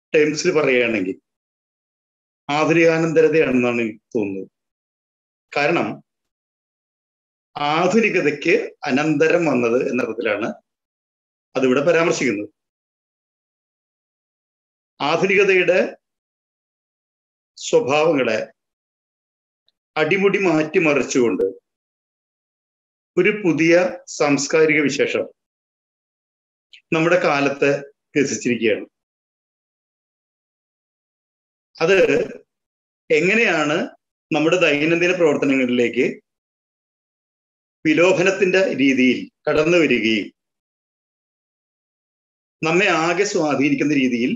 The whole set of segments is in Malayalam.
ടേംസിൽ പറയുകയാണെങ്കിൽ ആധുനികാനന്തരതയാണെന്നാണ് എനിക്ക് തോന്നുന്നത് കാരണം ആധുനികതയ്ക്ക് അനന്തരം വന്നത് എന്ന അർത്ഥത്തിലാണ് അതിവിടെ പരാമർശിക്കുന്നത് ആധുനികതയുടെ സ്വഭാവങ്ങളെ അടിമുടി മാറ്റിമറിച്ചുകൊണ്ട് ഒരു പുതിയ സാംസ്കാരിക വിശേഷം നമ്മുടെ കാലത്ത് രസിച്ചിരിക്കുകയാണ് അത് എങ്ങനെയാണ് നമ്മുടെ ദൈനംദിന പ്രവർത്തനങ്ങളിലേക്ക് വിലോഭനത്തിന്റെ രീതിയിൽ കടന്നു വരികയും നമ്മെ ആകെ സ്വാധീനിക്കുന്ന രീതിയിൽ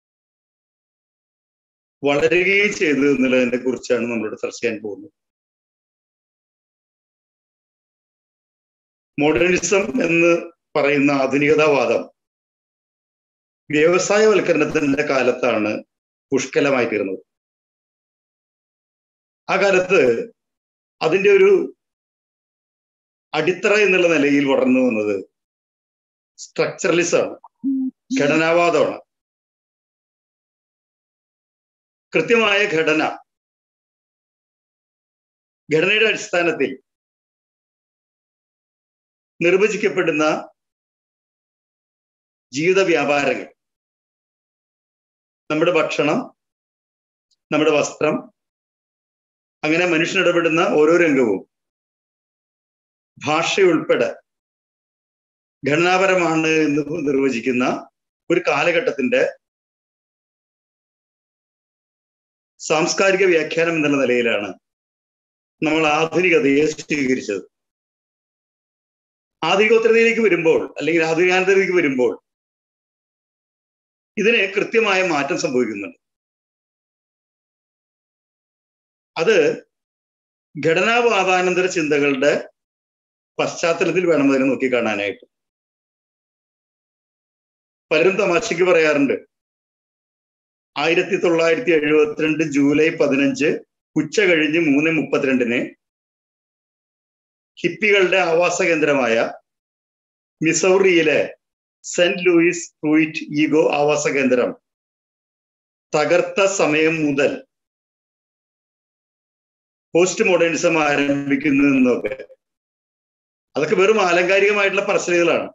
വളരുകയും ചെയ്തു എന്നുള്ളതിനെ കുറിച്ചാണ് നമ്മളോട് ചർച്ച ചെയ്യാൻ പോകുന്നത് മോഡേണിസം എന്ന് പറയുന്ന ആധുനികതാവാദം വ്യവസായവൽക്കരണത്തിന്റെ കാലത്താണ് പുഷ്കലമായി തീർന്നത് ആ കാലത്ത് അതിന്റെ ഒരു അടിത്തറ എന്നുള്ള നിലയിൽ വളർന്നു വന്നത് സ്ട്രക്ചറലിസമാണ് ഘടനാവാദമാണ് കൃത്യമായ ഘടന ഘടനയുടെ അടിസ്ഥാനത്തിൽ നിർവചിക്കപ്പെടുന്ന ജീവിത വ്യാപാരങ്ങൾ നമ്മുടെ ഭക്ഷണം നമ്മുടെ വസ്ത്രം അങ്ങനെ മനുഷ്യൻ ഇടപെടുന്ന ഓരോ രംഗവും ഭാഷയുൾപ്പെടെ ഘടനാപരമാണ് എന്ന് നിർവചിക്കുന്ന ഒരു കാലഘട്ടത്തിന്റെ സാംസ്കാരിക വ്യാഖ്യാനം എന്നുള്ള നിലയിലാണ് നമ്മൾ ആധുനികതയെ സ്വീകരിച്ചത് ആധുനികോത്തരതയിലേക്ക് വരുമ്പോൾ അല്ലെങ്കിൽ ആധുനികാന്തരയിലേക്ക് വരുമ്പോൾ ഇതിന് കൃത്യമായ മാറ്റം സംഭവിക്കുന്നുണ്ട് അത് ഘടനാവാദാനന്തര ചിന്തകളുടെ പശ്ചാത്തലത്തിൽ വേണം അതിനെ നോക്കിക്കാണാനായിട്ട് പലരും തമാശയ്ക്ക് പറയാറുണ്ട് ആയിരത്തി തൊള്ളായിരത്തി എഴുപത്തിരണ്ട് ജൂലൈ പതിനഞ്ച് ഉച്ച കഴിഞ്ഞ് മൂന്ന് മുപ്പത്തിരണ്ടിന് ഹിപ്പികളുടെ ആവാസ കേന്ദ്രമായ മിസൗറിയിലെ സെന്റ് ലൂയിസ് ഫ്രൂയിറ്റ് ഈഗോ ആവാസ കേന്ദ്രം തകർത്ത സമയം മുതൽ പോസ്റ്റ് മോഡേണിസം ആരംഭിക്കുന്നു എന്നൊക്കെ അതൊക്കെ വെറും ആലങ്കാരികമായിട്ടുള്ള പറച്ചിലുകളാണ്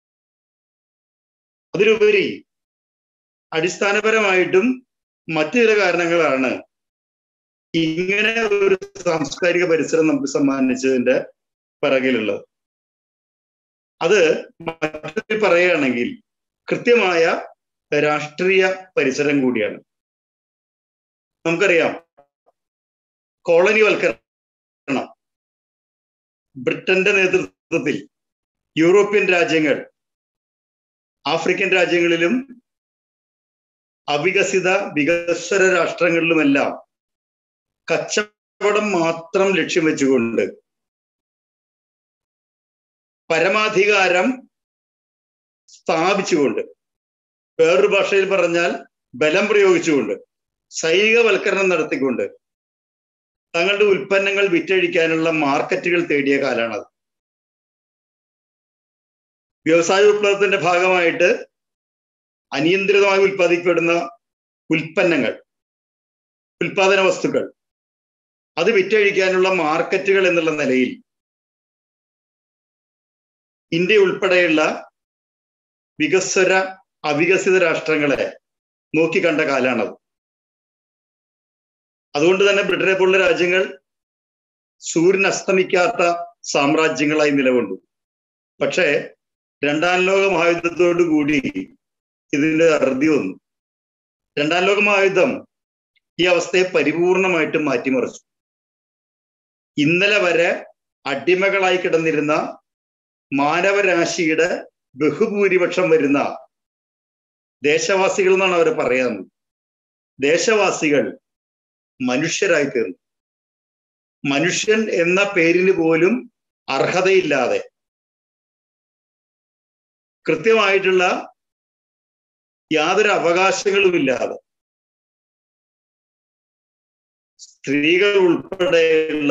അതിലുപരി അടിസ്ഥാനപരമായിട്ടും മറ്റു ചില കാരണങ്ങളാണ് ഇങ്ങനെ ഒരു സാംസ്കാരിക പരിസരം നമുക്ക് സമ്മാനിച്ചതിന്റെ പിറകിലുള്ളത് അത് മറ്റൊരു പറയുകയാണെങ്കിൽ കൃത്യമായ രാഷ്ട്രീയ പരിസരം കൂടിയാണ് നമുക്കറിയാം കോളനിവൽക്കരണം ബ്രിട്ടന്റെ നേതൃത്വത്തിൽ യൂറോപ്യൻ രാജ്യങ്ങൾ ആഫ്രിക്കൻ രാജ്യങ്ങളിലും അവികസിത വികസ്വര രാഷ്ട്രങ്ങളിലുമെല്ലാം കച്ചവടം മാത്രം ലക്ഷ്യം വെച്ചുകൊണ്ട് പരമാധികാരം സ്ഥാപിച്ചുകൊണ്ട് വേറൊരു ഭാഷയിൽ പറഞ്ഞാൽ ബലം പ്രയോഗിച്ചുകൊണ്ട് സൈനികവൽക്കരണം നടത്തിക്കൊണ്ട് തങ്ങളുടെ ഉൽപ്പന്നങ്ങൾ വിറ്റഴിക്കാനുള്ള മാർക്കറ്റുകൾ തേടിയ കാലമാണത് വ്യവസായ വിപ്ലവത്തിന്റെ ഭാഗമായിട്ട് അനിയന്ത്രിതമായി ഉൽപ്പാദിക്കപ്പെടുന്ന ഉൽപ്പന്നങ്ങൾ ഉൽപാദന വസ്തുക്കൾ അത് വിറ്റഴിക്കാനുള്ള മാർക്കറ്റുകൾ എന്നുള്ള നിലയിൽ ഇന്ത്യ ഉൾപ്പെടെയുള്ള വികസ്വര അവികസിത രാഷ്ട്രങ്ങളെ നോക്കിക്കണ്ട കാലാണത് അതുകൊണ്ട് തന്നെ ബ്രിട്ടനെ പോലുള്ള രാജ്യങ്ങൾ സൂര്യൻ അസ്തമിക്കാത്ത സാമ്രാജ്യങ്ങളായി നിലകൊണ്ടു പക്ഷേ രണ്ടാം ലോക മഹായുദ്ധത്തോടു കൂടി ഇതിന്റെ അറുതി വന്നു രണ്ടാം ലോക മഹായുദ്ധം ഈ അവസ്ഥയെ പരിപൂർണമായിട്ട് മാറ്റിമറിച്ചു ഇന്നലെ വരെ അടിമകളായി കിടന്നിരുന്ന മാനവരാശിയുടെ ബഹുഭൂരിപക്ഷം വരുന്ന ദേശവാസികൾ എന്നാണ് അവർ പറയാറുള്ളത് ദേശവാസികൾ മനുഷ്യരായി തീർന്നു മനുഷ്യൻ എന്ന പേരിന് പോലും അർഹതയില്ലാതെ കൃത്യമായിട്ടുള്ള യാതൊരു അവകാശങ്ങളുമില്ലാതെ സ്ത്രീകൾ ഉൾപ്പെടെയുള്ള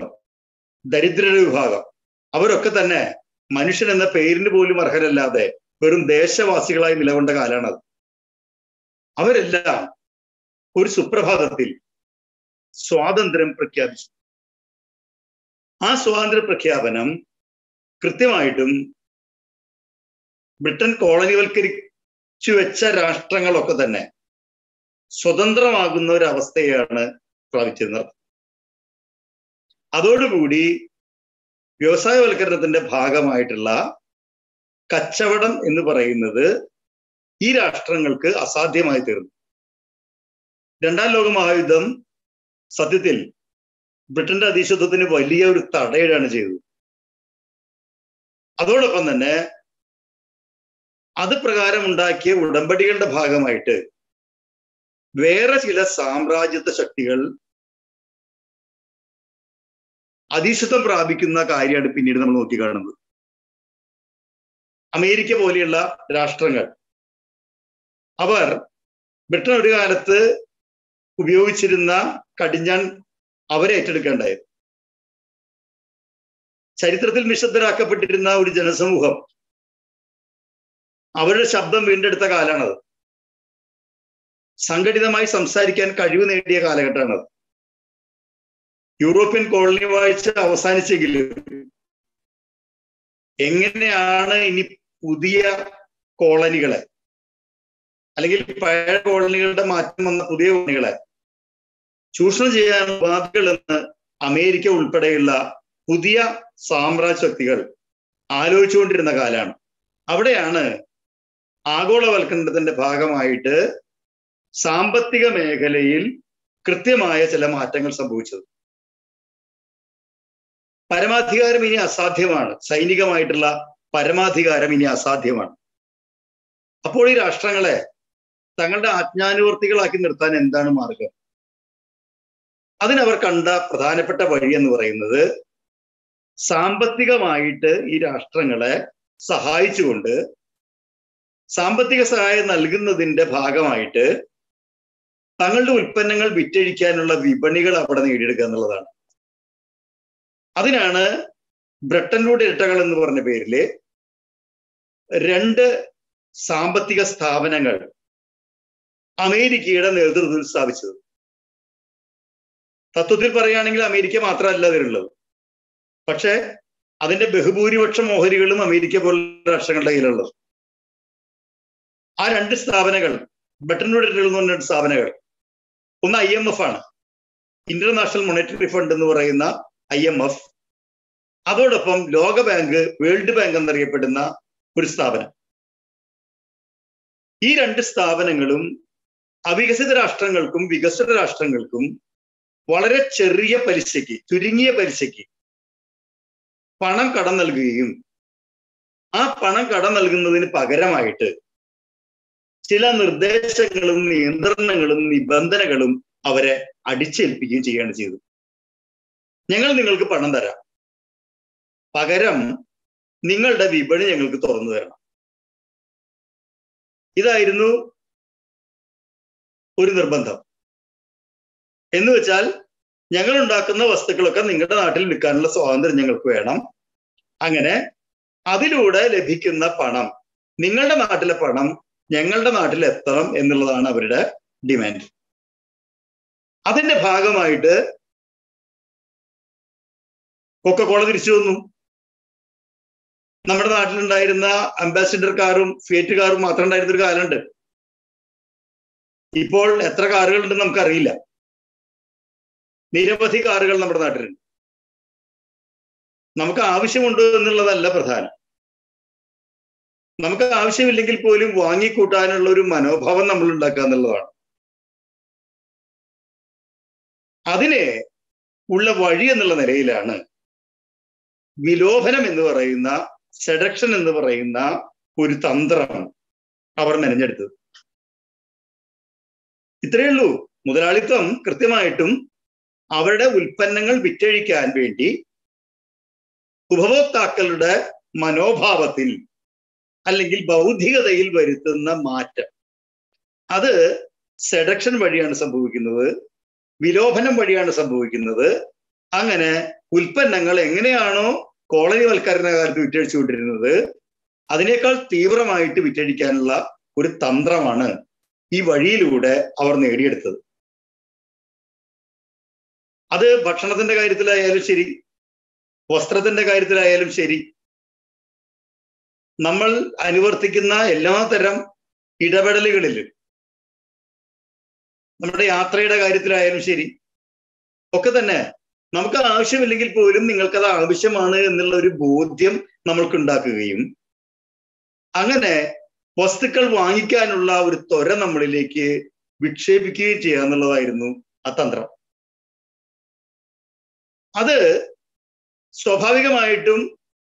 ദരിദ്ര വിഭാഗം അവരൊക്കെ തന്നെ മനുഷ്യൻ എന്ന പേരിന് പോലും അർഹരല്ലാതെ വെറും ദേശവാസികളായി നിലകൊണ്ട കാലമാണത് അവരെല്ലാം ഒരു സുപ്രഭാതത്തിൽ സ്വാതന്ത്ര്യം പ്രഖ്യാപിച്ചു ആ സ്വാതന്ത്ര്യ പ്രഖ്യാപനം കൃത്യമായിട്ടും ബ്രിട്ടൻ കോളനിവൽക്കരിച്ചു വെച്ച രാഷ്ട്രങ്ങളൊക്കെ തന്നെ സ്വതന്ത്രമാകുന്ന ഒരു അവസ്ഥയാണ് പ്രാപിച്ചിരുന്നത് അതോടുകൂടി വ്യവസായവൽക്കരണത്തിന്റെ ഭാഗമായിട്ടുള്ള കച്ചവടം എന്ന് പറയുന്നത് ഈ രാഷ്ട്രങ്ങൾക്ക് അസാധ്യമായി തീർന്നു രണ്ടാം ലോക മഹായുദ്ധം സത്യത്തിൽ ബ്രിട്ടന്റെ അധീശത്വത്തിന് വലിയ ഒരു തടയിടാണ് ചെയ്തത് അതോടൊപ്പം തന്നെ അത് പ്രകാരം ഉണ്ടാക്കിയ ഉടമ്പടികളുടെ ഭാഗമായിട്ട് വേറെ ചില സാമ്രാജ്യത്വ ശക്തികൾ അധീശത്വം പ്രാപിക്കുന്ന കാര്യമാണ് പിന്നീട് നമ്മൾ നോക്കിക്കാണുന്നത് അമേരിക്ക പോലെയുള്ള രാഷ്ട്രങ്ങൾ അവർ ബ്രിട്ടൻ ഒരു കാലത്ത് ഉപയോഗിച്ചിരുന്ന കടിഞ്ഞാൻ അവരെ ഏറ്റെടുക്കേണ്ടായത് ചരിത്രത്തിൽ നിശബ്ദരാക്കപ്പെട്ടിരുന്ന ഒരു ജനസമൂഹം അവരുടെ ശബ്ദം വീണ്ടെടുത്ത കാലമാണത് സംഘടിതമായി സംസാരിക്കാൻ കഴിവ് നേടിയ കാലഘട്ടമാണത് യൂറോപ്യൻ കോളനി വാഴ്ച അവസാനിച്ചെങ്കിലും എങ്ങനെയാണ് ഇനി പുതിയ കോളനികളെ അല്ലെങ്കിൽ പഴയ കോളനികളുടെ മാറ്റം വന്ന പുതിയ കോളനികളെ ചൂഷണം ചെയ്യാൻ ഉപാധികൾ എന്ന് അമേരിക്ക ഉൾപ്പെടെയുള്ള പുതിയ സാമ്രാജ്യ ശക്തികൾ ആലോചിച്ചുകൊണ്ടിരുന്ന കാലമാണ് അവിടെയാണ് ആഗോളവൽക്കരണത്തിന്റെ ഭാഗമായിട്ട് സാമ്പത്തിക മേഖലയിൽ കൃത്യമായ ചില മാറ്റങ്ങൾ സംഭവിച്ചത് പരമാധികാരം ഇനി അസാധ്യമാണ് സൈനികമായിട്ടുള്ള പരമാധികാരം ഇനി അസാധ്യമാണ് അപ്പോൾ ഈ രാഷ്ട്രങ്ങളെ തങ്ങളുടെ ആജ്ഞാനുവർത്തികളാക്കി നിർത്താൻ എന്താണ് മാർഗം അതിനവർ കണ്ട പ്രധാനപ്പെട്ട വഴി എന്ന് പറയുന്നത് സാമ്പത്തികമായിട്ട് ഈ രാഷ്ട്രങ്ങളെ സഹായിച്ചുകൊണ്ട് സാമ്പത്തിക സഹായം നൽകുന്നതിന്റെ ഭാഗമായിട്ട് തങ്ങളുടെ ഉൽപ്പന്നങ്ങൾ വിറ്റഴിക്കാനുള്ള വിപണികൾ അവിടെ നേടിയെടുക്കുക എന്നുള്ളതാണ് അതിനാണ് ബ്രിട്ടനിലൂടെ ഇരട്ടകൾ എന്ന് പറഞ്ഞ പേരില് രണ്ട് സാമ്പത്തിക സ്ഥാപനങ്ങൾ അമേരിക്കയുടെ നേതൃത്വത്തിൽ സ്ഥാപിച്ചത് തത്വത്തിൽ പറയുകയാണെങ്കിൽ അമേരിക്ക മാത്രമല്ല അതിലുള്ളത് പക്ഷെ അതിന്റെ ബഹുഭൂരിപക്ഷം ഓഹരികളും അമേരിക്ക പോലുള്ള രാഷ്ട്രങ്ങളുടെ കയ്യിലുള്ളത് ആ രണ്ട് സ്ഥാപനങ്ങൾ ബ്രിട്ടനിലൂടെ ഇരട്ടകൾ എന്ന് പറഞ്ഞ രണ്ട് സ്ഥാപനങ്ങൾ ഒന്ന് ഐ എം എഫ് ആണ് ഇന്റർനാഷണൽ മോണിറ്ററി ഫണ്ട് എന്ന് പറയുന്ന ഐ എം എഫ് അതോടൊപ്പം ലോക ബാങ്ക് വേൾഡ് ബാങ്ക് എന്നറിയപ്പെടുന്ന ഒരു സ്ഥാപനം ഈ രണ്ട് സ്ഥാപനങ്ങളും അവികസിത രാഷ്ട്രങ്ങൾക്കും വികസിത രാഷ്ട്രങ്ങൾക്കും വളരെ ചെറിയ പലിശയ്ക്ക് ചുരുങ്ങിയ പലിശയ്ക്ക് പണം കടം നൽകുകയും ആ പണം കടം നൽകുന്നതിന് പകരമായിട്ട് ചില നിർദ്ദേശങ്ങളും നിയന്ത്രണങ്ങളും നിബന്ധനകളും അവരെ അടിച്ചേൽപ്പിക്കുകയും ചെയ്യുകയാണ് ചെയ്തത് ഞങ്ങൾ നിങ്ങൾക്ക് പണം തരാം പകരം നിങ്ങളുടെ വിപണി ഞങ്ങൾക്ക് തുറന്നു തരണം ഇതായിരുന്നു ഒരു നിർബന്ധം എന്ന് വെച്ചാൽ ഞങ്ങൾ ഉണ്ടാക്കുന്ന വസ്തുക്കളൊക്കെ നിങ്ങളുടെ നാട്ടിൽ വിൽക്കാനുള്ള സ്വാതന്ത്ര്യം ഞങ്ങൾക്ക് വേണം അങ്ങനെ അതിലൂടെ ലഭിക്കുന്ന പണം നിങ്ങളുടെ നാട്ടിലെ പണം ഞങ്ങളുടെ നാട്ടിൽ എത്തണം എന്നുള്ളതാണ് അവരുടെ ഡിമാൻഡ് അതിന്റെ ഭാഗമായിട്ട് കൊക്കക്കോള തിരിച്ചു വന്നു നമ്മുടെ നാട്ടിലുണ്ടായിരുന്ന അംബാസിഡർ കാറും ഫിയറ്റ് കാറും മാത്രം ഉണ്ടായിരുന്ന ഒരു കാലമുണ്ട് ഇപ്പോൾ എത്ര കാറുകൾ ഉണ്ടെന്ന് നമുക്കറിയില്ല നിരവധി കാറുകൾ നമ്മുടെ നാട്ടിലുണ്ട് നമുക്ക് ആവശ്യമുണ്ടോ എന്നുള്ളതല്ല പ്രധാനം നമുക്ക് ആവശ്യമില്ലെങ്കിൽ പോലും വാങ്ങിക്കൂട്ടാനുള്ള ഒരു മനോഭാവം നമ്മൾ ഉണ്ടാക്കുക എന്നുള്ളതാണ് അതിനെ ഉള്ള വഴി എന്നുള്ള നിലയിലാണ് വിലോഭനം എന്ന് പറയുന്ന സെഡക്ഷൻ എന്ന് പറയുന്ന ഒരു തന്ത്രം അവർ മെനഞ്ഞെടുത്തത് ഇത്രയേ ഉള്ളൂ മുതലാളിത്തം കൃത്യമായിട്ടും അവരുടെ ഉൽപ്പന്നങ്ങൾ വിറ്റഴിക്കാൻ വേണ്ടി ഉപഭോക്താക്കളുടെ മനോഭാവത്തിൽ അല്ലെങ്കിൽ ബൗദ്ധികതയിൽ വരുത്തുന്ന മാറ്റം അത് സെഡക്ഷൻ വഴിയാണ് സംഭവിക്കുന്നത് വിലോഭനം വഴിയാണ് സംഭവിക്കുന്നത് അങ്ങനെ ഉൽപ്പന്നങ്ങൾ എങ്ങനെയാണോ കോളനിവൽക്കരണ കാലത്ത് വിറ്റഴിച്ചുകൊണ്ടിരുന്നത് അതിനേക്കാൾ തീവ്രമായിട്ട് വിറ്റഴിക്കാനുള്ള ഒരു തന്ത്രമാണ് ഈ വഴിയിലൂടെ അവർ നേടിയെടുത്തത് അത് ഭക്ഷണത്തിന്റെ കാര്യത്തിലായാലും ശരി വസ്ത്രത്തിന്റെ കാര്യത്തിലായാലും ശരി നമ്മൾ അനുവർത്തിക്കുന്ന എല്ലാ തരം ഇടപെടലുകളിലും നമ്മുടെ യാത്രയുടെ കാര്യത്തിലായാലും ശരി ഒക്കെ തന്നെ നമുക്ക് ആവശ്യമില്ലെങ്കിൽ പോലും നിങ്ങൾക്കത് ആവശ്യമാണ് എന്നുള്ള ഒരു ബോധ്യം നമ്മൾക്ക് ഉണ്ടാക്കുകയും അങ്ങനെ വസ്തുക്കൾ വാങ്ങിക്കാനുള്ള ഒരു ത്വര നമ്മളിലേക്ക് വിക്ഷേപിക്കുകയും ചെയ്യുക എന്നുള്ളതായിരുന്നു ആ തന്ത്രം അത് സ്വാഭാവികമായിട്ടും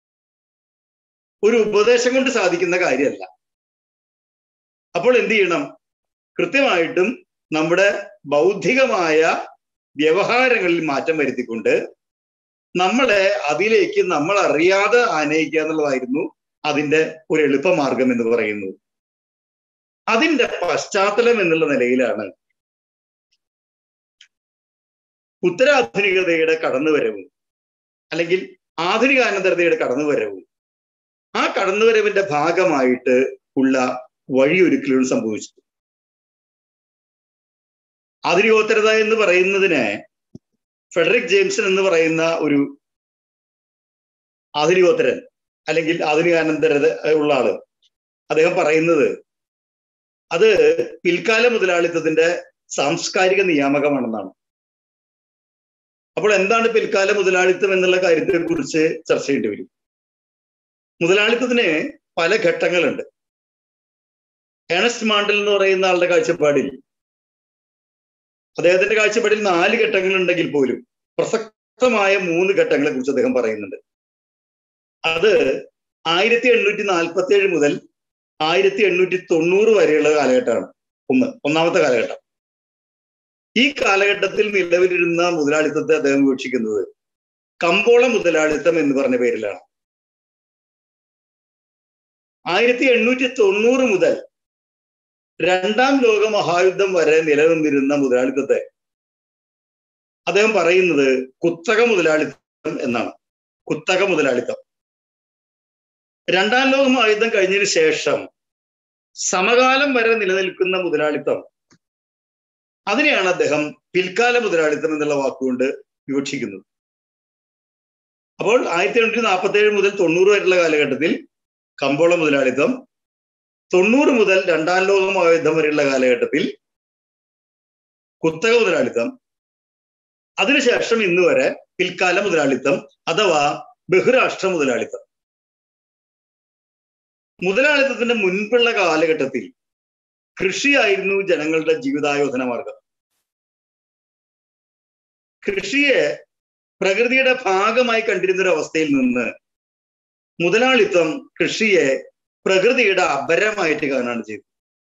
ഒരു ഉപദേശം കൊണ്ട് സാധിക്കുന്ന കാര്യമല്ല അപ്പോൾ എന്ത് ചെയ്യണം കൃത്യമായിട്ടും നമ്മുടെ ബൗദ്ധികമായ വ്യവഹാരങ്ങളിൽ മാറ്റം വരുത്തിക്കൊണ്ട് നമ്മളെ അതിലേക്ക് നമ്മൾ അറിയാതെ ആനയിക്കുക എന്നുള്ളതായിരുന്നു അതിന്റെ ഒരു എളുപ്പമാർഗം എന്ന് പറയുന്നത് അതിന്റെ പശ്ചാത്തലം എന്നുള്ള നിലയിലാണ് ഉത്തരാധുനികതയുടെ കടന്നുവരവും അല്ലെങ്കിൽ ആധുനികാനന്തരതയുടെ കടന്നുവരവും ആ കടന്നുവരവിന്റെ ഭാഗമായിട്ട് ഉള്ള വഴിയൊരുക്കലുകൾ സംഭവിച്ചു ആധുനികോത്തരത എന്ന് പറയുന്നതിന് ഫെഡറിക് ജെയിംസൺ എന്ന് പറയുന്ന ഒരു ആധുനികോത്തരൻ അല്ലെങ്കിൽ ആധുനികാനന്തരത ഉള്ള ആള് അദ്ദേഹം പറയുന്നത് അത് പിൽക്കാല മുതലാളിത്തത്തിന്റെ സാംസ്കാരിക നിയാമകമാണെന്നാണ് അപ്പോൾ എന്താണ് പിൽക്കാല മുതലാളിത്തം എന്നുള്ള കാര്യത്തെ കുറിച്ച് ചർച്ച ചെയ്യേണ്ടി വരും മുതലാളിത്തത്തിന് പല ഘട്ടങ്ങളുണ്ട് ഏണസ്റ്റ് മാണ്ടൽ എന്ന് പറയുന്ന ആളുടെ കാഴ്ചപ്പാടിൽ അദ്ദേഹത്തിന്റെ കാഴ്ചപ്പാടിൽ നാല് ഘട്ടങ്ങൾ ഉണ്ടെങ്കിൽ പോലും പ്രസക്തമായ മൂന്ന് ഘട്ടങ്ങളെ കുറിച്ച് അദ്ദേഹം പറയുന്നുണ്ട് അത് ആയിരത്തി എണ്ണൂറ്റി നാൽപ്പത്തി ഏഴ് മുതൽ ആയിരത്തി എണ്ണൂറ്റി തൊണ്ണൂറ് വരെയുള്ള കാലഘട്ടമാണ് ഒന്ന് ഒന്നാമത്തെ കാലഘട്ടം ഈ കാലഘട്ടത്തിൽ നിലവിലിരുന്ന മുതലാളിത്തത്തെ അദ്ദേഹം വീക്ഷിക്കുന്നത് കമ്പോള മുതലാളിത്തം എന്ന് പറഞ്ഞ പേരിലാണ് ആയിരത്തി എണ്ണൂറ്റി തൊണ്ണൂറ് മുതൽ രണ്ടാം ലോക മഹായുദ്ധം വരെ നിലനിന്നിരുന്ന മുതലാളിത്തത്തെ അദ്ദേഹം പറയുന്നത് കുത്തക മുതലാളിത്തം എന്നാണ് കുത്തക മുതലാളിത്തം രണ്ടാം ലോക മഹായുദ്ധം കഴിഞ്ഞതിന് ശേഷം സമകാലം വരെ നിലനിൽക്കുന്ന മുതലാളിത്തം അതിനെയാണ് അദ്ദേഹം പിൽക്കാല മുതലാളിത്തം എന്നുള്ള വാക്കുകൊണ്ട് വിവക്ഷിക്കുന്നത് അപ്പോൾ ആയിരത്തി എണ്ണൂറ്റി നാൽപ്പത്തി ഏഴ് മുതൽ തൊണ്ണൂറ് വരെയുള്ള കാലഘട്ടത്തിൽ കമ്പോള മുതലാളിത്തം തൊണ്ണൂറ് മുതൽ രണ്ടാം ലോക മഹായുദ്ധം വരെയുള്ള കാലഘട്ടത്തിൽ കുത്തക മുതലാളിത്തം അതിനുശേഷം ഇന്ന് വരെ പിൽക്കാല മുതലാളിത്തം അഥവാ ബഹുരാഷ്ട്ര മുതലാളിത്തം മുതലാളിത്തത്തിന്റെ മുൻപുള്ള കാലഘട്ടത്തിൽ കൃഷിയായിരുന്നു ജനങ്ങളുടെ ജീവിതായോധന മാർഗം കൃഷിയെ പ്രകൃതിയുടെ ഭാഗമായി കണ്ടിരുന്ന ഒരു അവസ്ഥയിൽ നിന്ന് മുതലാളിത്തം കൃഷിയെ പ്രകൃതിയുടെ അപരമായിട്ട് കാണാണ് ചെയ്തത്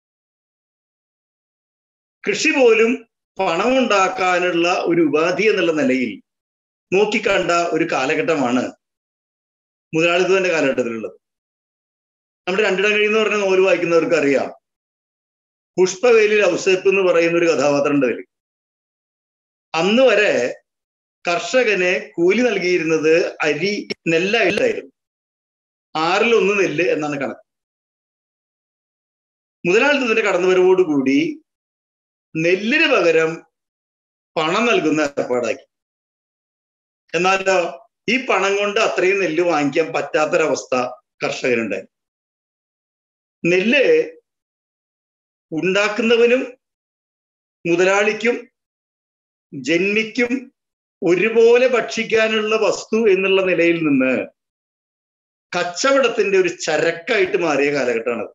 കൃഷി പോലും പണമുണ്ടാക്കാനുള്ള ഒരു ഉപാധി എന്നുള്ള നിലയിൽ നോക്കിക്കണ്ട ഒരു കാലഘട്ടമാണ് മുതലാളിത്തത്തിന്റെ കാലഘട്ടത്തിലുള്ളത് നമ്മുടെ രണ്ടിടം കഴിയുന്ന പറഞ്ഞ നോവൽ വായിക്കുന്നവർക്ക് അറിയാം പുഷ്പവേലിൽ ഔസേപ്പ് എന്ന് പറയുന്ന ഒരു കഥാപാത്രം ഉണ്ട് അതിൽ അന്ന് വരെ കർഷകന് കൂലി നൽകിയിരുന്നത് അരി നെല്ലായിട്ടായിരുന്നു ആറിൽ ഒന്ന് നെല്ല് എന്നാണ് കണക്ക് മുതലാളിത്തത്തിന്റെ കടന്നുവരവോടുകൂടി നെല്ലിന് പകരം പണം നൽകുന്ന ഏർപ്പാടാക്കി എന്നാലോ ഈ പണം കൊണ്ട് അത്രയും നെല്ല് വാങ്ങിക്കാൻ പറ്റാത്തൊരവസ്ഥ കർഷകനുണ്ടായി നെല്ല് ഉണ്ടാക്കുന്നവനും മുതലാളിക്കും ജന്മിക്കും ഒരുപോലെ ഭക്ഷിക്കാനുള്ള വസ്തു എന്നുള്ള നിലയിൽ നിന്ന് കച്ചവടത്തിന്റെ ഒരു ചരക്കായിട്ട് മാറിയ കാലഘട്ടമാണ്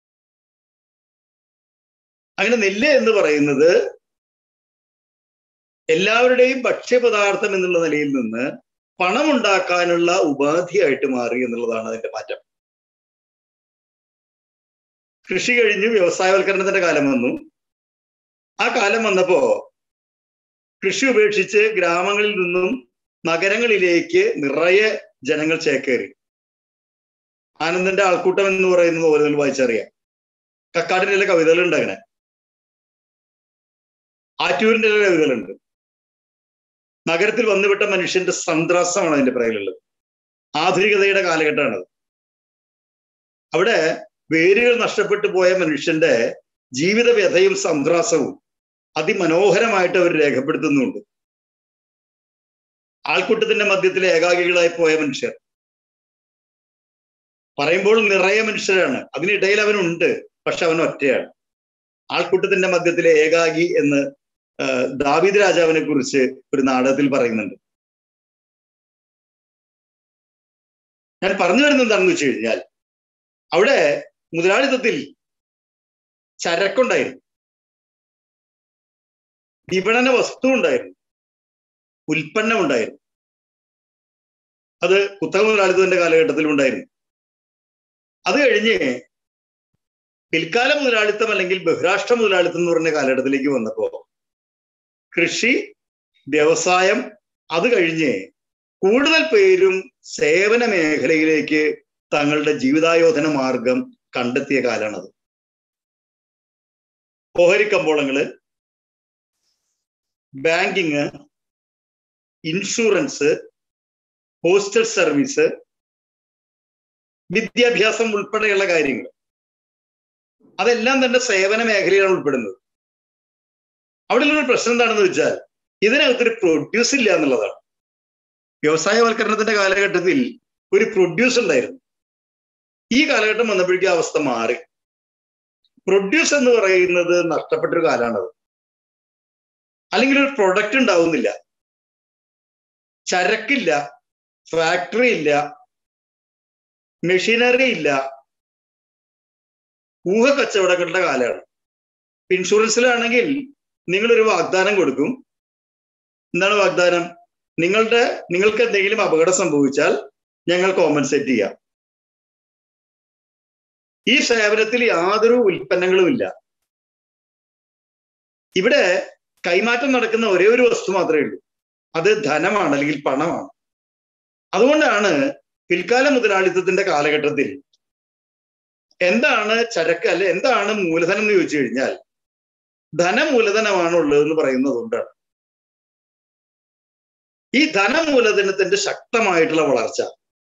അങ്ങനെ നെല്ല് എന്ന് പറയുന്നത് എല്ലാവരുടെയും ഭക്ഷ്യപദാർത്ഥം എന്നുള്ള നിലയിൽ നിന്ന് പണമുണ്ടാക്കാനുള്ള ഉപാധിയായിട്ട് മാറി എന്നുള്ളതാണ് അതിന്റെ മാറ്റം കൃഷി കഴിഞ്ഞ് വ്യവസായവൽക്കരണത്തിന്റെ കാലം വന്നു ആ കാലം വന്നപ്പോ കൃഷി ഉപേക്ഷിച്ച് ഗ്രാമങ്ങളിൽ നിന്നും നഗരങ്ങളിലേക്ക് നിറയെ ജനങ്ങൾ ചേക്കേറി ആനന്ദന്റെ ആൾക്കൂട്ടം എന്ന് പറയുന്ന നോവലുകൾ വായിച്ചറിയാം കക്കാടിന്റെ കവിതകളുണ്ട് അങ്ങനെ ആറ്റൂരിന്റെ കവിതകളുണ്ട് നഗരത്തിൽ വന്നുവിട്ട മനുഷ്യന്റെ സന്ത്രാസമാണ് അതിന്റെ പിറകിലുള്ളത് ആധുനികതയുടെ കാലഘട്ടമാണത് അവിടെ വേരുകൾ നഷ്ടപ്പെട്ടു പോയ മനുഷ്യന്റെ ജീവിത വ്യഥയും സന്ത്രാസവും അതിമനോഹരമായിട്ട് അവർ രേഖപ്പെടുത്തുന്നുണ്ട് ആൾക്കൂട്ടത്തിന്റെ മധ്യത്തിൽ ഏകാഗികളായി പോയ മനുഷ്യർ പറയുമ്പോൾ നിറയെ മനുഷ്യരാണ് അതിനിടയിൽ അവനുണ്ട് പക്ഷെ അവൻ ഒറ്റയാണ് ആൾക്കൂട്ടത്തിന്റെ മധ്യത്തിലെ ഏകാഗി എന്ന് ദാവീദ് രാജാവിനെ കുറിച്ച് ഒരു നാടകത്തിൽ പറയുന്നുണ്ട് ഞാൻ പറഞ്ഞു വരുന്നത് എന്താണെന്ന് വെച്ച് കഴിഞ്ഞാൽ അവിടെ മുതലാളിത്തത്തിൽ ചരക്കുണ്ടായിരുന്നു വിപണന വസ്തു ഉണ്ടായിരുന്നു ഉൽപ്പന്നം ഉണ്ടായിരുന്നു അത് കുത്തക മുതലാളിത്തത്തിന്റെ കാലഘട്ടത്തിലും ഉണ്ടായിരുന്നു അത് കഴിഞ്ഞ് പിൽക്കാല മുതലാളിത്തം അല്ലെങ്കിൽ ബഹുരാഷ്ട്ര മുതലാളിത്തം എന്ന് പറഞ്ഞ കാലഘട്ടത്തിലേക്ക് വന്നപ്പോ കൃഷി വ്യവസായം അത് കഴിഞ്ഞ് കൂടുതൽ പേരും സേവന മേഖലയിലേക്ക് തങ്ങളുടെ ജീവിതായോധന മാർഗം കണ്ടെത്തിയ കാലമാണത് ഓഹരി കമ്പോളങ്ങള് ബാങ്കിങ് ഇൻഷുറൻസ് പോസ്റ്റൽ സർവീസ് വിദ്യാഭ്യാസം ഉൾപ്പെടെയുള്ള കാര്യങ്ങൾ അതെല്ലാം തന്നെ സേവന മേഖലയിലാണ് ഉൾപ്പെടുന്നത് അവിടെയുള്ള പ്രശ്നം എന്താണെന്ന് വെച്ചാൽ ഇതിനകത്തൊരു പ്രൊഡ്യൂസ് ഇല്ല എന്നുള്ളതാണ് വ്യവസായവൽക്കരണത്തിന്റെ കാലഘട്ടത്തിൽ ഒരു പ്രൊഡ്യൂസ് ഉണ്ടായിരുന്നു ഈ കാലഘട്ടം വന്നപ്പോഴേക്കും അവസ്ഥ മാറി പ്രൊഡ്യൂസ് എന്ന് പറയുന്നത് നഷ്ടപ്പെട്ടൊരു കാലമാണത് അല്ലെങ്കിൽ ഒരു പ്രൊഡക്റ്റ് ഉണ്ടാവുന്നില്ല ചരക്കില്ല ഫാക്ടറി ഇല്ല മെഷീനറി ഇല്ല ഊഹ കച്ചവടങ്ങളുടെ കാലമാണ് ഇൻഷുറൻസിലാണെങ്കിൽ നിങ്ങളൊരു വാഗ്ദാനം കൊടുക്കും എന്താണ് വാഗ്ദാനം നിങ്ങളുടെ നിങ്ങൾക്ക് എന്തെങ്കിലും അപകടം സംഭവിച്ചാൽ ഞങ്ങൾ കോമ്പൻസേറ്റ് ചെയ്യാം ഈ സേവനത്തിൽ യാതൊരു ഉൽപ്പന്നങ്ങളും ഇല്ല ഇവിടെ കൈമാറ്റം നടക്കുന്ന ഒരേ ഒരു വസ്തു മാത്രമേ ഉള്ളൂ അത് ധനമാണ് അല്ലെങ്കിൽ പണമാണ് അതുകൊണ്ടാണ് പിൽക്കാല മുതലാളിത്തത്തിന്റെ കാലഘട്ടത്തിൽ എന്താണ് ചരക്ക് അല്ലെ എന്താണ് മൂലധനം എന്ന് ചോദിച്ചു കഴിഞ്ഞാൽ ധനമൂലധനമാണ് ഉള്ളതെന്ന് പറയുന്നത് കൊണ്ടാണ് ഈ ധനമൂലധനത്തിന്റെ ശക്തമായിട്ടുള്ള വളർച്ച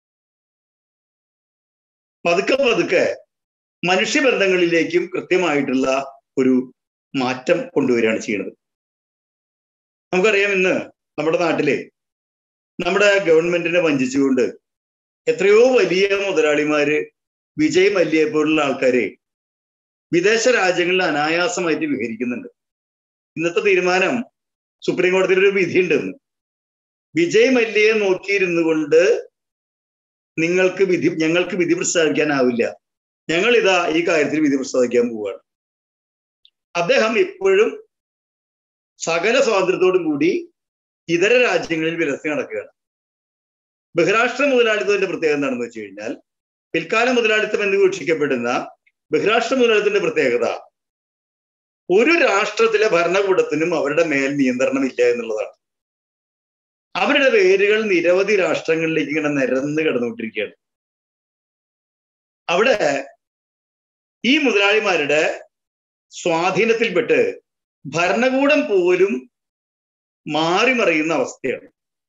പതുക്കെ പതുക്കെ മനുഷ്യബന്ധങ്ങളിലേക്കും കൃത്യമായിട്ടുള്ള ഒരു മാറ്റം കൊണ്ടുവരികയാണ് ചെയ്യുന്നത് നമുക്കറിയാം ഇന്ന് നമ്മുടെ നാട്ടിലെ നമ്മുടെ ഗവൺമെന്റിനെ വഞ്ചിച്ചുകൊണ്ട് എത്രയോ വലിയ മുതലാളിമാര് വിജയ് മല്യയെ പോലുള്ള ആൾക്കാരെ വിദേശ രാജ്യങ്ങളിൽ അനായാസമായിട്ട് വിഹരിക്കുന്നുണ്ട് ഇന്നത്തെ തീരുമാനം സുപ്രീം കോടതിയിൽ ഒരു വിധിയുണ്ടെന്ന് വിജയ് മല്യയെ നോക്കിയിരുന്നു കൊണ്ട് നിങ്ങൾക്ക് വിധി ഞങ്ങൾക്ക് വിധി പ്രസ്താവിക്കാനാവില്ല ഞങ്ങൾ ഇതാ ഈ കാര്യത്തിൽ വിധി പ്രസ്താവിക്കാൻ പോവുകയാണ് അദ്ദേഹം ഇപ്പോഴും സകല സ്വാതന്ത്ര്യത്തോടും കൂടി ഇതര രാജ്യങ്ങളിൽ വിലസി നടക്കുകയാണ് ബഹുരാഷ്ട്ര മുതലാളിത്തത്തിന്റെ പ്രത്യേകത എന്താണെന്ന് വെച്ച് കഴിഞ്ഞാൽ പിൽക്കാല മുതലാളിത്തം എന്ന് വീക്ഷിക്കപ്പെടുന്ന ബഹുരാഷ്ട്ര മുതലാളിത്തത്തിന്റെ പ്രത്യേകത ഒരു രാഷ്ട്രത്തിലെ ഭരണകൂടത്തിനും അവരുടെ മേൽ നിയന്ത്രണമില്ല എന്നുള്ളതാണ് അവരുടെ വേരുകൾ നിരവധി രാഷ്ട്രങ്ങളിലേക്ക് ഇങ്ങനെ നിരന്ന് കിടന്നുകൊണ്ടിരിക്കുകയാണ് അവിടെ ഈ മുതലാളിമാരുടെ സ്വാധീനത്തിൽപ്പെട്ട് ഭരണകൂടം പോലും മാറി മറിയുന്ന അവസ്ഥയാണ്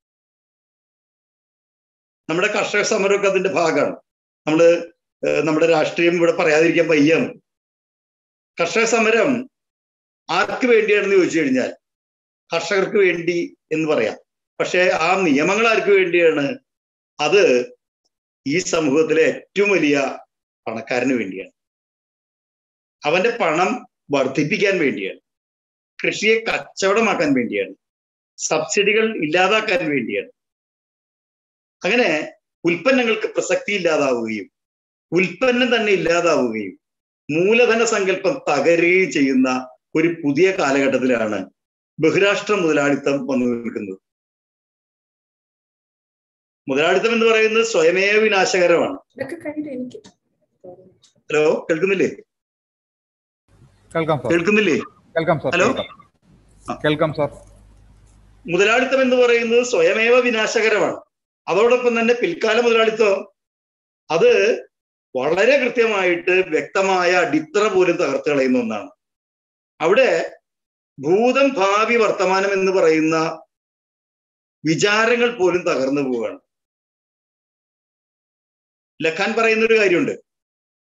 നമ്മുടെ കർഷക സമരമൊക്കെ അതിന്റെ ഭാഗമാണ് നമ്മള് നമ്മുടെ രാഷ്ട്രീയം ഇവിടെ പറയാതിരിക്കാൻ വയ്യാണ് കർഷക സമരം ആർക്ക് വേണ്ടിയാണെന്ന് ചോദിച്ചു കഴിഞ്ഞാൽ കർഷകർക്ക് വേണ്ടി എന്ന് പറയാം പക്ഷെ ആ നിയമങ്ങൾ ആർക്ക് വേണ്ടിയാണ് അത് ഈ സമൂഹത്തിലെ ഏറ്റവും വലിയ പണക്കാരന് വേണ്ടിയാണ് അവന്റെ പണം വർദ്ധിപ്പിക്കാൻ വേണ്ടിയാണ് കൃഷിയെ കച്ചവടമാക്കാൻ വേണ്ടിയാണ് സബ്സിഡികൾ ഇല്ലാതാക്കാൻ വേണ്ടിയാണ് അങ്ങനെ ഉൽപ്പന്നങ്ങൾക്ക് പ്രസക്തി ഇല്ലാതാവുകയും ഉൽപ്പന്നം തന്നെ ഇല്ലാതാവുകയും മൂലധന സങ്കല്പം തകരുകയും ചെയ്യുന്ന ഒരു പുതിയ കാലഘട്ടത്തിലാണ് ബഹുരാഷ്ട്ര മുതലാളിത്തം വന്നു നിൽക്കുന്നത് മുതലാളിത്തം എന്ന് പറയുന്നത് സ്വയമേവ വിനാശകരമാണ് ഹലോ കേൾക്കുന്നില്ലേ കേൾക്കാം സാർ കേൾക്കുന്നില്ലേ കേൾക്കാം സാർ ഹലോ? കേൾക്കാം. കേൾക്കാം സാർ മുതലാളിത്തം എന്ന് പറയുന്നത് സ്വയമേവ വിനാശകരമാണ് അതോടൊപ്പം തന്നെ പിൽക്കാല മുതലാളിത്തം അത് വളരെ കൃത്യമായിട്ട് വ്യക്തമായ അടിത്തറ പോലും തകർത്ത് കളയുന്ന ഒന്നാണ് അവിടെ ഭൂതം ഭാവി വർത്തമാനം എന്ന് പറയുന്ന വിചാരങ്ങൾ പോലും തകർന്നു പോവുകയാണ് ലഖാൻ പറയുന്ന ഒരു കാര്യമുണ്ട്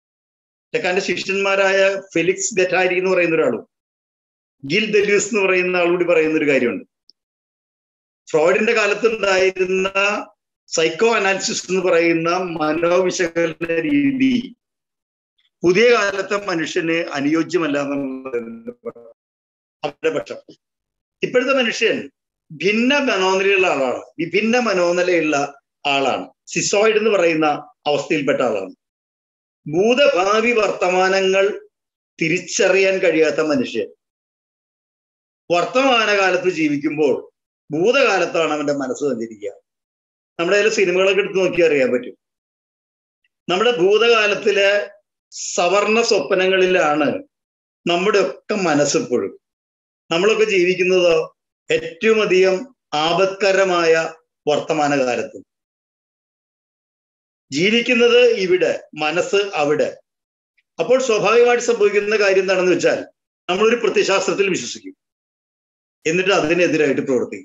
ലെക്കാന്റെ ശിഷ്യന്മാരായ ഫെലിക്സ് ഗറ്റാരി എന്ന് പറയുന്ന ഒരാളും ഗിൽ ദലൂസ് എന്ന് പറയുന്ന ആളുകൂടി പറയുന്ന ഒരു കാര്യമുണ്ട് ഫ്രോയിഡിന്റെ കാലത്തുണ്ടായിരുന്ന സൈക്കോ അനാലിസിസ് എന്ന് പറയുന്ന മനോവിശകലന രീതി പുതിയ കാലത്തെ മനുഷ്യന് അനുയോജ്യമല്ല എന്നുള്ളത് അവരുടെ പക്ഷം ഇപ്പോഴത്തെ മനുഷ്യൻ ഭിന്ന മനോനിലയുള്ള ആളാണ് വിഭിന്ന മനോനിലയുള്ള ആളാണ് സിസോയിഡ് എന്ന് പറയുന്ന അവസ്ഥയിൽപ്പെട്ട ആളാണ് ഭൂതഭാവി വർത്തമാനങ്ങൾ തിരിച്ചറിയാൻ കഴിയാത്ത മനുഷ്യൻ വർത്തമാനകാലത്ത് ജീവിക്കുമ്പോൾ ഭൂതകാലത്താണ് അവന്റെ മനസ്സ് സഞ്ചരിക്കുക നമ്മുടെ ചില സിനിമകളൊക്കെ എടുത്ത് നോക്കി അറിയാൻ പറ്റും നമ്മുടെ ഭൂതകാലത്തിലെ സവർണ സ്വപ്നങ്ങളിലാണ് നമ്മുടെ ഒക്കെ മനസ്സിപ്പോഴും നമ്മളൊക്കെ ജീവിക്കുന്നത് ഏറ്റവും അധികം ആപത്കരമായ വർത്തമാനകാലത്തും ജീവിക്കുന്നത് ഇവിടെ മനസ്സ് അവിടെ അപ്പോൾ സ്വാഭാവികമായിട്ട് സംഭവിക്കുന്ന കാര്യം എന്താണെന്ന് വെച്ചാൽ നമ്മളൊരു പ്രത്യശാസ്ത്രത്തിൽ വിശ്വസിക്കും എന്നിട്ട് അതിനെതിരായിട്ട് പ്രവർത്തിക്കും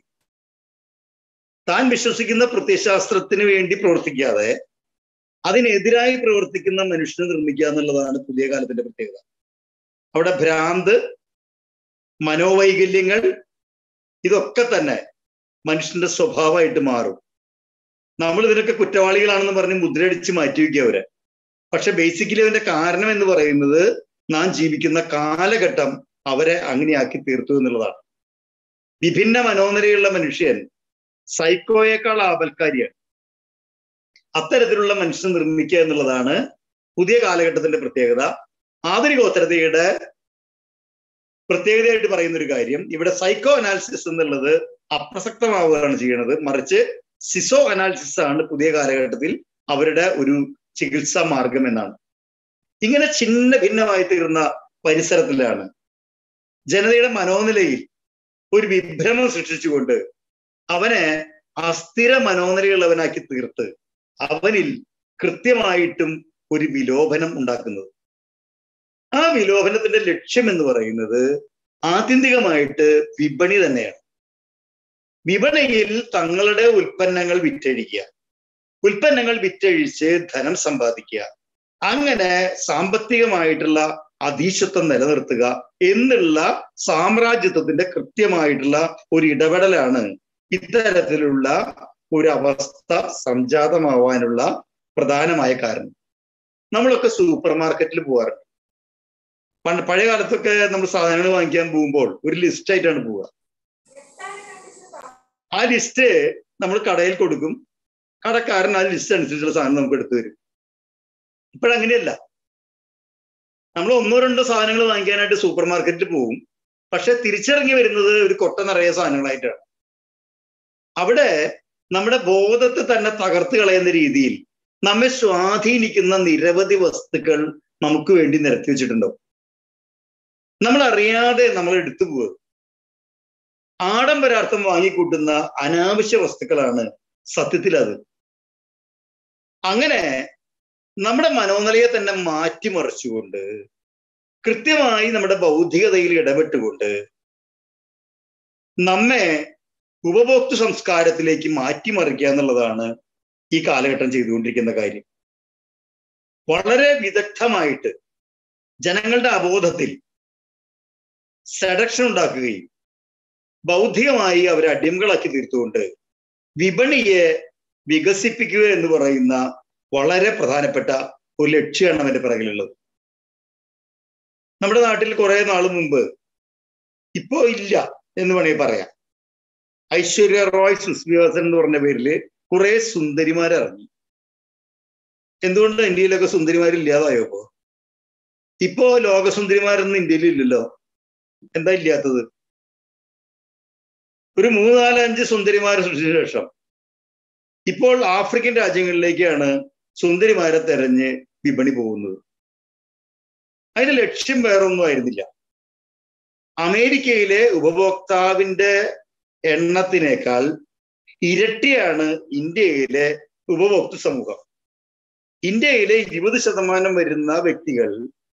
താൻ വിശ്വസിക്കുന്ന പ്രത്യശാസ്ത്രത്തിന് വേണ്ടി പ്രവർത്തിക്കാതെ അതിനെതിരായി പ്രവർത്തിക്കുന്ന മനുഷ്യനെ നിർമ്മിക്കുക എന്നുള്ളതാണ് പുതിയ കാലത്തിന്റെ പ്രത്യേകത അവിടെ ഭ്രാന്ത് മനോവൈകല്യങ്ങൾ ഇതൊക്കെ തന്നെ മനുഷ്യന്റെ സ്വഭാവമായിട്ട് മാറും നമ്മൾ ഇതിനൊക്കെ കുറ്റവാളികളാണെന്ന് പറഞ്ഞ് മുദ്രയടിച്ച് മാറ്റിവെക്കുക അവരെ പക്ഷെ ബേസിക്കലി അതിന്റെ കാരണം എന്ന് പറയുന്നത് നാം ജീവിക്കുന്ന കാലഘട്ടം അവരെ അങ്ങനെയാക്കി തീർത്തു എന്നുള്ളതാണ് വിഭിന്ന മനോനിലയുള്ള മനുഷ്യൻ സൈക്കോയേക്കാൾ ആപൽക്കാരിയാണ് അത്തരത്തിലുള്ള മനുഷ്യൻ നിർമ്മിക്കുക എന്നുള്ളതാണ് പുതിയ കാലഘട്ടത്തിന്റെ പ്രത്യേകത ആധുനികോത്തരതയുടെ പ്രത്യേകതയായിട്ട് പറയുന്ന ഒരു കാര്യം ഇവിടെ സൈക്കോ അനാലിസിസ് എന്നുള്ളത് അപ്രസക്തമാവുകയാണ് ചെയ്യുന്നത് മറിച്ച് സിസോ അനാലിസിസ് ആണ് പുതിയ കാലഘട്ടത്തിൽ അവരുടെ ഒരു ചികിത്സാ മാർഗം എന്നാണ് ഇങ്ങനെ ചിന്ന ഭിന്നമായി തീർന്ന പരിസരത്തിലാണ് ജനതയുടെ മനോനിലയിൽ ഒരു വിഭ്രമം സൃഷ്ടിച്ചുകൊണ്ട് അവനെ അസ്ഥിര മനോനിലയുള്ളവനാക്കി തീർത്ത് അവനിൽ കൃത്യമായിട്ടും ഒരു വിലോപനം ഉണ്ടാക്കുന്നത് ആ വിലോപനത്തിന്റെ ലക്ഷ്യം എന്ന് പറയുന്നത് ആത്യന്തികമായിട്ട് വിപണി തന്നെയാണ് വിപണിയിൽ തങ്ങളുടെ ഉൽപ്പന്നങ്ങൾ വിറ്റഴിക്കുക ഉൽപ്പന്നങ്ങൾ വിറ്റഴിച്ച് ധനം സമ്പാദിക്കുക അങ്ങനെ സാമ്പത്തികമായിട്ടുള്ള അധീശത്വം നിലനിർത്തുക എന്നുള്ള സാമ്രാജ്യത്വത്തിന്റെ കൃത്യമായിട്ടുള്ള ഒരു ഇടപെടലാണ് ഇത്തരത്തിലുള്ള ഒരു അവസ്ഥ സംജാതമാവാനുള്ള പ്രധാനമായ കാരണം നമ്മളൊക്കെ സൂപ്പർ മാർക്കറ്റിൽ പോകാറുണ്ട് പണ്ട് പഴയ കാലത്തൊക്കെ നമ്മൾ സാധനങ്ങൾ വാങ്ങിക്കാൻ പോകുമ്പോൾ ഒരു ലിസ്റ്റ് ആയിട്ടാണ് പോവുക ആ ലിസ്റ്റ് നമ്മൾ കടയിൽ കൊടുക്കും കടക്കാരൻ ആ ലിസ്റ്റ് അനുസരിച്ചുള്ള സാധനം നമുക്ക് എടുത്തു തരും ഇപ്പോഴങ്ങനെയല്ല നമ്മൾ ഒന്നോ രണ്ടോ സാധനങ്ങൾ വാങ്ങിക്കാനായിട്ട് സൂപ്പർ മാർക്കറ്റിൽ പോകും പക്ഷെ തിരിച്ചിറങ്ങി വരുന്നത് ഒരു കൊട്ട നിറയെ സാധനങ്ങളായിട്ടാണ് അവിടെ നമ്മുടെ ബോധത്തെ തന്നെ തകർത്ത് കളയുന്ന രീതിയിൽ നമ്മെ സ്വാധീനിക്കുന്ന നിരവധി വസ്തുക്കൾ നമുക്ക് വേണ്ടി നിരത്തി വെച്ചിട്ടുണ്ടാവും നമ്മൾ അറിയാതെ നമ്മൾ എടുത്തു പോവുക ആഡംബരാർത്ഥം വാങ്ങിക്കൂട്ടുന്ന അനാവശ്യ വസ്തുക്കളാണ് സത്യത്തിൽ അത് അങ്ങനെ നമ്മുടെ മനോനിലയെ തന്നെ മാറ്റിമറിച്ചുകൊണ്ട് കൃത്യമായി നമ്മുടെ ബൗദ്ധികതയിൽ ഇടപെട്ടുകൊണ്ട് നമ്മെ ഉപഭോക്തൃ സംസ്കാരത്തിലേക്ക് മാറ്റിമറിക്കുക എന്നുള്ളതാണ് ഈ കാലഘട്ടം ചെയ്തുകൊണ്ടിരിക്കുന്ന കാര്യം വളരെ വിദഗ്ധമായിട്ട് ജനങ്ങളുടെ അബോധത്തിൽ സെഡക്ഷൻ ഉണ്ടാക്കുകയും ബൗദ്ധികമായി അവരെ അടിമകളാക്കി തീർത്തുകൊണ്ട് വിപണിയെ വികസിപ്പിക്കുക എന്ന് പറയുന്ന വളരെ പ്രധാനപ്പെട്ട ഒരു ലക്ഷ്യമാണ് അവന്റെ പിറകിലുള്ളത് നമ്മുടെ നാട്ടിൽ കുറെ നാൾ മുമ്പ് ഇപ്പോ ഇല്ല എന്ന് വേണമെങ്കിൽ പറയാം ഐശ്വര്യ റോയ് സുസ്മിവാസൻ എന്ന് പറഞ്ഞ പേരില് കുറെ സുന്ദരിമാരിറങ്ങി എന്തുകൊണ്ട് ഇന്ത്യയിലൊക്കെ സുന്ദരിമാരില്ലാതായോ ഇപ്പോ ഇപ്പോ ലോകസുന്ദരിമാരൊന്നും ഇന്ത്യയിൽ ഇല്ലല്ലോ എന്താ ഇല്ലാത്തത് ഒരു മൂന്ന് നാലഞ്ച് സുന്ദരിമാരെ സൃഷ്ടിച്ച ശേഷം ഇപ്പോൾ ആഫ്രിക്കൻ രാജ്യങ്ങളിലേക്കാണ് സുന്ദരിമാരെ തെരഞ്ഞ് വിപണി പോകുന്നത് അതിന്റെ ലക്ഷ്യം വേറൊന്നും ആയിരുന്നില്ല അമേരിക്കയിലെ ഉപഭോക്താവിന്റെ എണ്ണത്തിനേക്കാൾ ഇരട്ടിയാണ് ഇന്ത്യയിലെ ഉപഭോക്തൃ സമൂഹം ഇന്ത്യയിലെ ഇരുപത് ശതമാനം വരുന്ന വ്യക്തികൾ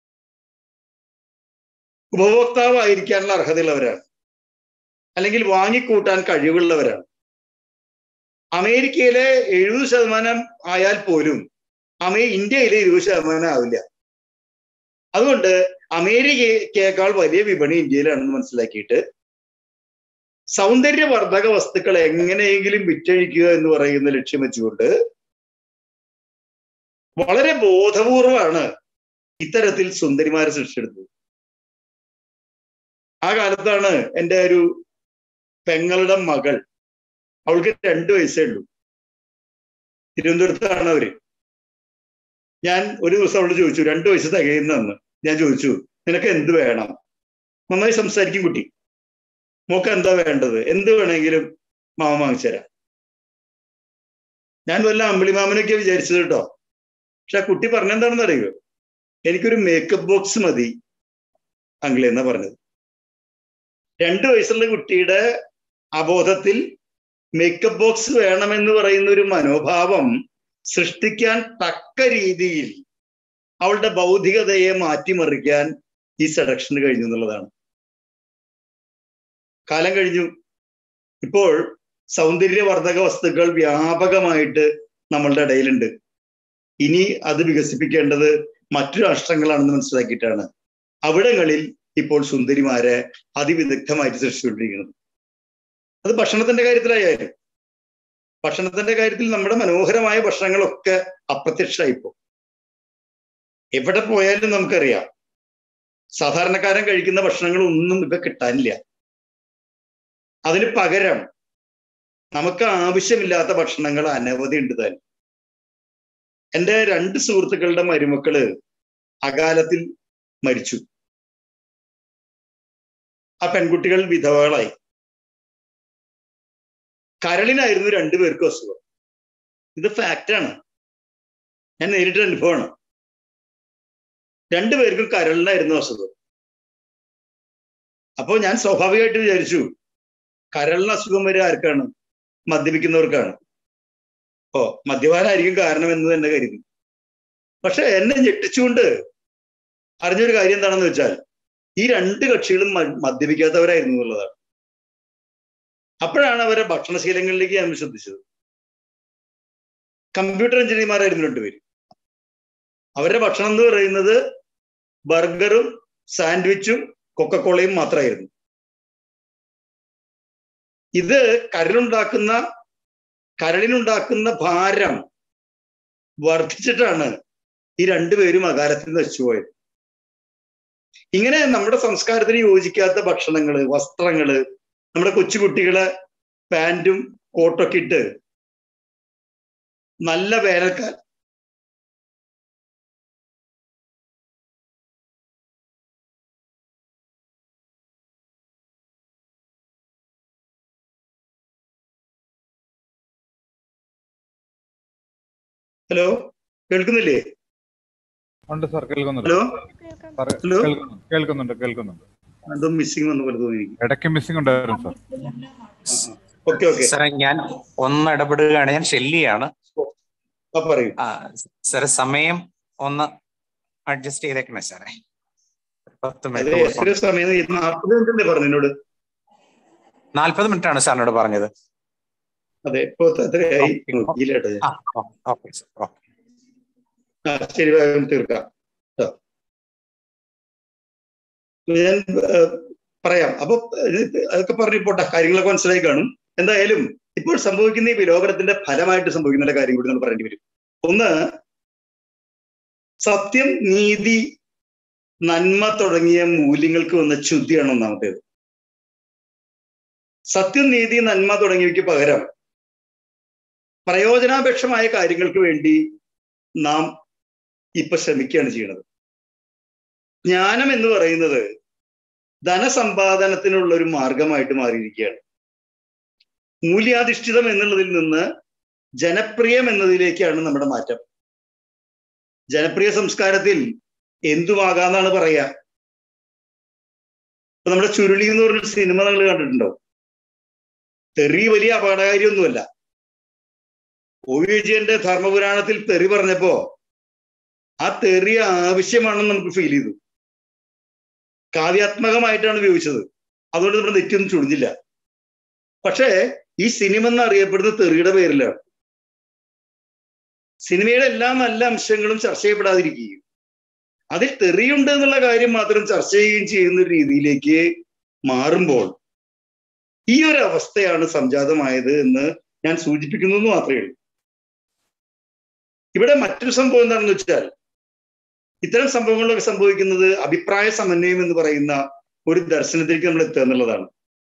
ഉപഭോക്താവായിരിക്കാനുള്ള അർഹതയുള്ളവരാണ് അല്ലെങ്കിൽ വാങ്ങിക്കൂട്ടാൻ കഴിവുള്ളവരാണ് അമേരിക്കയിലെ എഴുപത് ശതമാനം ആയാൽ പോലും അമേ ഇന്ത്യയിലെ ഇരുപത് ശതമാനം ആവില്ല അതുകൊണ്ട് അമേരിക്കയേക്കാൾ വലിയ വിപണി ഇന്ത്യയിലാണെന്ന് മനസ്സിലാക്കിയിട്ട് സൗന്ദര്യവർദ്ധക വസ്തുക്കൾ എങ്ങനെയെങ്കിലും വിറ്റഴിക്കുക എന്ന് പറയുന്ന ലക്ഷ്യം വെച്ചുകൊണ്ട് വളരെ ബോധപൂർവമാണ് ഇത്തരത്തിൽ സുന്ദരിമാരെ സൃഷ്ടിച്ചെടുത്തത് ആ കാലത്താണ് എൻ്റെ ഒരു പെങ്ങളുടെ മകൾ അവൾക്ക് രണ്ട് വയസ്സേ ഉള്ളൂ തിരുവനന്തപുരത്താണ് അവര് ഞാൻ ഒരു ദിവസം അവളോട് ചോദിച്ചു രണ്ടു വയസ്സ് തികയുന്നെന്ന് ഞാൻ ചോദിച്ചു നിനക്ക് എന്ത് വേണം നന്നായി സംസാരിക്കും കുട്ടി മോക്ക് എന്താ വേണ്ടത് എന്ത് വേണമെങ്കിലും മാമ വാങ്ങിച്ചുതരാം ഞാൻ വല്ല അമ്പിളിമാമനൊക്കെ വിചാരിച്ചത് കേട്ടോ പക്ഷെ ആ കുട്ടി പറഞ്ഞെന്താണെന്ന് അറിയുമോ എനിക്കൊരു മേക്കപ്പ് ബോക്സ് മതി അങ്കിളി എന്നാ പറഞ്ഞത് രണ്ടു വയസ്സുള്ള കുട്ടിയുടെ അബോധത്തിൽ മേക്കപ്പ് ബോക്സ് വേണമെന്ന് പറയുന്ന ഒരു മനോഭാവം സൃഷ്ടിക്കാൻ തക്ക രീതിയിൽ അവളുടെ ബൗദ്ധികതയെ മാറ്റിമറിക്കാൻ ഈ സെഡക്ഷന് കഴിഞ്ഞു എന്നുള്ളതാണ് കാലം കഴിഞ്ഞു ഇപ്പോൾ സൗന്ദര്യവർദ്ധക വസ്തുക്കൾ വ്യാപകമായിട്ട് നമ്മളുടെ ഇടയിലുണ്ട് ഇനി അത് വികസിപ്പിക്കേണ്ടത് മറ്റു രാഷ്ട്രങ്ങളാണെന്ന് മനസ്സിലാക്കിയിട്ടാണ് അവിടങ്ങളിൽ ഇപ്പോൾ സുന്ദരിമാരെ അതിവിദഗ്ധമായിട്ട് സൃഷ്ടിച്ചുകൊണ്ടിരിക്കുന്നത് അത് ഭക്ഷണത്തിന്റെ കാര്യത്തിലായാലും ഭക്ഷണത്തിന്റെ കാര്യത്തിൽ നമ്മുടെ മനോഹരമായ ഭക്ഷണങ്ങളൊക്കെ അപ്രത്യക്ഷമായിപ്പോ എവിടെ പോയാലും നമുക്കറിയാം സാധാരണക്കാരൻ കഴിക്കുന്ന ഭക്ഷണങ്ങളൊന്നും ഇപ്പൊ കിട്ടാനില്ല അതിന് പകരം നമുക്ക് ആവശ്യമില്ലാത്ത ഭക്ഷണങ്ങൾ അനവധി ഉണ്ട് താൻ എൻ്റെ രണ്ട് സുഹൃത്തുക്കളുടെ മരുമക്കള് അകാലത്തിൽ മരിച്ചു ആ പെൺകുട്ടികൾ വിധവകളായി കരളിനായിരുന്നു രണ്ടുപേർക്കും അസുഖം ഇത് ഫാക്റ്റാണ് ഞാൻ നേരിട്ട അനുഭവമാണ് രണ്ടുപേർക്കും കരളിനായിരുന്നു അസുഖം അപ്പോൾ ഞാൻ സ്വാഭാവികമായിട്ട് വിചാരിച്ചു കരളിന് അസുഖം വരെ ആർക്കാണ് മദ്യപിക്കുന്നവർക്കാണ് ഓ മദ്യപാനായിരിക്കും കാരണം എന്ന് തന്നെ കരുതി പക്ഷെ എന്നെ ഞെട്ടിച്ചുകൊണ്ട് അറിഞ്ഞൊരു കാര്യം എന്താണെന്ന് വെച്ചാൽ ഈ രണ്ട് കക്ഷികളും മദ്യപിക്കാത്തവരായിരുന്നു എന്നുള്ളതാണ് അപ്പോഴാണ് അവരെ ഭക്ഷണശീലങ്ങളിലേക്ക് ഞാൻ ശ്രദ്ധിച്ചത് കമ്പ്യൂട്ടർ എഞ്ചിനീയർമാരായിരുന്നു രണ്ടുപേര് അവരുടെ ഭക്ഷണം എന്ന് പറയുന്നത് ബർഗറും സാൻഡ്വിച്ചും കൊക്കക്കോളയും മാത്രമായിരുന്നു ഇത് കരളുണ്ടാക്കുന്ന കരളിനുണ്ടാക്കുന്ന ഭാരം വർദ്ധിച്ചിട്ടാണ് ഈ രണ്ടുപേരും അകാലത്തിൽ നശിച്ചുപോയത് ഇങ്ങനെ നമ്മുടെ സംസ്കാരത്തിന് യോജിക്കാത്ത ഭക്ഷണങ്ങള് വസ്ത്രങ്ങള് നമ്മുടെ കൊച്ചുകുട്ടികളെ പാൻറ്റും കോട്ടൊക്കെ ഇട്ട് നല്ല വേനൽക്കാലം ഹലോ കേൾക്കുന്നില്ലേ ഉണ്ട് സാർ കേൾക്കുന്നുണ്ട് ഹലോ സാർ ഹലോ കേൾക്കുന്നുണ്ട് കേൾക്കുന്നുണ്ട് കേൾക്കുന്നുണ്ട് എന്തോ മിസ്സിംഗ് വന്ന പോലെ തോന്നി എനിക്ക് ഇടയ്ക്ക് മിസ്സിംഗ് ഉണ്ടായിരുന്നു സാർ ഓക്കെ ഓക്കെ സാറേ ഞാൻ ഒന്ന് ഇടപെടുകയാണ് ഞാൻ ഷെല്ലിയാണ് ആ പറയൂ ആ സാറേ സമയം ഒന്ന് അഡ്ജസ്റ്റ് ചെയ്തേക്കണേ സാറേ പത്ത് അത് മിനിറ്റ് എത്ര സമയം നാൽപ്പത് മിനിറ്റ് അല്ലേ പറഞ്ഞു എന്നോട് നാൽപ്പത് മിനിറ്റ് ആണ് സാറിനോട് പറഞ്ഞത് അതെ ഇപ്പൊ എത്രയായി ഓക്കേ. നോക്കിയില്ലേട്ടോ ഞാൻ. ആ ഓക്കെ സാർ ഓക്കെ ആ ശരി വേഗം തീർക്കാം ട്ടോ. ഞാൻ ഏ, പറയാം അപ്പൊ ഇത് അതൊക്കെ പറഞ്ഞു പോട്ടെ കാര്യങ്ങളൊക്കെ മനസ്സിലായി കാണും എന്തായാലും ഇപ്പോൾ സംഭവിക്കുന്ന ഈ വിലോപനത്തിന്റെ ഫലമായിട്ട് സംഭവിക്കുന്ന കാര്യം കൂടി നമ്മൾ പറയേണ്ടി വരും ഒന്ന് സത്യം നീതി നന്മ തുടങ്ങിയ മൂല്യങ്ങൾക്ക് വന്ന ചുതിയാണ് ഒന്നാമത്തേത് സത്യം നീതി നന്മ തുടങ്ങിയവയ്ക്ക് പകരം പ്രയോജനാപേക്ഷമായ കാര്യങ്ങൾക്ക് വേണ്ടി നാം ഇപ്പൊ ശ്രമിക്കുകയാണ് ചെയ്യുന്നത് ജ്ഞാനം എന്ന് പറയുന്നത് ധനസമ്പാദനത്തിനുള്ള ഒരു മാർഗമായിട്ട് മാറിയിരിക്കുകയാണ് മൂല്യാധിഷ്ഠിതം എന്നുള്ളതിൽ നിന്ന് ജനപ്രിയം എന്നതിലേക്കാണ് നമ്മുടെ മാറ്റം ജനപ്രിയ സംസ്കാരത്തിൽ എന്തുമാകാന്നാണ് പറയുക ഇപ്പൊ നമ്മുടെ ചുരുളി എന്ന് പറഞ്ഞൊരു സിനിമ നിങ്ങൾ കണ്ടിട്ടുണ്ടോ തെറി വലിയ അപകടകാരിയൊന്നുമല്ല ഒ വി വിജയന്റെ ധർമ്മപുരാണത്തിൽ തെറി പറഞ്ഞപ്പോ ആ തെറി ആവശ്യമാണെന്ന് നമുക്ക് ഫീൽ ചെയ്തു കാവ്യാത്മകമായിട്ടാണ് ഉപയോഗിച്ചത് അതുകൊണ്ട് നമ്മുടെ നെറ്റൊന്നും ചുളിഞ്ഞില്ല പക്ഷേ ഈ സിനിമ എന്നറിയപ്പെടുന്ന തെറിയുടെ പേരിലാണ് സിനിമയുടെ എല്ലാ നല്ല അംശങ്ങളും ചർച്ച ചെയ്യപ്പെടാതിരിക്കുകയും അതിൽ തെറിയുണ്ട് എന്നുള്ള കാര്യം മാത്രം ചർച്ച ചെയ്യുകയും ചെയ്യുന്ന ഒരു രീതിയിലേക്ക് മാറുമ്പോൾ ഈ ഒരു അവസ്ഥയാണ് സംജാതമായത് എന്ന് ഞാൻ സൂചിപ്പിക്കുന്നു എന്ന് മാത്രമേ ഉള്ളൂ ഇവിടെ മറ്റൊരു സംഭവം എന്താണെന്ന് വെച്ചാൽ ഇത്തരം സംഭവങ്ങളൊക്കെ സംഭവിക്കുന്നത് അഭിപ്രായ സമന്വയം എന്ന് പറയുന്ന ഒരു ദർശനത്തിലേക്ക് നമ്മൾ എത്തുക എന്നുള്ളതാണ്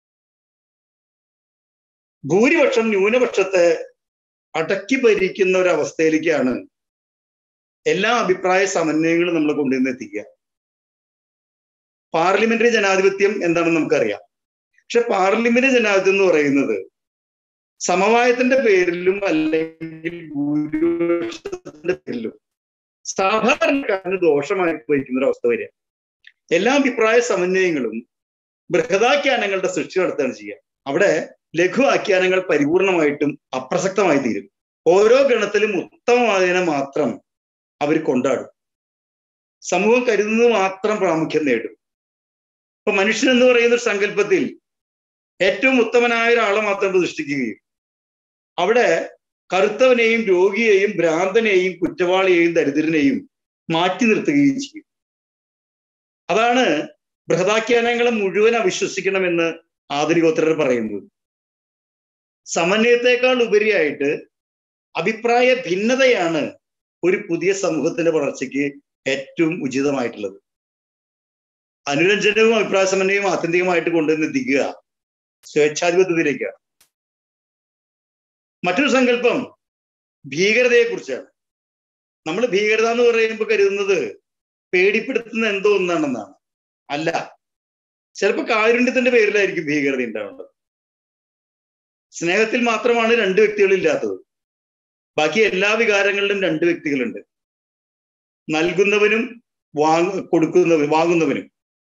ഭൂരിപക്ഷം ന്യൂനപക്ഷത്തെ അടക്കി ഭരിക്കുന്ന ഒരു അവസ്ഥയിലേക്കാണ് എല്ലാ അഭിപ്രായ സമന്വയങ്ങളും നമ്മൾ കൊണ്ടുവന്ന് എത്തിക്കുക പാർലമെന്ററി ജനാധിപത്യം എന്താണെന്ന് നമുക്കറിയാം പക്ഷെ പാർലമെന്റ് ജനാധിപത്യം എന്ന് പറയുന്നത് സമവായത്തിന്റെ പേരിലും അല്ലെങ്കിൽ ഭൂരിപക്ഷത്തിന്റെ പേരിലും സാധാരണക്കാരന് ദോഷമായിട്ട് വഹിക്കുന്ന ഒരു അവസ്ഥ വരിക എല്ലാ അഭിപ്രായ സമന്വയങ്ങളും ബൃഹദാഖ്യാനങ്ങളുടെ സൃഷ്ടി നടത്തുകയാണ് ചെയ്യുക അവിടെ ലഘു ആഖ്യാനങ്ങൾ പരിപൂർണമായിട്ടും അപ്രസക്തമായി തീരും ഓരോ ഗണത്തിലും ഉത്തമമായതിനെ മാത്രം അവർ കൊണ്ടാടും സമൂഹം കരുതുന്നത് മാത്രം പ്രാമുഖ്യം നേടും ഇപ്പൊ മനുഷ്യൻ എന്ന് പറയുന്ന ഒരു സങ്കല്പത്തിൽ ഏറ്റവും ഉത്തമനായ ഒരാളെ മാത്രം പ്രതിഷ്ഠിക്കുകയും അവിടെ കറുത്തവനെയും രോഗിയെയും ഭ്രാന്തനെയും കുറ്റവാളിയെയും ദരിദ്രനെയും മാറ്റി നിർത്തുകയും ചെയ്യും അതാണ് ബൃഹദാഖ്യാനങ്ങളെ മുഴുവൻ അവിശ്വസിക്കണമെന്ന് ആധുനികോത്തരർ പറയുന്നത് സമന്വയത്തെക്കാൾ ഉപരിയായിട്ട് അഭിപ്രായ ഭിന്നതയാണ് ഒരു പുതിയ സമൂഹത്തിന്റെ വളർച്ചയ്ക്ക് ഏറ്റവും ഉചിതമായിട്ടുള്ളത് അനുരഞ്ജനവും അഭിപ്രായ സമന്വയവും ആത്യന്തികമായിട്ട് കൊണ്ടുവന്ന് എത്തിക്കുക സ്വേച്ഛാധിപത്യത്തിലേക്കാണ് മറ്റൊരു സങ്കല്പം ഭീകരതയെ കുറിച്ചാണ് നമ്മൾ ഭീകരത എന്ന് പറയുമ്പോൾ കരുതുന്നത് പേടിപ്പെടുത്തുന്ന എന്തോ ഒന്നാണെന്നാണ് അല്ല ചിലപ്പോൾ കാരുണ്യത്തിന്റെ പേരിലായിരിക്കും ഭീകരത ഉണ്ടാവേണ്ടത് സ്നേഹത്തിൽ മാത്രമാണ് രണ്ട് വ്യക്തികളില്ലാത്തത് ബാക്കി എല്ലാ വികാരങ്ങളിലും രണ്ട് വ്യക്തികളുണ്ട് നൽകുന്നവനും വാങ്ങ കൊടുക്കുന്നവനും വാങ്ങുന്നവനും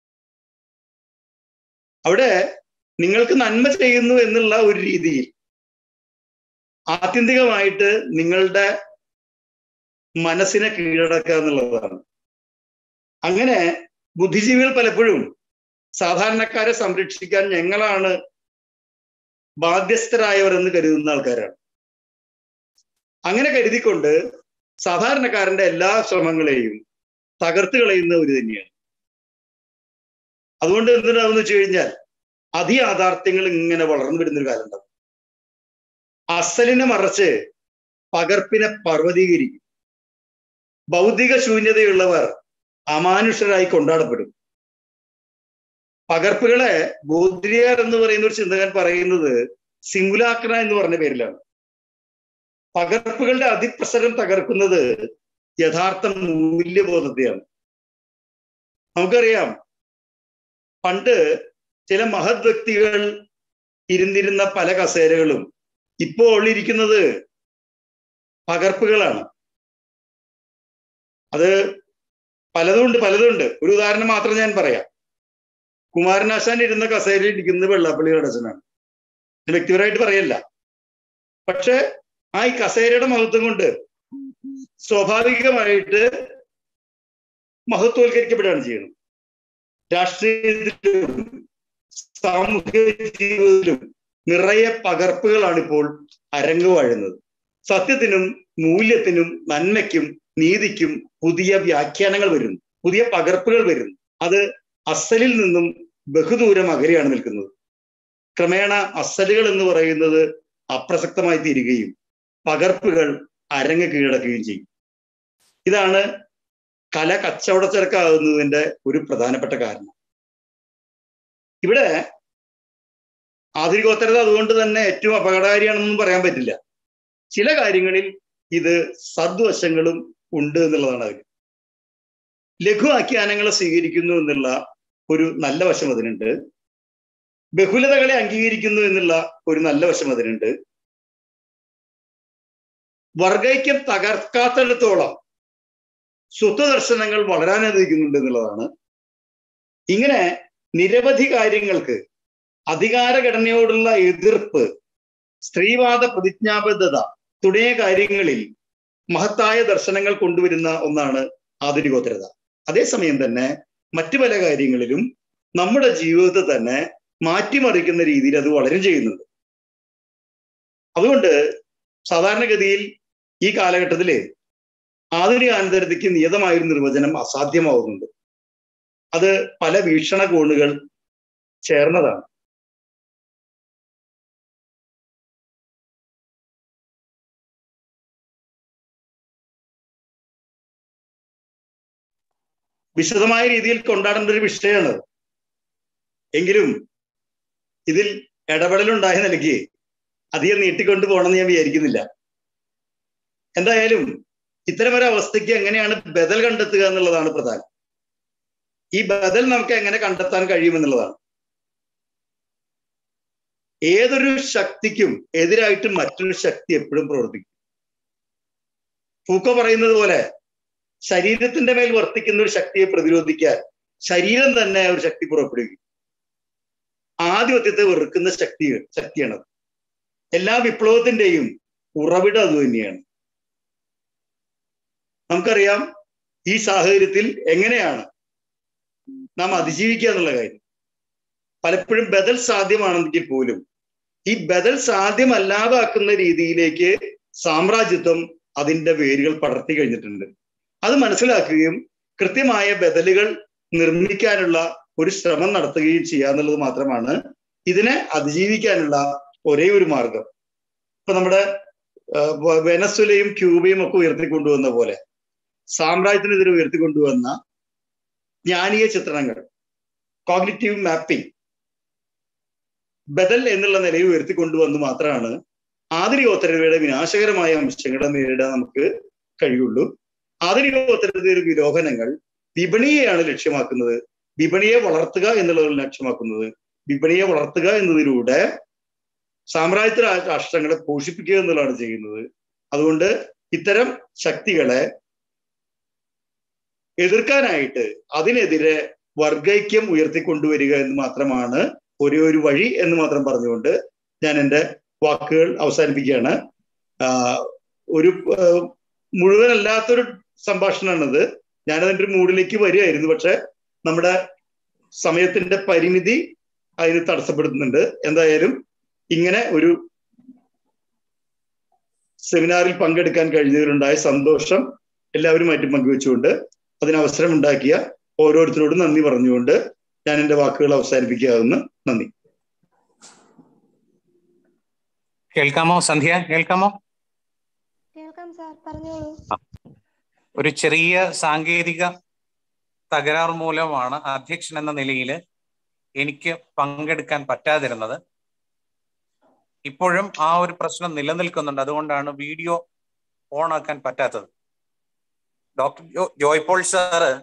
അവിടെ നിങ്ങൾക്ക് നന്മ ചെയ്യുന്നു എന്നുള്ള ഒരു രീതിയിൽ ആത്യന്തികമായിട്ട് നിങ്ങളുടെ മനസ്സിനെ കീഴടക്കുക എന്നുള്ളതാണ് അങ്ങനെ ബുദ്ധിജീവികൾ പലപ്പോഴും സാധാരണക്കാരെ സംരക്ഷിക്കാൻ ഞങ്ങളാണ് ബാധ്യസ്ഥരായവർ എന്ന് കരുതുന്ന ആൾക്കാരാണ് അങ്ങനെ കരുതിക്കൊണ്ട് സാധാരണക്കാരന്റെ എല്ലാ ശ്രമങ്ങളെയും തകർത്ത് കളയുന്നവർ തന്നെയാണ് അതുകൊണ്ട് എന്തിനാണെന്ന് വെച്ച് കഴിഞ്ഞാൽ അതിയാഥാർത്ഥ്യങ്ങൾ ഇങ്ങനെ വളർന്നു വരുന്നൊരു കാലം ഉണ്ടാവും അസലിനെ മറച്ച് പകർപ്പിനെ പർവ്വതീകരിക്കും ഭൗതിക ശൂന്യതയുള്ളവർ അമാനുഷരായി കൊണ്ടാടപ്പെടും പകർപ്പുകളെ ബോധ്രിയാർ എന്ന് പറയുന്ന ഒരു ചിന്തകൻ പറയുന്നത് സിമുലാക്ര എന്ന് പറഞ്ഞ പേരിലാണ് പകർപ്പുകളുടെ അതിപ്രസരം തകർക്കുന്നത് യഥാർത്ഥ മൂല്യബോധത്തെയാണ് നമുക്കറിയാം പണ്ട് ചില മഹത് വ്യക്തികൾ ഇരുന്നിരുന്ന പല കസേരകളും ഇപ്പോൾ ഇരിക്കുന്നത് പകർപ്പുകളാണ് അത് പലതുണ്ട് പലതുണ്ട് ഒരു ഉദാഹരണം മാത്രം ഞാൻ പറയാം കുമാരനാശാൻ ഇരുന്ന കസേരയിൽ ഇരിക്കുന്നത് വെള്ളാപ്പള്ളി അടച്ചനാണ് വ്യക്തിപരമായിട്ട് പറയല്ല പക്ഷെ ആ ഈ കസേരയുടെ മഹത്വം കൊണ്ട് സ്വാഭാവികമായിട്ട് മഹത്വവൽക്കരിക്കപ്പെടുകയാണ് ചെയ്യുന്നത് രാഷ്ട്രീയത്തിലും സാമൂഹിക ജീവിതത്തിലും നിറയെ പകർപ്പുകളാണ് ഇപ്പോൾ അരങ്ങ് വാഴുന്നത് സത്യത്തിനും മൂല്യത്തിനും നന്മയ്ക്കും നീതിക്കും പുതിയ വ്യാഖ്യാനങ്ങൾ വരുന്നു പുതിയ പകർപ്പുകൾ വരുന്നു അത് അസലിൽ നിന്നും ബഹുദൂരം അകലെയാണ് നിൽക്കുന്നത് ക്രമേണ അസലുകൾ എന്ന് പറയുന്നത് അപ്രസക്തമായി തീരുകയും പകർപ്പുകൾ അരങ്ങ് കീഴടക്കുകയും ചെയ്യും ഇതാണ് കല കച്ചവടച്ചരക്കാകുന്നതിന്റെ ഒരു പ്രധാനപ്പെട്ട കാരണം ഇവിടെ ആധുനികോത്തരത അതുകൊണ്ട് തന്നെ ഏറ്റവും അപകടകാരിയാണെന്നൊന്നും പറയാൻ പറ്റില്ല ചില കാര്യങ്ങളിൽ ഇത് സദ്വശങ്ങളും ഉണ്ട് എന്നുള്ളതാണ് അതിന് ലഘു ആഖ്യാനങ്ങളെ സ്വീകരിക്കുന്നു എന്നുള്ള ഒരു നല്ല വശം അതിനുണ്ട് ബഹുലതകളെ അംഗീകരിക്കുന്നു എന്നുള്ള ഒരു നല്ല വശം അതിനുണ്ട് വർഗൈക്യം തകർക്കാത്തിടത്തോളം സ്വത്വദർശനങ്ങൾ വളരാൻ അനുവദിക്കുന്നുണ്ട് എന്നുള്ളതാണ് ഇങ്ങനെ നിരവധി കാര്യങ്ങൾക്ക് അധികാരഘടനയോടുള്ള എതിർപ്പ് സ്ത്രീവാദ പ്രതിജ്ഞാബദ്ധത തുടങ്ങിയ കാര്യങ്ങളിൽ മഹത്തായ ദർശനങ്ങൾ കൊണ്ടുവരുന്ന ഒന്നാണ് ആധുനികോത്തരത അതേസമയം തന്നെ മറ്റു പല കാര്യങ്ങളിലും നമ്മുടെ ജീവിതത്തെ തന്നെ മാറ്റിമറിക്കുന്ന രീതിയിൽ അത് വളരും ചെയ്യുന്നുണ്ട് അതുകൊണ്ട് സാധാരണഗതിയിൽ ഈ കാലഘട്ടത്തില് ആധുനിക ആനന്ദരതയ്ക്ക് നിയതമായൊരു നിർവചനം അസാധ്യമാവുന്നുണ്ട് അത് പല വീക്ഷണകോണുകൾ ചേർന്നതാണ് വിശദമായ രീതിയിൽ കൊണ്ടാടേണ്ട ഒരു വിഷയമാണ് എങ്കിലും ഇതിൽ ഇടപെടലുണ്ടായ നിലയ്ക്ക് അധികം നീട്ടിക്കൊണ്ടു പോകണമെന്ന് ഞാൻ വിചാരിക്കുന്നില്ല എന്തായാലും ഇത്തരമൊരു അവസ്ഥയ്ക്ക് എങ്ങനെയാണ് ബദൽ കണ്ടെത്തുക എന്നുള്ളതാണ് പ്രധാനം ഈ ബദൽ നമുക്ക് എങ്ങനെ കണ്ടെത്താൻ കഴിയുമെന്നുള്ളതാണ് ഏതൊരു ശക്തിക്കും എതിരായിട്ട് മറ്റൊരു ശക്തി എപ്പോഴും പ്രവർത്തിക്കും ഫൂക്കോ പറയുന്നത് പോലെ ശരീരത്തിന്റെ മേൽ വർത്തിക്കുന്ന ഒരു ശക്തിയെ പ്രതിരോധിക്കാൻ ശരീരം തന്നെ ഒരു ശക്തി പുറപ്പെടുവിക്കും ആധിപത്യത്തെ വെറുക്കുന്ന ശക്തി ശക്തിയാണത് എല്ലാ വിപ്ലവത്തിന്റെയും ഉറവിടം അത് തന്നെയാണ് നമുക്കറിയാം ഈ സാഹചര്യത്തിൽ എങ്ങനെയാണ് നാം അതിജീവിക്കുക എന്നുള്ള കാര്യം പലപ്പോഴും ബദൽ സാധ്യമാണെങ്കിൽ പോലും ഈ ബദൽ സാധ്യമല്ലാതാക്കുന്ന രീതിയിലേക്ക് സാമ്രാജ്യത്വം അതിന്റെ വേരുകൾ പടർത്തി കഴിഞ്ഞിട്ടുണ്ട് അത് മനസ്സിലാക്കുകയും കൃത്യമായ ബദലുകൾ നിർമ്മിക്കാനുള്ള ഒരു ശ്രമം നടത്തുകയും ചെയ്യുക എന്നുള്ളത് മാത്രമാണ് ഇതിനെ അതിജീവിക്കാനുള്ള ഒരേ ഒരു മാർഗം ഇപ്പൊ നമ്മുടെ വെനസ്വലയും ക്യൂബയും ഒക്കെ ഉയർത്തിക്കൊണ്ടുവന്ന പോലെ സാമ്രാജ്യത്തിനെതിരെ ഉയർത്തിക്കൊണ്ടുവന്ന ജ്ഞാനീയ ചിത്രണങ്ങൾ കോഗ്നിറ്റീവ് മാപ്പിംഗ് ബദൽ എന്നുള്ള നിലയിൽ ഉയർത്തിക്കൊണ്ടുവന്ന് മാത്രമാണ് ആധുനികോത്തരതയുടെ വിനാശകരമായ അംശങ്ങളെ നേരിടാൻ നമുക്ക് കഴിയുള്ളൂ ആധുനികോത്തരതയുടെ വിലോഹനങ്ങൾ വിപണിയെയാണ് ലക്ഷ്യമാക്കുന്നത് വിപണിയെ വളർത്തുക എന്നുള്ളതിൽ ലക്ഷ്യമാക്കുന്നത് വിപണിയെ വളർത്തുക എന്നതിലൂടെ സാമ്രാജ്യത്വ രാഷ്ട്രങ്ങളെ പോഷിപ്പിക്കുക എന്നുള്ളതാണ് ചെയ്യുന്നത് അതുകൊണ്ട് ഇത്തരം ശക്തികളെ എതിർക്കാനായിട്ട് അതിനെതിരെ വർഗൈക്യം ഉയർത്തിക്കൊണ്ടുവരിക എന്ന് മാത്രമാണ് ഒരേ ഒരു വഴി എന്ന് മാത്രം പറഞ്ഞുകൊണ്ട് ഞാൻ എൻ്റെ വാക്കുകൾ അവസാനിപ്പിക്കുകയാണ് ഒരു മുഴുവനല്ലാത്തൊരു സംഭാഷണമാണിത് ഞാനതിൻ്റെ ഒരു മൂഡിലേക്ക് വരികയായിരുന്നു പക്ഷെ നമ്മുടെ സമയത്തിന്റെ പരിമിതി അതിന് തടസ്സപ്പെടുത്തുന്നുണ്ട് എന്തായാലും ഇങ്ങനെ ഒരു സെമിനാറിൽ പങ്കെടുക്കാൻ കഴിഞ്ഞതിലുണ്ടായ സന്തോഷം എല്ലാവരുമായിട്ട് പങ്കുവെച്ചുകൊണ്ട് അതിന് അവസരം ഉണ്ടാക്കിയ ഓരോരുത്തരോടും നന്ദി പറഞ്ഞുകൊണ്ട് ഞാൻ എൻ്റെ വാക്കുകൾ അവസാനിപ്പിക്കാവുന്ന നന്ദി കേൾക്കാമോ സന്ധ്യ കേൾക്കാമോ കേൾക്കാം സാർ പറഞ്ഞോളൂ ഒരു ചെറിയ സാങ്കേതിക തകരാർ മൂലമാണ് അധ്യക്ഷൻ എന്ന നിലയിൽ എനിക്ക് പങ്കെടുക്കാൻ പറ്റാതിരുന്നത് ഇപ്പോഴും ആ ഒരു പ്രശ്നം നിലനിൽക്കുന്നുണ്ട് അതുകൊണ്ടാണ് വീഡിയോ ഓൺ ആക്കാൻ പറ്റാത്തത് ഡോക്ടർ ജോയ് പോൾ സാറ്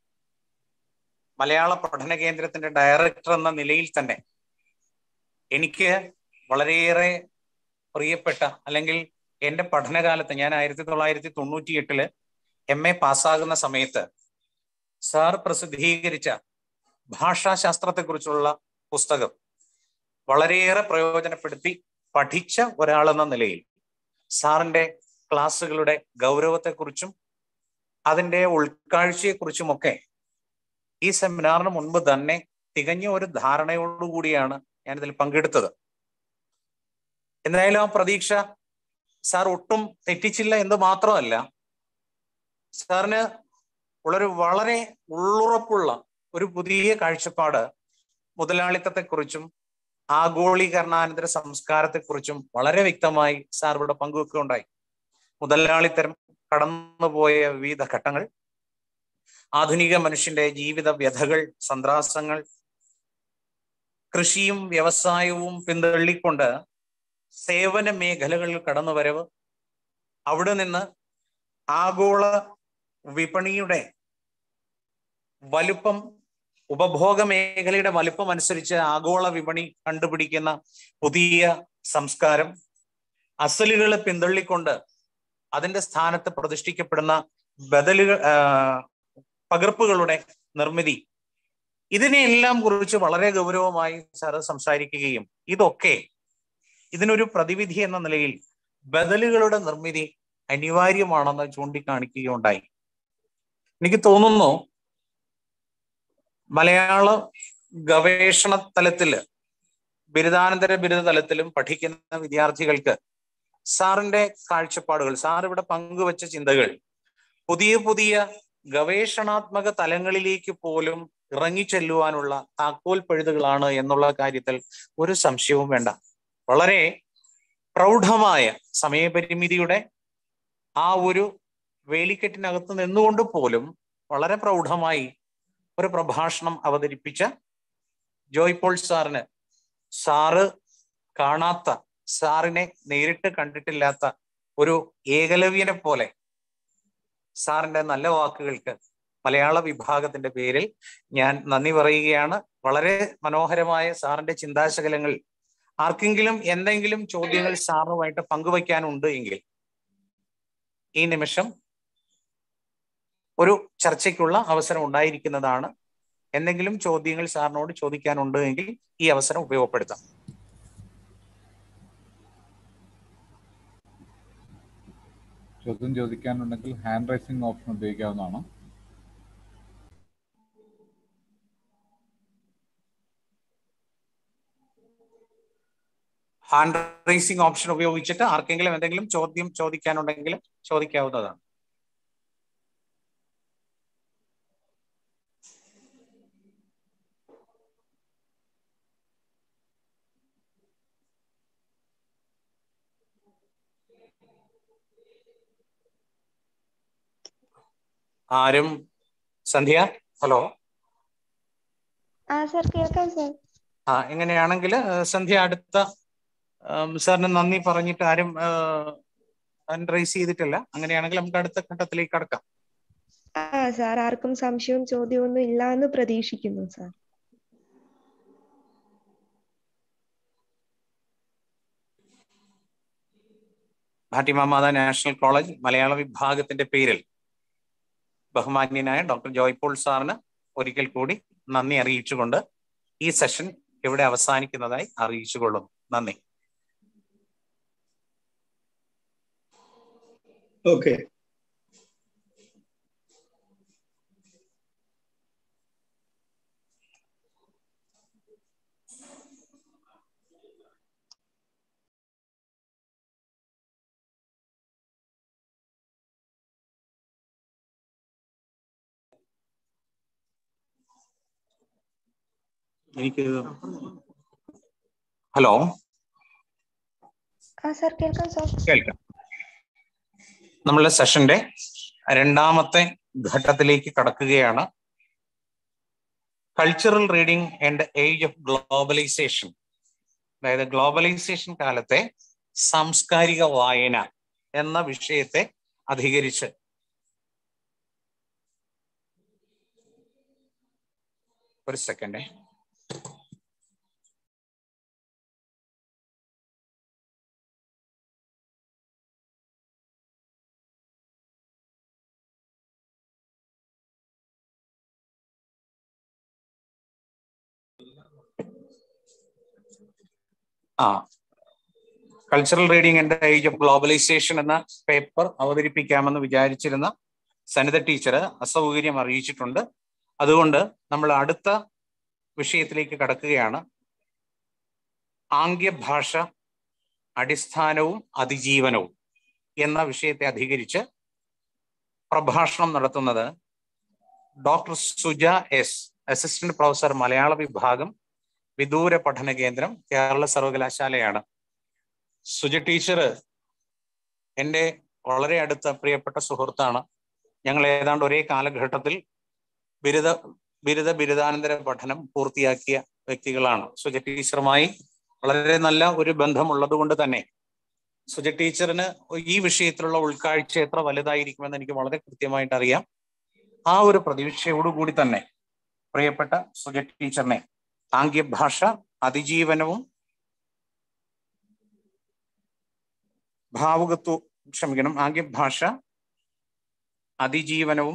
മലയാള പഠന കേന്ദ്രത്തിന്റെ ഡയറക്ടർ എന്ന നിലയിൽ തന്നെ എനിക്ക് വളരെയേറെ പ്രിയപ്പെട്ട അല്ലെങ്കിൽ എൻ്റെ പഠനകാലത്ത് ഞാൻ ആയിരത്തി തൊള്ളായിരത്തി തൊണ്ണൂറ്റി എട്ടില് എം എ പാസ്സാകുന്ന സമയത്ത് സാർ പ്രസിദ്ധീകരിച്ച ഭാഷാശാസ്ത്രത്തെക്കുറിച്ചുള്ള പുസ്തകം വളരെയേറെ പ്രയോജനപ്പെടുത്തി പഠിച്ച ഒരാളെന്ന നിലയിൽ സാറിന്റെ ക്ലാസ്സുകളുടെ ഗൗരവത്തെക്കുറിച്ചും അതിന്റെ ഉൾക്കാഴ്ചയെക്കുറിച്ചുമൊക്കെ ഈ സെമിനാറിന് മുൻപ് തന്നെ തികഞ്ഞ ഒരു ധാരണയോടുകൂടിയാണ് ഞാനിതിൽ പങ്കെടുത്തത് എന്തായാലും ആ പ്രതീക്ഷ സാർ ഒട്ടും തെറ്റിച്ചില്ല എന്ന് മാത്രമല്ല സാറിന് ഉള്ളൊരു വളരെ ഉള്ളുറപ്പുള്ള ഒരു പുതിയ കാഴ്ചപ്പാട് മുതലാളിത്തത്തെക്കുറിച്ചും ആഗോളീകരണാനന്തര സംസ്കാരത്തെക്കുറിച്ചും വളരെ വ്യക്തമായി സാർ ഇവിടെ പങ്കുവെക്കുകയുണ്ടായി മുതലാളിത്തരം കടന്നുപോയ വിവിധ ഘട്ടങ്ങൾ ആധുനിക മനുഷ്യന്റെ ജീവിത വ്യഥകൾ സന്ത്രാസങ്ങൾ കൃഷിയും വ്യവസായവും പിന്തള്ളിക്കൊണ്ട് സേവന മേഖലകളിൽ കടന്നുവരവ് അവിടെ നിന്ന് ആഗോള വിപണിയുടെ വലുപ്പം ഉപഭോഗ മേഖലയുടെ വലുപ്പം അനുസരിച്ച് ആഗോള വിപണി കണ്ടുപിടിക്കുന്ന പുതിയ സംസ്കാരം അസലുകളെ പിന്തള്ളിക്കൊണ്ട് അതിന്റെ സ്ഥാനത്ത് പ്രതിഷ്ഠിക്കപ്പെടുന്ന ബദലുകൾ പകർപ്പുകളുടെ നിർമ്മിതി ഇതിനെല്ലാം കുറിച്ച് വളരെ ഗൗരവമായി സാറ് സംസാരിക്കുകയും ഇതൊക്കെ ഇതിനൊരു പ്രതിവിധി എന്ന നിലയിൽ ബദലുകളുടെ നിർമ്മിതി അനിവാര്യമാണെന്ന് ചൂണ്ടിക്കാണിക്കുകയുണ്ടായി എനിക്ക് തോന്നുന്നു മലയാള ഗവേഷണ തലത്തില് ബിരുദാനന്തര ബിരുദ തലത്തിലും പഠിക്കുന്ന വിദ്യാർത്ഥികൾക്ക് സാറിന്റെ കാഴ്ചപ്പാടുകൾ സാർ ഇവിടെ പങ്കുവച്ച ചിന്തകൾ പുതിയ പുതിയ ഗവേഷണാത്മക തലങ്ങളിലേക്ക് പോലും ഇറങ്ങിച്ചെല്ലുവാനുള്ള താക്കോൽ പഴുതുകളാണ് എന്നുള്ള കാര്യത്തിൽ ഒരു സംശയവും വേണ്ട വളരെ പ്രൗഢമായ സമയപരിമിതിയുടെ ആ ഒരു വേലിക്കെട്ടിനകത്ത് നിന്നുകൊണ്ട് പോലും വളരെ പ്രൗഢമായി ഒരു പ്രഭാഷണം അവതരിപ്പിച്ച ജോയ് പോൾ സാറിന് സാറ് കാണാത്ത സാറിനെ നേരിട്ട് കണ്ടിട്ടില്ലാത്ത ഒരു ഏകലവ്യനെ പോലെ സാറിന്റെ നല്ല വാക്കുകൾക്ക് മലയാള വിഭാഗത്തിന്റെ പേരിൽ ഞാൻ നന്ദി പറയുകയാണ് വളരെ മനോഹരമായ സാറിന്റെ ചിന്താശകലങ്ങൾ ആർക്കെങ്കിലും എന്തെങ്കിലും ചോദ്യങ്ങൾ സാറുമായിട്ട് പങ്കുവയ്ക്കാനുണ്ട് എങ്കിൽ ഈ നിമിഷം ഒരു ചർച്ചയ്ക്കുള്ള അവസരം ഉണ്ടായിരിക്കുന്നതാണ് എന്തെങ്കിലും ചോദ്യങ്ങൾ സാറിനോട് ചോദിക്കാനുണ്ട് എങ്കിൽ ഈ അവസരം ഉപയോഗപ്പെടുത്താം ചോദ്യം ചോദിക്കാനുണ്ടെങ്കിൽ ഹാൻഡ് റൈസിംഗ് ഓപ്ഷൻ ഉപയോഗിക്കാവുന്നതാണ് ഹാൻഡ് റൈസിംഗ് ഓപ്ഷൻ ഉപയോഗിച്ചിട്ട് ആർക്കെങ്കിലും എന്തെങ്കിലും ചോദ്യം ചോദിക്കാനുണ്ടെങ്കിൽ ചോദിക്കാവുന്നതാണ് ആരും സന്ധ്യ ഹലോ ആ സർ കേൾക്കാം സർ ആ എങ്ങനെയാണെങ്കിൽ സന്ധ്യ അടുത്ത സാറിന് നന്ദി പറഞ്ഞിട്ട് ആരും ഹാൻഡ് റൈസ് ചെയ്തിട്ടില്ല അങ്ങനെയാണെങ്കിൽ നമുക്ക് അടുത്ത ഘട്ടത്തിലേക്ക് കടക്കാം ആ സാർ ആർക്കും സംശയവും ചോദ്യവും ഒന്നും ഇല്ല എന്ന് പ്രതീക്ഷിക്കുന്നു sir Fatima Mata national college മലയാള വിഭാഗത്തിന്റെ പേരിൽ ബഹുമാന്യനായ ഡോക്ടർ ജോയ് പോൾ സാറിന് ഒരിക്കൽ കൂടി നന്ദി അറിയിച്ചുകൊണ്ട് ഈ സെഷൻ ഇവിടെ അവസാനിക്കുന്നതായി അറിയിച്ചുകൊള്ളുന്നു നന്ദി ഓക്കെ എനിക്ക് ഹലോ ആ സർ കേൾക്കാം സർ കേൾക്കാം നമ്മളുടെ സെഷന്റെ രണ്ടാമത്തെ ഘട്ടത്തിലേക്ക് കടക്കുകയാണ് cultural reading and age of globalization അതായത് ഗ്ലോബലൈസേഷൻ കാലത്തെ സാംസ്കാരിക വായന എന്ന വിഷയത്തെ അധികരിച്ച് ഒരു സെക്കൻഡേ ആ cultural reading and age of globalization എന്ന പേപ്പർ അവതരിപ്പിക്കാമെന്ന് വിചാരിച്ചിരുന്ന സനിത ടീച്ചർ അസൗകര്യം അറിയിച്ചിട്ടുണ്ട് അതുകൊണ്ട് നമ്മൾ അടുത്ത വിഷയത്തിലേക്ക് കടക്കുകയാണ് ആംഗ്യഭാഷ അടിസ്ഥാനവും അതിജീവനവും എന്ന വിഷയത്തെ അധികരിച്ച് പ്രഭാഷണം നടത്തുന്നത് doctor Suja S assistant professor മലയാള വിഭാഗം വിദൂര പഠന കേന്ദ്രം കേരള സർവകലാശാലയാണ് സുജ ടീച്ചർ എൻ്റെ വളരെ അടുത്ത പ്രിയപ്പെട്ട സുഹൃത്താണ് ഞങ്ങൾ ഏതാണ്ട് ഒരേ കാലഘട്ടത്തിൽ ബിരുദ ബിരുദ ബിരുദാനന്തര പഠനം പൂർത്തിയാക്കിയ വ്യക്തികളാണ് സുജ ടീച്ചറുമായി വളരെ നല്ല ഒരു ബന്ധമുള്ളത് കൊണ്ട് തന്നെ സുജ ടീച്ചറിന് ഈ വിഷയത്തിലുള്ള ഉൾക്കാഴ്ച എത്ര വലുതായിരിക്കുമെന്ന് എനിക്ക് വളരെ കൃത്യമായിട്ട് അറിയാം ആ ഒരു പ്രതീക്ഷയോടുകൂടി തന്നെ പ്രിയപ്പെട്ട സുജ ടീച്ചറിനെ ആംഗ്യഭാഷ അതിജീവനവും ഭാവുകത്വ ക്ഷമിക്കണം ആംഗ്യഭാഷ അതിജീവനവും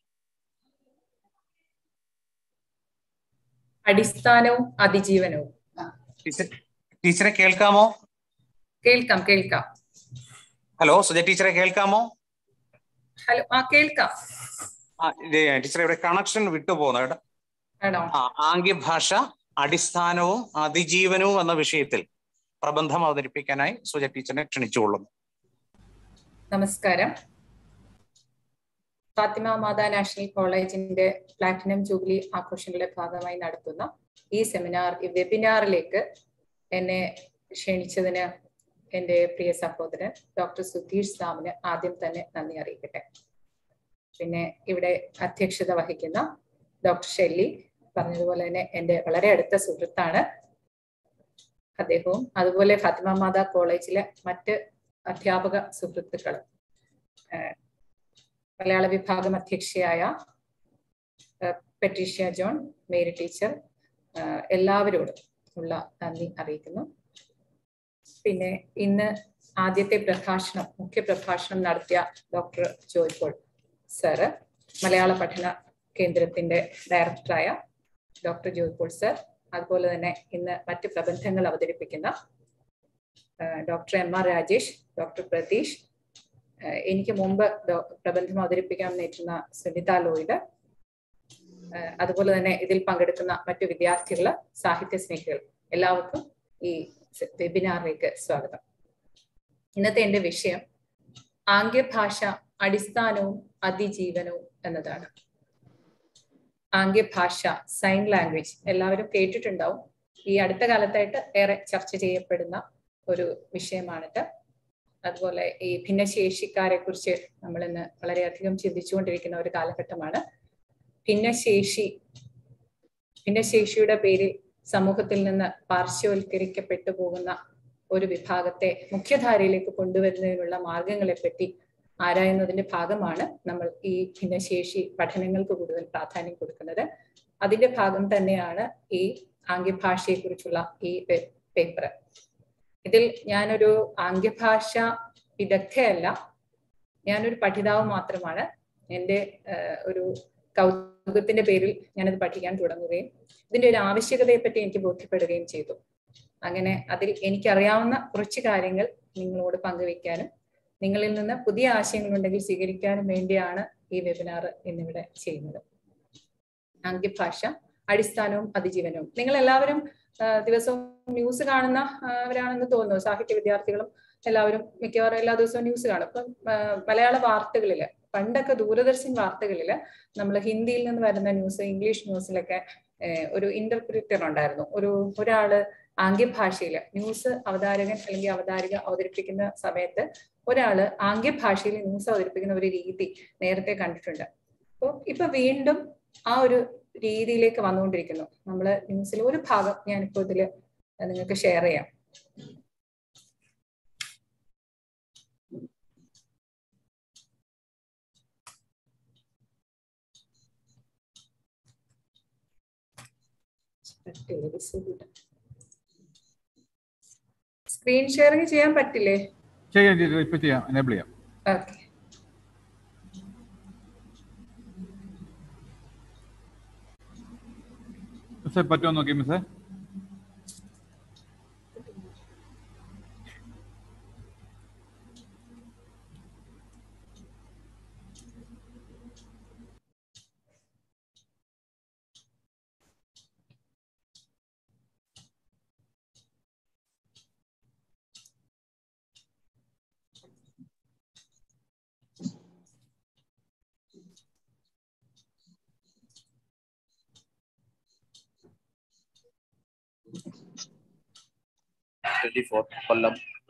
അടിസ്ഥാനവും അതിജീവനവും ടീച്ചർ ടീച്ചറെ കേൾക്കാമോ കേൾക്കാം കേൾക്കാം ഹലോ സുജ ടീച്ചറെ കേൾക്കാമോ ഹലോ ആ കേൾക്കാം ആ ടീച്ചറെ ഇവിടെ കണക്ഷൻ വിട്ടുപോകുന്നു കേട്ടോ ആണോ ആ ആംഗ്യഭാഷ അടിസ്ഥാനവും അതിജീവനവും എന്ന വിഷയത്തിൽ പ്രബന്ധം അവതരിപ്പിക്കാനായി സുജ ടീച്ചറിനെ ക്ഷണിച്ചുകൊള്ളുന്നു നമസ്കാരം ഫാത്തിമ മാതാ നാഷണൽ കോളേജിന്റെ പ്ലാറ്റിനം ജൂബിലി ആഘോഷങ്ങളുടെ ഭാഗമായി നടത്തുന്ന ഈ സെമിനാർ ഈ വെബിനാറിലേക്ക് എന്നെ ക്ഷണിച്ചതിന് എൻ്റെ പ്രിയ സഹോദരൻ ഡോക്ടർ സുധീഷ് സാമിന് ആദ്യം തന്നെ നന്ദി അറിയിക്കട്ടെ പിന്നെ ഇവിടെ അധ്യക്ഷത വഹിക്കുന്ന ഡോക്ടർ ഷെല്ലി പറഞ്ഞതുപോലെ തന്നെ എൻ്റെ വളരെ അടുത്ത സുഹൃത്താണ് അദ്ദേഹവും അതുപോലെ ഫാത്തിമ മാതാ കോളേജിലെ മറ്റ് അധ്യാപക സുഹൃത്തുക്കളും മലയാള വിഭാഗം അധ്യക്ഷയായ പെട്രീഷ്യ ജോൺ മേരി ടീച്ചർ എല്ലാവരോടും ഉള്ള നന്ദി അറിയിക്കുന്നു പിന്നെ ഇന്ന് ആദ്യത്തെ പ്രഭാഷണം മുഖ്യ പ്രഭാഷണം നടത്തിയ ഡോക്ടർ ജോയ് പോൾ സാറ് മലയാള പഠന കേന്ദ്രത്തിന്റെ ഡയറക്ടറായ ഡോക്ടർ ജോയ് പോൾ സർ അതുപോലെ തന്നെ ഇന്ന് മറ്റ് പ്രബന്ധങ്ങൾ അവതരിപ്പിക്കുന്ന doctor M R Rajesh doctor Pratheesh എനിക്ക് മുമ്പ് പ്രബന്ധം അവതരിപ്പിക്കാൻ നേറ്റുന്ന സുനിത ലോയിഡ് അതുപോലെ തന്നെ ഇതിൽ പങ്കെടുക്കുന്ന മറ്റു വിദ്യാർത്ഥികൾ സാഹിത്യ സ്നേഹികൾ എല്ലാവർക്കും ഈ വെബിനാറിലേക്ക് സ്വാഗതം ഇന്നത്തെ എൻ്റെ വിഷയം ആംഗ്യഭാഷ അടിസ്ഥാനവും അതിജീവനവും എന്നതാണ് ആംഗ്യഭാഷ സൈൻ ലാംഗ്വേജ് എല്ലാവരും കേട്ടിട്ടുണ്ടാവും ഈ അടുത്ത കാലത്തായിട്ട് ഏറെ ചർച്ച ചെയ്യപ്പെടുന്ന ഒരു വിഷയമാണിത് അതുപോലെ ഈ ഭിന്നശേഷിക്കാരെ കുറിച്ച് നമ്മൾ ഇന്ന് വളരെയധികം ചിന്തിച്ചുകൊണ്ടിരിക്കുന്ന ഒരു കാലഘട്ടമാണ് ഭിന്നശേഷി ഭിന്നശേഷിയുടെ പേരിൽ സമൂഹത്തിൽ നിന്ന് പാർശ്വവൽക്കരിക്കപ്പെട്ടു പോകുന്ന ഒരു വിഭാഗത്തെ മുഖ്യധാരയിലേക്ക് കൊണ്ടുവരുന്നതിനുള്ള മാർഗങ്ങളെപ്പറ്റി ആരായുന്നതിന്റെ ഭാഗമാണ് നമ്മൾ ഈ ഭിന്നശേഷി പഠനങ്ങൾക്ക് കൂടുതൽ പ്രാധാന്യം കൊടുക്കുന്നത് അതിന്റെ ഭാഗം തന്നെയാണ് ഈ ആംഗ്യഭാഷയെക്കുറിച്ചുള്ള ഈ പേപ്പർ ഇതിൽ ഞാനൊരു ആംഗ്യഭാഷ വിദഗ്ധയല്ല ഞാനൊരു പഠിതാവ് മാത്രമാണ് എൻ്റെ ഒരു കൗതുകത്തിന്റെ പേരിൽ ഞാനത് പഠിക്കാൻ തുടങ്ങുകയും ഇതിന്റെ ഒരു ആവശ്യകതയെ പറ്റി എനിക്ക് ബോധ്യപ്പെടുകയും ചെയ്തു അങ്ങനെ അതിൽ എനിക്കറിയാവുന്ന കുറച്ച് കാര്യങ്ങൾ നിങ്ങളോട് പങ്കുവെക്കാനും നിങ്ങളിൽ നിന്ന് പുതിയ ആശയങ്ങളുണ്ടെങ്കിൽ സ്വീകരിക്കാനും വേണ്ടിയാണ് ഈ വെബിനാർ ഇന്നിവിടെ ചെയ്യുന്നത് ആംഗ്യഭാഷ അടിസ്ഥാനവും അതിജീവനവും നിങ്ങൾ എല്ലാവരും ദിവസവും ന്യൂസ് കാണുന്നവരാണെന്ന് തോന്നുന്നു സാഹിത്യ വിദ്യാർത്ഥികളും എല്ലാവരും മിക്കവാറും എല്ലാ ദിവസവും ന്യൂസ് കാണും ഇപ്പം മലയാള വാർത്തകളില് പണ്ടൊക്കെ ദൂരദർശൻ വാർത്തകളില് നമ്മൾ ഹിന്ദിയിൽ നിന്ന് വരുന്ന ന്യൂസ് ഇംഗ്ലീഷ് ന്യൂസിലൊക്കെ ഒരു ഇന്റർപ്രിറ്റർ ഉണ്ടായിരുന്നു ഒരു ഒരാള് ആംഗ്യഭാഷയിൽ ന്യൂസ് അവതാരകൻ അല്ലെങ്കിൽ അവതാരിക അവതരിപ്പിക്കുന്ന സമയത്ത് ഒരാള് ആംഗ്യഭാഷയിൽ ന്യൂസ് അവതരിപ്പിക്കുന്ന ഒരു രീതി നേരത്തെ കണ്ടിട്ടുണ്ട് അപ്പോൾ ഇപ്പൊ വീണ്ടും ആ ഒരു രീതിയിലേക്ക് വന്നുകൊണ്ടിരിക്കുന്നു നമ്മൾ ന്യൂസിൽ ഒരു ഭാഗം ഞാനിപ്പോൾ ഇതിൽ നിങ്ങൾക്ക് ഷെയർ ചെയ്യാം സ്ക്രീൻ ഷെയറിംഗ് ചെയ്യാൻ പറ്റില്ലേ ചെയ്യാം ചെയ്യാം ഇപ്പൊ ചെയ്യാം എനേബിൾ ചെയ്യാം ഓക്കെ മിസ്സേ പറ്റുമോ നോക്കി മിസ്സേ ട്വന്റി ഫോർ കൊല്ലം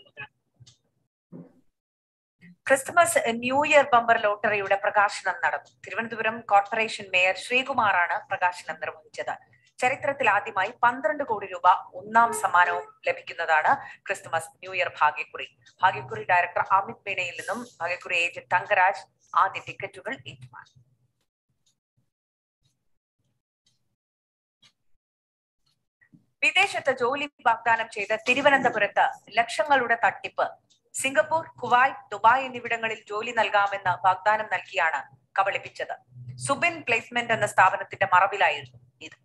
ക്രിസ്തുമസ് ന്യൂ ഇയർ ബമ്പർ ലോട്ടറിയുടെ പ്രകാശനം നടന്നു തിരുവനന്തപുരം കോർപ്പറേഷൻ മേയർ ശ്രീകുമാറാണ് പ്രകാശനം നിർവഹിച്ചത് ചരിത്രത്തിൽ ആദ്യമായി പന്ത്രണ്ട് കോടി രൂപ ഒന്നാം സമ്മാനവും ലഭിക്കുന്നതാണ് ക്രിസ്തുമസ് ന്യൂ ഇയർ ഭാഗ്യക്കുറി ഭാഗ്യക്കുറി ഡയറക്ടർ അമിത് മീണയിൽ നിന്നും ഭാഗ്യക്കുറി ഏജന്റ് തങ്കരാജ് ആദ്യ ടിക്കറ്റുകൾ ഏറ്റുവാങ്ങി വിദേശത്ത് ജോലി വാഗ്ദാനം ചെയ്ത് തിരുവനന്തപുരത്ത് ലക്ഷങ്ങളുടെ തട്ടിപ്പ് സിംഗപ്പൂർ കുവൈറ്റ് ദുബായ് എന്നിവിടങ്ങളിൽ ജോലി നൽകാമെന്ന് വാഗ്ദാനം നൽകിയാണ് കബളിപ്പിച്ചത് സുബിൻ പ്ലേസ്മെന്റ് എന്ന സ്ഥാപനത്തിന്റെ മറവിലായിരുന്നു ഇത്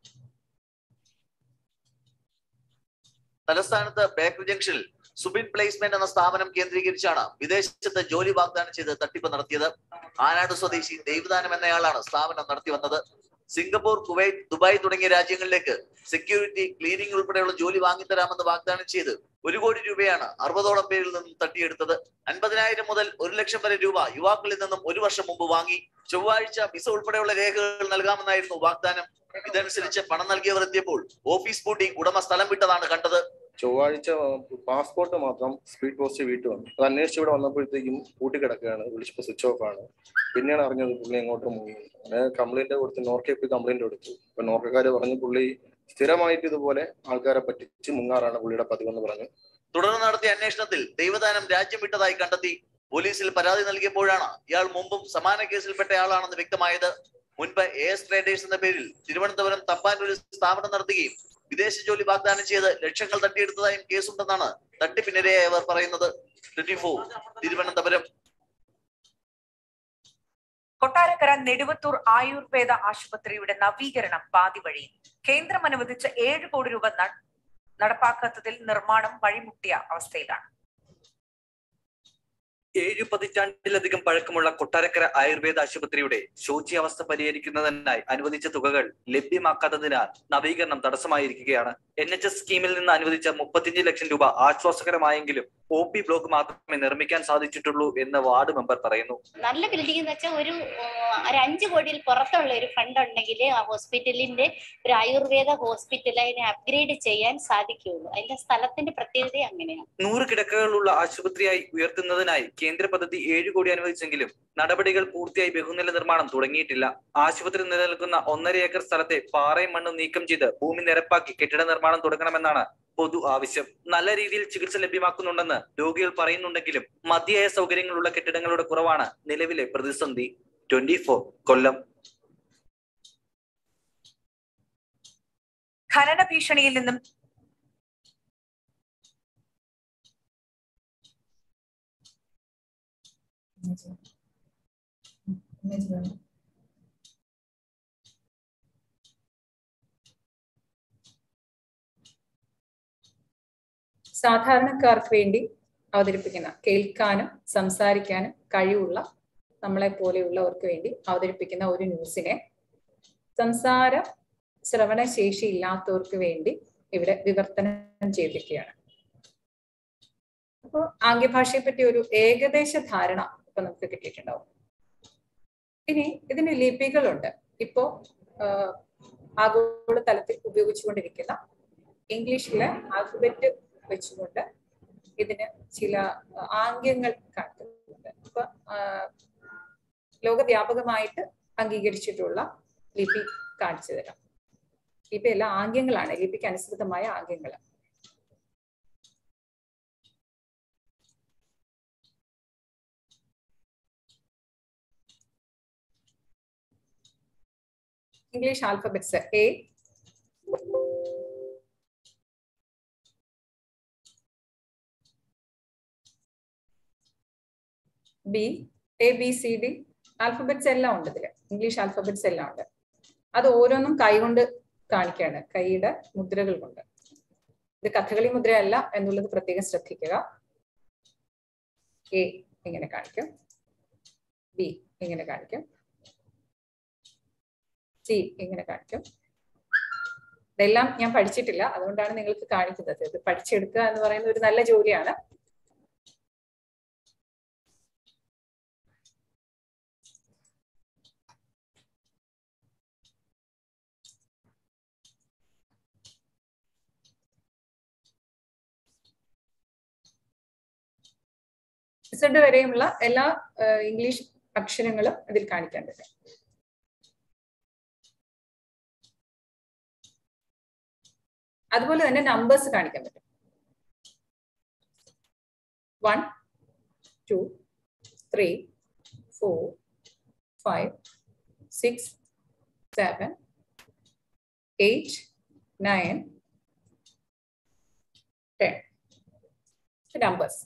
തലസ്ഥാനത്ത് ബേക്കറി ജംഗ്ഷനിൽ സുബിൻ പ്ലേസ്മെന്റ് എന്ന സ്ഥാപനം കേന്ദ്രീകരിച്ചാണ് വിദേശത്ത് ജോലി വാഗ്ദാനം ചെയ്ത് തട്ടിപ്പ് നടത്തിയത് ആനാട് സ്വദേശി ദേവദാനം എന്നയാളാണ് സ്ഥാപനം നടത്തി വന്നത് സിംഗപ്പൂർ കുവൈറ്റ് ദുബായ് തുടങ്ങിയ രാജ്യങ്ങളിലേക്ക് സെക്യൂരിറ്റി ക്ലീനിംഗ് ഉൾപ്പെടെയുള്ള ജോലി വാങ്ങിത്തരാമെന്ന് വാഗ്ദാനം ചെയ്ത് ഒരു കോടി രൂപയാണ് അറുപതോളം പേരിൽ നിന്നും തട്ടിയെടുത്തത് അൻപതിനായിരം മുതൽ ഒരു ലക്ഷം വരെ രൂപ യുവാക്കളിൽ നിന്നും ഒരു വർഷം മുമ്പ് വാങ്ങി ചൊവ്വാഴ്ച വിസ ഉൾപ്പെടെയുള്ള രേഖകൾ നൽകാമെന്നായിരുന്നു വാഗ്ദാനം ഇതനുസരിച്ച് പണം നൽകിയവർ എത്തിയപ്പോൾ ഓഫീസ് പൂട്ടി ഉടമ സ്ഥലം വിട്ടതാണ് കണ്ടത് ചൊവ്വാഴ്ച പാസ്പോർട്ട് മാത്രം സ്പീഡ് പോസ്റ്റ് വീട്ടിൽ വന്നു അത് അന്വേഷിച്ച് ഇവിടെ വന്നപ്പോഴത്തേക്കും പൂട്ടിക്കിടക്കുകയാണ് വിളിച്ചപ്പോൾ സ്വിച്ച് ഓഫ് ആണ് പിന്നെയാണ് അറിഞ്ഞത് പുള്ളി എങ്ങോട്ട് മുങ്ങി അങ്ങനെ കംപ്ലൈന്റ് കൊടുത്ത് നോർക്കയിൽ പോയി കംപ്ലൈന്റ് കൊടുത്തു അപ്പൊ നോർക്കക്കാര് പറഞ്ഞു പുള്ളി സ്ഥിരമായിട്ട് ഇതുപോലെ ആൾക്കാരെ പറ്റിച്ച് മുങ്ങാറാണ് പുള്ളിയുടെ പതിവെന്ന് പറഞ്ഞു തുടർന്ന് നടത്തിയ അന്വേഷണത്തിൽ ദൈവദാനം രാജ്യം വിട്ടതായി കണ്ടെത്തി പോലീസിൽ പരാതി നൽകിയപ്പോഴാണ് ഇയാൾ മുമ്പും സമാന കേസിൽപ്പെട്ടയാളാണെന്ന് വ്യക്തമായത് മുൻപ് എ എസ് ട്രേഡേഴ്സ് എന്ന പേരിൽ തിരുവനന്തപുരം തമ്പാനൂർ സ്ഥാപനം നടത്തുകയും വിദേശ ജോലി വാഗ്ദാനം ചെയ്ത് ലക്ഷങ്ങൾ തട്ടിയെടുത്തതായും കേസുണ്ടെന്നാണ് തട്ടിപ്പിനിരയായവർ പറയുന്നത് ട്വന്റി ഫോർ തിരുവനന്തപുരം കൊട്ടാരക്കര നെടുവത്തൂർ ആയുർവേദ ആശുപത്രിയുടെ നവീകരണം പാതി വഴി കേന്ദ്രം അനുവദിച്ച ഏഴ് കോടി രൂപ ന- നടപ്പാക്കാത്തതിൽ നിർമ്മാണം വഴിമുട്ടിയ അവസ്ഥയിലാണ് ഏഴു പതിറ്റാണ്ടിലധികം പഴക്കമുള്ള കൊട്ടാരക്കര ആയുർവേദ ആശുപത്രിയുടെ ശോച്യാവസ്ഥ പരിഹരിക്കുന്നതിനായി അനുവദിച്ച തുകകൾ ലഭ്യമാക്കാത്തതിനാൽ നവീകരണം തടസ്സമായിരിക്കുകയാണ് എൻ എച്ച് എസ് സ്കീമിൽ നിന്ന് അനുവദിച്ച മുപ്പത്തിയഞ്ച് ലക്ഷം രൂപ ആശ്വാസകരമായെങ്കിലും ഒ പി ബ്ലോക്ക് മാത്രമേ നിർമ്മിക്കാൻ സാധിച്ചിട്ടുള്ളൂ എന്ന് വാർഡ് മെമ്പർ പറയുന്നു നല്ല ബിൽഡിംഗ് എന്ന് വെച്ചാൽ ഒരു ആ, ഒരു അഞ്ച് കോടിയിൽ പുറത്തുള്ള ഒരു ഫണ്ട് ഉണ്ടെങ്കിൽ ആ ഹോസ്പിറ്റലിന്റെ ഒരു ആയുർവേദ ഹോസ്പിറ്റൽ അതിനെ അപ്ഗ്രേഡ് ചെയ്യാൻ സാധിക്കുകയുള്ളൂ അതിന്റെ സ്ഥലത്തിന്റെ പ്രത്യേകത അങ്ങനെയാണ് നൂറ് കിടക്കകളുള്ള ആശുപത്രിയായി ഉയർത്തുന്നതിനായി കേന്ദ്ര പദ്ധതി ഏഴ് കോടി അനുവദിച്ചെങ്കിലും നടപടികൾ പൂർത്തിയായി ബഹുനില നിർമ്മാണം തുടങ്ങിയിട്ടില്ല ആശുപത്രി നിലനിൽക്കുന്ന ഒന്നര ഏക്കർ സ്ഥലത്തെ പാറയും മണ്ണും നീക്കം ചെയ്ത് ഭൂമി നിരപ്പാക്കി കെട്ടിട നിർമ്മാണം തുടങ്ങണമെന്നാണ് പൊതു ആവശ്യം നല്ല രീതിയിൽ ചികിത്സ ലഭ്യമാക്കുന്നുണ്ടെന്ന് രോഗികൾ പറയുന്നുണ്ടെങ്കിലും മതിയായ സൗകര്യങ്ങളുള്ള കെട്ടിടങ്ങളുടെ കുറവാണ് നിലവിലെ പ്രതിസന്ധി ട്വന്റി ഫോർ കൊല്ലം ഖനന ഭീഷണിയിൽ നിന്നും സാധാരണക്കാർക്ക് വേണ്ടി അവതരിപ്പിക്കുന്ന കേൾക്കാനും സംസാരിക്കാനും കഴിവുള്ള നമ്മളെ പോലെയുള്ളവർക്ക് വേണ്ടി അവതരിപ്പിക്കുന്ന ഒരു ന്യൂസിനെ സംസാര ശ്രവണശേഷി ഇല്ലാത്തവർക്ക് വേണ്ടി ഇവിടെ വിവർത്തനം ചെയ്തിരിക്കുകയാണ് അപ്പോൾ ആംഗ്യഭാഷയെ പറ്റി ഒരു ഏകദേശ ധാരണ ഇപ്പൊ നമുക്ക് കിട്ടിയിട്ടുണ്ടാവും ഇനി ഇതിന് ലിപികളുണ്ട് ഇപ്പോ ആഹ്, ആഗോള തലത്തിൽ ഉപയോഗിച്ചുകൊണ്ടിരിക്കുന്ന ഇംഗ്ലീഷിലെ ആൽഫബറ്റ് വെച്ചുകൊണ്ട് ഇതിന് ചില ആഹ്, ആംഗ്യങ്ങൾ കാണിക്കുന്നുണ്ട് അപ്പൊ ആഹ്, ലോകവ്യാപകമായിട്ട് അംഗീകരിച്ചിട്ടുള്ള ലിപി കാണിച്ചു തരാം ലിപി എല്ലാം ആംഗ്യങ്ങളാണ് ലിപിക്ക് അനുസൃതമായ ആംഗ്യങ്ങൾ English alphabets A B A B C D alphabets എല്ലാം ഉണ്ട് ഇതില് ഇംഗ്ലീഷ് ആൽഫബറ്റ്സ് എല്ലാം ഉണ്ട് അത് ഓരോന്നും കൈകൊണ്ട് കാണിക്കുകയാണ് കൈയുടെ മുദ്രകൾ കൊണ്ട് ഇത് കഥകളി മുദ്രയല്ല എന്നുള്ളത് പ്രത്യേകം ശ്രദ്ധിക്കുക എ ഇങ്ങനെ കാണിക്കും ബി ഇങ്ങനെ കാണിക്കും സി ഇങ്ങനെ കാണിക്കും ഇതെല്ലാം ഞാൻ പഠിച്ചിട്ടില്ല അതുകൊണ്ടാണ് നിങ്ങൾക്ക് കാണിക്കുന്നത് ഇത് പഠിച്ചെടുക്കുക എന്ന് പറയുന്ന ഒരു നല്ല ജോലിയാണ് ഇസഡ് വരെയുമുള്ള എല്ലാ ഏഹ്, ഇംഗ്ലീഷ് അക്ഷരങ്ങളും ഇതിൽ കാണിക്കേണ്ടത് അതുപോലെ തന്നെ നമ്പേഴ്സ് കാണിക്കാൻ പറ്റും one two three four five six seven eight nine ten numbers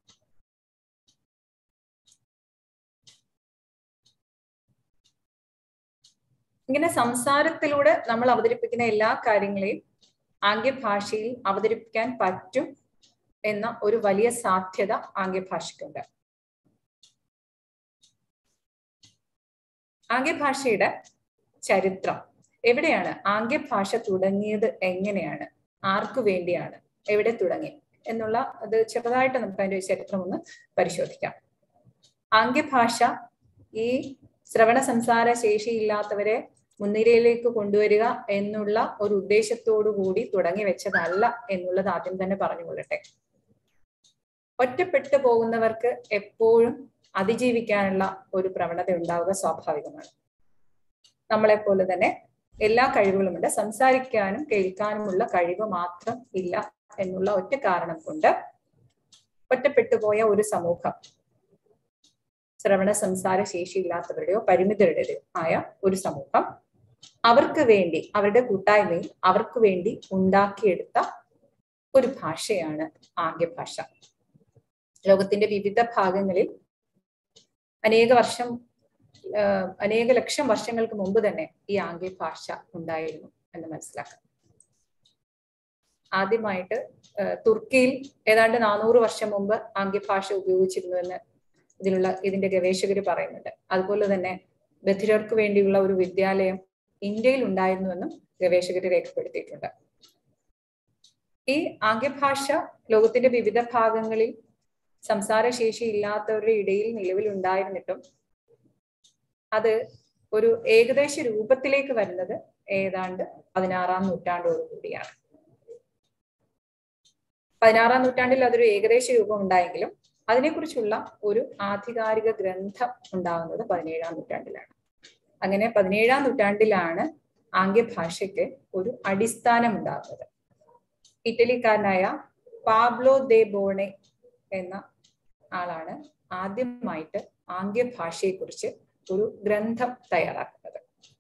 ഇങ്ങനെ സംസാരത്തിലൂടെ നമ്മൾ അവതരിപ്പിക്കുന്ന എല്ലാ കാര്യങ്ങളെയും ആംഗ്യഭാഷയിൽ അവതരിപ്പിക്കാൻ പറ്റും എന്ന ഒരു വലിയ സാധ്യത ആംഗ്യഭാഷയ്ക്കുണ്ട് ആംഗ്യഭാഷയുടെ ചരിത്രം എവിടെയാണ് ആംഗ്യഭാഷ തുടങ്ങിയത് എങ്ങനെയാണ് ആർക്കു വേണ്ടിയാണ് എവിടെ തുടങ്ങി എന്നുള്ള അത് ചെറുതായിട്ട് നമുക്ക് അതിന്റെ ഒരു ചരിത്രം ഒന്ന് പരിശോധിക്കാം ആംഗ്യഭാഷ ഈ ശ്രവണ സംസാര ശേഷിയില്ലാത്തവരെ മുൻനിരയിലേക്ക് കൊണ്ടുവരിക എന്നുള്ള ഒരു ഉദ്ദേശത്തോടു കൂടി തുടങ്ങി വെച്ചതല്ല എന്നുള്ളത് ആദ്യം തന്നെ പറഞ്ഞുകൊള്ളട്ടെ ഒറ്റപ്പെട്ടു പോകുന്നവർക്ക് എപ്പോഴും അതിജീവിക്കാനുള്ള ഒരു പ്രവണത ഉണ്ടാവുക സ്വാഭാവികമാണ് നമ്മളെപ്പോലെ തന്നെ എല്ലാ കഴിവുകളുമുണ്ട് സംസാരിക്കാനും കേൾക്കാനുമുള്ള കഴിവ് മാത്രം ഇല്ല എന്നുള്ള ഒറ്റ കാരണം കൊണ്ട് ഒറ്റപ്പെട്ടു പോയ ഒരു സമൂഹം ശ്രവണ സംസാര ശേഷിയില്ലാത്തവരുടെയോ പരിമിതരുടെയോ ആയ ഒരു സമൂഹം അവർക്ക് വേണ്ടി അവരുടെ കൂട്ടായ്മയിൽ അവർക്ക് വേണ്ടി ഉണ്ടാക്കിയെടുത്ത ഒരു ഭാഷയാണ് ആംഗ്യഭാഷ ലോകത്തിന്റെ വിവിധ ഭാഗങ്ങളിൽ അനേക വർഷം ആഹ് അനേക ലക്ഷം വർഷങ്ങൾക്ക് മുമ്പ് തന്നെ ഈ ആംഗ്യഭാഷ ഉണ്ടായിരുന്നു എന്ന് മനസ്സിലാക്കാം ആദ്യമായിട്ട് ആഹ് തുർക്കിയിൽ ഏതാണ്ട് നാനൂറ് വർഷം മുമ്പ് ആംഗ്യഭാഷ ഉപയോഗിച്ചിരുന്നു എന്ന് ഇതിലുള്ള ഇതിന്റെ ഗവേഷകർ പറയുന്നുണ്ട് അതുപോലെ തന്നെ ബധിരർക്ക് വേണ്ടിയുള്ള ഒരു വിദ്യാലയം ഇന്ത്യയിൽ ഉണ്ടായിരുന്നുവെന്നും ഗവേഷകർ രേഖപ്പെടുത്തിയിട്ടുണ്ട് ഈ ആംഗ്യഭാഷ ലോകത്തിന്റെ വിവിധ ഭാഗങ്ങളിൽ സംസാരശേഷി ഇല്ലാത്തവരുടെ ഇടയിൽ നിലവിലുണ്ടായിരുന്നിട്ടും അത് ഒരു ഏകദേശ രൂപത്തിലേക്ക് വരുന്നത് ഏതാണ്ട് പതിനാറാം നൂറ്റാണ്ടോടുകൂടിയാണ് പതിനാറാം നൂറ്റാണ്ടിൽ അതൊരു ഏകദേശ രൂപം ഉണ്ടായെങ്കിലും അതിനെക്കുറിച്ചുള്ള ഒരു ആധികാരിക ഗ്രന്ഥം ഉണ്ടാകുന്നത് പതിനേഴാം നൂറ്റാണ്ടിലാണ് അങ്ങനെ പതിനേഴാം നൂറ്റാണ്ടിലാണ് ആംഗ്യഭാഷയ്ക്ക് ഒരു അടിസ്ഥാനം ഉണ്ടാകുന്നത് ഇറ്റലിക്കാരനായ പാബ്ലോ ദേ ബോണെ എന്ന ആളാണ് ആദ്യമായിട്ട് ആംഗ്യഭാഷയെക്കുറിച്ച് ഒരു ഗ്രന്ഥം തയ്യാറാക്കുന്നത്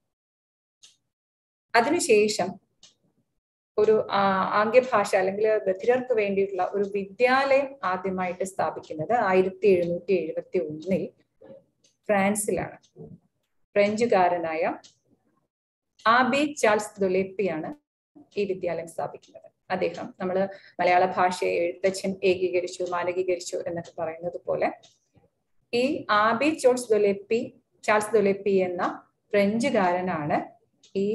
അതിനുശേഷം ഒരു ആംഗ്യഭാഷ അല്ലെങ്കിൽ ബധിരർക്ക് വേണ്ടിയിട്ടുള്ള ഒരു വിദ്യാലയം ആദ്യമായിട്ട് സ്ഥാപിക്കുന്നത് ആയിരത്തി എഴുന്നൂറ്റി എഴുപത്തി ഒന്നിൽ ഫ്രാൻസിലാണ് ഫ്രഞ്ചുകാരനായ ആബി ചാൾസ് ദൊലേപ്പിയാണ് ഈ വിദ്യാലയം സ്ഥാപിക്കുന്നത് അദ്ദേഹം നമ്മൾ മലയാള ഭാഷയെ എഴുത്തച്ഛൻ ഏകീകരിച്ചു മാനകീകരിച്ചു എന്നൊക്കെ പറയുന്നത് പോലെ ഈ ആബി ചോൾസ് ദൊലെപ്പി ചാൾസ് ദൊലെപ്പി എന്ന ഫ്രഞ്ചുകാരനാണ് ഈ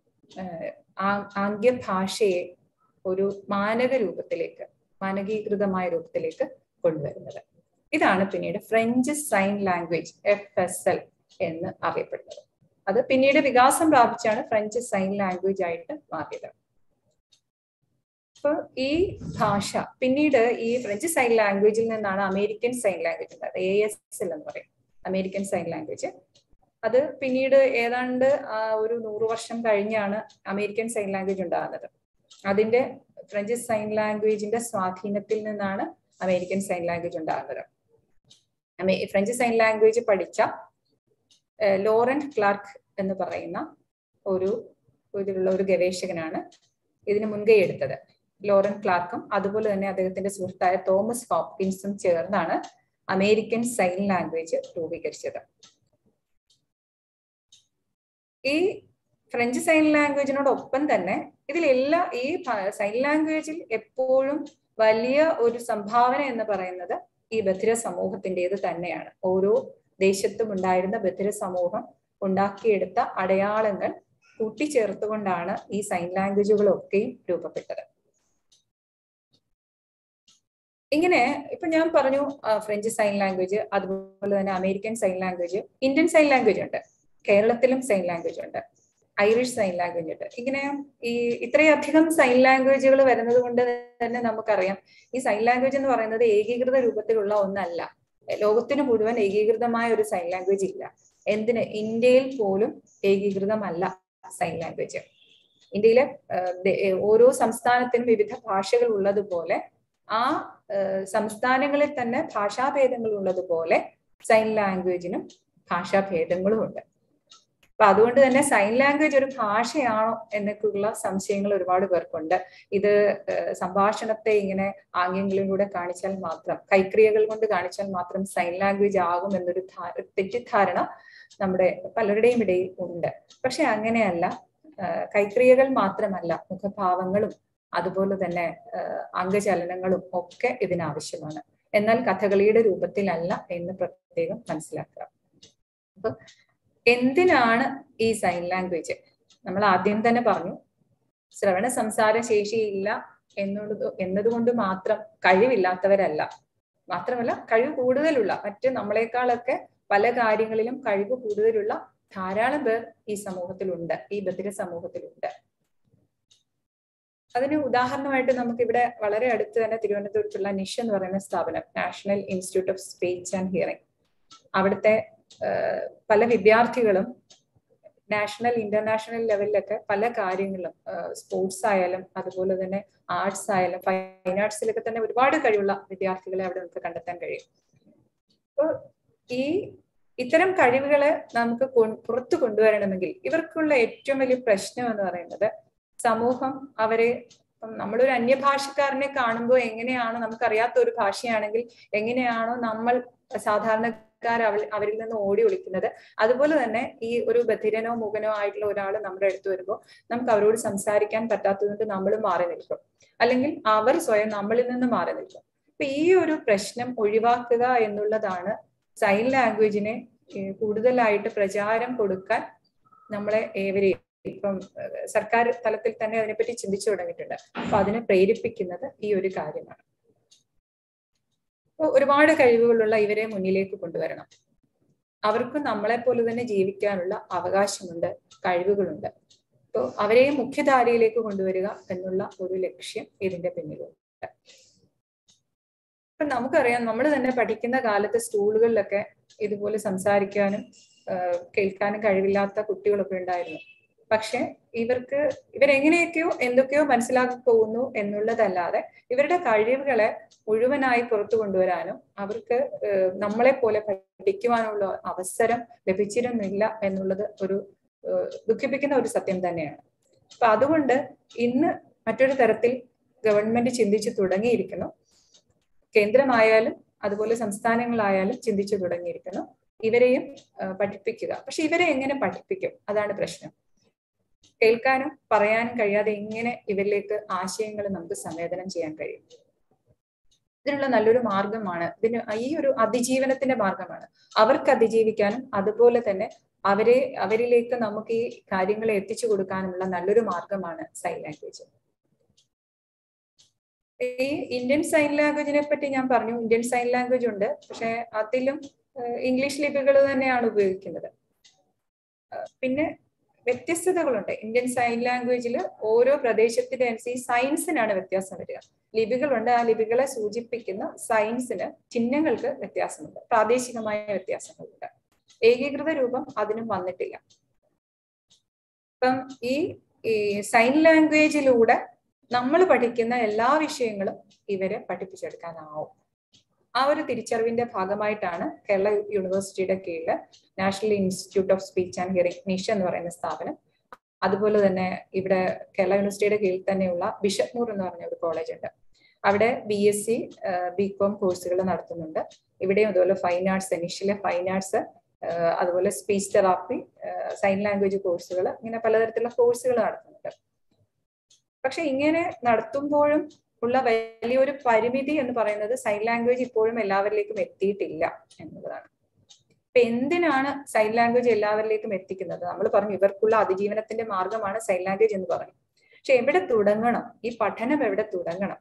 ആംഗ്യഭാഷയെ ഒരു മാനക രൂപത്തിലേക്ക് മാനകീകൃതമായ രൂപത്തിലേക്ക് കൊണ്ടുവരുന്നത് ഇതാണ് പിന്നീട് French sign language F S L എന്ന് അറിയപ്പെടുന്നത് അത് പിന്നീട് വികാസം പ്രാപിച്ചാണ് ഫ്രഞ്ച് സൈൻ ലാംഗ്വേജ് ആയിട്ട് മാറിയത് അപ്പൊ ഈ ഭാഷ പിന്നീട് ഈ ഫ്രഞ്ച് സൈൻ ലാംഗ്വേജിൽ നിന്നാണ് അമേരിക്കൻ സൈൻ ലാംഗ്വേജ് ഉണ്ടായത് എ എസ് എൽ എന്ന് പറയും അമേരിക്കൻ സൈൻ ലാംഗ്വേജ് അത് പിന്നീട് ഏതാണ്ട് ഒരു നൂറ് വർഷം കഴിഞ്ഞാണ് അമേരിക്കൻ സൈൻ ലാംഗ്വേജ് ഉണ്ടാകുന്നത് അതിന്റെ ഫ്രഞ്ച് സൈൻ ലാംഗ്വേജിന്റെ സ്വാധീനത്തിൽ നിന്നാണ് അമേരിക്കൻ സൈൻ ലാംഗ്വേജ് ഉണ്ടാകുന്നത് ഫ്രഞ്ച് സൈൻ ലാംഗ്വേജ് പഠിച്ച ലോറന്റ് ക്ലാർക്ക് എന്ന് പറയുന്ന ഒരു ഇതിലുള്ള ഒരു ഗവേഷകനാണ് ഇതിന് മുൻകൈ എടുത്തത് ലോറൻ ക്ലാർക്കും അതുപോലെ തന്നെ അദ്ദേഹത്തിന്റെ സുഹൃത്തായ തോമസ് ഹോപ്കിൻസും ചേർന്നാണ് അമേരിക്കൻ സൈൻ ലാംഗ്വേജ് രൂപീകരിച്ചത് ഈ ഫ്രഞ്ച് സൈൻ ലാംഗ്വേജിനോടൊപ്പം തന്നെ ഇതിലെല്ലാ ഈ സൈൻ ലാംഗ്വേജിൽ എപ്പോഴും വലിയ ഒരു സംഭാവന എന്ന് പറയുന്നത് ഈ ബധിര സമൂഹത്തിൻ്റെത് തന്നെയാണ് ഓരോ ദേശത്തും ഉണ്ടായിരുന്ന ബധിര സമൂഹം ഉണ്ടാക്കിയെടുത്ത അടയാളങ്ങൾ കൂട്ടിച്ചേർത്തുകൊണ്ടാണ് ഈ സൈൻ ലാംഗ്വേജുകളൊക്കെയും രൂപപ്പെട്ടത് ഇങ്ങനെ ഇപ്പൊ ഞാൻ പറഞ്ഞു ഫ്രഞ്ച് സൈൻ ലാംഗ്വേജ് അതുപോലെ തന്നെ American sign language Indian sign language ഉണ്ട് കേരളത്തിലും സൈൻ ലാംഗ്വേജ് ഉണ്ട് ഐറിഷ് സൈൻ ലാംഗ്വേജ് ഉണ്ട് ഇങ്ങനെ ഈ ഇത്രയധികം സൈൻ ലാംഗ്വേജുകൾ വരുന്നത് കൊണ്ട് തന്നെ നമുക്കറിയാം ഈ സൈൻ ലാംഗ്വേജ് എന്ന് പറയുന്നത് ഏകീകൃത രൂപത്തിലുള്ള ഒന്നല്ല ലോകത്തിന് മുഴുവൻ ഏകീകൃതമായ ഒരു സൈൻ ലാംഗ്വേജ് ഇല്ല എന്തിന് ഇന്ത്യയിൽ പോലും ഏകീകൃതമല്ല സൈൻ ലാംഗ്വേജ് ഇന്ത്യയിലെ ഓരോ സംസ്ഥാനത്തിനും വിവിധ ഭാഷകൾ ഉള്ളതുപോലെ ആ സംസ്ഥാനങ്ങളിൽ തന്നെ ഭാഷാഭേദങ്ങൾ ഉള്ളതുപോലെ സൈൻ ലാംഗ്വേജിനും ഭാഷാഭേദങ്ങളും ഉണ്ട് അപ്പൊ അതുകൊണ്ട് തന്നെ സൈൻ ലാംഗ്വേജ് ഒരു ഭാഷയാണോ എന്നൊക്കെയുള്ള സംശയങ്ങൾ ഒരുപാട് പേർക്കുണ്ട് ഇത് സംഭാഷണത്തെ ഇങ്ങനെ ആംഗ്യങ്ങളിലൂടെ കാണിച്ചാൽ മാത്രം കൈക്രിയകൾ കൊണ്ട് കാണിച്ചാൽ മാത്രം സൈൻ ലാംഗ്വേജ് ആകും എന്നൊരു തെറ്റിദ്ധാരണ നമ്മുടെ പലരുടെയും ഇടയിൽ ഉണ്ട് പക്ഷെ അങ്ങനെയല്ല കൈക്രിയകൾ മാത്രമല്ല മുഖഭാവങ്ങളും അതുപോലെ തന്നെ അംഗചലനങ്ങളും ഒക്കെ ഇതിനാവശ്യമാണ് എന്നാൽ കഥകളിയുടെ രൂപത്തിലല്ല എന്ന് പ്രത്യേകം മനസ്സിലാക്കുക അപ്പൊ എന്തിനാണ് ഈ സൈൻ ലാംഗ്വേജ് നമ്മൾ ആദ്യം തന്നെ പറഞ്ഞു ശ്രവണ സംസാര ശേഷിയില്ല എന്നുള്ളത് എന്നതുകൊണ്ട് മാത്രം കഴിവില്ലാത്തവരല്ല മാത്രമല്ല കഴിവ് കൂടുതലുള്ള മറ്റ് നമ്മളെക്കാളൊക്കെ പല കാര്യങ്ങളിലും കഴിവ് കൂടുതലുള്ള ധാരാളം പേർ ഈ സമൂഹത്തിലുണ്ട് ഈ ബധിര സമൂഹത്തിലുണ്ട് അതിന് ഉദാഹരണമായിട്ട് നമുക്ക് ഇവിടെ വളരെ അടുത്ത് തന്നെ തിരുവനന്തപുരത്തുള്ള നിഷ് എന്ന് പറയുന്ന സ്ഥാപനം national institute of speech and hearing അവിടുത്തെ പല വിദ്യാർത്ഥികളും നാഷണൽ ഇന്റർനാഷണൽ ലെവലിലൊക്കെ പല കാര്യങ്ങളിലും സ്പോർട്സ് ആയാലും അതുപോലെ തന്നെ ആർട്സ് ആയാലും ഫൈൻ ആർട്സിലൊക്കെ തന്നെ ഒരുപാട് കഴിവുള്ള വിദ്യാർത്ഥികളെ അവിടെ നമുക്ക് കണ്ടെത്താൻ കഴിയും അപ്പോൾ ഈ ഇത്തരം കഴിവുകളെ നമുക്ക് പുറത്തു കൊണ്ടുവരണമെങ്കിൽ ഇവർക്കുള്ള ഏറ്റവും വലിയ പ്രശ്നം എന്ന് പറയുന്നത് സമൂഹം അവരെ നമ്മളൊരു അന്യഭാഷക്കാരനെ കാണുമ്പോൾ എങ്ങനെയാണോ നമുക്കറിയാത്ത ഒരു ഭാഷയാണെങ്കിൽ എങ്ങനെയാണോ നമ്മൾ സാധാരണക്കാർ അവ അവരിൽ നിന്ന് ഓടി ഒളിക്കുന്നത് അതുപോലെ തന്നെ ഈ ഒരു ബധിരനോ മുഖനോ ആയിട്ടുള്ള ഒരാൾ നമ്മുടെ അടുത്ത് വരുമ്പോൾ നമുക്ക് അവരോട് സംസാരിക്കാൻ പറ്റാത്തതുകൊണ്ട് നമ്മൾ മാറി നിൽക്കും അല്ലെങ്കിൽ അവർ സ്വയം നമ്മളിൽ നിന്ന് മാറി നിൽക്കും അപ്പൊ ഈ ഒരു പ്രശ്നം ഒഴിവാക്കുക എന്നുള്ളതാണ് സൈൻ ലാംഗ്വേജിനെ കൂടുതലായിട്ട് പ്രചാരം കൊടുക്കാൻ നമ്മളെ ഏവരെയും ഇപ്പം സർക്കാർ തലത്തിൽ തന്നെ അതിനെപ്പറ്റി ചിന്തിച്ചു തുടങ്ങിയിട്ടുണ്ട് അപ്പൊ അതിനെ പ്രേരിപ്പിക്കുന്നത് ഈ ഒരു കാര്യമാണ് ഒരുപാട് കഴിവുകളുള്ള ഇവരെ മുന്നിലേക്ക് കൊണ്ടുവരണം അവർക്ക് നമ്മളെ പോലെ തന്നെ ജീവിക്കാനുള്ള അവകാശമുണ്ട് കഴിവുകളുണ്ട് അപ്പോൾ അവരെ മുഖ്യധാരയിലേക്ക് കൊണ്ടുവരിക എന്നുള്ള ഒരു ലക്ഷ്യം ഇതിന്റെ പിന്നിലുണ്ട് ഇപ്പൊ നമുക്കറിയാം നമ്മൾ തന്നെ പഠിക്കുന്ന കാലത്ത് സ്കൂളുകളിലൊക്കെ ഇതുപോലെ സംസാരിക്കാനും കേൾക്കാനും കഴിവില്ലാത്ത കുട്ടികളൊക്കെ ഉണ്ടായിരുന്നു പക്ഷെ ഇവർക്ക് ഇവരെങ്ങനെയൊക്കെയോ എന്തൊക്കെയോ മനസ്സിലാക്കി പോകുന്നു എന്നുള്ളതല്ലാതെ ഇവരുടെ കഴിവുകളെ മുഴുവനായി പുറത്തു കൊണ്ടുവരാനും അവർക്ക് നമ്മളെ പോലെ പഠിക്കുവാനുള്ള അവസരം ലഭിച്ചിരുന്നില്ല എന്നുള്ളത് ഒരു ദുഃഖിപ്പിക്കുന്ന ഒരു സത്യം തന്നെയാണ് അപ്പൊ അതുകൊണ്ട് ഇന്ന് മറ്റൊരു തരത്തിൽ ഗവൺമെന്റ് ചിന്തിച്ചു തുടങ്ങിയിരിക്കുന്നു കേന്ദ്രമായാലും അതുപോലെ സംസ്ഥാനങ്ങളായാലും ചിന്തിച്ചു തുടങ്ങിയിരിക്കുന്നു ഇവരെയും പഠിപ്പിക്കുക പക്ഷെ ഇവരെ എങ്ങനെ പഠിപ്പിക്കും അതാണ് പ്രശ്നം കേൾക്കാനും പറയാനും കഴിയാതെ എങ്ങനെ ഇവരിലേക്ക് ആശയങ്ങൾ നമുക്ക് സംവേദനം ചെയ്യാൻ കഴിയും ഇതിനുള്ള നല്ലൊരു മാർഗമാണ് ഇതിന് ഈ ഒരു അതിജീവനത്തിന്റെ മാർഗമാണ് അവർക്ക് അതിജീവിക്കാനും അതുപോലെ തന്നെ അവരെ അവരിലേക്ക് നമുക്ക് ഈ കാര്യങ്ങളെ എത്തിച്ചു കൊടുക്കാനുമുള്ള നല്ലൊരു മാർഗമാണ് സൈൻ ലാംഗ്വേജ് ഈ ഇന്ത്യൻ സൈൻ ലാംഗ്വേജിനെ പറ്റി ഞാൻ പറഞ്ഞു ഇന്ത്യൻ സൈൻ ലാംഗ്വേജ് ഉണ്ട് പക്ഷെ അതിലും ഇംഗ്ലീഷ് ലിപികൾ തന്നെയാണ് ഉപയോഗിക്കുന്നത് പിന്നെ വ്യത്യസ്തതകളുണ്ട് ഇന്ത്യൻ സൈൻ ലാംഗ്വേജിൽ ഓരോ പ്രദേശത്തിന്റെ അനുസരിച്ച് സയൻസിനാണ് വ്യത്യാസം വരിക ലിപികളുണ്ട് ആ ലിപികളെ സൂചിപ്പിക്കുന്ന സയൻസിന് ചിഹ്നങ്ങൾക്ക് വ്യത്യാസമുണ്ട് പ്രാദേശികമായ വ്യത്യാസങ്ങളുണ്ട് ഏകീകൃത രൂപം അതിനും വന്നിട്ടില്ല ഇപ്പം ഈ സൈൻ ലാംഗ്വേജിലൂടെ നമ്മൾ പഠിക്കുന്ന എല്ലാ വിഷയങ്ങളും ഇവരെ പഠിപ്പിച്ചെടുക്കാനാവും ആ ഒരു തിരിച്ചറിവിന്റെ ഭാഗമായിട്ടാണ് കേരള യൂണിവേഴ്സിറ്റിയുടെ കീഴിൽ national institute of speech and hearing NISH എന്ന് പറയുന്ന സ്ഥാപനം അതുപോലെ തന്നെ ഇവിടെ കേരള യൂണിവേഴ്സിറ്റിയുടെ കീഴിൽ തന്നെയുള്ള ബിഷപ്പ്മൂർ എന്ന് പറഞ്ഞ ഒരു കോളേജ് ഉണ്ട് അവിടെ B S C B com കോഴ്സുകൾ നടത്തുന്നുണ്ട് ഇവിടെയും അതുപോലെ ഫൈൻ ആർട്സ് ഇനിഷ്യലെ ഫൈൻ ആർട്സ് അതുപോലെ സ്പീച്ച് തെറാപ്പി സൈൻ ലാംഗ്വേജ് കോഴ്സുകൾ ഇങ്ങനെ പലതരത്തിലുള്ള കോഴ്സുകൾ നടത്തുന്നുണ്ട് പക്ഷെ ഇങ്ങനെ നടത്തുമ്പോഴും ഉള്ള വലിയൊരു പരിമിതി എന്ന് പറയുന്നത് സൈൻ ലാംഗ്വേജ് ഇപ്പോഴും എല്ലാവരിലേക്കും എത്തിയിട്ടില്ല എന്നുള്ളതാണ് ഇപ്പൊ എന്തിനാണ് സൈൻ ലാംഗ്വേജ് എല്ലാവരിലേക്കും എത്തിക്കുന്നത് നമ്മൾ പറഞ്ഞു ഇവർക്കുള്ള അതിജീവനത്തിന്റെ മാർഗമാണ് സൈൻ ലാംഗ്വേജ് എന്ന് പറഞ്ഞു പക്ഷെ എവിടെ തുടങ്ങണം ഈ പഠനം എവിടെ തുടങ്ങണം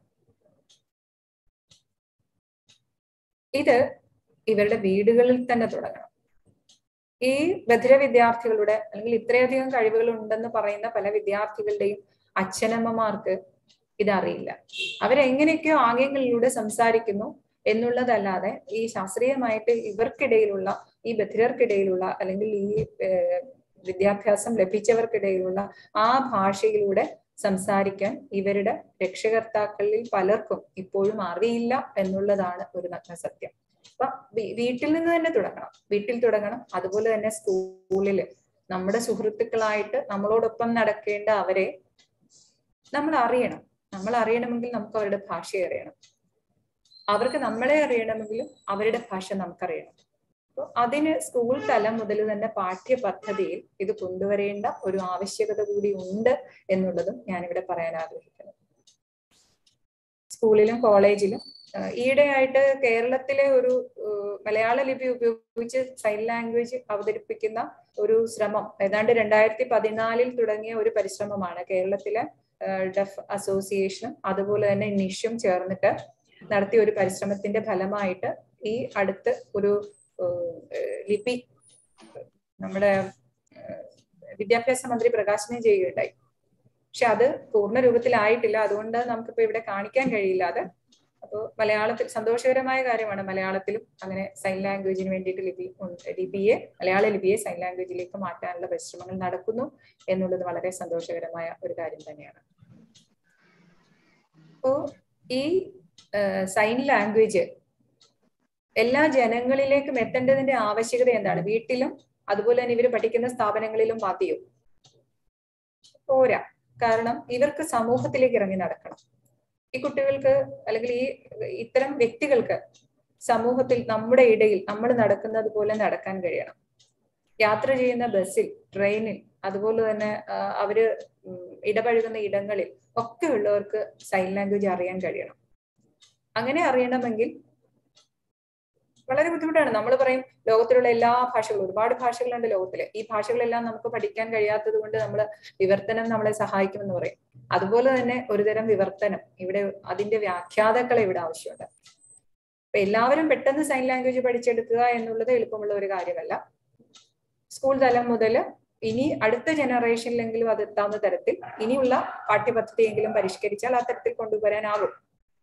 ഇത് ഇവരുടെ വീടുകളിൽ തന്നെ തുടങ്ങണം ഈ ബധിര വിദ്യാർത്ഥികളുടെ അല്ലെങ്കിൽ ഇത്രയധികം കഴിവുകൾ ഉണ്ടെന്ന് പറയുന്ന പല വിദ്യാർത്ഥികളുടെയും അച്ഛനമ്മമാർക്ക് ഇതറിയില്ല അവരെങ്ങനെയൊക്കെയോ ആംഗ്യങ്ങളിലൂടെ സംസാരിക്കുന്നു എന്നുള്ളതല്ലാതെ ഈ ശാസ്ത്രീയമായിട്ട് ഇവർക്കിടയിലുള്ള ഈ ബധിരർക്കിടയിലുള്ള അല്ലെങ്കിൽ ഈ വിദ്യാഭ്യാസം ലഭിച്ചവർക്കിടയിലുള്ള ആ ഭാഷയിലൂടെ സംസാരിക്കാൻ ഇവരുടെ രക്ഷകർത്താക്കളിൽ പലർക്കും ഇപ്പോഴും അറിയില്ല എന്നുള്ളതാണ് ഒരു നഗ്ന സത്യം അപ്പൊ വീട്ടിൽ നിന്ന് തന്നെ തുടങ്ങണം വീട്ടിൽ തുടങ്ങണം അതുപോലെ തന്നെ സ്കൂളിൽ നമ്മുടെ സുഹൃത്തുക്കളായിട്ട് നമ്മളോടൊപ്പം നടക്കേണ്ട അവരെ നമ്മൾ അറിയണം നമ്മൾ അറിയണമെങ്കിൽ നമുക്ക് അവരുടെ ഭാഷ അറിയണം അവർക്ക് നമ്മളെ അറിയണമെങ്കിലും അവരുടെ ഭാഷ നമുക്കറിയണം അപ്പോൾ അതിന് സ്കൂൾ തലം മുതൽ തന്നെ പാഠ്യപദ്ധതിയിൽ ഇത് കൊണ്ടുവരേണ്ട ഒരു ആവശ്യകത കൂടി ഉണ്ട് എന്നുള്ളതും ഞാനിവിടെ പറയാൻ ആഗ്രഹിക്കുന്നു സ്കൂളിലും കോളേജിലും ആഹ് ഈയിടെയായിട്ട് കേരളത്തിലെ ഒരു ഏഹ് മലയാള ലിപി ഉപയോഗിച്ച് സൈൻ ലാംഗ്വേജ് അവതരിപ്പിക്കുന്ന ഒരു ശ്രമം ഏതാണ്ട് രണ്ടായിരത്തി പതിനാലിൽ തുടങ്ങിയ ഒരു പരിശ്രമമാണ് കേരളത്തിലെ ഡെഫ് അസോസിയേഷനും അതുപോലെ തന്നെ നിഷും ചേർന്നിട്ട് നടത്തിയ ഒരു പരിശ്രമത്തിന്റെ ഫലമായിട്ട് ഈ അടുത്ത് ഒരു ഏഹ് ലിപി നമ്മുടെ ഏഹ് വിദ്യാഭ്യാസ മന്ത്രി പ്രകാശനം ചെയ്യുകയുണ്ടായി പക്ഷെ അത് പൂർണ്ണ രൂപത്തിലായിട്ടില്ല അതുകൊണ്ട് നമുക്കിപ്പോ ഇവിടെ കാണിക്കാൻ കഴിയില്ല അത് അപ്പോൾ മലയാളത്തിൽ സന്തോഷകരമായ കാര്യമാണ് മലയാളത്തിലും അങ്ങനെ സൈൻ ലാംഗ്വേജിന് വേണ്ടിയിട്ട് ലിപി ഉണ്ട്. ലിപിയെ മലയാള ലിപിയെ സൈൻ ലാംഗ്വേജിലേക്ക് മാറ്റാനുള്ള പരിശ്രമങ്ങൾ നടക്കുന്നു എന്നുള്ളത് വളരെ സന്തോഷകരമായ ഒരു കാര്യം തന്നെയാണ് അപ്പോ ഈ സൈൻ ലാംഗ്വേജ് എല്ലാ ജനങ്ങളിലേക്കും എത്തേണ്ടതിന്റെ ആവശ്യകത എന്താണ് വീട്ടിലും അതുപോലെ തന്നെ ഇവർ പഠിക്കുന്ന സ്ഥാപനങ്ങളിലും മതിയോ പോരാ കാരണം ഇവർക്ക് സമൂഹത്തിലേക്ക് ഇറങ്ങി നടക്കണം ഈ കുട്ടികൾക്ക് അല്ലെങ്കിൽ ഈ ഇത്തരം വ്യക്തികൾക്ക് സമൂഹത്തിൽ നമ്മുടെ ഇടയിൽ നമ്മൾ നടക്കുന്നത് പോലെ നടക്കാൻ കഴിയണം യാത്ര ചെയ്യുന്ന ബസ്സിൽ ട്രെയിനിൽ അതുപോലെ തന്നെ ആ, അവര് ഉം, ഇടപഴകുന്ന ഇടങ്ങളിൽ ഒക്കെ ഉള്ളവർക്ക് സൈൻ ലാംഗ്വേജ് അറിയാൻ കഴിയണം അങ്ങനെ അറിയണമെങ്കിൽ വളരെ ബുദ്ധിമുട്ടാണ് നമ്മൾ പറയും ലോകത്തിലുള്ള എല്ലാ ഭാഷകളും ഒരുപാട് ഭാഷകളുണ്ട് ലോകത്തില് ഈ ഭാഷകളെല്ലാം നമുക്ക് പഠിക്കാൻ കഴിയാത്തത് കൊണ്ട് നമ്മൾ വിവർത്തനം നമ്മളെ സഹായിക്കുമെന്ന് പറയും അതുപോലെ തന്നെ ഒരുതരം വിവർത്തനം ഇവിടെ അതിന്റെ വ്യാഖ്യാതാക്കളെ ഇവിടെ ആവശ്യമുണ്ട് അപ്പൊ എല്ലാവരും പെട്ടെന്ന് സൈൻ ലാംഗ്വേജ് പഠിച്ചെടുക്കുക എന്നുള്ളത് എളുപ്പമുള്ള ഒരു കാര്യമല്ല സ്കൂൾ തലം മുതൽ ഇനി അടുത്ത ജനറേഷനിലെങ്കിലും അത് എത്താവുന്ന തരത്തിൽ ഇനിയുള്ള പാഠ്യപദ്ധതിയെങ്കിലും പരിഷ്കരിച്ചാൽ ആ തരത്തിൽ കൊണ്ടുവരാനാകും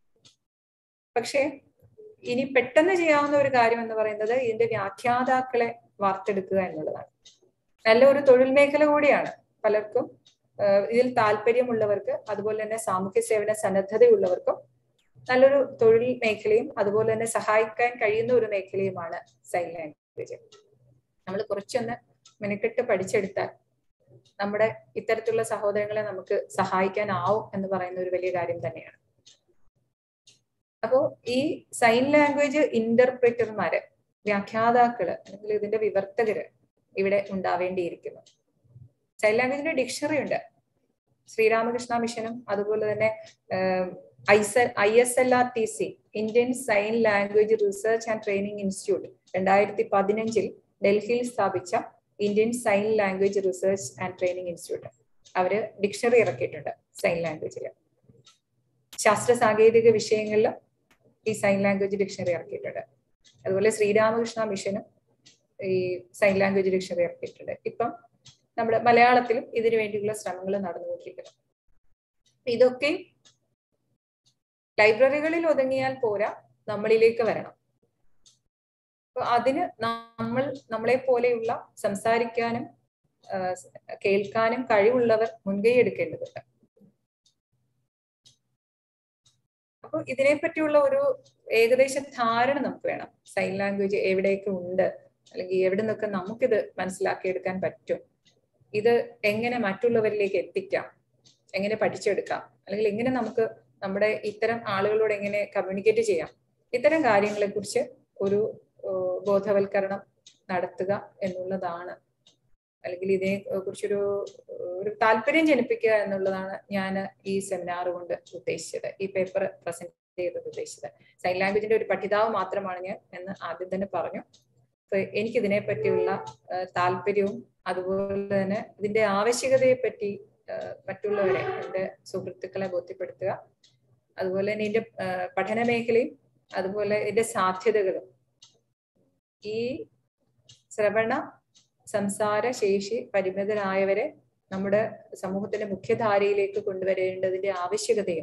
പക്ഷേ ഇനി പെട്ടെന്ന് ചെയ്യാവുന്ന ഒരു കാര്യം എന്ന് പറയുന്നത് ഇതിന്റെ വ്യാഖ്യാതാക്കളെ വാർത്തെടുക്കുക എന്നുള്ളതാണ് നല്ല ഒരു തൊഴിൽ മേഖല കൂടിയാണ് പലർക്കും ആഹ് ഇതിൽ താല്പര്യമുള്ളവർക്ക് അതുപോലെ തന്നെ സാമൂഹ്യ സേവന സന്നദ്ധതയുള്ളവർക്കും നല്ലൊരു തൊഴിൽ മേഖലയും അതുപോലെ തന്നെ സഹായിക്കാൻ കഴിയുന്ന ഒരു മേഖലയുമാണ് സൈൻ ലാംഗ്വേജ് നമ്മൾ കുറച്ചൊന്ന് മെനക്കെട്ട് പഠിച്ചെടുത്താൽ നമ്മുടെ ഇത്തരത്തിലുള്ള സഹോദരങ്ങളെ നമുക്ക് സഹായിക്കാനാവും എന്ന് പറയുന്ന ഒരു വലിയ കാര്യം തന്നെയാണ് അപ്പോ ഈ സൈൻ ലാംഗ്വേജ് ഇന്റർപ്രറ്റർമാര് വ്യാഖ്യാതാക്കള് അല്ലെങ്കിൽ ഇതിന്റെ വിവർത്തകര് ഇവിടെ ഉണ്ടാവേണ്ടിയിരിക്കുന്നു സൈൻ ലാംഗ്വേജിന്റെ ഡിക്ഷണറി ഉണ്ട് ശ്രീരാമകൃഷ്ണ മിഷനും അതുപോലെ തന്നെ I S L R T C Indian sign language research and training institute രണ്ടായിരത്തി പതിനഞ്ചിൽ ഡൽഹിയിൽ സ്ഥാപിച്ച Indian sign language research and training institute അവര് ഡിക്ഷണറി ഇറക്കിയിട്ടുണ്ട് സൈൻ ലാംഗ്വേജിൽ ശാസ്ത്ര സാങ്കേതിക വിഷയങ്ങളിൽ ഈ സൈൻ ലാംഗ്വേജ് ഡിക്ഷണറി ഇറക്കിയിട്ടുണ്ട് അതുപോലെ ശ്രീരാമകൃഷ്ണ മിഷനും ഈ സൈൻ ലാംഗ്വേജ് ഡിക്ഷണറി ഇറക്കിയിട്ടുണ്ട് ഇപ്പം നമ്മുടെ മലയാളത്തിലും ഇതിനു വേണ്ടിയുള്ള ശ്രമങ്ങൾ നടന്നുകൊണ്ടിരിക്കുന്നു അപ്പൊ ഇതൊക്കെ ലൈബ്രറികളിൽ ഒതുങ്ങിയാൽ പോരാ നമ്മളിലേക്ക് വരണം അപ്പൊ അതിന് നമ്മൾ നമ്മളെ പോലെയുള്ള സംസാരിക്കാനും ആ, കേൾക്കാനും കഴിവുള്ളവർ മുൻകൈ എടുക്കേണ്ടതുണ്ട് അപ്പൊ ഇതിനെ പറ്റിയുള്ള ഒരു ഏകദേശ ധാരണ നമുക്ക് വേണം സൈൻ ലാംഗ്വേജ് എവിടെയൊക്കെ ഉണ്ട് അല്ലെങ്കിൽ എവിടെ നിന്നൊക്കെ നമുക്കിത് മനസ്സിലാക്കിയെടുക്കാൻ പറ്റും ഇത് എങ്ങനെ മറ്റുള്ളവരിലേക്ക് എത്തിക്കാം എങ്ങനെ പഠിച്ചെടുക്കാം അല്ലെങ്കിൽ എങ്ങനെ നമുക്ക് നമ്മുടെ ഇത്തരം ആളുകളോട് എങ്ങനെ കമ്മ്യൂണിക്കേറ്റ് ചെയ്യാം ഇത്തരം കാര്യങ്ങളെ കുറിച്ച് ഒരു ഏഹ്, ബോധവൽക്കരണം നടത്തുക എന്നുള്ളതാണ് അല്ലെങ്കിൽ ഇതിനെ കുറിച്ചൊരു ഒരു താല്പര്യം ജനിപ്പിക്കുക എന്നുള്ളതാണ് ഞാൻ ഈ സെമിനാർ കൊണ്ട് ഉദ്ദേശിച്ചത് ഈ പേപ്പർ പ്രസന്റ് ചെയ്തത് ഉദ്ദേശിച്ചത് സൈൻ ലാംഗ്വേജിന്റെ ഒരു പഠിതാവ് മാത്രമാണ് ഞാൻ എന്ന് ആദ്യം തന്നെ പറഞ്ഞു അപ്പൊ എനിക്ക് ഇതിനെ പറ്റിയുള്ള ആ, താല്പര്യവും അതുപോലെ തന്നെ ഇതിന്റെ ആവശ്യകതയെ പറ്റി ആ, മറ്റുള്ളവരെ എന്റെ സുഹൃത്തുക്കളെ ബോധ്യപ്പെടുത്തുക അതുപോലെ തന്നെ ഇതിന്റെ ആ, പഠന മേഖലയും അതുപോലെ ഇതിന്റെ സാധ്യതകളും ഈ ശ്രവണ സംസാര ശേഷി പരിമിതരായവരെ നമ്മുടെ സമൂഹത്തിന്റെ മുഖ്യധാരയിലേക്ക് കൊണ്ടുവരേണ്ടതിന്റെ ആവശ്യകതയും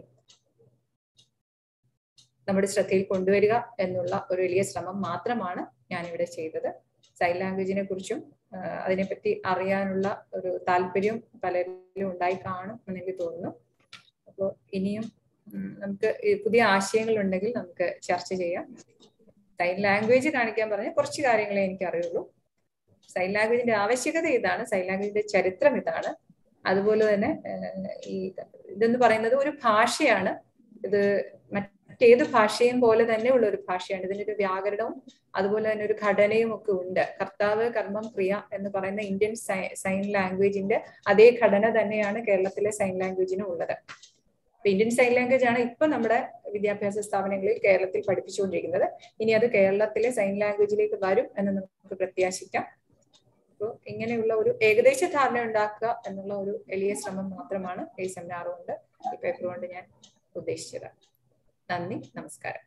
നമ്മുടെ ശ്രദ്ധയിൽ കൊണ്ടുവരിക എന്നുള്ള ഒരു വലിയ ശ്രമം മാത്രമാണ് ഞാനിവിടെ ചെയ്തത് സൈൻ ലാംഗ്വേജിനെ കുറിച്ചും ആ, അതിനെപ്പറ്റി അറിയാനുള്ള ഒരു താല്പര്യം പലരിലും ഉണ്ടായി കാണും എന്ന് എനിക്ക് തോന്നുന്നു അപ്പോൾ ഇനിയും ഉം, നമുക്ക് ഈ പുതിയ ആശയങ്ങൾ ഉണ്ടെങ്കിൽ നമുക്ക് ചർച്ച ചെയ്യാം സൈൻ ലാംഗ്വേജ് കാണിക്കാൻ പറഞ്ഞ കുറച്ച് കാര്യങ്ങളെ എനിക്ക് അറിയുള്ളൂ സൈൻ ലാംഗ്വേജിന്റെ ആവശ്യകത ഇതാണ് സൈൻ ലാംഗ്വേജിന്റെ ചരിത്രം ഇതാണ് അതുപോലെ തന്നെ ഏഹ്, ഈ ഇതെന്ന് പറയുന്നത് ഒരു ഭാഷയാണ് ഇത് മറ്റേത് ഭാഷയും പോലെ തന്നെ ഉള്ള ഒരു ഭാഷയാണ് ഇതിന്റെ ഒരു വ്യാകരണവും അതുപോലെ തന്നെ ഒരു ഘടനയും ഒക്കെ ഉണ്ട് കർത്താവ് കർമ്മം ക്രിയ എന്ന് പറയുന്ന ഇന്ത്യൻ സൈൻ ലാംഗ്വേജിന്റെ അതേ ഘടന തന്നെയാണ് കേരളത്തിലെ സൈൻ ലാംഗ്വേജിനും ഉള്ളത് അപ്പൊ ഇന്ത്യൻ സൈൻ ലാംഗ്വേജ് ആണ് ഇപ്പൊ നമ്മുടെ വിദ്യാഭ്യാസ സ്ഥാപനങ്ങളിൽ കേരളത്തിൽ പഠിപ്പിച്ചുകൊണ്ടിരിക്കുന്നത് ഇനി അത് കേരളത്തിലെ സൈൻ ലാംഗ്വേജിലേക്ക് വരും എന്ന് നമുക്ക് പ്രത്യാശിക്കാം അപ്പോൾ ഇങ്ങനെയുള്ള ഒരു ഏകദേശ ധാരണ ഉണ്ടാക്കുക എന്നുള്ള ഒരു എളിയ ശ്രമം മാത്രമാണ് ഈ സെമിനാർ കൊണ്ട് ഈ പേപ്പർ കൊണ്ട് ഞാൻ ഉദ്ദേശിച്ചത് നന്ദി നമസ്കാരം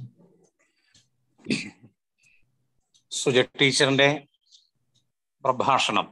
സുജ ടീച്ചറിന്റെ പ്രഭാഷണം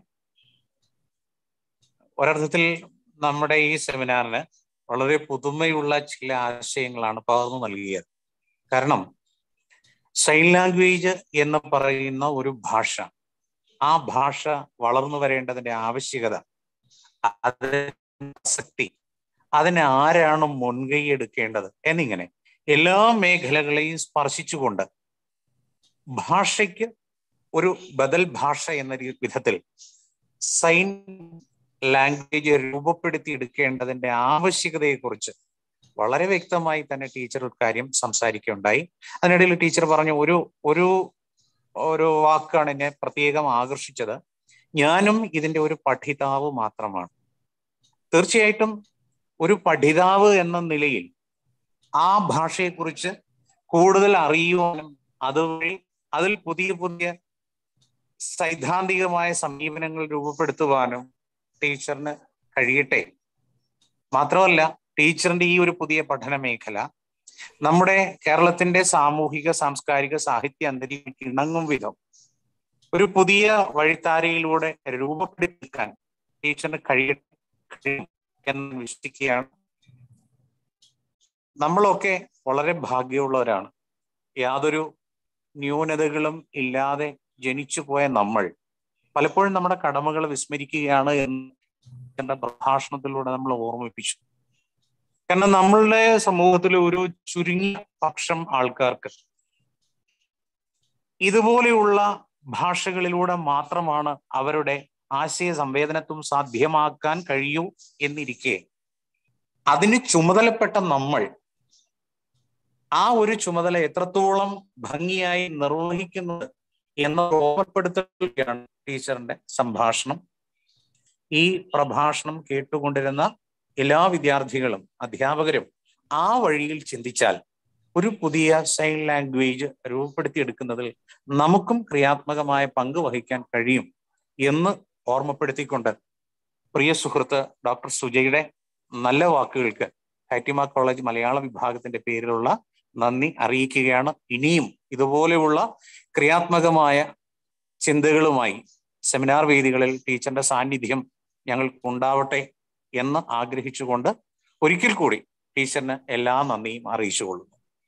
ഒരർത്ഥത്തിൽ നമ്മുടെ ഈ സെമിനാറിന് വളരെ പുതുമയുള്ള ചില ആശയങ്ങളാണ് പകർന്നു നൽകിയത് കാരണം സൈൻ ലാംഗ്വേജ് എന്ന് പറയുന്ന ഒരു ഭാഷ ആ ഭാഷ വളർന്നു വരേണ്ടതിന്റെ ആവശ്യകത അതിന്റെ പ്രസക്തി അതിന് ആരാണ് മുൻകൈ എടുക്കേണ്ടത് എന്നിങ്ങനെ എല്ലാ മേഖലകളെയും സ്പർശിച്ചുകൊണ്ട് ഭാഷയ്ക്ക് ഒരു ബദൽ ഭാഷ എന്ന രീ- വിധത്തിൽ സൈൻ ലാംഗ്വേജ് രൂപപ്പെടുത്തി എടുക്കേണ്ടതിന്റെ ആവശ്യകതയെക്കുറിച്ച് വളരെ വ്യക്തമായി തന്നെ ടീച്ചർ ഒരു കാര്യം സംസാരിക്കുകയുണ്ടായി അതിനിടയിൽ ടീച്ചർ പറഞ്ഞ ഒരു ഒരു ഒരു വാക്കാണ് എന്നെ പ്രത്യേകം ആകർഷിച്ചത് ഞാനും ഇതിന്റെ ഒരു പഠിതാവ് മാത്രമാണ് തീർച്ചയായിട്ടും ഒരു പഠിതാവ് എന്ന നിലയിൽ ആ ഭാഷയെക്കുറിച്ച് കൂടുതൽ അറിയുവാനും അതുവഴി അതിൽ പുതിയ പുതിയ സൈദ്ധാന്തികമായ സമീപനങ്ങൾ രൂപപ്പെടുത്തുവാനും ടീച്ചറിന് കഴിയട്ടെ മാത്രമല്ല ടീച്ചറിന്റെ ഈ ഒരു പുതിയ പഠന മേഖല നമ്മുടെ കേരളത്തിന്റെ സാമൂഹിക സാംസ്കാരിക സാഹിത്യ അന്തരീക്ഷം ഇണങ്ങും വിധം ഒരു പുതിയ വഴിത്താരയിലൂടെ രൂപപ്പെടുത്തിക്കാൻ ടീച്ചറിന് കഴിയട്ടെ എന്ന് വിശ്വസിക്കുകയാണ് നമ്മളൊക്കെ വളരെ ഭാഗ്യമുള്ളവരാണ് യാതൊരു ന്യൂനതകളും ഇല്ലാതെ ജനിച്ചു പോയ നമ്മൾ പലപ്പോഴും നമ്മുടെ കടമകൾ വിസ്മരിക്കുകയാണ് എന്ന് പ്രഭാഷണത്തിലൂടെ നമ്മൾ ഓർമ്മിപ്പിച്ചു കാരണം നമ്മളുടെ സമൂഹത്തിൽ ഒരു ചുരുങ്ങിയ പക്ഷം ആൾക്കാർക്ക് ഇതുപോലെയുള്ള ഭാഷകളിലൂടെ മാത്രമാണ് അവരുടെ ആശയ സംവേദനത്വം സാധ്യമാക്കാൻ കഴിയൂ എന്നിരിക്കെ അതിന് ചുമതലപ്പെട്ട നമ്മൾ ആ ഒരു ചുമതല എത്രത്തോളം ഭംഗിയായി നിർവഹിക്കുന്നത് എന്ന ഓർമ്മപ്പെടുത്തലാണ് ടീച്ചറിന്റെ സംഭാഷണം ഈ പ്രഭാഷണം കേട്ടുകൊണ്ടിരുന്ന എല്ലാ വിദ്യാർത്ഥികളും അധ്യാപകരും ആ വഴിയിൽ ചിന്തിച്ചാൽ ഒരു പുതിയ സൈൻ ലാംഗ്വേജ് രൂപപ്പെടുത്തിയെടുക്കുന്നതിൽ നമുക്കും ക്രിയാത്മകമായ പങ്ക് വഹിക്കാൻ കഴിയും എന്ന് ഓർമ്മപ്പെടുത്തിക്കൊണ്ട് പ്രിയ സുഹൃത്ത് ഡോക്ടർ സുജയുടെ നല്ല വാക്കുകൾക്ക് ഫാറ്റിമ കോളേജ് മലയാള വിഭാഗത്തിന്റെ പേരിലുള്ള നന്ദി അറിയിക്കുകയാണ് ഇനിയും ഇതുപോലെയുള്ള ക്രിയാത്മകമായ ചിന്തകളുമായി സെമിനാർ വേദികളിൽ ടീച്ചറിന്റെ സാന്നിധ്യം ഞങ്ങൾക്ക് ഉണ്ടാവട്ടെ എന്ന് ആഗ്രഹിച്ചുകൊണ്ട് ഒരിക്കൽ കൂടി ടീച്ചറിന് എല്ലാ നന്ദിയും അറിയിച്ചുകൊള്ളുന്നു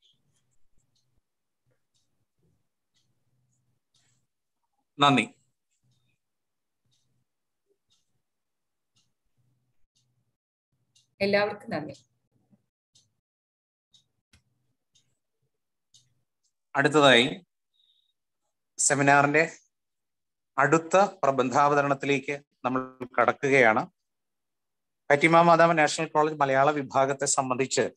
നന്ദി എല്ലാവർക്കും നന്ദി അടുത്തതായി സെമിനാറിന്റെ അടുത്ത പ്രബന്ധാവതരണത്തിലേക്ക് നമ്മൾ കടക്കുകയാണ് ഫാറ്റിമ മാതാവ് നാഷണൽ കോളേജ് മലയാള വിഭാഗത്തെ സംബന്ധിച്ച്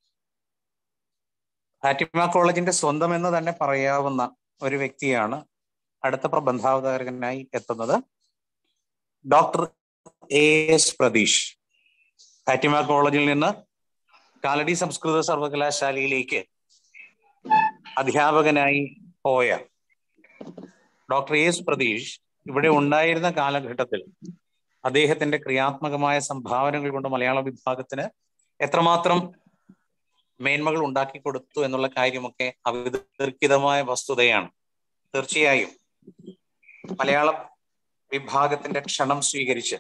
ഫാറ്റിമ കോളേജിന്റെ സ്വന്തം എന്ന് തന്നെ പറയാവുന്ന ഒരു വ്യക്തിയാണ് അടുത്ത പ്രബന്ധാവതാരകനായി എത്തുന്നത് doctor A S Pratheesh Fatima കോളേജിൽ നിന്ന് കാലടി സംസ്കൃത സർവകലാശാലയിലേക്ക് അധ്യാപകനായി പോയ ഡോക്ടർ എസ് പ്രതീഷ് ഇവിടെ ഉണ്ടായിരുന്ന കാലഘട്ടത്തിൽ അദ്ദേഹത്തിന്റെ ക്രിയാത്മകമായ സംഭാവനകൾ കൊണ്ട് മലയാള വിഭാഗത്തിന് എത്രമാത്രം മേന്മകൾ ഉണ്ടാക്കി കൊടുത്തു എന്നുള്ള കാര്യമൊക്കെ അവിതർക്കിതമായ വസ്തുതയാണ് തീർച്ചയായും മലയാള വിഭാഗത്തിന്റെ ക്ഷണം സ്വീകരിച്ച്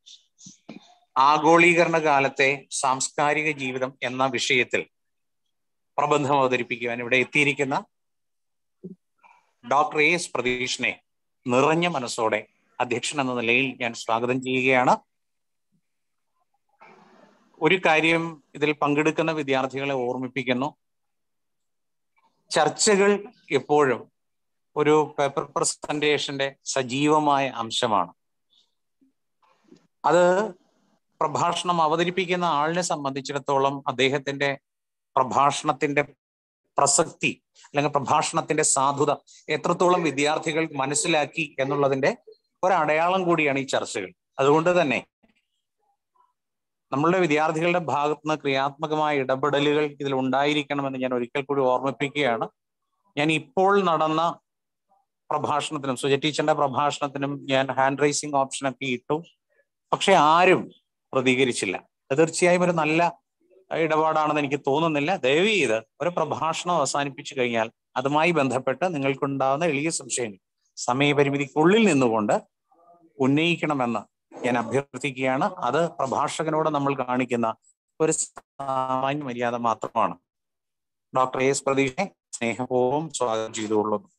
ആഗോളീകരണ കാലത്തെ സാംസ്കാരിക ജീവിതം എന്ന വിഷയത്തിൽ പ്രബന്ധം അവതരിപ്പിക്കുവാൻ ഇവിടെ എത്തിയിരിക്കുന്ന ഡോക്ടർ എ എസ് പ്രതീഷിനെ നിറഞ്ഞ മനസ്സോടെ അധ്യക്ഷൻ എന്ന നിലയിൽ ഞാൻ സ്വാഗതം ചെയ്യുകയാണ് ഒരു കാര്യം ഇതിൽ പങ്കെടുക്കുന്ന വിദ്യാർത്ഥികളെ ഓർമ്മിപ്പിക്കുന്നു ചർച്ചകൾ എപ്പോഴും ഒരു പേപ്പർ പ്രസന്റേഷന്റെ സജീവമായ അംശമാണ് അത് പ്രഭാഷണം അവതരിപ്പിക്കുന്ന ആളിനെ സംബന്ധിച്ചിടത്തോളം അദ്ദേഹത്തിന്റെ പ്രഭാഷണത്തിന്റെ പ്രസക്തി അല്ലെങ്കിൽ പ്രഭാഷണത്തിന്റെ സാധുത എത്രത്തോളം വിദ്യാർത്ഥികൾ മനസ്സിലാക്കി എന്നുള്ളതിന്റെ ഒരടയാളം കൂടിയാണ് ഈ ചർച്ചകൾ അതുകൊണ്ട് തന്നെ നമ്മളുടെ വിദ്യാർത്ഥികളുടെ ഭാഗത്ത് നിന്ന് ക്രിയാത്മകമായ ഇടപെടലുകൾ ഇതിൽ ഉണ്ടായിരിക്കണമെന്ന് ഞാൻ ഒരിക്കൽ കൂടി ഓർമ്മിപ്പിക്കുകയാണ് ഞാൻ ഇപ്പോൾ നടന്ന പ്രഭാഷണത്തിനും സുജ ടീച്ചറിന്റെ പ്രഭാഷണത്തിനും ഞാൻ ഹാൻഡ് റൈസിംഗ് ഓപ്ഷനൊക്കെ ഇട്ടു പക്ഷെ ആരും പ്രതികരിച്ചില്ല അത് തീർച്ചയായും ഒരു നല്ല ഇടപാടാണെന്ന് എനിക്ക് തോന്നുന്നില്ല ദയവ് ചെയ്ത് ഒരു പ്രഭാഷണം അവസാനിപ്പിച്ചു കഴിഞ്ഞാൽ അതുമായി ബന്ധപ്പെട്ട് നിങ്ങൾക്കുണ്ടാകുന്ന എളിയ സംശയങ്ങൾ സമയപരിമിതിക്കുള്ളിൽ നിന്നുകൊണ്ട് ഉന്നയിക്കണമെന്ന് ഞാൻ അഭ്യർത്ഥിക്കുകയാണ് അത് പ്രഭാഷകനോട് നമ്മൾ കാണിക്കുന്ന ഒരു സാമാന്യ മര്യാദ മാത്രമാണ് ഡോക്ടർ എസ് പ്രതീക്ഷെ സ്നേഹപൂർവ്വം സ്വാഗതം ചെയ്തുകൊള്ളുന്നു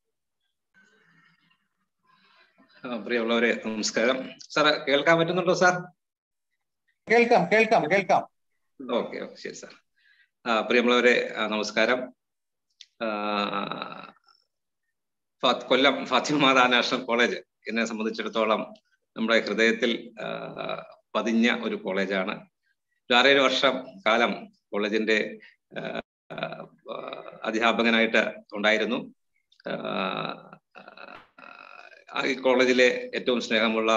ആ, പ്രിയമുള്ളവരെ നമസ്കാരം സാർ കേൾക്കാൻ പറ്റുന്നുണ്ടോ സാർ കേൾക്കാം കേൾക്കാം കേൾക്കാം ഓക്കെ ഓക്കെ ശരി സാർ ആ, പ്രിയമുള്ളവരെ ആ, നമസ്കാരം ആ, ഫാ- കൊല്ലം ഫാത്തിമാത നാഷണൽ കോളേജ് എന്നെ സംബന്ധിച്ചിടത്തോളം നമ്മുടെ ഹൃദയത്തിൽ ആ, പതിഞ്ഞ ഒരു കോളേജാണ് ഒരു ആറേഴ് വർഷം കാലം കോളേജിന്റെ ആ, ആ, അധ്യാപകനായിട്ട് ഉണ്ടായിരുന്നു ആ, ആ, ഈ കോളേജിലെ ഏറ്റവും സ്നേഹമുള്ള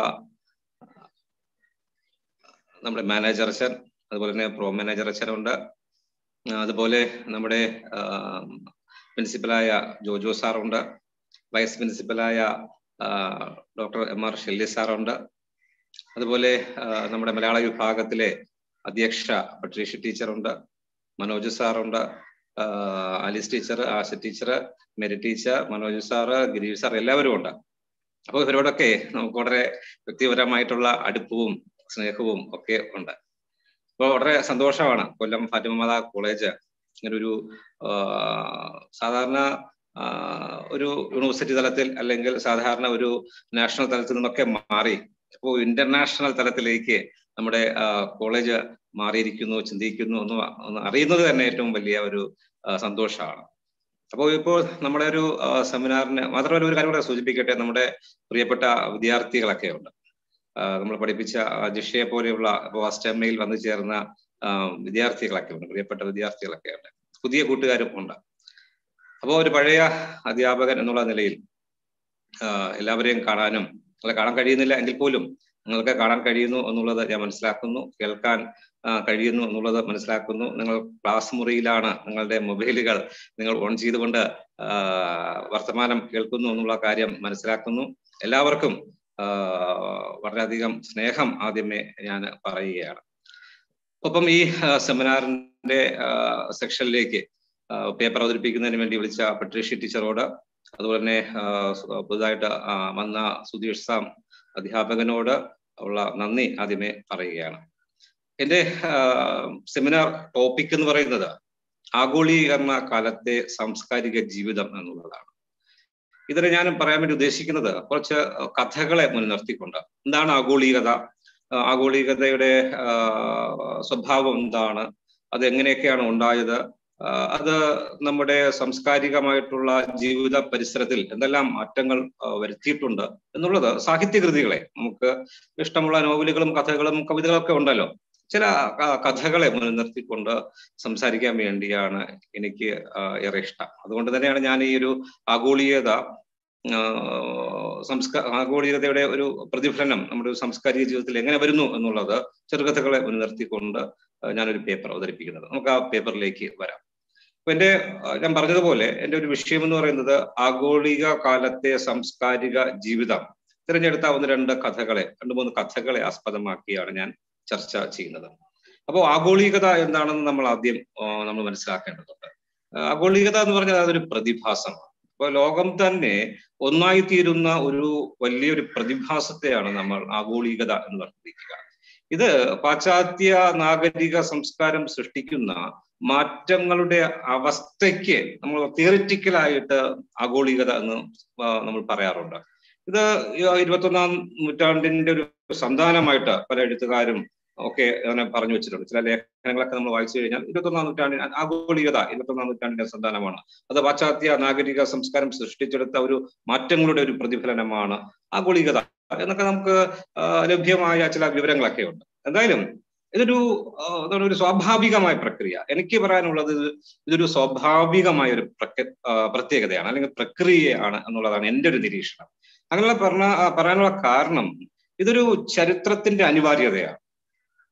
നമ്മുടെ മാനേജർ അച്ഛൻ അതുപോലെ തന്നെ പ്രോ മാനേജർ അച്ഛനുണ്ട് ആ, അതുപോലെ നമ്മുടെ പ്രിൻസിപ്പലായ ജോജോ സാറുണ്ട് വൈസ് പ്രിൻസിപ്പലായ ഡോക്ടർ എം ആർ ഷെല്ലി സാറുണ്ട് അതുപോലെ ആ, നമ്മുടെ മലയാള വിഭാഗത്തിലെ അധ്യക്ഷ പട്രീഷ ടീച്ചറുണ്ട് മനോജ് സാറുണ്ട് ആ, Alice teacher Asha teacher Mary teacher Manoj sir Girish sir എല്ലാവരും ഉണ്ട് അപ്പോൾ ഇവരോടൊക്കെ നമുക്ക് വളരെ വ്യക്തിപരമായിട്ടുള്ള അടുപ്പവും സ്നേഹവും ഒക്കെ ഉണ്ട് അപ്പോൾ വളരെ സന്തോഷമാണ് കൊല്ലം ഫാത്തിമമാത കോളേജ് ഇങ്ങനെ ഒരു സാധാരണ ആ, ഒരു യൂണിവേഴ്സിറ്റി തലത്തിൽ അല്ലെങ്കിൽ സാധാരണ ഒരു നാഷണൽ തലത്തിൽ നിന്നൊക്കെ മാറി ഇപ്പോൾ ഇന്റർനാഷണൽ തലത്തിലേക്ക് നമ്മുടെ ആ, കോളേജ് മാറിയിരിക്കുന്നു ചിന്തിക്കുന്നു എന്ന് ഒന്ന് അറിയുന്നത് തന്നെ ഏറ്റവും വലിയ ഒരു ആ, സന്തോഷമാണ് അപ്പോൾ ഇപ്പോൾ നമ്മുടെ ഒരു ആ, സെമിനാറിന് മാത്രമല്ല ഒരു കാര്യം കൂടെ സൂചിപ്പിക്കട്ടെ നമ്മുടെ പ്രിയപ്പെട്ട വിദ്യാർത്ഥികളൊക്കെ ഉണ്ട് ആ, നമ്മൾ പഠിപ്പിച്ച ആ, ജിഷയെ പോലെയുള്ള വാസ്റ്റമ്മയിൽ വന്നു ചേർന്ന ആ, വിദ്യാർത്ഥികളൊക്കെ ഉണ്ട് പ്രിയപ്പെട്ട വിദ്യാർത്ഥികളൊക്കെ ഉണ്ട് പുതിയ കൂട്ടുകാരും ഉണ്ട് അപ്പോൾ ഒരു പഴയ അധ്യാപകൻ എന്നുള്ള നിലയിൽ ആ, എല്ലാവരെയും കാണാനും അല്ല കാണാൻ കഴിയുന്നില്ല എങ്കിൽ പോലും നിങ്ങൾക്ക് കാണാൻ കഴിയുന്നു എന്നുള്ളത് ഞാൻ മനസ്സിലാക്കുന്നു കേൾക്കാൻ ആ, കഴിയുന്നു എന്നുള്ളത് മനസ്സിലാക്കുന്നു നിങ്ങൾ ക്ലാസ് മുറിയിലാണ് നിങ്ങളുടെ മൊബൈലുകൾ നിങ്ങൾ ഓൺ ചെയ്തുകൊണ്ട് ആ, വർത്തമാനം കേൾക്കുന്നു എന്നുള്ള കാര്യം മനസ്സിലാക്കുന്നു എല്ലാവർക്കും ആ, വളരെയധികം സ്നേഹം ആദ്യമേ ഞാൻ പറയുകയാണ് ഒപ്പം ഈ ആ, സെമിനാറിന്റെ ആ, സെക്ഷനിലേക്ക് ആ, പേപ്പർ അവതരിപ്പിക്കുന്നതിന് വേണ്ടി വിളിച്ച പട്രീഷ്യ ടീച്ചറോട് അതുപോലെ തന്നെ ആ, സു- പുതുതായിട്ട് ആ, വന്ന സുധീഷ് സാം അധ്യാപകനോട് ഉള്ള നന്ദി ആദ്യമേ പറയുകയാണ് എന്റെ ആ, സെമിനാർ ടോപ്പിക് എന്ന് പറയുന്നത് ആഗോളീകരണ കാലത്തെ സാംസ്കാരിക ജീവിതം എന്നുള്ളതാണ് ഇതിന് ഞാൻ പറയാൻ വേണ്ടി ഉദ്ദേശിക്കുന്നത് കുറച്ച് കഥകളെ മുൻനിർത്തിക്കൊണ്ട് എന്താണ് ആഗോളീകത ആ, ആഗോളീകതയുടെ ആ, സ്വഭാവം എന്താണ് അത് എങ്ങനെയൊക്കെയാണ് ഉണ്ടായത് ആ, അത് നമ്മുടെ സാംസ്കാരികമായിട്ടുള്ള ജീവിത പരിസരത്തിൽ എന്തെല്ലാം മാറ്റങ്ങൾ ആ, വരുത്തിയിട്ടുണ്ട് എന്നുള്ളത് സാഹിത്യകൃതികളെ നമുക്ക് ഇഷ്ടമുള്ള നോവലുകളും കഥകളും കവിതകളൊക്കെ ഉണ്ടല്ലോ ചില ക- കഥകളെ മുൻനിർത്തിക്കൊണ്ട് സംസാരിക്കാൻ വേണ്ടിയാണ് എനിക്ക് ആ, ഏറെ ഇഷ്ടം അതുകൊണ്ട് തന്നെയാണ് ഞാൻ ഈ ഒരു ആഗോളീയത ആ, സംസ്കാ ആഗോളീയതയുടെ ഒരു പ്രതിഫലനം നമ്മുടെ ഒരു സാംസ്കാരിക ജീവിതത്തിൽ എങ്ങനെ വരുന്നു എന്നുള്ളത് ചെറുകഥകളെ മുൻനിർത്തിക്കൊണ്ട് ആ, ഞാനൊരു പേപ്പർ അവതരിപ്പിക്കുന്നത് നമുക്ക് ആ പേപ്പറിലേക്ക് വരാം അപ്പൊ എന്റെ ആ, ഞാൻ പറഞ്ഞതുപോലെ എന്റെ ഒരു വിഷയം എന്ന് പറയുന്നത് ആഗോളിക കാലത്തെ സാംസ്കാരിക ജീവിതം തിരഞ്ഞെടുത്ത ഒന്ന് രണ്ട് കഥകളെ രണ്ട് മൂന്ന് കഥകളെ ആസ്പദമാക്കിയാണ് ഞാൻ ചർച്ച ചെയ്യുന്നത് അപ്പോൾ ആഗോളികത എന്താണെന്ന് നമ്മൾ ആദ്യം ആ, നമ്മൾ മനസ്സിലാക്കേണ്ടതുണ്ട് ആ, ആഗോളികത എന്ന് പറഞ്ഞാൽ അതൊരു പ്രതിഭാസമാണ് അപ്പൊ ലോകം തന്നെ ഒന്നായിത്തീരുന്ന ഒരു വലിയൊരു പ്രതിഭാസത്തെയാണ് നമ്മൾ ആഗോളികത എന്ന് പറഞ്ഞിരിക്കുക ഇത് പാശ്ചാത്യ നാഗരിക സംസ്കാരം സൃഷ്ടിക്കുന്ന മാറ്റങ്ങളുടെ അവസ്ഥയ്ക്ക് നമ്മൾ തിയറിറ്റിക്കലായിട്ട് ആഗോളികത എന്ന് ആ, നമ്മൾ പറയാറുണ്ട് ഇത് ഇരുപത്തൊന്നാം നൂറ്റാണ്ടിന്റെ ഒരു സന്താനമായിട്ട് പല എഴുത്തുകാരും ഒക്കെ അങ്ങനെ പറഞ്ഞു വെച്ചിട്ടുണ്ട് ചില ലേഖനങ്ങളൊക്കെ നമ്മൾ വായിച്ചു കഴിഞ്ഞാൽ ഇരുപത്തൊന്നാം നൂറ്റാണ്ടിന് ആഗോളികത ഇരുപത്തൊന്നാം നൂറ്റാണ്ടിന്റെ സന്താനമാണ് അത് പാശ്ചാത്യ നാഗരിക സംസ്കാരം സൃഷ്ടിച്ചെടുത്ത ഒരു മാറ്റങ്ങളുടെ ഒരു പ്രതിഫലനമാണ് ആഗോളികത എന്നൊക്കെ നമുക്ക് ആ, ലഭ്യമായ ചില വിവരങ്ങളൊക്കെ ഉണ്ട് എന്തായാലും ഇതൊരു ആ, എന്താണ് ഒരു സ്വാഭാവികമായ പ്രക്രിയ എനിക്ക് പറയാനുള്ളത് ഇത് ഇതൊരു സ്വാഭാവികമായ ഒരു പ്രക്രി ആ, പ്രത്യേകതയാണ് അല്ലെങ്കിൽ പ്രക്രിയയാണ് എന്നുള്ളതാണ് എൻ്റെ ഒരു നിരീക്ഷണം അങ്ങനെയുള്ള പറഞ്ഞ ആ, പറയാനുള്ള കാരണം ഇതൊരു ചരിത്രത്തിന്റെ അനിവാര്യതയാണ്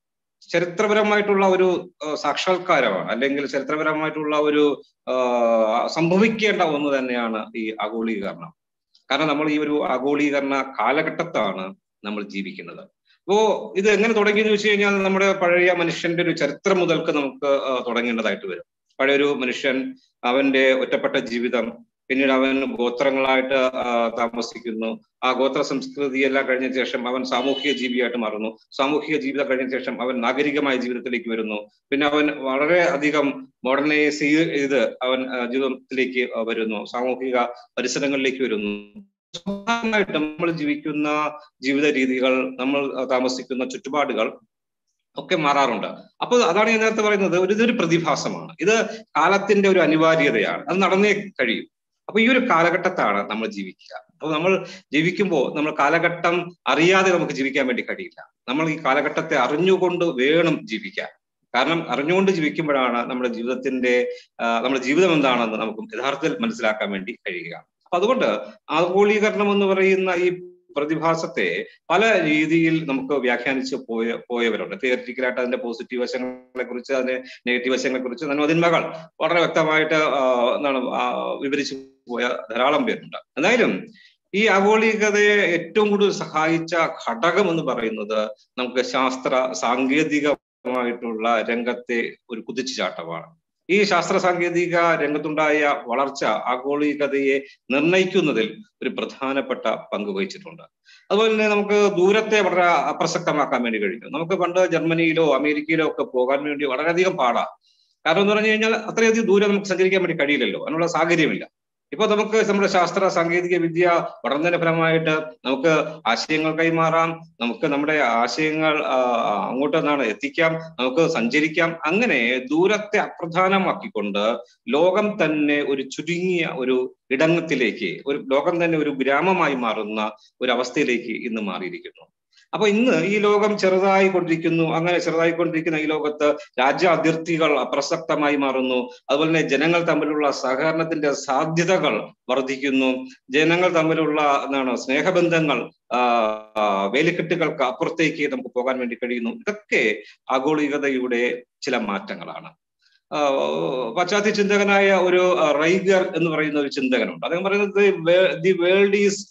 ചരിത്രപരമായിട്ടുള്ള ഒരു ആ, സാക്ഷാത്കാരമാണ് അല്ലെങ്കിൽ ചരിത്രപരമായിട്ടുള്ള ഒരു ആ, സംഭവിക്കേണ്ട ഒന്ന് തന്നെയാണ് ഈ ആഗോളീകരണം കാരണം നമ്മൾ ഈ ഒരു ആഗോളീകരണ കാലഘട്ടത്താണ് നമ്മൾ ജീവിക്കുന്നത് അപ്പോ ഇത് എങ്ങനെ തുടങ്ങിയെന്ന് വെച്ച് കഴിഞ്ഞാൽ നമ്മുടെ പഴയ മനുഷ്യന്റെ ഒരു ചരിത്രം മുതൽക്ക് നമുക്ക് ആ, തുടങ്ങേണ്ടതായിട്ട് വരും പഴയൊരു മനുഷ്യൻ അവന്റെ ഒറ്റപ്പെട്ട ജീവിതം പിന്നീട് അവൻ ഗോത്രങ്ങളായിട്ട് ആ, താമസിക്കുന്നു ആ ഗോത്ര സംസ്കൃതി എല്ലാം കഴിഞ്ഞ ശേഷം അവൻ സാമൂഹിക ജീവിയായിട്ട് മാറുന്നു സാമൂഹിക ജീവിതം കഴിഞ്ഞ ശേഷം അവൻ നാഗരികമായ ജീവിതത്തിലേക്ക് വരുന്നു പിന്നെ അവൻ വളരെ അധികം മോഡേണൈസ് ചെയ്ത് അവൻ ആ, ജീവിതത്തിലേക്ക് ആ, വരുന്നു സാമൂഹിക പരിസരങ്ങളിലേക്ക് വരുന്നു സ്വാഭാവികമായിട്ടും നമ്മൾ ജീവിക്കുന്ന ജീവിത രീതികൾ നമ്മൾ ആ, താമസിക്കുന്ന ചുറ്റുപാടുകൾ ഒക്കെ മാറാറുണ്ട് അപ്പോൾ അതാണ് ഞാൻ നേരത്തെ പറയുന്നത് ഒരു ഇതൊരു പ്രതിഭാസമാണ് ഇത് കാലത്തിന്റെ ഒരു അനിവാര്യതയാണ് അത് നടന്നേ കഴിയും അപ്പൊ ഈ ഒരു കാലഘട്ടത്താണ് നമ്മൾ ജീവിക്കുക അപ്പൊ നമ്മൾ ജീവിക്കുമ്പോൾ നമ്മൾ കാലഘട്ടം അറിയാതെ നമുക്ക് ജീവിക്കാൻ വേണ്ടി കഴിയില്ല നമ്മൾ ഈ കാലഘട്ടത്തെ അറിഞ്ഞുകൊണ്ട് വേണം ജീവിക്കാൻ കാരണം അറിഞ്ഞുകൊണ്ട് ജീവിക്കുമ്പോഴാണ് നമ്മുടെ ജീവിതത്തിന്റെ ആ, നമ്മുടെ ജീവിതം എന്താണെന്ന് നമുക്ക് യഥാർത്ഥത്തിൽ മനസ്സിലാക്കാൻ വേണ്ടി കഴിയുക അപ്പൊ അതുകൊണ്ട് ആഗോളീകരണം എന്ന് പറയുന്ന ഈ പ്രതിഭാസത്തെ പല രീതിയിൽ നമുക്ക് വ്യാഖ്യാനിച്ച് പോയ പോയവരുണ്ട് തിയറിറ്റിക്കലായിട്ട് അതിന്റെ പോസിറ്റീവ് വശങ്ങളെ കുറിച്ച് അതിന്റെ നെഗറ്റീവ് വശങ്ങളെ കുറിച്ച് നന്മതിന്മകൾ വളരെ വ്യക്തമായിട്ട് ആ, എന്താണ് ആ, വിവരിച്ചു പോയ ധാരാളം പേരുണ്ട് എന്തായാലും ഈ ആഗോളികതയെ ഏറ്റവും കൂടുതൽ സഹായിച്ച ഘടകം എന്ന് പറയുന്നത് നമുക്ക് ശാസ്ത്ര സാങ്കേതികമായിട്ടുള്ള രംഗത്തെ ഒരു കുതിച്ചുചാട്ടമാണ് ഈ ശാസ്ത്ര സാങ്കേതിക രംഗത്തുണ്ടായ വളർച്ച ആഗോളികതയെ നിർണയിക്കുന്നതിൽ ഒരു പ്രധാനപ്പെട്ട പങ്ക് വഹിച്ചിട്ടുണ്ട് അതുപോലെ തന്നെ നമുക്ക് ദൂരത്തെ വളരെ അപ്രസക്തമാക്കാൻ വേണ്ടി കഴിഞ്ഞു നമുക്ക് പണ്ട് ജർമ്മനിയിലോ അമേരിക്കയിലോ ഒക്കെ പോകാൻ വേണ്ടി വളരെയധികം പാടാ കാരണം എന്ന് പറഞ്ഞു കഴിഞ്ഞാൽ അത്രയധികം ദൂരം നമുക്ക് സഞ്ചരിക്കാൻ വേണ്ടി കഴിയില്ലല്ലോ അതിനുള്ള സാഹചര്യമില്ല ഇപ്പൊ നമുക്ക് നമ്മുടെ ശാസ്ത്ര സാങ്കേതിക വിദ്യ വളർന്നതിന്റെ ഫലമായിട്ട് നമുക്ക് ആശയങ്ങൾ കൈമാറാം നമുക്ക് നമ്മുടെ ആശയങ്ങൾ ആ, അങ്ങോട്ട് എന്താണ് എത്തിക്കാം നമുക്ക് സഞ്ചരിക്കാം അങ്ങനെ ദൂരത്തെ അപ്രധാനമാക്കിക്കൊണ്ട് ലോകം തന്നെ ഒരു ചുരുങ്ങിയ ഒരു ഇടങ്ങത്തിലേക്ക് ഒരു ലോകം തന്നെ ഒരു ഗ്രാമമായി മാറുന്ന ഒരു അവസ്ഥയിലേക്ക് ഇന്ന് മാറിയിരിക്കുന്നു അപ്പൊ ഇന്ന് ഈ ലോകം ചെറുതായി കൊണ്ടിരിക്കുന്നു അങ്ങനെ ചെറുതായി കൊണ്ടിരിക്കുന്ന ഈ ലോകത്ത് രാജ്യ അതിർത്തികൾ അപ്രസക്തമായി മാറുന്നു അതുപോലെ തന്നെ ജനങ്ങൾ തമ്മിലുള്ള സഹകരണത്തിന്റെ സാധ്യതകൾ വർദ്ധിക്കുന്നു ജനങ്ങൾ തമ്മിലുള്ള എന്താണ് സ്നേഹബന്ധങ്ങൾ ആ, ആ, വേലിക്കെട്ടുകൾക്ക് അപ്പുറത്തേക്ക് നമുക്ക് പോകാൻ വേണ്ടി കഴിയുന്നു ഇതൊക്കെ ആഗോളികതയുടെ ചില മാറ്റങ്ങളാണ് ആ, പാശ്ചാത്യ ചിന്തകനായ ഒരു ആ, റൈഗർ എന്ന് പറയുന്ന ഒരു ചിന്തകനുണ്ട് അദ്ദേഹം പറയുന്നത് the world is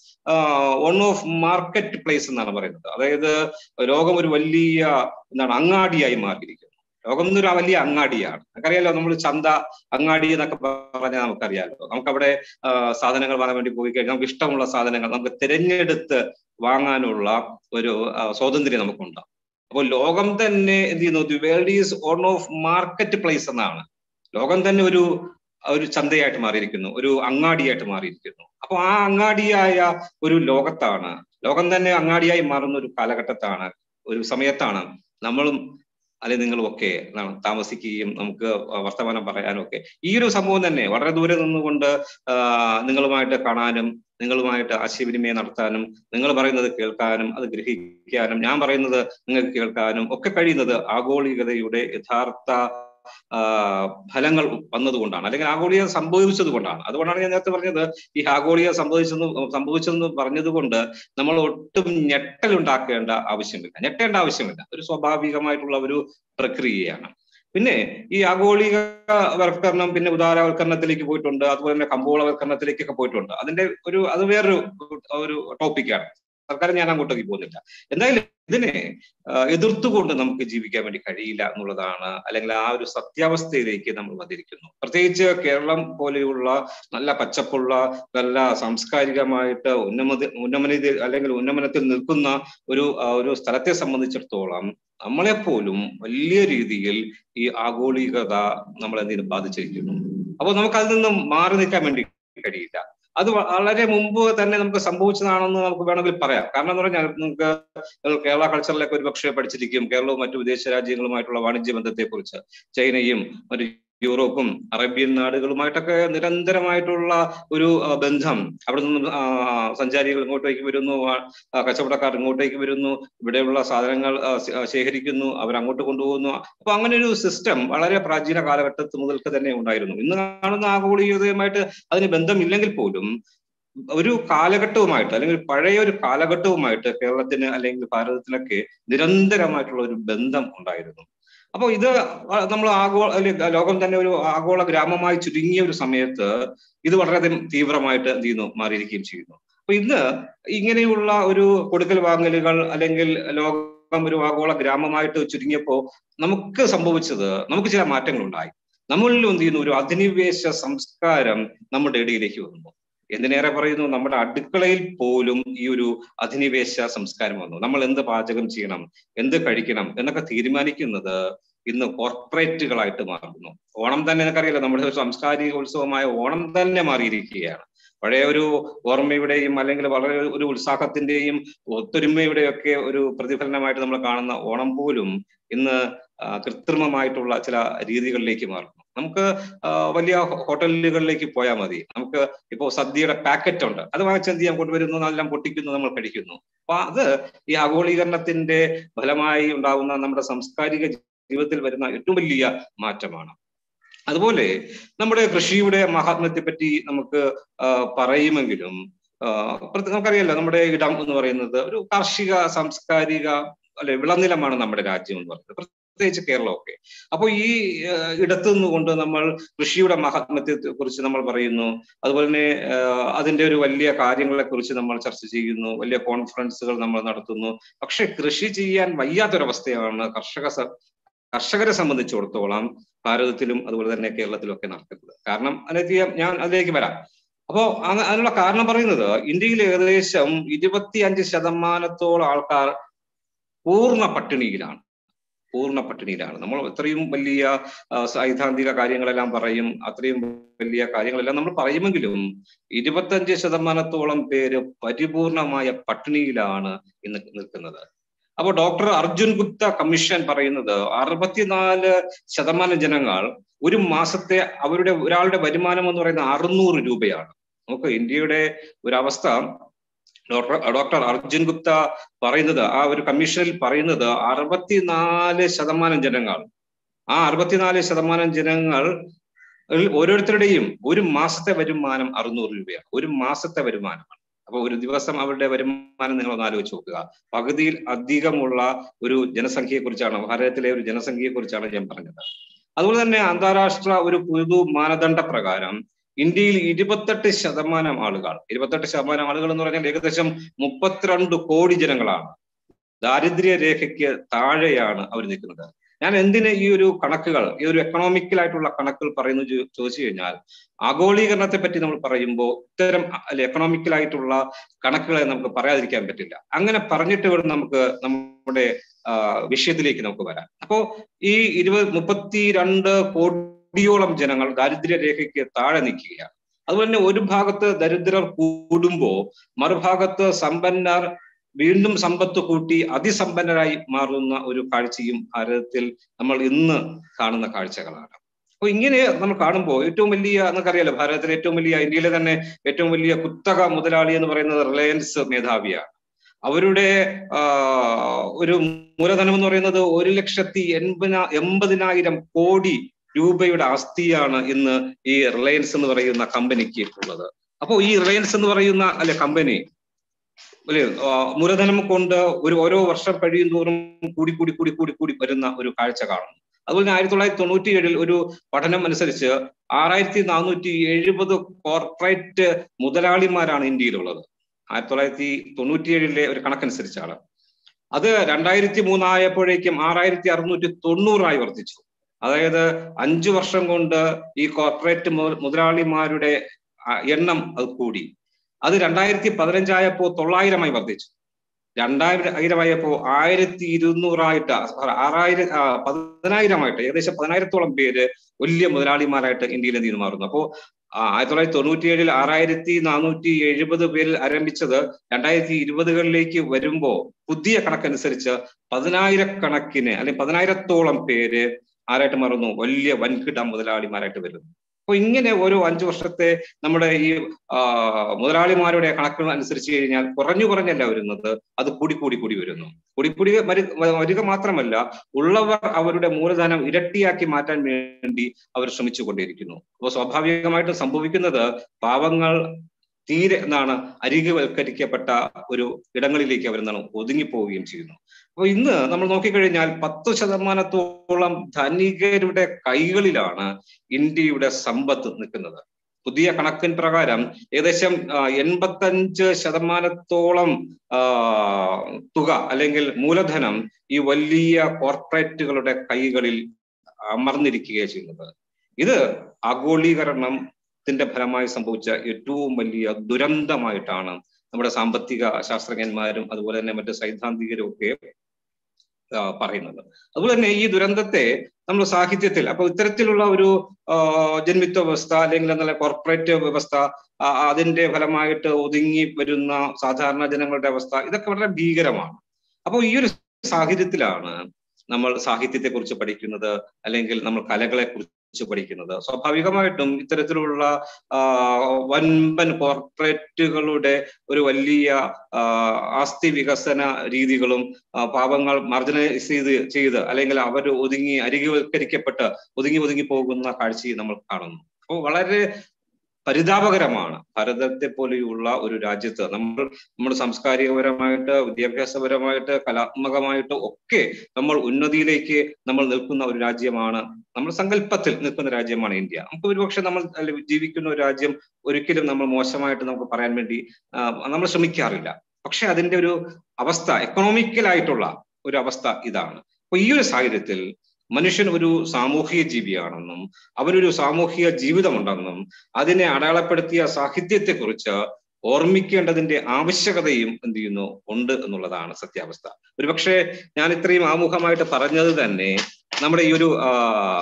one of market place എന്നാണ് പറയുന്നത് അതായത് ലോകം ഒരു വലിയ എന്താണ് അങ്ങാടിയായി മാറിയിരിക്കുന്നു ലോകം എന്നൊരു വലിയ അങ്ങാടിയാണ് നമുക്കറിയാലോ നമ്മൾ ചന്ത അങ്ങാടി എന്നൊക്കെ പറഞ്ഞാൽ നമുക്കറിയാലോ നമുക്കവിടെ ആ, സാധനങ്ങൾ വാങ്ങാൻ വേണ്ടി പോയി കഴിഞ്ഞാൽ നമുക്ക് ഇഷ്ടമുള്ള സാധനങ്ങൾ നമുക്ക് തിരഞ്ഞെടുത്ത് വാങ്ങാനുള്ള ഒരു ആ, സ്വാതന്ത്ര്യം നമുക്കുണ്ട് അപ്പോൾ ലോകം തന്നെ എന്ത് ചെയ്യുന്നു the world is on of market place എന്നാണ് ലോകം തന്നെ ഒരു ഒരു ചന്തയായിട്ട് മാറിയിരിക്കുന്നു ഒരു അങ്ങാടിയായിട്ട് മാറിയിരിക്കുന്നു അപ്പൊ ആ അങ്ങാടിയായ ഒരു ലോകത്താണ് ലോകം തന്നെ അങ്ങാടിയായി മാറുന്ന ഒരു കാലഘട്ടത്താണ് ഒരു സമയത്താണ് നമ്മളും അല്ലെങ്കിൽ നിങ്ങളും ഒക്കെ എന്താണ് താമസിക്കുകയും നമുക്ക് വർത്തമാനം പറയാനും ഒക്കെ ഈ ഒരു സംഭവം തന്നെ വളരെ ദൂരെ നിന്നുകൊണ്ട് ആ, നിങ്ങളുമായിട്ട് കാണാനും നിങ്ങളുമായിട്ട് ആശയവിനിമയം നടത്താനും നിങ്ങൾ പറയുന്നത് കേൾക്കാനും അത് ഗ്രഹിക്കാനും ഞാൻ പറയുന്നത് നിങ്ങൾക്ക് കേൾക്കാനും ഒക്കെ കഴിയുന്നത് ആഗോളികതയുടെ യഥാർത്ഥ ആ, ഫലങ്ങൾ വന്നതുകൊണ്ടാണ് അല്ലെങ്കിൽ ആഗോളിക സംഭവിച്ചത് കൊണ്ടാണ് അതുകൊണ്ടാണ് ഞാൻ നേരത്തെ പറഞ്ഞത് ഈ ആഗോളിക സംഭവിച്ചെന്ന് സംഭവിച്ചെന്ന് പറഞ്ഞത് കൊണ്ട് നമ്മൾ ഒട്ടും ഞെട്ടലുണ്ടാക്കേണ്ട ആവശ്യമില്ല ഞെട്ടേണ്ട ആവശ്യമില്ല ഒരു സ്വാഭാവികമായിട്ടുള്ള ഒരു പ്രക്രിയയാണ് പിന്നെ ഈ ആഗോളികവൽക്കരണം പിന്നെ ഉദാരവൽക്കരണത്തിലേക്ക് പോയിട്ടുണ്ട് അതുപോലെ തന്നെ കമ്പോളവൽക്കരണത്തിലേക്കൊക്കെ പോയിട്ടുണ്ട് അതിന്റെ ഒരു അത് വേറൊരു ഒരു ടോപ്പിക്കാണ് സർക്കാർ ഞാൻ അങ്ങോട്ടേക്ക് പോകുന്നില്ല എന്തായാലും ഇതിനെ ആ, എതിർത്തുകൊണ്ട് നമുക്ക് ജീവിക്കാൻ വേണ്ടി കഴിയില്ല എന്നുള്ളതാണ് അല്ലെങ്കിൽ ആ ഒരു സത്യാവസ്ഥയിലേക്ക് നമ്മൾ വന്നിരിക്കുന്നു പ്രത്യേകിച്ച് കേരളം പോലെയുള്ള നല്ല പച്ചപ്പുള്ള നല്ല സാംസ്കാരികമായിട്ട് ഉന്നമതി ഉന്നമനതി അല്ലെങ്കിൽ ഉന്നമനത്തിൽ നിൽക്കുന്ന ഒരു ആ, ഒരു സ്ഥലത്തെ സംബന്ധിച്ചിടത്തോളം നമ്മളെപ്പോലും വലിയ രീതിയിൽ ഈ ആഗോളികത നമ്മളെ എന്തിനും ബാധിച്ചിരിക്കുന്നു അപ്പോൾ നമുക്ക് അതിൽ നിന്നും മാറി നിൽക്കാൻ വേണ്ടി കഴിയില്ല അത് വളരെ മുമ്പ് തന്നെ നമുക്ക് സംഭവിച്ചതാണെന്ന് നമുക്ക് വേണമെങ്കിൽ പറയാം കാരണം എന്ന് പറഞ്ഞാൽ നമുക്ക് കേരള കൾച്ചറിലൊക്കെ ഒരു പക്ഷേ പഠിച്ചിരിക്കും കേരളവും മറ്റു വിദേശ രാജ്യങ്ങളുമായിട്ടുള്ള വാണിജ്യ ബന്ധത്തെക്കുറിച്ച് ചൈനയും മറ്റു യൂറോപ്പും അറേബ്യൻ നാടുകളുമായിട്ടൊക്കെ നിരന്തരമായിട്ടുള്ള ഒരു ആ, ബന്ധം അവിടെ നിന്നും ആ, സഞ്ചാരികൾ ഇങ്ങോട്ടേക്ക് വരുന്നു ആ, ആ, കച്ചവടക്കാർ ഇങ്ങോട്ടേക്ക് വരുന്നു ഇവിടെയുള്ള സാധനങ്ങൾ ആ, ശ- ആ, ശേഖരിക്കുന്നു അവർ അങ്ങോട്ട് കൊണ്ടുപോകുന്നു അപ്പൊ അങ്ങനെ ഒരു സിസ്റ്റം വളരെ പ്രാചീന കാലഘട്ടത്തിൽ മുതൽക്ക് തന്നെ ഉണ്ടായിരുന്നു ഇന്ന് കാണുന്ന ആഗോളീയതയുമായിട്ട് അതിന് ബന്ധമില്ലെങ്കിൽ പോലും ഒരു കാലഘട്ടവുമായിട്ട് അല്ലെങ്കിൽ ഒരു പഴയ ഒരു കാലഘട്ടവുമായിട്ട് കേരളത്തിന് അല്ലെങ്കിൽ ഭാരതത്തിനൊക്കെ നിരന്തരമായിട്ടുള്ള ഒരു ബന്ധം ഉണ്ടായിരുന്നു അപ്പോൾ ഇത് നമ്മൾ ആഗോള അല്ലെങ്കിൽ ലോകം തന്നെ ഒരു ആഗോള ഗ്രാമമായി ചുരുങ്ങിയ ഒരു സമയത്ത് ഇത് വളരെയധികം തീവ്രമായിട്ട് എന്ത് ചെയ്യുന്നു മാറിയിരിക്കുകയും ചെയ്യുന്നു അപ്പൊ ഇന്ന് ഇങ്ങനെയുള്ള ഒരു കൊടുക്കൽ വാങ്ങലുകൾ അല്ലെങ്കിൽ ലോകം ഒരു ആഗോള ഗ്രാമമായിട്ട് ചുരുങ്ങിയപ്പോ നമുക്ക് സംഭവിച്ചത് നമുക്ക് ചില മാറ്റങ്ങൾ ഉണ്ടായി നമ്മളിൽ എന്ത് ചെയ്യുന്നു ഒരു അധിനിവേശ സംസ്കാരം നമ്മുടെ ഇടയിലേക്ക് വന്നു എന്തിനേറെ പറയുന്നു നമ്മുടെ അടുക്കളയിൽ പോലും ഈ ഒരു അധിനിവേശ സംസ്കാരം വന്നു നമ്മൾ എന്ത് പാചകം ചെയ്യണം എന്ത് കഴിക്കണം എന്നൊക്കെ തീരുമാനിക്കുന്നത് ഇന്ന് കോർപ്പറേറ്റുകളായിട്ട് മാറുന്നു ഓണം തന്നെ നിനക്കറിയില്ല നമ്മുടെ ഒരു സാംസ്കാരിക ഉത്സവമായ ഓണം തന്നെ മാറിയിരിക്കുകയാണ് പഴയ ഒരു ഓർമ്മയുടെയും അല്ലെങ്കിൽ വളരെ ഒരു ഉത്സാഹത്തിന്റെയും ഒത്തൊരുമയുടെയും ഒക്കെ ഒരു പ്രതിഫലനമായിട്ട് നമ്മൾ കാണുന്ന ഓണം പോലും ഇന്ന് കൃത്രിമമായിട്ടുള്ള ചില രീതികളിലേക്ക് മാറുന്നു നമുക്ക് വലിയ ഹോട്ടലുകളിലേക്ക് പോയാൽ മതി നമുക്ക് ഇപ്പോൾ സദ്യയുടെ പാക്കറ്റ് ഉണ്ട് അത് വാങ്ങിച്ച് എന്ത് ചെയ്യാൻ കൊണ്ടുവരുന്നു എല്ലാം പൊട്ടിക്കുന്നു നമ്മൾ കഴിക്കുന്നു അപ്പൊ അത് ഈ ആഗോളീകരണത്തിന്റെ ഫലമായി ഉണ്ടാകുന്ന നമ്മുടെ സാംസ്കാരിക ജീവിതത്തിൽ വരുന്ന ഏറ്റവും വലിയ മാറ്റമാണ് അതുപോലെ നമ്മുടെ കൃഷിയുടെ മഹാത്മ്യത്തെ പറ്റി നമുക്ക് പറയുമെങ്കിലും നമുക്കറിയാലോ നമ്മുടെ ഇടം എന്ന് പറയുന്നത് ഒരു കാർഷിക സാംസ്കാരിക അല്ലെ വിളനിലമാണ് നമ്മുടെ രാജ്യം എന്ന് പറയുന്നത് പ്രത്യേകിച്ച് കേരളമൊക്കെ അപ്പോൾ ഈ ഇടത്തു നിന്നുകൊണ്ട് നമ്മൾ കൃഷിയുടെ മഹാത്മ്യത്തെ കുറിച്ച് നമ്മൾ പറയുന്നു അതുപോലെ തന്നെ അതിന്റെ ഒരു വലിയ കാര്യങ്ങളെ കുറിച്ച് നമ്മൾ ചർച്ച ചെയ്യുന്നു വലിയ കോൺഫറൻസുകൾ നമ്മൾ നടത്തുന്നു പക്ഷെ കൃഷി ചെയ്യാൻ വയ്യാത്തൊരവസ്ഥയാണ് കർഷക കർഷകരെ സംബന്ധിച്ചിടത്തോളം ഭാരതത്തിലും അതുപോലെ തന്നെ കേരളത്തിലും ഒക്കെ നടക്കുന്നത് കാരണം അതിലേക്ക് ഞാൻ അതിലേക്ക് വരാം അപ്പോ അതിനുള്ള കാരണം പറയുന്നത് ഇന്ത്യയിൽ ഏകദേശം ഇരുപത്തിയഞ്ച് ശതമാനത്തോളം ആൾക്കാർ പൂർണ്ണ പട്ടിണിയിലാണ് പൂർണ്ണ പട്ടിണിയിലാണ് നമ്മൾ ഇത്രയും വലിയ സൈദ്ധാന്തിക കാര്യങ്ങളെല്ലാം പറയും അത്രയും വലിയ കാര്യങ്ങളെല്ലാം നമ്മൾ പറയുമെങ്കിലും ഇരുപത്തഞ്ച് ശതമാനത്തോളം പേര് പരിപൂർണമായ പട്ടിണിയിലാണ് ഇന്ന് നിൽക്കുന്നത് അപ്പോൾ ഡോക്ടർ അർജുൻ ഗുപ്ത കമ്മീഷൻ പറയുന്നത് അറുപത്തിനാല് ശതമാനം ജനങ്ങൾ ഒരു മാസത്തെ അവരുടെ ഒരാളുടെ വരുമാനം എന്ന് പറയുന്നത് അറുന്നൂറ് രൂപയാണ് നമുക്ക് ഇന്ത്യയുടെ ഒരു അവസ്ഥ ഡോക്ടർ ഡോക്ടർ അർജുൻ ഗുപ്ത പറയുന്നത് ആ ഒരു കമ്മീഷനിൽ പറയുന്നത് അറുപത്തിനാല് ശതമാനം ജനങ്ങൾ ആ അറുപത്തിനാല് ശതമാനം ജനങ്ങൾ ഓരോരുത്തരുടെയും ഒരു മാസത്തെ വരുമാനം അറുന്നൂറ് രൂപയാണ് ഒരു മാസത്തെ വരുമാനമാണ് അപ്പൊ ഒരു ദിവസം അവരുടെ വരുമാനം നിങ്ങൾ ഒന്ന് ആലോചിച്ച് നോക്കുക പകുതിയിൽ അധികമുള്ള ഒരു ജനസംഖ്യയെ കുറിച്ചാണ് ഭാരതത്തിലെ ഒരു ജനസംഖ്യയെ കുറിച്ചാണ് ഞാൻ പറഞ്ഞത് അതുപോലെ തന്നെ അന്താരാഷ്ട്ര ഒരു പൊതു മാനദണ്ഡ പ്രകാരം ഇന്ത്യയിൽ ഇരുപത്തെട്ട് ശതമാനം ആളുകൾ ഇരുപത്തെട്ട് ശതമാനം ആളുകൾ എന്ന് പറഞ്ഞാൽ ഏകദേശം മുപ്പത്തിരണ്ട് കോടി ജനങ്ങളാണ് ദാരിദ്ര്യ രേഖയ്ക്ക് താഴെയാണ് അവർ നിൽക്കുന്നത് ഞാൻ എന്തിന് ഈ ഒരു കണക്കുകൾ ഈ ഒരു എക്കണോമിക്കലായിട്ടുള്ള കണക്കുകൾ പറയുന്നു ചോദിച്ചു കഴിഞ്ഞാൽ ആഗോളീകരണത്തെ പറ്റി നമ്മൾ പറയുമ്പോൾ ഇത്തരം അല്ലെ എക്കണോമിക്കലായിട്ടുള്ള കണക്കുകളെ നമുക്ക് പറയാതിരിക്കാൻ പറ്റില്ല അങ്ങനെ പറഞ്ഞിട്ട് വേണം നമുക്ക് നമ്മുടെ വിഷയത്തിലേക്ക് നമുക്ക് വരാം അപ്പോ ഈ ഇരുപത് മുപ്പത്തിരണ്ട് കോടിയോളം ജനങ്ങൾ ദാരിദ്ര്യ രേഖയ്ക്ക് താഴെ നിൽക്കുകയാണ് അതുപോലെ തന്നെ ഒരു ഭാഗത്ത് ദരിദ്രർ കൂടുമ്പോൾ മറുഭാഗത്ത് സമ്പന്നർ വീണ്ടും സമ്പത്ത് കൂട്ടി അതിസമ്പന്നരായി മാറുന്ന ഒരു കാഴ്ചയും ഭാരതത്തിൽ നമ്മൾ ഇന്ന് കാണുന്ന കാഴ്ചകളാണ് അപ്പൊ ഇങ്ങനെ നമ്മൾ കാണുമ്പോൾ ഏറ്റവും വലിയ നമുക്കറിയാലോ ഭാരതത്തിലെ ഏറ്റവും വലിയ ഇന്ത്യയിലെ തന്നെ ഏറ്റവും വലിയ കുത്തക മുതലാളി എന്ന് പറയുന്നത് റിലയൻസ് മേധാവിയാണ് അവരുടെ ഒരു മൂലധനം എന്ന് പറയുന്നത് ഒരു ലക്ഷത്തി എൺപതിന എൺപതിനായിരം കോടി രൂപയുടെ ആസ്തിയാണ് ഇന്ന് ഈ റിലയൻസ് എന്ന് പറയുന്ന കമ്പനിക്ക് ഉള്ളത് അപ്പോൾ ഈ റിലയൻസ് എന്ന് പറയുന്ന അല്ലെ കമ്പനി അല്ലെ മൂലധനം കൊണ്ട് ഒരു ഓരോ വർഷം കഴിയും തോറും കൂടി കൂടി കൂടി കൂടി കൂടി വരുന്ന ഒരു കാഴ്ച കാണുന്നു അതുപോലെ തന്നെ ആയിരത്തി തൊള്ളായിരത്തി തൊണ്ണൂറ്റി ഏഴിൽ ഒരു പഠനം അനുസരിച്ച് ആറായിരത്തി നാനൂറ്റി എഴുപത് കോർപ്പറേറ്റ് മുതലാളിമാരാണ് ഇന്ത്യയിലുള്ളത് ആയിരത്തി തൊള്ളായിരത്തി തൊണ്ണൂറ്റി ഏഴിലെ ഒരു കണക്കനുസരിച്ചാണ് അത് രണ്ടായിരത്തി മൂന്നായപ്പോഴേക്കും ആറായിരത്തി അറുന്നൂറ്റി തൊണ്ണൂറായി വർദ്ധിച്ചു അതായത് അഞ്ചു വർഷം കൊണ്ട് ഈ കോർപ്പറേറ്റ് മുതലാളിമാരുടെ എണ്ണം അത് കൂടി അത് രണ്ടായിരത്തി പതിനഞ്ചായപ്പോ തൊള്ളായിരമായി വർദ്ധിച്ചു രണ്ടായിരമായപ്പോ ആയിരത്തി ഇരുന്നൂറായിട്ട് ആറായിരം പതിനായിരമായിട്ട് ഏകദേശം പതിനായിരത്തോളം പേര് വലിയ മുതലാളിമാരായിട്ട് ഇന്ത്യയിൽ എന്ത് ചെയ്തു മാറുന്നു അപ്പോ ആയിരത്തി തൊള്ളായിരത്തി തൊണ്ണൂറ്റി ഏഴിൽ ആറായിരത്തി നാനൂറ്റി എഴുപത് പേരിൽ ആരംഭിച്ചത് രണ്ടായിരത്തി ഇരുപതുകളിലേക്ക് വരുമ്പോ പുതിയ കണക്കനുസരിച്ച് പതിനായിരക്കണക്കിന് അല്ലെങ്കിൽ പതിനായിരത്തോളം പേര് ആരായിട്ട് മാറുന്നു വലിയ വൻകിട മുതലാളിമാരായിട്ട് വരുന്നു അപ്പൊ ഇങ്ങനെ ഓരോ അഞ്ചു വർഷത്തെ നമ്മുടെ ഈ മുതലാളിമാരുടെ കണക്കുകൾ അനുസരിച്ച് കഴിഞ്ഞാൽ കുറഞ്ഞു കുറഞ്ഞല്ല വരുന്നത് അത് കൂടി കൂടി കൂടി വരുന്നു കൂടി കൂടി വരിക മാത്രമല്ല ഉള്ളവർ അവരുടെ മൂലധനം ഇരട്ടിയാക്കി മാറ്റാൻ വേണ്ടി അവർ ശ്രമിച്ചു കൊണ്ടിരിക്കുന്നു അപ്പോൾ സ്വാഭാവികമായിട്ടും സംഭവിക്കുന്നത് പാവങ്ങൾ തീരെ എന്താണ് അരികുവൽക്കരിക്കപ്പെട്ട ഒരു ഇടങ്ങളിലേക്ക് അവരെന്താണ് ഒതുങ്ങിപ്പോവുകയും ചെയ്യുന്നു അപ്പൊ ഇന്ന് നമ്മൾ നോക്കിക്കഴിഞ്ഞാൽ പത്ത് ശതമാനത്തോളം ധനികരുടെ കൈകളിലാണ് ഇന്ത്യയുടെ സമ്പത്ത് നിൽക്കുന്നത് പുതിയ കണക്കിൻ പ്രകാരം ഏകദേശം എൺപത്തഞ്ച് ശതമാനത്തോളം ആ, തുക അല്ലെങ്കിൽ മൂലധനം ഈ വലിയ കോർപ്പറേറ്റുകളുടെ കൈകളിൽ അമർന്നിരിക്കുകയാണ് ചെയ്യുന്നത് ഇത് ആഗോളീകരണത്തിന്റെ ഫലമായി സംഭവിച്ച ഏറ്റവും വലിയ ദുരന്തമായിട്ടാണ് നമ്മുടെ സാമ്പത്തിക ശാസ്ത്രജ്ഞന്മാരും അതുപോലെ തന്നെ മറ്റ് സൈദ്ധാന്തികരും ഒക്കെ ആ, പറയുന്നത് അതുപോലെ തന്നെ ഈ ദുരന്തത്തെ നമ്മൾ സാഹിത്യത്തിൽ അപ്പൊ ഇത്തരത്തിലുള്ള ഒരു ആ, ജന്മിത്വ വ്യവസ്ഥ അല്ലെങ്കിൽ എന്നുള്ള കോർപ്പറേറ്റ് വ്യവസ്ഥ ആ, അതിന്റെ ഫലമായിട്ട് ഒതുങ്ങി വരുന്ന സാധാരണ ജനങ്ങളുടെ അവസ്ഥ ഇതൊക്കെ വളരെ ഭീകരമാണ് അപ്പോൾ ഈ ഒരു സാഹചര്യത്തിലാണ് നമ്മൾ സാഹിത്യത്തെ കുറിച്ച് പഠിക്കുന്നത് അല്ലെങ്കിൽ നമ്മൾ കലകളെ കുറിച്ച് പഠിക്കുന്നത് സ്വാഭാവികമായിട്ടും ഇത്തരത്തിലുള്ള ആ, വൻപൻ കോർപ്പറേറ്റുകളുടെ ഒരു വലിയ ആ, ആസ്തി വികസന രീതികളും ആ, പാവങ്ങൾ മാർജിനൈസ് ചെയ്ത് ചെയ്ത് അല്ലെങ്കിൽ അവർ ഒതുങ്ങി അരികുവൽക്കരിക്കപ്പെട്ട് ഒതുങ്ങി ഒതുങ്ങി പോകുന്ന കാഴ്ചയും നമ്മൾ കാണുന്നു അപ്പോൾ വളരെ പരിതാപകരമാണ് ഭാരതത്തെ പോലെയുള്ള ഒരു രാജ്യത്ത് നമ്മൾ നമ്മൾ സാംസ്കാരികപരമായിട്ട് വിദ്യാഭ്യാസപരമായിട്ട് കലാത്മകമായിട്ട് ഒക്കെ നമ്മൾ ഉന്നതിയിലേക്ക് നമ്മൾ നിൽക്കുന്ന ഒരു രാജ്യമാണ് നമ്മൾ സങ്കല്പത്തിൽ നിൽക്കുന്ന രാജ്യമാണ് ഇന്ത്യ നമുക്ക് ഒരുപക്ഷെ നമ്മൾ അല്ല, ജീവിക്കുന്ന ഒരു രാജ്യം ഒരിക്കലും നമ്മൾ മോശമായിട്ട് നമുക്ക് പറയാൻ വേണ്ടി ആ, നമ്മൾ ശ്രമിക്കാറില്ല പക്ഷെ അതിന്റെ ഒരു അവസ്ഥ എക്കണോമിക്കലായിട്ടുള്ള ഒരു അവസ്ഥ ഇതാണ് അപ്പൊ ഈ ഒരു സാഹചര്യത്തിൽ മനുഷ്യൻ ഒരു സാമൂഹിക ജീവിയാണെന്നും അവനൊരു സാമൂഹിക ജീവിതമുണ്ടെന്നും അതിനെ അടയാളപ്പെടുത്തിയ സാഹിത്യത്തെക്കുറിച്ച് ഓർമ്മിക്കേണ്ടതിന്റെ ആവശ്യകതയും എന്ത് ചെയ്യുന്നു ഉണ്ട് എന്നുള്ളതാണ് സത്യാവസ്ഥ ഒരുപക്ഷെ ഞാൻ ഇത്രയും ആമുഖമായിട്ട് പറഞ്ഞത് തന്നെ നമ്മുടെ ഈ ഒരു ആ,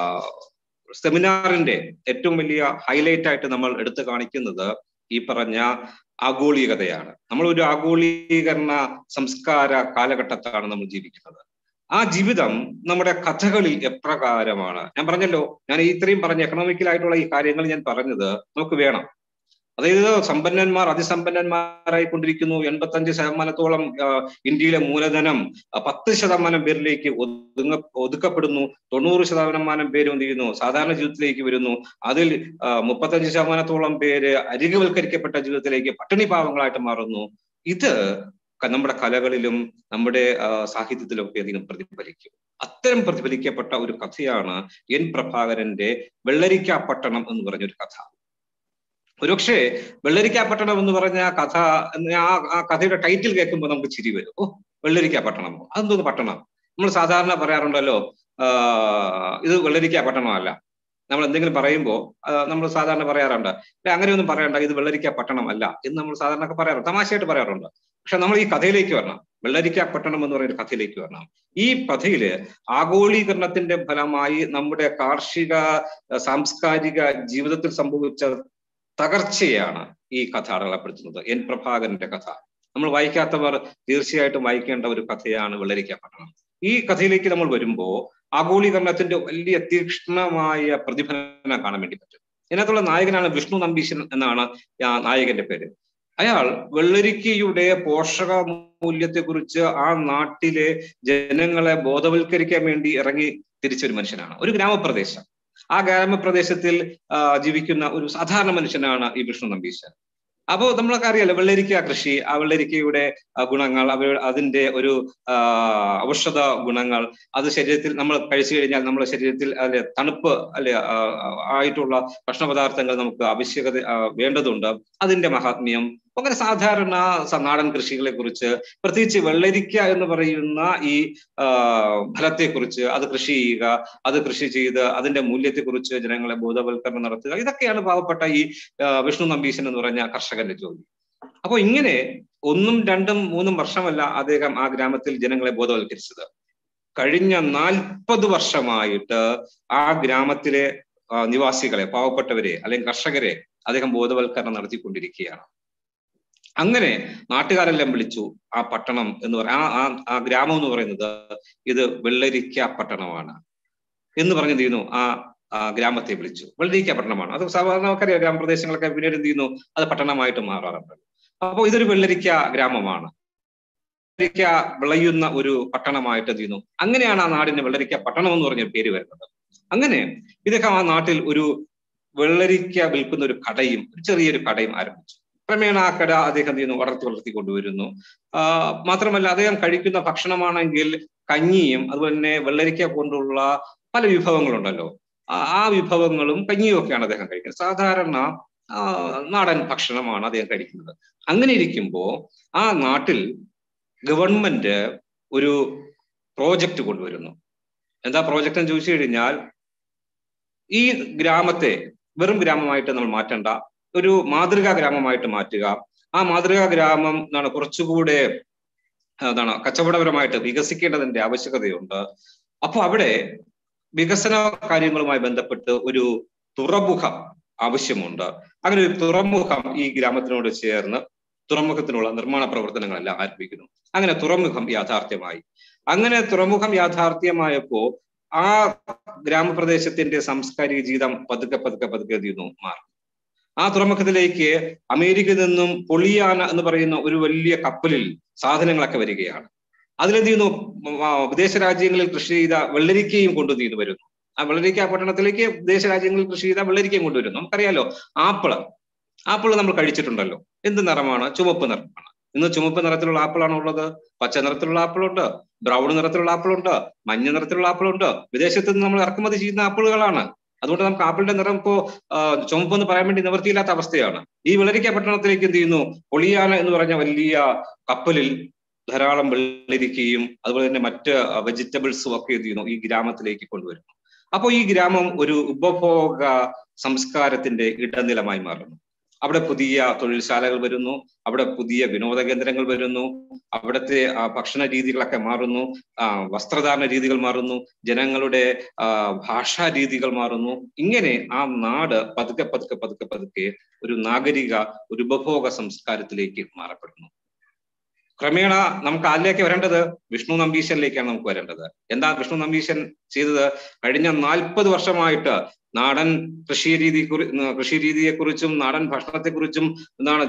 സെമിനാറിന്റെ ഏറ്റവും വലിയ ഹൈലൈറ്റ് ആയിട്ട് നമ്മൾ എടുത്തു കാണിക്കുന്നത് ഈ പറഞ്ഞ ആഗോളികതയാണ് നമ്മൾ ഒരു ആഗോളീകരണ സംസ്കാര കാലഘട്ടത്താണ് നമ്മൾ ജീവിക്കുന്നത് ആ ജീവിതം നമ്മുടെ കഥകളിൽ എപ്രകാരമാണ് ഞാൻ പറഞ്ഞല്ലോ ഞാൻ ഇത്രയും പറഞ്ഞ എക്കണോമിക്കലായിട്ടുള്ള ഈ കാര്യങ്ങൾ ഞാൻ പറഞ്ഞത് നമുക്ക് വേണം അതായത് സമ്പന്നന്മാർ അതിസമ്പന്നന്മാരായി കൊണ്ടിരിക്കുന്നു എൺപത്തഞ്ച് ശതമാനത്തോളം ആ, ഇന്ത്യയിലെ മൂലധനം ആ, പത്ത് ശതമാനം പേരിലേക്ക് ഒതുങ്ങ ഒതുക്കപ്പെടുന്നു തൊണ്ണൂറ് ശതമാനം പേര് എന്ത് ചെയ്യുന്നു സാധാരണ ജീവിതത്തിലേക്ക് വരുന്നു അതിൽ ആ, മുപ്പത്തഞ്ച് ശതമാനത്തോളം പേര് അരികുവൽക്കരിക്കപ്പെട്ട ജീവിതത്തിലേക്ക് പട്ടിണി പാവങ്ങളായിട്ട് മാറുന്നു ഇത് ക- നമ്മുടെ കലകളിലും നമ്മുടെ ആ, സാഹിത്യത്തിലും ഒക്കെ അധികം പ്രതിഫലിക്കും അത്തരം പ്രതിഫലിക്കപ്പെട്ട ഒരു കഥയാണ് എൻ പ്രഭാകരന്റെ വെള്ളരിക്കാപ്പട്ടണം എന്ന് പറഞ്ഞൊരു കഥ ഒരുപക്ഷെ വെള്ളരിക്കാപ്പട്ടണം എന്ന് പറഞ്ഞ കഥ എന്ന് ആ ആ കഥയുടെ ടൈറ്റിൽ കേൾക്കുമ്പോൾ നമുക്ക് ചിരി വരും ഓ വെള്ളരിക്കാപ്പട്ടണമോ അതെന്തോന്ന് പട്ടണം നമ്മൾ സാധാരണ പറയാറുണ്ടല്ലോ ആ, ഇത് വെള്ളരിക്കാപ്പട്ടണമല്ല നമ്മൾ എന്തെങ്കിലും പറയുമ്പോൾ നമ്മൾ സാധാരണ പറയാറുണ്ട് "ഏ, അങ്ങനെയൊന്നും പറയണ്ട ഇത് വെള്ളരിക്ക പട്ടണം അല്ല എന്ന് നമ്മൾ സാധാരണ ഒക്കെ പറയാറുണ്ട് തമാശയായിട്ട് പറയാറുണ്ട് പക്ഷെ നമ്മൾ ഈ കഥയിലേക്ക് വരണം വെള്ളരിക്ക പട്ടണം എന്ന് പറയുന്ന കഥയിലേക്ക് വരണം ഈ കഥയില് ആഗോളീകരണത്തിന്റെ ഫലമായി നമ്മുടെ കാർഷിക അഹ് സാംസ്കാരിക ജീവിതത്തിൽ സംഭവിച്ച തകർച്ചയാണ് ഈ കഥ അടയാളപ്പെടുത്തുന്നത് എൻ പ്രഭാകരന്റെ കഥ നമ്മൾ വായിക്കാത്തവർ തീർച്ചയായിട്ടും വായിക്കേണ്ട ഒരു കഥയാണ് വെള്ളരിക്ക പട്ടണം ഈ കഥയിലേക്ക് നമ്മൾ വരുമ്പോൾ ആഗോളീകരണത്തിന്റെ വലിയ തീക്ഷ്ണമായ പ്രതിഫലനം കാണാൻ വേണ്ടി പറ്റും ഇതിനകത്തുള്ള നായകനാണ് വിഷ്ണു നമ്പീശൻ എന്നാണ് ആ നായകന്റെ പേര് അയാൾ വെള്ളരിക്കയുടെ പോഷക മൂല്യത്തെക്കുറിച്ച് ആ നാട്ടിലെ ജനങ്ങളെ ബോധവൽക്കരിക്കാൻ വേണ്ടി ഇറങ്ങി തിരിച്ചൊരു മനുഷ്യനാണ് ഒരു ഗ്രാമപ്രദേശം ആ ഗ്രാമപ്രദേശത്തിൽ ആ, ജീവിക്കുന്ന ഒരു സാധാരണ മനുഷ്യനാണ് ഈ വിഷ്ണു നമ്പീശൻ അപ്പോ നമ്മളൊക്കെ അറിയാലോ വെള്ളരിക്ക കൃഷി ആ വെള്ളരിക്കയുടെ ആ, ഗുണങ്ങൾ അവ അതിന്റെ ഒരു ആ, ഔഷധ ഗുണങ്ങൾ അത് ശരീരത്തിൽ നമ്മൾ കഴിച്ചു കഴിഞ്ഞാൽ നമ്മുടെ ശരീരത്തിൽ അല്ലെ തണുപ്പ് അല്ലെ ആ, ആ, ആയിട്ടുള്ള ഭക്ഷണ പദാർത്ഥങ്ങൾ നമുക്ക് ആവശ്യകത ആ, വേണ്ടതുണ്ട് അതിന്റെ മഹാത്മ്യം അങ്ങനെ സാധാരണ സ- നാടൻ കൃഷികളെ കുറിച്ച് പ്രത്യേകിച്ച് വെള്ളരിക്ക എന്ന് പറയുന്ന ഈ ആ, ഫലത്തെക്കുറിച്ച് അത് കൃഷി ചെയ്യുക അത് കൃഷി ചെയ്ത് അതിന്റെ മൂല്യത്തെക്കുറിച്ച് ജനങ്ങളെ ബോധവൽക്കരണം നടത്തുക ഇതൊക്കെയാണ് പാവപ്പെട്ട ഈ ആ, വിഷ്ണു നമ്പീശൻ എന്ന് പറഞ്ഞ കർഷകന്റെ ജോലി അപ്പൊ ഇങ്ങനെ ഒന്നും രണ്ടും മൂന്നും വർഷമല്ല അദ്ദേഹം ആ ഗ്രാമത്തിൽ ജനങ്ങളെ ബോധവൽക്കരിച്ചത് കഴിഞ്ഞ നാൽപ്പത് വർഷമായിട്ട് ആ ഗ്രാമത്തിലെ ആ, നിവാസികളെ പാവപ്പെട്ടവരെ അല്ലെങ്കിൽ കർഷകരെ അദ്ദേഹം ബോധവൽക്കരണം നടത്തിക്കൊണ്ടിരിക്കുകയാണ് അങ്ങനെ നാട്ടുകാരെല്ലാം വിളിച്ചു ആ പട്ടണം എന്ന് പറ ആ ആ ആ ഗ്രാമം എന്ന് പറയുന്നത് ഇത് വെള്ളരിക്ക പട്ടണമാണ് എന്ന് പറഞ്ഞ് എന്ത് ചെയ്യുന്നു ആ ആ ഗ്രാമത്തെ വിളിച്ചു വെള്ളരിക്ക പട്ടണമാണ് അത് സാധാരണ നമുക്കറിയാം ഗ്രാമപ്രദേശങ്ങളൊക്കെ പിന്നീട് എന്ത് ചെയ്യുന്നു അത് പട്ടണമായിട്ട് മാറാറുണ്ട് അപ്പോൾ ഇതൊരു വെള്ളരിക്ക ഗ്രാമമാണ് വെള്ളരിക്ക വിളയുന്ന ഒരു പട്ടണമായിട്ട് എന്ത് ചെയ്യുന്നു അങ്ങനെയാണ് ആ നാടിന് വെള്ളരിക്ക പട്ടണം എന്ന് പറഞ്ഞ പേര് വരുന്നത് അങ്ങനെ ഇദ്ദേഹം ആ നാട്ടിൽ ഒരു വെള്ളരിക്ക വിൽക്കുന്ന ഒരു കടയും ഒരു ചെറിയൊരു കടയും ആരംഭിച്ചു ക്രമേണ ആ കട അദ്ദേഹം എന്ത് ചെയ്യുന്നു വളർത്തി വളർത്തി കൊണ്ടുവരുന്നു ആ, മാത്രമല്ല അദ്ദേഹം കഴിക്കുന്ന ഭക്ഷണമാണെങ്കിൽ കഞ്ഞിയും അതുപോലെ തന്നെ വെള്ളരിക്ക കൊണ്ടുള്ള പല വിഭവങ്ങളുണ്ടല്ലോ ആ ആ വിഭവങ്ങളും കഞ്ഞിയും ഒക്കെയാണ് അദ്ദേഹം കഴിക്കുന്നത് സാധാരണ ആ, നാടൻ ഭക്ഷണമാണ് അദ്ദേഹം കഴിക്കുന്നത് അങ്ങനെ ഇരിക്കുമ്പോൾ ആ നാട്ടിൽ ഗവൺമെന്റ് ഒരു പ്രോജക്റ്റ് കൊണ്ടുവരുന്നു എന്താ പ്രോജക്റ്റ് എന്ന് ചോദിച്ചു കഴിഞ്ഞാൽ ഈ ഗ്രാമത്തെ വെറും ഗ്രാമമായിട്ട് നമ്മൾ മാറ്റണ്ട ഒരു മാതൃകാ ഗ്രാമമായിട്ട് മാറ്റുക ആ മാതൃകാ ഗ്രാമം എന്താണ് കുറച്ചുകൂടെ എന്താണ് കച്ചവടപരമായിട്ട് വികസിക്കേണ്ടതിന്റെ ആവശ്യകതയുണ്ട് അപ്പൊ അവിടെ വികസന കാര്യങ്ങളുമായി ബന്ധപ്പെട്ട് ഒരു തുറമുഖം ആവശ്യമുണ്ട് അങ്ങനെ ഒരു തുറമുഖം ഈ ഗ്രാമത്തിനോട് ചേർന്ന് തുറമുഖത്തിനുള്ള നിർമ്മാണ പ്രവർത്തനങ്ങളെല്ലാം ആരംഭിക്കുന്നു അങ്ങനെ തുറമുഖം യാഥാർത്ഥ്യമായി അങ്ങനെ തുറമുഖം യാഥാർത്ഥ്യമായപ്പോ ആ ഗ്രാമപ്രദേശത്തിന്റെ സാംസ്കാരിക ജീവിതം പതുക്കെ പതുക്കെ പതുക്കെ എന്ത് ചെയ്യുന്നു മാറി ആ തുറമുഖത്തിലേക്ക് അമേരിക്കയിൽ നിന്നും പൊളിയാന എന്ന് പറയുന്ന ഒരു വലിയ കപ്പലിൽ സാധനങ്ങളൊക്കെ വരികയാണ് അതിലെന്ത് ചെയ്യുന്നു ആ, വിദേശ രാജ്യങ്ങളിൽ കൃഷി ചെയ്ത വെള്ളരിക്കയും കൊണ്ടു ചെയ്തു വരുന്നു ആ വെള്ളരിക്ക പട്ടണത്തിലേക്ക് വിദേശ രാജ്യങ്ങളിൽ കൃഷി ചെയ്ത വെള്ളരിക്കയും കൊണ്ടുവരുന്നു നമുക്കറിയാലോ ആപ്പിള് ആപ്പിൾ നമ്മൾ കഴിച്ചിട്ടുണ്ടല്ലോ എന്ത് നിറമാണ് ചുവപ്പ് നിറമാണ് ഇന്ന് ചുവപ്പ് നിറത്തിലുള്ള ആപ്പിളാണ് ഉള്ളത് പച്ച നിറത്തിലുള്ള ആപ്പിളുണ്ട് ബ്രൗൺ നിറത്തിലുള്ള ആപ്പിളുണ്ട് മഞ്ഞ നിറത്തിലുള്ള ആപ്പിളുണ്ട് വിദേശത്ത് നിന്ന് നമ്മൾ ഇറക്കുമതി ചെയ്യുന്ന ആപ്പിളുകളാണ് അതുകൊണ്ട് നമുക്ക് ആപ്പിളിന്റെ നിറം ഇപ്പോ ആ, ചുമപ്പെന്ന് പറയാൻ വേണ്ടി നിവൃത്തിയില്ലാത്ത അവസ്ഥയാണ് ഈ വെള്ളരിക്ക പട്ടണത്തിലേക്ക് എന്ത് ചെയ്യുന്നു പൊളിയാന എന്ന് പറഞ്ഞ വലിയ കപ്പലിൽ ധാരാളം വെള്ളരിക്കയും അതുപോലെ തന്നെ മറ്റ് വെജിറ്റബിൾസും ഒക്കെ എന്ത് ചെയ്യുന്നു ഈ ഗ്രാമത്തിലേക്ക് കൊണ്ടുവരുന്നു അപ്പോൾ ഈ ഗ്രാമം ഒരു ഉപഭോഗ സംസ്കാരത്തിന്റെ ഇടനിലമായി മാറുന്നു അവിടെ പുതിയ തൊഴിൽശാലകൾ വരുന്നു അവിടെ പുതിയ വിനോദ കേന്ദ്രങ്ങൾ വരുന്നു അവിടുത്തെ ആ, ഭക്ഷണ രീതികളൊക്കെ മാറുന്നു ആ, വസ്ത്രധാരണ രീതികൾ മാറുന്നു ജനങ്ങളുടെ ആ, ഭാഷാ രീതികൾ മാറുന്നു ഇങ്ങനെ ആ നാട് പതുക്കെ പതുക്കെ പതുക്കെ പതുക്കെ ഒരു നാഗരിക ഒരു ഉപഭോഗ സംസ്കാരത്തിലേക്ക് മാറപ്പെടുന്നു ക്രമേണ നമുക്ക് ആരിലേക്ക് വരേണ്ടത് വിഷ്ണു നമ്പീശനിലേക്കാണ് നമുക്ക് വരേണ്ടത് എന്താ വിഷ്ണു നമ്പീശൻ ചെയ്തത് കഴിഞ്ഞ നാൽപ്പത് വർഷമായിട്ട് നാടൻ കൃഷി രീതി കൃഷി രീതിയെ കുറിച്ചും നാടൻ ഭക്ഷണത്തെ കുറിച്ചും എന്താണ്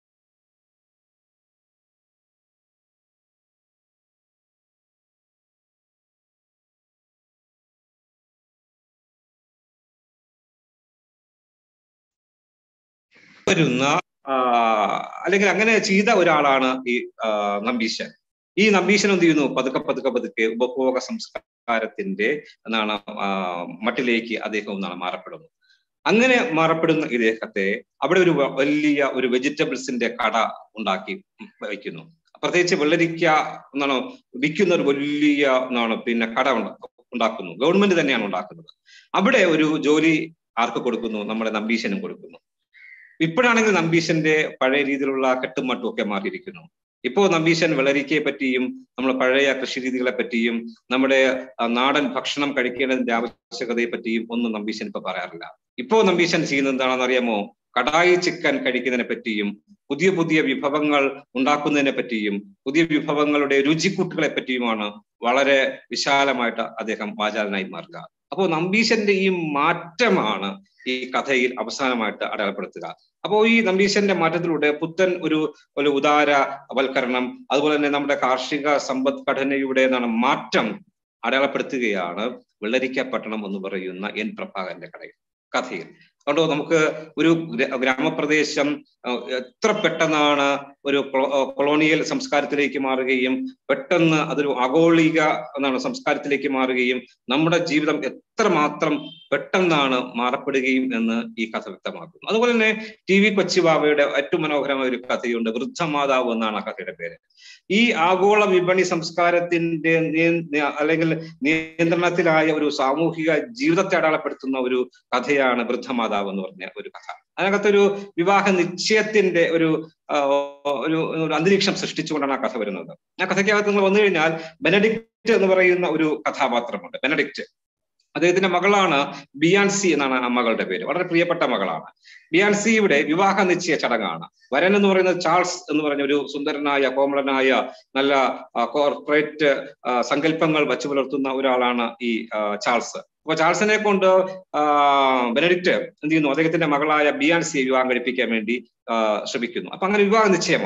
വരുന്ന ആ, അല്ലെങ്കിൽ അങ്ങനെ ചെയ്ത ഒരാളാണ് ഈ ആ, നമ്പീശൻ ഈ നമ്പീശൻ എന്ത് ചെയ്യുന്നു പതുക്കെ പതുക്കെ പതുക്കെ ഉപഭോഗ സംസ്കാരത്തിന്റെ എന്താണ് ആ, മട്ടിലേക്ക് അദ്ദേഹം എന്താണ് മാറപ്പെടുന്നു അങ്ങനെ മാറപ്പെടുന്ന ഇദ്ദേഹത്തെ അവിടെ ഒരു വ- വലിയ ഒരു വെജിറ്റബിൾസിന്റെ കട ഉണ്ടാക്കി വയ്ക്കുന്നു പ്രത്യേകിച്ച് വെള്ളരിക്ക എന്താണ് വിൽക്കുന്ന ഒരു വലിയ എന്താണ് പിന്നെ കട ഉണ്ട- ഉണ്ടാക്കുന്നു ഗവൺമെന്റ് തന്നെയാണ് ഉണ്ടാക്കുന്നത് അവിടെ ഒരു ജോലി ആർക്ക് കൊടുക്കുന്നു നമ്മുടെ നമ്പീശനും കൊടുക്കുന്നു ഇപ്പോഴാണെങ്കിൽ നമ്പീശന്റെ പഴയ രീതിയിലുള്ള കെട്ടുമട്ടും ഒക്കെ മാറിയിരിക്കുന്നു ഇപ്പോ നമ്പീശൻ വെള്ളരിക്കയെ പറ്റിയും നമ്മൾ പഴയ കൃഷി രീതികളെ പറ്റിയും നമ്മുടെ ആ, നാടൻ ഭക്ഷണം കഴിക്കേണ്ടതിന്റെ ആവശ്യകതയെ പറ്റിയും ഒന്നും നമ്പീശൻ ഇപ്പൊ പറയാറില്ല ഇപ്പോ നമ്പീശൻ ചെയ്യുന്നത് എന്താണെന്ന് അറിയാമോ കടായി ചിക്കൻ കഴിക്കുന്നതിനെ പറ്റിയും പുതിയ പുതിയ വിഭവങ്ങൾ ഉണ്ടാക്കുന്നതിനെ പറ്റിയും പുതിയ വിഭവങ്ങളുടെ രുചിക്കൂട്ടുകളെ പറ്റിയുമാണ് വളരെ വിശാലമായിട്ട് അദ്ദേഹം വാചാലനായി മാറുക അപ്പോൾ നമ്പീശന്റെ ഈ മാറ്റമാണ് ഈ കഥയിൽ അവസാനമായിട്ട് അടയാളപ്പെടുത്തുക അപ്പോൾ ഈ നമ്പീശന്റെ മാറ്റത്തിലൂടെ പുത്തൻ ഒരു ഒരു ഉദാര വൽക്കരണം അതുപോലെ തന്നെ നമ്മുടെ കാർഷിക സമ്പദ്ഘടനയുടെ എന്താണ് മാറ്റം അടയാളപ്പെടുത്തുകയാണ് വെള്ളരിക്ക പട്ടണം എന്ന് പറയുന്ന എൻ പ്രഭാകരന്റെ കടയിൽ കഥയിൽ അതുകൊണ്ട് നമുക്ക് ഒരു ഗ്ര- ഗ്രാമപ്രദേശം അഹ് എത്ര പെട്ടെന്നാണ് ഒരു കൊളോ- അഹ് കൊളോണിയൽ സംസ്കാരത്തിലേക്ക് മാറുകയും പെട്ടെന്ന് അതൊരു ആഗോളിക എന്താണ് സംസ്കാരത്തിലേക്ക് മാറുകയും നമ്മുടെ ജീവിതം എത്രമാത്രം പെട്ടെന്നാണ് മാറപ്പെടുകയും എന്ന് ഈ കഥ വ്യക്തമാക്കുന്നു അതുപോലെ തന്നെ ടി വി കൊച്ചിബാബയുടെ ഏറ്റവും മനോഹരമായ ഒരു കഥയുണ്ട് വൃദ്ധമാതാവ് എന്നാണ് ആ കഥയുടെ പേര് ഈ ആഗോള വിപണി സംസ്കാരത്തിന്റെ നിയ- നിയ- അല്ലെങ്കിൽ നിയന്ത്രണത്തിലായ ഒരു സാമൂഹിക ജീവിതത്തെ അടയാളപ്പെടുത്തുന്ന ഒരു കഥയാണ് വൃദ്ധമാതാവ് എന്ന് പറഞ്ഞ ഒരു കഥ അതിനകത്തൊരു വിവാഹ നിശ്ചയത്തിന്റെ ഒരു ആ, ഒരു ഒരു അന്തരീക്ഷം സൃഷ്ടിച്ചുകൊണ്ടാണ് ആ കഥ വരുന്നത് ആ കഥയ്ക്കകത്ത് നിങ്ങൾ വന്നു കഴിഞ്ഞാൽ ബെനഡിക്റ്റ് എന്ന് പറയുന്ന ഒരു കഥാപാത്രമുണ്ട് ബെനഡിക്റ്റ് അദ്ദേഹത്തിന്റെ മകളാണ് ബിയാൻസി എന്നാണ് ആ മകളുടെ പേര് വളരെ പ്രിയപ്പെട്ട മകളാണ് ബിയാൻസിയുടെ വിവാഹ നിശ്ചയ ചടങ്ങാണ് വരൻ എന്ന് പറയുന്നത് ചാൾസ് എന്ന് പറഞ്ഞ ഒരു സുന്ദരനായ കോമളനായ നല്ല കോർപ്പറേറ്റ് സങ്കല്പങ്ങൾ വച്ചു പുലർത്തുന്ന ഒരാളാണ് ഈ ആ, ചാൾസ് അപ്പൊ ചാൾസിനെ കൊണ്ട് ആ, ബെനഡിക്റ്റ് എന്ത് ചെയ്യുന്നു അദ്ദേഹത്തിന്റെ മകളായ ബിയാൻസിയെ വിവാഹം കഴിപ്പിക്കാൻ വേണ്ടി ആ, ശ്രമിക്കുന്നു അപ്പൊ അങ്ങനെ വിവാഹ നിശ്ചയമാണ്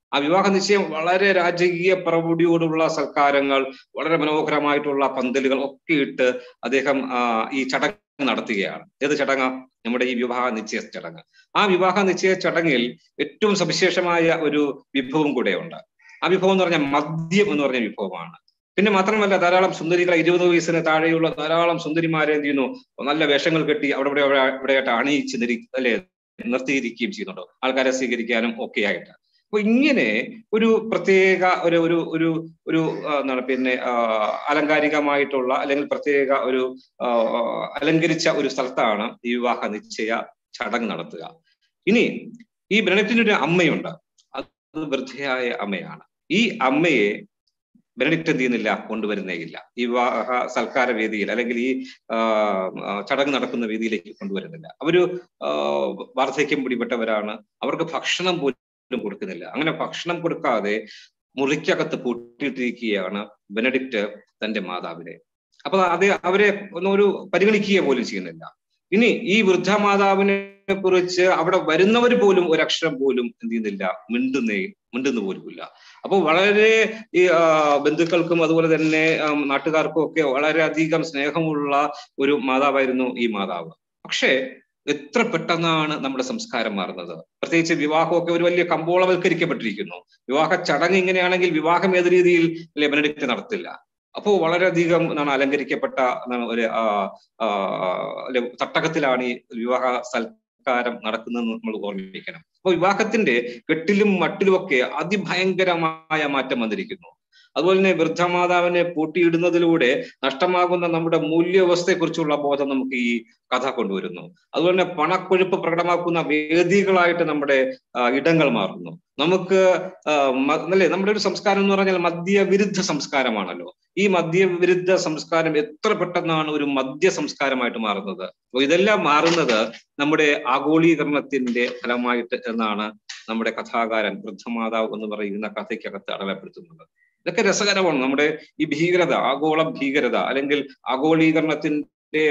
ആ വിവാഹ നിശ്ചയം വളരെ രാജകീയ പ്രൗഢിയോടുള്ള സൽക്കാരങ്ങൾ വളരെ മനോഹരമായിട്ടുള്ള പന്തലുകൾ ഒക്കെ ഇട്ട് അദ്ദേഹം ആ, ഈ ചടങ്ങ് നടത്തുകയാണ് ഏത് ചടങ്ങ് നമ്മുടെ ഈ വിവാഹ നിശ്ചയ ചടങ്ങ് ആ വിവാഹ നിശ്ചയ ചടങ്ങിൽ ഏറ്റവും സവിശേഷമായ ഒരു വിഭവം കൂടെയുണ്ട് ആ വിഭവം എന്ന് പറഞ്ഞാൽ മദ്യം എന്ന് പറഞ്ഞ വിഭവമാണ് പിന്നെ മാത്രമല്ല ധാരാളം സുന്ദരികളെ ഇരുപത് വയസ്സിന് താഴെയുള്ള ധാരാളം സുന്ദരിമാരെ എന്ത് ചെയ്യുന്നു നല്ല വേഷങ്ങൾ കെട്ടി അവിടെ ഇവിടെ അവിടെ ഇവിടെയായിട്ട് അണിയിച്ച് നിരി അല്ലെ നിർത്തിയിരിക്കുകയും ചെയ്യുന്നുണ്ട് ആൾക്കാരെ സ്വീകരിക്കാനും ഒക്കെ ആയിട്ട് അപ്പൊ ഇങ്ങനെ ഒരു പ്രത്യേക ഒരു ഒരു ഒരു ഒരു ആ, എന്താണ് പിന്നെ ആ, അലങ്കാരികമായിട്ടുള്ള അല്ലെങ്കിൽ പ്രത്യേക ഒരു ആ, അലങ്കരിച്ച ഒരു സ്ഥലത്താണ് ഈ വിവാഹ നിശ്ചയ ചടങ്ങ് നടത്തുക ഇനി ഈ ബെനഡിക്റ്റിന് ഒരു അമ്മയുണ്ട് അത് വൃദ്ധയായ അമ്മയാണ് ഈ അമ്മയെ ബെനഡിക്റ്റ് എന്ത് ചെയ്യുന്നില്ല കൊണ്ടുവരുന്നേയില്ല ഈ വിവാഹ സൽക്കാര വേദിയിൽ അല്ലെങ്കിൽ ഈ ആ, ആ, ചടങ്ങ് നടക്കുന്ന വേദിയിലേക്ക് കൊണ്ടുവരുന്നില്ല അവര് ആ, വാർദ്ധക്യം പിടിപെട്ടവരാണ് അവർക്ക് ഭക്ഷണം പോലും കൊടുക്കുന്നില്ല അങ്ങനെ ഭക്ഷണം കൊടുക്കാതെ മുറിക്കകത്ത് പൂട്ടിയിട്ടിരിക്കുകയാണ് ബെനഡിക്റ്റ് തന്റെ മാതാവിനെ അപ്പൊ അത് അവരെ ഒന്നും ഒരു പരിഗണിക്കുക പോലും ചെയ്യുന്നില്ല ഇനി ഈ വൃദ്ധ മാതാവിനെ കുറിച്ച് അവിടെ വരുന്നവർ പോലും ഒരക്ഷരം പോലും എന്ത് ചെയ്യുന്നില്ല മിണ്ടുന്നേ മിണ്ടുന്നു പോലുമില്ല അപ്പൊ വളരെ ഈ ആ, ബന്ധുക്കൾക്കും അതുപോലെ തന്നെ ആ, നാട്ടുകാർക്കും ഒക്കെ വളരെയധികം സ്നേഹമുള്ള ഒരു മാതാവായിരുന്നു ഈ മാതാവ് പക്ഷേ എത്ര പെട്ടെന്നാണ് നമ്മുടെ സംസ്കാരം മാറുന്നത് പ്രത്യേകിച്ച് വിവാഹമൊക്കെ ഒരു വലിയ കമ്പോളവൽക്കരിക്കപ്പെട്ടിരിക്കുന്നു വിവാഹ ചടങ്ങ് ഇങ്ങനെയാണെങ്കിൽ വിവാഹം ഏത് രീതിയിൽ ബെനഡിക്റ്റ് നടത്തില്ല അപ്പോൾ വളരെയധികം എന്താണ് അലങ്കരിക്കപ്പെട്ട എന്താണ് ഒരു ആ, ആ, അല്ലെ തട്ടകത്തിലാണ് ഈ വിവാഹ സൽക്കാരം നടക്കുന്നതെന്ന് നമ്മൾ ഓർമ്മിക്കണം അപ്പൊ വിവാഹത്തിന്റെ കെട്ടിലും മട്ടിലുമൊക്കെ അതിഭയങ്കരമായ മാറ്റം വന്നിരിക്കുന്നു അതുപോലെ തന്നെ വൃദ്ധമാതാവിനെ പൂട്ടിയിടുന്നതിലൂടെ നഷ്ടമാകുന്ന നമ്മുടെ മൂല്യവസ്ഥയെക്കുറിച്ചുള്ള ബോധം നമുക്ക് ഈ കഥ കൊണ്ടുവരുന്നു അതുപോലെ തന്നെ പണക്കൊഴുപ്പ് പ്രകടമാക്കുന്ന വേദികളായിട്ട് നമ്മുടെ ആ, ഇടങ്ങൾ മാറുന്നു നമുക്ക് ആ, മ- അല്ലേ നമ്മുടെ ഒരു സംസ്കാരം എന്ന് പറഞ്ഞാൽ മദ്യവിരുദ്ധ സംസ്കാരമാണല്ലോ ഈ മദ്യവിരുദ്ധ സംസ്കാരം എത്ര പെട്ടെന്നാണ് ഒരു മദ്യ സംസ്കാരമായിട്ട് മാറുന്നത് അപ്പൊ ഇതെല്ലാം മാറുന്നത് നമ്മുടെ ആഗോളീകരണത്തിന്റെ ഫലമായിട്ട് എന്നാണ് നമ്മുടെ കഥാകാരൻ വൃദ്ധമാതാവ് എന്ന് പറയുന്ന കഥയ്ക്കകത്ത് അടയാളപ്പെടുത്തുന്നത് ഇതൊക്കെ രസകരമാണ് നമ്മുടെ ഈ ഭീകരത ആഗോള ഭീകരത അല്ലെങ്കിൽ ആഗോളീകരണത്തിന്റെ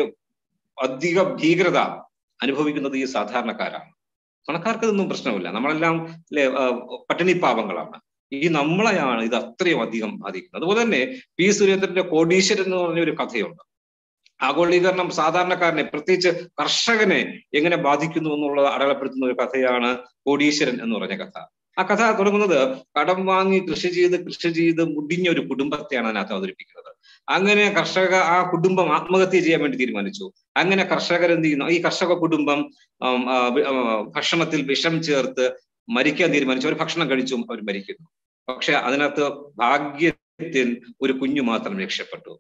അധിക ഭീകരത അനുഭവിക്കുന്നത് ഈ സാധാരണക്കാരാണ് പണക്കാർക്ക് ഇതൊന്നും പ്രശ്നമില്ല നമ്മളെല്ലാം അല്ലെ പട്ടിണി പാവങ്ങളാണ് ഈ നമ്മളെയാണ് ഇത് അത്രയും അധികം ബാധിക്കുന്നത് അതുപോലെ തന്നെ പി സുരേന്ദ്രന്റെ കോടീശ്വരൻ എന്ന് പറഞ്ഞ ഒരു കഥയുണ്ട് ആഗോളീകരണം സാധാരണക്കാരനെ പ്രത്യേകിച്ച് കർഷകനെ എങ്ങനെ ബാധിക്കുന്നു എന്നുള്ളത് അടയാളപ്പെടുത്തുന്ന ഒരു കഥയാണ് കോടീശ്വരൻ എന്ന് പറഞ്ഞ കഥ ആ കഥ തുടങ്ങുന്നത് കടം വാങ്ങി കൃഷി ചെയ്ത് കൃഷി ചെയ്ത് മുടിഞ്ഞ ഒരു കുടുംബത്തെയാണ് അതിനകത്ത് അവതരിപ്പിക്കുന്നത് അങ്ങനെ കർഷക ആ കുടുംബം ആത്മഹത്യ ചെയ്യാൻ വേണ്ടി തീരുമാനിച്ചു അങ്ങനെ കർഷകർ എന്ത് ചെയ്യുന്നു ഈ കർഷക കുടുംബം ആം, ആ, വി- ആ, ഭക്ഷണത്തിൽ വിഷം ചേർത്ത് മരിക്കാൻ തീരുമാനിച്ചു അവർ ഭക്ഷണം കഴിച്ചു അവർ മരിക്കുന്നു പക്ഷെ അതിനകത്ത് ഭാഗ്യത്തിൽ ഒരു കുഞ്ഞു മാത്രം രക്ഷപ്പെട്ടു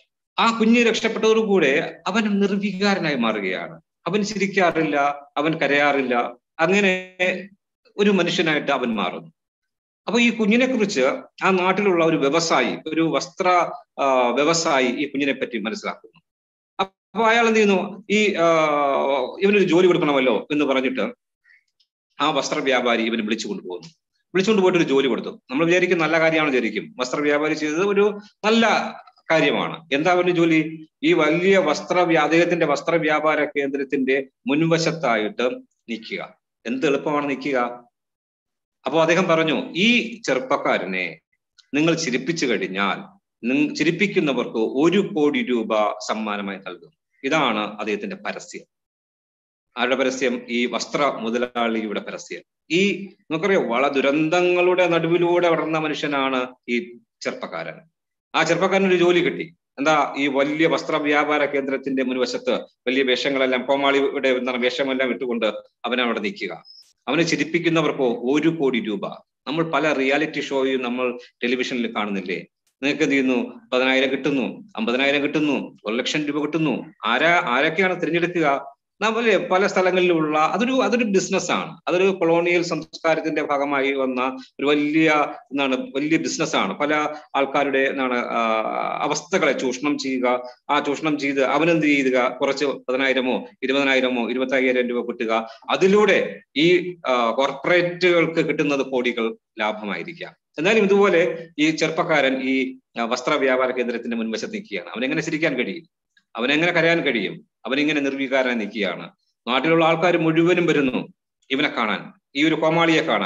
ആ കുഞ്ഞ് രക്ഷപ്പെട്ടതോടുകൂടെ അവൻ നിർവികാരനായി മാറുകയാണ് അവൻ ചിരിക്കാറില്ല അവൻ കരയാറില്ല അങ്ങനെ ഒരു മനുഷ്യനായിട്ട് അവൻ മാറുന്നു അപ്പൊ ഈ കുഞ്ഞിനെ കുറിച്ച് ആ നാട്ടിലുള്ള ഒരു വ്യവസായി ഒരു വസ്ത്ര ആ, വ്യവസായി ഈ കുഞ്ഞിനെ പറ്റി മനസ്സിലാക്കുന്നു അപ്പൊ അയാൾ എന്ത് ചെയ്യുന്നു ഈ ആ, ഇവനൊരു ജോലി കൊടുക്കണമല്ലോ എന്ന് പറഞ്ഞിട്ട് ആ വസ്ത്ര വ്യാപാരി ഇവനെ വിളിച്ചു കൊണ്ടുപോകുന്നു വിളിച്ചുകൊണ്ട് പോയിട്ട് ഒരു ജോലി കൊടുത്തു നമ്മൾ വിചാരിക്കും നല്ല കാര്യമാണ് വിചാരിക്കും വസ്ത്ര വ്യാപാരി ചെയ്തത് ഒരു നല്ല കാര്യമാണ് എന്താ അവന്റെ ജോലി ഈ വലിയ വസ്ത്ര വ്യാ- അദ്ദേഹത്തിന്റെ വസ്ത്ര വ്യാപാര കേന്ദ്രത്തിന്റെ മുൻവശത്തായിട്ട് നിൽക്കുക എന്ത് എളുപ്പമാണ് നിൽക്കുക അപ്പോൾ അദ്ദേഹം പറഞ്ഞു ഈ ചെറുപ്പക്കാരനെ നിങ്ങൾ ചിരിപ്പിച്ചു കഴിഞ്ഞാൽ നിങ്ങ- ചിരിപ്പിക്കുന്നവർക്ക് ഒരു കോടി രൂപ സമ്മാനമായി നൽകും ഇതാണ് അദ്ദേഹത്തിന്റെ പരസ്യം ആരുടെ പരസ്യം ഈ വസ്ത്ര മുതലാളിയുടെ പരസ്യം ഈ നമുക്കറിയാം വള ദുരന്തങ്ങളുടെ നടുവിലൂടെ വളർന്ന മനുഷ്യനാണ് ഈ ചെറുപ്പക്കാരൻ ആ ചെറുപ്പക്കാരന് ഒരു ജോലി കിട്ടി എന്താ ഈ വലിയ വസ്ത്ര വ്യാപാര കേന്ദ്രത്തിന്റെ മുൻവശത്ത് വലിയ വേഷങ്ങളെല്ലാം കോമാളിയുടെ എന്താണ് വേഷമെല്ലാം ഇട്ടുകൊണ്ട് അവൻ അവിടെ നിൽക്കുക അവനെ ചിരിപ്പിക്കുന്നവർക്കോ ഒരു കോടി രൂപ നമ്മൾ പല റിയാലിറ്റി ഷോയും നമ്മൾ ടെലിവിഷനിൽ കാണുന്നില്ലേ നിങ്ങൾക്ക് എന്ത് ചെയ്യുന്നു പതിനായിരം കിട്ടുന്നു അമ്പതിനായിരം കിട്ടുന്നു ഒരു ലക്ഷം രൂപ കിട്ടുന്നു ആരാ ആരൊക്കെയാണ് തിരഞ്ഞെടുക്കുക നമ്മളെ പല സ്ഥലങ്ങളിലുള്ള അതൊരു അതൊരു ബിസിനസ്സാണ് അതൊരു കൊളോണിയൽ സംസ്കാരത്തിന്റെ ഭാഗമായി വന്ന ഒരു വലിയ എന്താണ് വലിയ ബിസിനസ്സാണ് പല ആൾക്കാരുടെ എന്താണ് ആ, അവസ്ഥകളെ ചൂഷണം ചെയ്യുക ആ ചൂഷണം ചെയ്ത് അവനെന്ത് ചെയ്യുക കുറച്ച് പതിനായിരമോ ഇരുപതിനായിരമോ ഇരുപത്തയ്യായിരം രൂപ കിട്ടുക അതിലൂടെ ഈ ആ, കോർപ്പറേറ്റുകൾക്ക് കിട്ടുന്നത് കോടികൾ ലാഭമായിരിക്കാം എന്നാലും ഇതുപോലെ ഈ ചെറുപ്പക്കാരൻ ഈ ആ, വസ്ത്ര വ്യാപാര കേന്ദ്രത്തിന്റെ മുൻവശത്ത് നിൽക്കുകയാണ് അവനെങ്ങനെ ചിരിക്കാൻ കഴിയും അവനെങ്ങനെ കരയാൻ കഴിയും അവനിങ്ങനെ നിർവികാരനായി നിൽക്കുകയാണ് നാട്ടിലുള്ള ആൾക്കാർ മുഴുവനും വരുന്നു ഇവനെ കാണാൻ ഈ ഒരു കോമാളിയെ കാണാൻ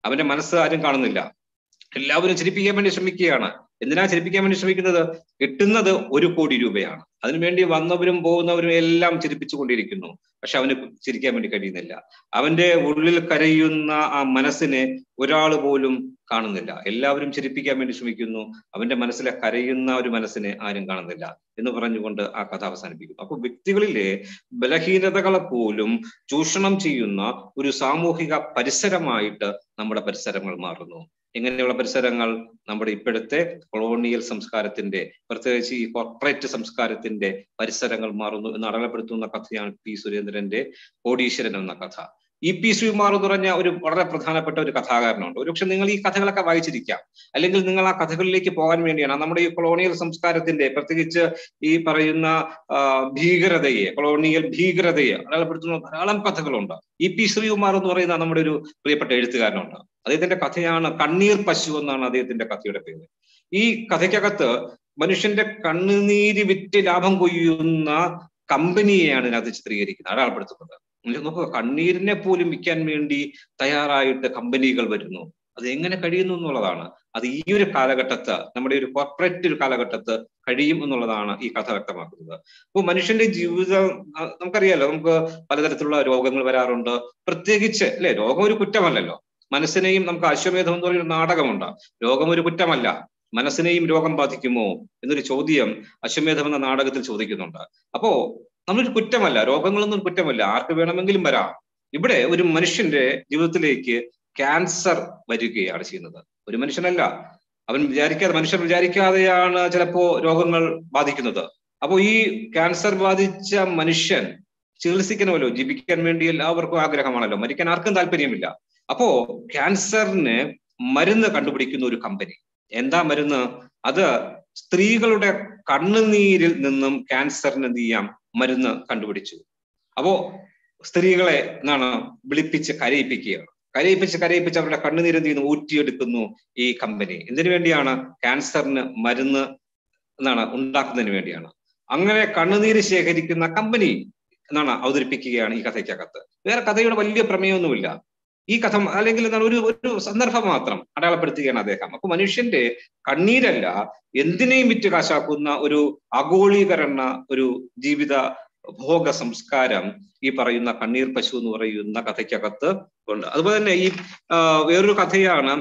അവന്റെ മനസ്സ് ആരും കാണുന്നില്ല എല്ലാവരും ചിരിപ്പിക്കാൻ വേണ്ടി ശ്രമിക്കുകയാണ് എന്തിനാ ചിരിപ്പിക്കാൻ വേണ്ടി ശ്രമിക്കുന്നത് കിട്ടുന്നത് ഒരു കോടി രൂപയാണ് അതിനുവേണ്ടി വന്നവരും പോകുന്നവരും എല്ലാം ചിരിപ്പിച്ചു കൊണ്ടിരിക്കുന്നു പക്ഷെ അവന് ചിരിക്കാൻ വേണ്ടി കഴിയുന്നില്ല അവന്റെ ഉള്ളിൽ കരയുന്ന ആ മനസ്സിനെ ഒരാൾ പോലും കാണുന്നില്ല എല്ലാവരും ചിരിപ്പിക്കാൻ വേണ്ടി ശ്രമിക്കുന്നു അവന്റെ മനസ്സിലെ കരയുന്ന ഒരു മനസ്സിനെ ആരും കാണുന്നില്ല എന്ന് പറഞ്ഞുകൊണ്ട് ആ കഥ അവസാനിപ്പിക്കുന്നു അപ്പൊ വ്യക്തികളിലെ ബലഹീനതകളെ പോലും ചൂഷണം ചെയ്യുന്ന ഒരു സാമൂഹിക പരിസരമായിട്ട് നമ്മുടെ പരിസരങ്ങൾ മാറുന്നു ഇങ്ങനെയുള്ള പരിസരങ്ങൾ നമ്മുടെ ഇപ്പോഴത്തെ കൊളോണിയൽ സംസ്കാരത്തിന്റെ പ്രത്യേകിച്ച് ഈ കോർപ്പറേറ്റ് സംസ്കാരത്തിന്റെ പരിസരങ്ങൾ മാറുന്നു എന്ന് അടയാളപ്പെടുത്തുന്ന കഥയാണ് പി സുരേന്ദ്രന്റെ കോടീശ്വരൻ എന്ന കഥ ഇ പി ശ്രീകുമാർ എന്ന് പറഞ്ഞ ഒരു വളരെ പ്രധാനപ്പെട്ട ഒരു കഥാകാരനുണ്ട് ഒരുപക്ഷെ നിങ്ങൾ ഈ കഥകളൊക്കെ വായിച്ചിരിക്കാം അല്ലെങ്കിൽ നിങ്ങൾ ആ കഥകളിലേക്ക് പോകാൻ വേണ്ടിയാണ് നമ്മുടെ ഈ കൊളോണിയൽ സംസ്കാരത്തിന്റെ പ്രത്യേകിച്ച് ഈ പറയുന്ന ആ, ഭീകരതയെ കൊളോണിയൽ ഭീകരതയെ അടയാളപ്പെടുത്തുന്ന ധാരാളം കഥകളുണ്ട് ഇ പി ശ്രീകുമാർ എന്ന് പറയുന്ന നമ്മുടെ ഒരു പ്രിയപ്പെട്ട എഴുത്തുകാരനുണ്ട് അദ്ദേഹത്തിന്റെ കഥയാണ് കണ്ണീർ പശു എന്നാണ് അദ്ദേഹത്തിന്റെ കഥയുടെ പേര് ഈ കഥയ്ക്കകത്ത് മനുഷ്യന്റെ കണ്ണുനീര് വിറ്റ് ലാഭം കൊയ്യുന്ന കമ്പനിയെയാണ് ഇതിനകത്ത് ചിത്രീകരിക്കുന്നത് അടയാളപ്പെടുത്തുന്നത് നിങ്ങൾ നോക്കുക കണ്ണീരിനെ പോലും വിൽക്കാൻ വേണ്ടി തയ്യാറായിട്ട് കമ്പനികൾ വരുന്നു അത് എങ്ങനെ കഴിയുന്നു എന്നുള്ളതാണ് അത് ഈ ഒരു കാലഘട്ടത്ത് നമ്മുടെ ഒരു കോർപ്പറേറ്റ് ഒരു കാലഘട്ടത്ത് കഴിയും എന്നുള്ളതാണ് ഈ കഥ വ്യക്തമാക്കുന്നത് അപ്പോൾ മനുഷ്യന്റെ ജീവിതം ആ, നമുക്കറിയാലോ നമുക്ക് പലതരത്തിലുള്ള രോഗങ്ങൾ വരാറുണ്ട് പ്രത്യേകിച്ച് അല്ലെ രോഗം ഒരു കുറ്റമല്ലല്ലോ മനസ്സിനെയും നമുക്ക് അശ്വമേധം എന്ന് പറയുന്ന നാടകമുണ്ട് രോഗം ഒരു കുറ്റമല്ല മനസ്സിനെയും രോഗം ബാധിക്കുമോ എന്നൊരു ചോദ്യം അശ്വമേധം എന്ന നാടകത്തിൽ ചോദിക്കുന്നുണ്ട് അപ്പോ നമ്മളൊരു കുറ്റമല്ല രോഗങ്ങളൊന്നും ഒരു കുറ്റമല്ല ആർക്ക് വേണമെങ്കിലും വരാം ഇവിടെ ഒരു മനുഷ്യന്റെ ജീവിതത്തിലേക്ക് ക്യാൻസർ വരികയാണ് ചെയ്യുന്നത് ഒരു മനുഷ്യനല്ല അവൻ വിചാരിക്കാതെ മനുഷ്യൻ വിചാരിക്കാതെയാണ് ചിലപ്പോ രോഗങ്ങൾ ബാധിക്കുന്നത് അപ്പോ ഈ ക്യാൻസർ ബാധിച്ച മനുഷ്യൻ ചികിത്സിക്കണമല്ലോ ജീവിക്കാൻ വേണ്ടി എല്ലാവർക്കും ആഗ്രഹമാണല്ലോ മരിക്കാൻ ആർക്കും താല്പര്യമില്ല അപ്പോ ക്യാൻസറിന് മരുന്ന് കണ്ടുപിടിക്കുന്ന ഒരു കമ്പനി എന്താ മരുന്ന് അത് സ്ത്രീകളുടെ കണ്ണുനീരിൽ നിന്നും ക്യാൻസറിന് എന്ത് ചെയ്യാം മരുന്ന് കണ്ടുപിടിച്ചു അപ്പോ സ്ത്രീകളെ എന്താണ് വിളിപ്പിച്ച് കരയിപ്പിക്കുകയാണ് കരയിപ്പിച്ച് കരയിപ്പിച്ച് അവരുടെ കണ്ണുനീര് എന്ത് ചെയ്യുന്നു ഊറ്റിയെടുക്കുന്നു ഈ കമ്പനി എന്തിനു വേണ്ടിയാണ് ക്യാൻസറിന് മരുന്ന് എന്താണ് ഉണ്ടാക്കുന്നതിന് വേണ്ടിയാണ് അങ്ങനെ കണ്ണുനീര് ശേഖരിക്കുന്ന കമ്പനി എന്നാണ് അവതരിപ്പിക്കുകയാണ് ഈ കഥയ്ക്കകത്ത് വേറെ കഥയുടെ വലിയ പ്രമേയമൊന്നുമില്ല ഈ കഥ അല്ലെങ്കിൽ എന്താണ് ഒരു ഒരു സന്ദർഭം മാത്രം അടയാളപ്പെടുത്തുകയാണ് അദ്ദേഹം അപ്പൊ മനുഷ്യന്റെ കണ്ണീരല്ല എന്തിനേയും വിറ്റ് കാശാക്കുന്ന ഒരു ആഗോളീകരണ ഒരു ജീവിത ഭോഗ സംസ്കാരം ഈ പറയുന്ന കണ്ണീർ പശു എന്ന് പറയുന്ന കഥയ്ക്കകത്ത് ഉണ്ട് അതുപോലെ തന്നെ ഈ ആ, വേറൊരു കഥയാണ്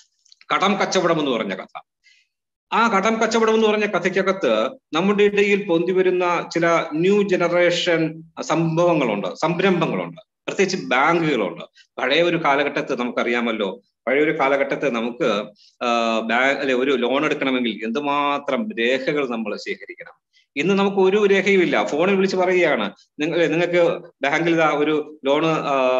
കടം കച്ചവടം എന്ന് പറഞ്ഞ കഥ ആ കടം കച്ചവടം എന്ന് പറഞ്ഞ കഥയ്ക്കകത്ത് നമ്മുടെ ഇടയിൽ പൊന്തി വരുന്ന ചില ന്യൂ ജനറേഷൻ സംഭവങ്ങളുണ്ട് സംരംഭങ്ങളുണ്ട് പ്രത്യേകിച്ച് ബാങ്കുകളുണ്ട് പഴയ ഒരു കാലഘട്ടത്ത് നമുക്കറിയാമല്ലോ പഴയ ഒരു കാലഘട്ടത്ത് നമുക്ക് ബാങ്ക് അല്ലെ ഒരു ലോൺ എടുക്കണമെങ്കിൽ എന്തുമാത്രം രേഖകൾ നമ്മൾ ശേഖരിക്കണം ഇന്ന് നമുക്ക് ഒരു രേഖയുമില്ല ഫോണിൽ വിളിച്ച് പറയുകയാണ് നിങ്ങൾ നിങ്ങൾക്ക് ബാങ്കിൽ ഇതാ ഒരു ലോണ്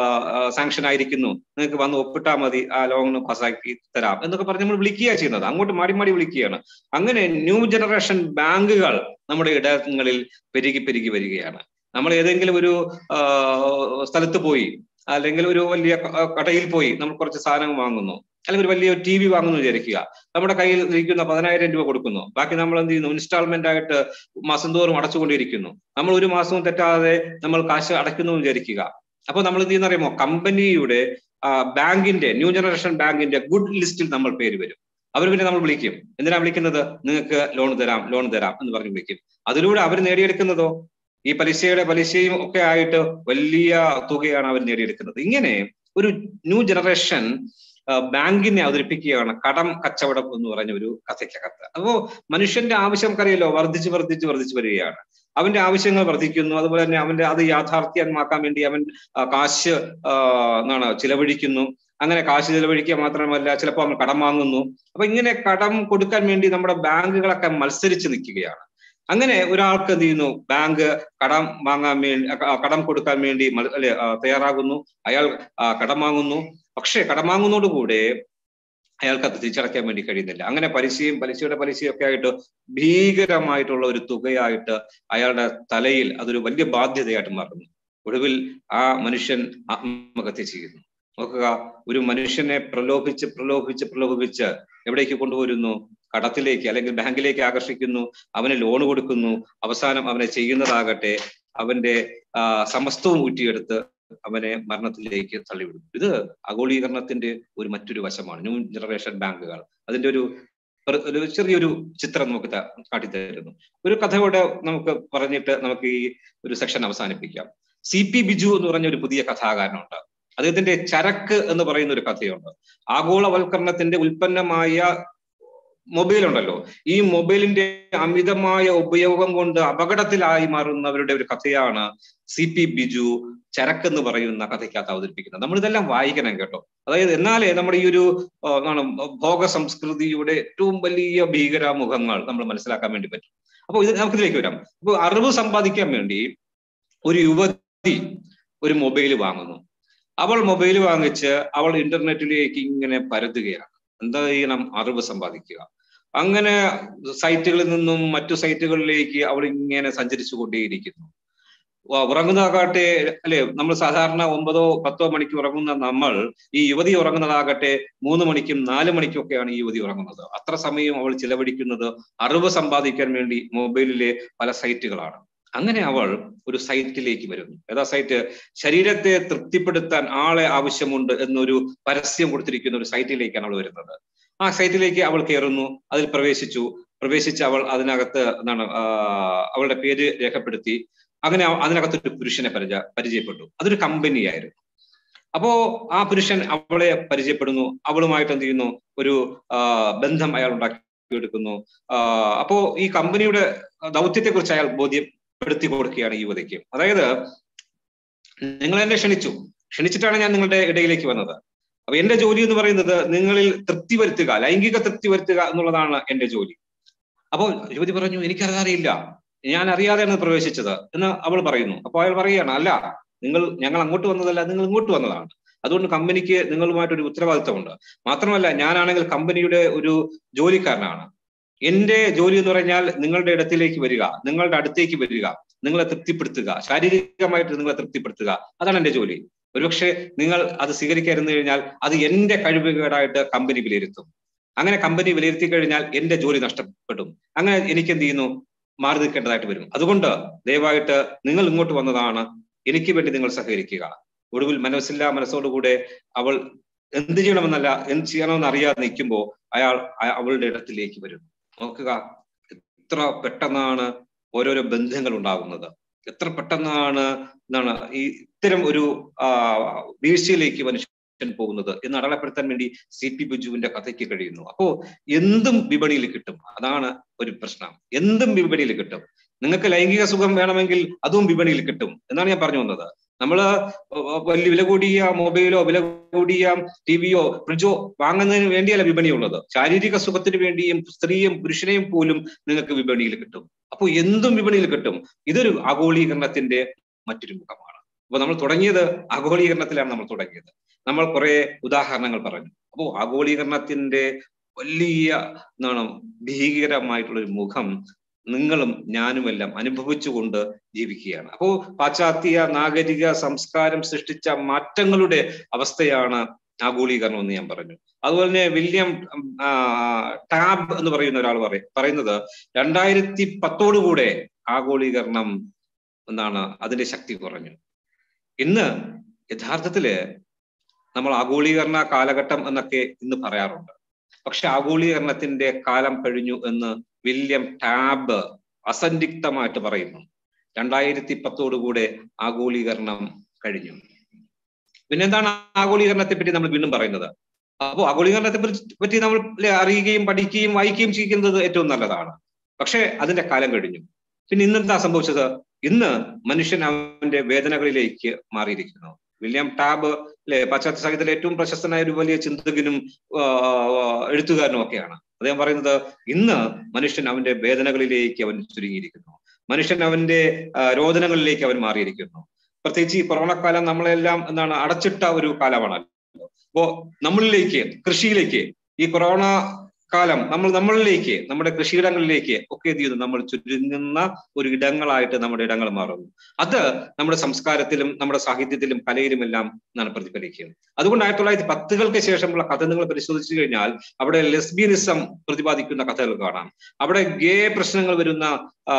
സാങ്ഷൻ ആയിരിക്കുന്നു നിങ്ങൾക്ക് വന്ന് ഒപ്പിട്ടാൽ മതി ആ ലോൺ പാസ്സാക്കി തരാം എന്നൊക്കെ പറഞ്ഞ് നമ്മൾ വിളിക്കുക ചെയ്യുന്നത് അങ്ങോട്ട് മാടി മാടി വിളിക്കുകയാണ് അങ്ങനെ ന്യൂ ജനറേഷൻ ബാങ്കുകൾ നമ്മുടെ ഇടങ്ങളിൽ പെരുകി പെരുകി വരികയാണ് നമ്മൾ ഏതെങ്കിലും ഒരു ആ, സ്ഥലത്ത് പോയി അല്ലെങ്കിൽ ഒരു വലിയ ക- കടയിൽ പോയി നമ്മൾ കുറച്ച് സാധനം വാങ്ങുന്നു അല്ലെങ്കിൽ ഒരു വലിയ ടി വി വാങ്ങുന്നു വിചാരിക്കുക നമ്മുടെ കയ്യിൽ ഇരിക്കുന്ന പതിനായിരം രൂപ കൊടുക്കുന്നു ബാക്കി നമ്മൾ എന്ത് ചെയ്യുന്നു ഇൻസ്റ്റാൾമെന്റ് ആയിട്ട് മാസം തോറും അടച്ചുകൊണ്ടിരിക്കുന്നു നമ്മൾ ഒരു മാസവും തെറ്റാതെ നമ്മൾ കാശ് അടയ്ക്കുന്നു എന്ന് വിചാരിക്കുക അപ്പൊ നമ്മൾ എന്ത് ചെയ്യുന്ന അറിയാമോ കമ്പനിയുടെ ആ, ബാങ്കിന്റെ ന്യൂ ജനറേഷൻ ബാങ്കിന്റെ ഗുഡ് ലിസ്റ്റിൽ നമ്മൾ പേര് വരും അവർ പിന്നെ നമ്മൾ വിളിക്കും എന്തിനാ വിളിക്കുന്നത് നിങ്ങൾക്ക് ലോൺ തരാം ലോൺ തരാം എന്ന് പറഞ്ഞ് വിളിക്കും അതിലൂടെ അവർ നേടിയെടുക്കുന്നതോ ഈ പലിശയുടെ പലിശയും ഒക്കെ ആയിട്ട് വലിയ തുകയാണ് അവർ നേടിയെടുക്കുന്നത് ഇങ്ങനെ ഒരു ന്യൂ ജനറേഷൻ ആ, ബാങ്കിനെ അവതരിപ്പിക്കുകയാണ് കടം കച്ചവടം എന്ന് പറഞ്ഞ ഒരു കഥയ്ക്കകത്ത് അപ്പോ മനുഷ്യന്റെ ആവശ്യം നമുക്കറിയാലോ വർദ്ധിച്ച് വർദ്ധിച്ച് വർദ്ധിച്ചു വരികയാണ് അവന്റെ ആവശ്യങ്ങൾ വർദ്ധിക്കുന്നു അതുപോലെ തന്നെ അവന്റെ അത് യാഥാർത്ഥ്യമാക്കാൻ വേണ്ടി അവൻ ആ, കാശ് ആ, എന്താണ് ചിലവഴിക്കുന്നു അങ്ങനെ കാശ് ചിലവഴിക്കുക മാത്രമല്ല ചിലപ്പോൾ അവൻ കടം വാങ്ങുന്നു അപ്പൊ ഇങ്ങനെ കടം കൊടുക്കാൻ വേണ്ടി നമ്മുടെ ബാങ്കുകളൊക്കെ മത്സരിച്ച് നിൽക്കുകയാണ് അങ്ങനെ ഒരാൾക്ക് എന്ത് ചെയ്യുന്നു ബാങ്ക് കടം വാങ്ങാൻ വേണ്ടി ആ, കടം കൊടുക്കാൻ വേണ്ടി മൽ- അല്ലെ ആ, തയ്യാറാകുന്നു അയാൾ ആ, കടം വാങ്ങുന്നു പക്ഷേ കടം വാങ്ങുന്നതോടുകൂടെ അയാൾക്ക് അത് തിരിച്ചടയ്ക്കാൻ വേണ്ടി കഴിയുന്നില്ല അങ്ങനെ പലിശയും പലിശയുടെ പലിശയും ഒക്കെ ആയിട്ട് ഭീകരമായിട്ടുള്ള ഒരു തുകയായിട്ട് അയാളുടെ തലയിൽ അതൊരു വലിയ ബാധ്യതയായിട്ട് മാറുന്നു ഒടുവിൽ ആ മനുഷ്യൻ ആത്മഹത്യ ചെയ്യുന്നു നോക്കുക ഒരു മനുഷ്യനെ പ്രലോഭിച്ച് പ്രലോഭിച്ച് പ്രലോഭിച്ച് എവിടേക്ക് കൊണ്ടുവരുന്നു കടത്തിലേക്ക് അല്ലെങ്കിൽ ബാങ്കിലേക്ക് ആകർഷിക്കുന്നു അവന് ലോൺ കൊടുക്കുന്നു അവസാനം അവനെ ചെയ്യുന്നതാകട്ടെ അവന്റെ ആ, സമസ്തവും ഊറ്റിയെടുത്ത് അവനെ മരണത്തിലേക്ക് തള്ളിവിടും ഇത് ആഗോളീകരണത്തിന്റെ ഒരു മറ്റൊരു വശമാണ് ന്യൂ ജനറേഷൻ ബാങ്കുകൾ അതിന്റെ ഒരു ഒരു- ഒരു ചെറിയൊരു ചിത്രം നമുക്ക് ത- കാട്ടിത്തരുന്നു ഒരു കഥയോടെ നമുക്ക് പറഞ്ഞിട്ട് നമുക്ക് ഈ ഒരു സെക്ഷൻ അവസാനിപ്പിക്കാം സി പി ബിജു എന്ന് പറഞ്ഞ ഒരു പുതിയ കഥാകാരനുണ്ട് അദ്ദേഹത്തിന്റെ ചരക്ക് എന്ന് പറയുന്ന ഒരു കഥയുണ്ട് ആഗോളവൽക്കരണത്തിന്റെ ഉൽപ്പന്നമായ മൊബൈൽ ഉണ്ടല്ലോ ഈ മൊബൈലിന്റെ അമിതമായ ഉപയോഗം കൊണ്ട് അപകടത്തിലായി മാറുന്നവരുടെ ഒരു കഥയാണ് സി പി ബിജു ചരക്ക് എന്ന് പറയുന്ന കഥയ്ക്കകത്ത് അവതരിപ്പിക്കുന്നത് നമ്മൾ ഇതെല്ലാം വായിക്കണം കേട്ടോ അതായത് എന്നാലേ നമ്മുടെ ഈ ഒരു ആ, എന്താണ് ഭോഗ സംസ്കൃതിയുടെ ഏറ്റവും വലിയ ഭീകരാമുഖങ്ങൾ നമ്മൾ മനസ്സിലാക്കാൻ വേണ്ടി പറ്റും അപ്പോൾ ഇത് നമുക്കിതിലേക്ക് വരാം അപ്പോൾ അറിവ് സമ്പാദിക്കാൻ വേണ്ടി ഒരു യുവതി ഒരു മൊബൈൽ വാങ്ങുന്നു അവൾ മൊബൈൽ വാങ്ങിച്ച് അവൾ ഇന്റർനെറ്റിലേക്ക് ഇങ്ങനെ പരതുകയാണ് എന്താ ചെയ്യണം അറിവ് സമ്പാദിക്കുക അങ്ങനെ സൈറ്റുകളിൽ നിന്നും മറ്റു സൈറ്റുകളിലേക്ക് അവൾ ഇങ്ങനെ സഞ്ചരിച്ചു കൊണ്ടേയിരിക്കുന്നു വ- ഉറങ്ങുന്നതാകട്ടെ അല്ലെ നമ്മൾ സാധാരണ ഒമ്പതോ പത്തോ മണിക്ക് ഉറങ്ങുന്ന നമ്മൾ ഈ യുവതി ഉറങ്ങുന്നതാകട്ടെ മൂന്ന് മണിക്കും നാല് മണിക്കും ഒക്കെയാണ് ഈ യുവതി ഉറങ്ങുന്നത് അത്ര സമയം അവൾ ചിലവഴിക്കുന്നത് അറിവ് സമ്പാദിക്കാൻ വേണ്ടി മൊബൈലിലെ പല സൈറ്റുകളാണ് അങ്ങനെ അവൾ ഒരു സൈറ്റിലേക്ക് വരുന്നു ഏതാ സൈറ്റ് ശരീരത്തെ തൃപ്തിപ്പെടുത്താൻ ആളെ ആവശ്യമുണ്ട് എന്നൊരു പരസ്യം കൊടുത്തിരിക്കുന്ന ഒരു സൈറ്റിലേക്കാണ് അവൾ വരുന്നത് ആ സൈറ്റിലേക്ക് അവൾ കയറുന്നു അതിൽ പ്രവേശിച്ചു പ്രവേശിച്ച് അവൾ അതിനകത്ത് എന്താണ് ആ, അവളുടെ പേര് രേഖപ്പെടുത്തി അങ്ങനെ അവ- അതിനകത്ത് ഒരു പുരുഷനെ പരിചയ പരിചയപ്പെട്ടു അതൊരു കമ്പനിയായിരുന്നു അപ്പോ ആ പുരുഷൻ അവളെ പരിചയപ്പെടുന്നു അവളുമായിട്ട് എന്ത് ചെയ്യുന്നു ഒരു ആ, ബന്ധം അയാൾ ഉണ്ടാക്കിയെടുക്കുന്നു ആ, അപ്പോ ഈ കമ്പനിയുടെ ദൗത്യത്തെ കുറിച്ച് അയാൾ ബോധ്യപ്പെടുത്തി കൊടുക്കുകയാണ് ഈ യുവതിക്ക് അതായത് നിങ്ങൾ എന്നെ ക്ഷണിച്ചു ക്ഷണിച്ചിട്ടാണ് ഞാൻ നിങ്ങളുടെ ഇടയിലേക്ക് വന്നത് അപ്പൊ എന്റെ ജോലി എന്ന് പറയുന്നത് നിങ്ങളിൽ തൃപ്തി വരുത്തുക ലൈംഗിക തൃപ്തി വരുത്തുക എന്നുള്ളതാണ് എന്റെ ജോലി അപ്പോൾ യുവതി പറഞ്ഞു എനിക്കറിയില്ല ഞാൻ അറിയാതെയാണ് പ്രവേശിച്ചത് എന്ന് അവൾ പറയുന്നു അപ്പൊ അയാൾ പറയുകയാണ് അല്ല നിങ്ങൾ ഞങ്ങൾ അങ്ങോട്ട് വന്നതല്ല നിങ്ങൾ ഇങ്ങോട്ട് വന്നതാണ് അതുകൊണ്ട് കമ്പനിക്ക് നിങ്ങളുമായിട്ട് ഒരു ഉത്തരവാദിത്തമുണ്ട് മാത്രമല്ല ഞാനാണെങ്കിൽ കമ്പനിയുടെ ഒരു ജോലിക്കാരനാണ് എന്റെ ജോലി എന്ന് പറഞ്ഞാൽ നിങ്ങളുടെ ഇടത്തിലേക്ക് വരിക നിങ്ങളുടെ അടുത്തേക്ക് വരിക നിങ്ങളെ തൃപ്തിപ്പെടുത്തുക ശാരീരികമായിട്ട് നിങ്ങളെ തൃപ്തിപ്പെടുത്തുക അതാണ് എന്റെ ജോലി ഒരുപക്ഷെ നിങ്ങൾ അത് സ്വീകരിക്കാതിരുന്നു കഴിഞ്ഞാൽ അത് എന്റെ കഴിവുകേടായിട്ട് കമ്പനി വിലയിരുത്തും അങ്ങനെ കമ്പനി വിലയിരുത്തി കഴിഞ്ഞാൽ എന്റെ ജോലി നഷ്ടപ്പെടും അങ്ങനെ എനിക്ക് എന്ത് ചെയ്യുന്നു മാറി നിൽക്കേണ്ടതായിട്ട് വരും അതുകൊണ്ട് ദയവായിട്ട് നിങ്ങൾ ഇങ്ങോട്ട് വന്നതാണ് എനിക്ക് വേണ്ടി നിങ്ങൾ സഹകരിക്കുക ഒടുവിൽ മനസ്സില്ലാ മനസ്സോടുകൂടെ അവൾ എന്ത് ചെയ്യണമെന്നല്ല എന്ത് ചെയ്യണമെന്ന് അറിയാതെ നിൽക്കുമ്പോൾ അയാൾ അയ- അവളുടെ ഇടത്തിലേക്ക് വരും നോക്കുക എത്ര പെട്ടെന്നാണ് ഓരോരോ ബന്ധങ്ങൾ ഉണ്ടാകുന്നത് എത്ര പെട്ടെന്നാണ് എന്താണ് ഈ ഇത്തരം ഒരു ആ വീഴ്ചയിലേക്ക് മനുഷ്യൻ പോകുന്നത് എന്ന് അടയാളപ്പെടുത്താൻ വേണ്ടി സി പി ബിജുവിന്റെ കഥയ്ക്ക് കഴിയുന്നു അപ്പോ എന്തും വിപണിയിൽ കിട്ടും അതാണ് ഒരു പ്രശ്നം എന്തും വിപണിയിൽ കിട്ടും നിങ്ങൾക്ക് ലൈംഗിക സുഖം വേണമെങ്കിൽ അതും വിപണിയിൽ കിട്ടും എന്നാണ് ഞാൻ പറഞ്ഞു വന്നത് നമ്മള് വലിയ വില കൂടിയ മൊബൈലോ വില കൂടിയ ടിവിയോ ഫ്രിഡ്ജോ വാങ്ങുന്നതിന് വേണ്ടിയല്ല വിപണിയുള്ളത് ശാരീരിക സുഖത്തിന് വേണ്ടിയും സ്ത്രീയും പുരുഷനെയും പോലും നിങ്ങൾക്ക് വിപണിയിൽ കിട്ടും അപ്പോൾ എന്തും വിപണിയിൽ കിട്ടും ഇതൊരു ആഗോളീകരണത്തിന്റെ മറ്റൊരു മുഖമാണ് അപ്പൊ നമ്മൾ തുടങ്ങിയത് ആഗോളീകരണത്തിലാണ് നമ്മൾ തുടങ്ങിയത് നമ്മൾ കുറെ ഉദാഹരണങ്ങൾ പറഞ്ഞു അപ്പോൾ ആഗോളീകരണത്തിന്റെ വലിയ എന്താണ് ഭീകരമായിട്ടുള്ള ഒരു മുഖം നിങ്ങളും ഞാനുമെല്ലാം അനുഭവിച്ചുകൊണ്ട് ജീവിക്കുകയാണ് അപ്പോ പാശ്ചാത്യ നാഗരിക സംസ്കാരം സൃഷ്ടിച്ച മാറ്റങ്ങളുടെ അവസ്ഥയാണ് ആഗോളീകരണം എന്ന് ഞാൻ പറഞ്ഞു അതുപോലെ തന്നെ വില്യം ആ, ടാബ് എന്ന് പറയുന്ന ഒരാൾ പറയും പറയുന്നത് രണ്ടായിരത്തി പത്തോടുകൂടെ ആഗോളീകരണം എന്താണ് അതിന്റെ ശക്തി കുറഞ്ഞു ഇന്ന് യഥാർത്ഥത്തില് നമ്മൾ ആഗോളീകരണ കാലഘട്ടം എന്നൊക്കെ ഇന്ന് പറയാറുണ്ട് പക്ഷെ ആഗോളീകരണത്തിന്റെ കാലം കഴിഞ്ഞു എന്ന് വില്യം ടാബ് അസന്ധിഗ്ധമായിട്ട് പറയുന്നു രണ്ടായിരത്തി പത്തോടുകൂടെ ആഗോളീകരണം കഴിഞ്ഞു പിന്നെന്താണ് ആഗോളീകരണത്തെ പറ്റി നമ്മൾ വീണ്ടും പറയുന്നത് അപ്പോൾ ആഗോളീകരണത്തെ പറ്റി- പറ്റി നമ്മൾ ല്ലേ അറിയുകയും പഠിക്കുകയും വായിക്കുകയും ചെയ്യുന്നത് ഏറ്റവും നല്ലതാണ് പക്ഷെ അതിന്റെ കാലം കഴിഞ്ഞു പിന്നെ ഇന്നെന്താ സംഭവിച്ചത് ഇന്ന് മനുഷ്യൻ അവന്റെ വേദനകളിലേക്ക് മാറിയിരിക്കുന്നു വില്യം ടാബ് അല്ലെ പാശ്ചാത്യ സാഹിത്യത്തിലെ ഏറ്റവും പ്രശസ്തനായ ഒരു വലിയ ചിന്തകനും ആ, എഴുത്തുകാരനും ഒക്കെയാണ് അദ്ദേഹം പറയുന്നത് ഇന്ന് മനുഷ്യൻ അവന്റെ വേദനകളിലേക്ക് അവൻ ചുരുങ്ങിയിരിക്കുന്നു മനുഷ്യൻ അവന്റെ ആ, രോദനങ്ങളിലേക്ക് അവൻ മാറിയിരിക്കുന്നു പ്രത്യേകിച്ച് ഈ കൊറോണ കാലം നമ്മളെല്ലാം എന്താണ് അടച്ചിട്ട ഒരു കാലമാണ് അപ്പോ നമ്മളിലേക്ക് കൃഷിയിലേക്ക് ഈ കൊറോണ കാലം നമ്മൾ നമ്മളിലേക്ക് നമ്മുടെ കൃഷിയിടങ്ങളിലേക്ക് ഒക്കെ എന്ത് ചെയ്യുന്നു നമ്മൾ ചുരുങ്ങുന്ന ഒരു ഇടങ്ങളായിട്ട് നമ്മുടെ ഇടങ്ങൾ മാറുന്നു അത് നമ്മുടെ സംസ്കാരത്തിലും നമ്മുടെ സാഹിത്യത്തിലും കലയിലുമെല്ലാം എന്നാണ് പ്രതിഫലിക്കുന്നത് അതുകൊണ്ട് ആയിരത്തി തൊള്ളായിരത്തി പത്തുകൾക്ക് ശേഷമുള്ള കഥ നിങ്ങൾ പരിശോധിച്ചു കഴിഞ്ഞാൽ അവിടെ ലെസ്ബിയനിസം പ്രതിപാദിക്കുന്ന കഥകൾ കാണാം അവിടെ ഗേ പ്രശ്നങ്ങൾ വരുന്ന ആ,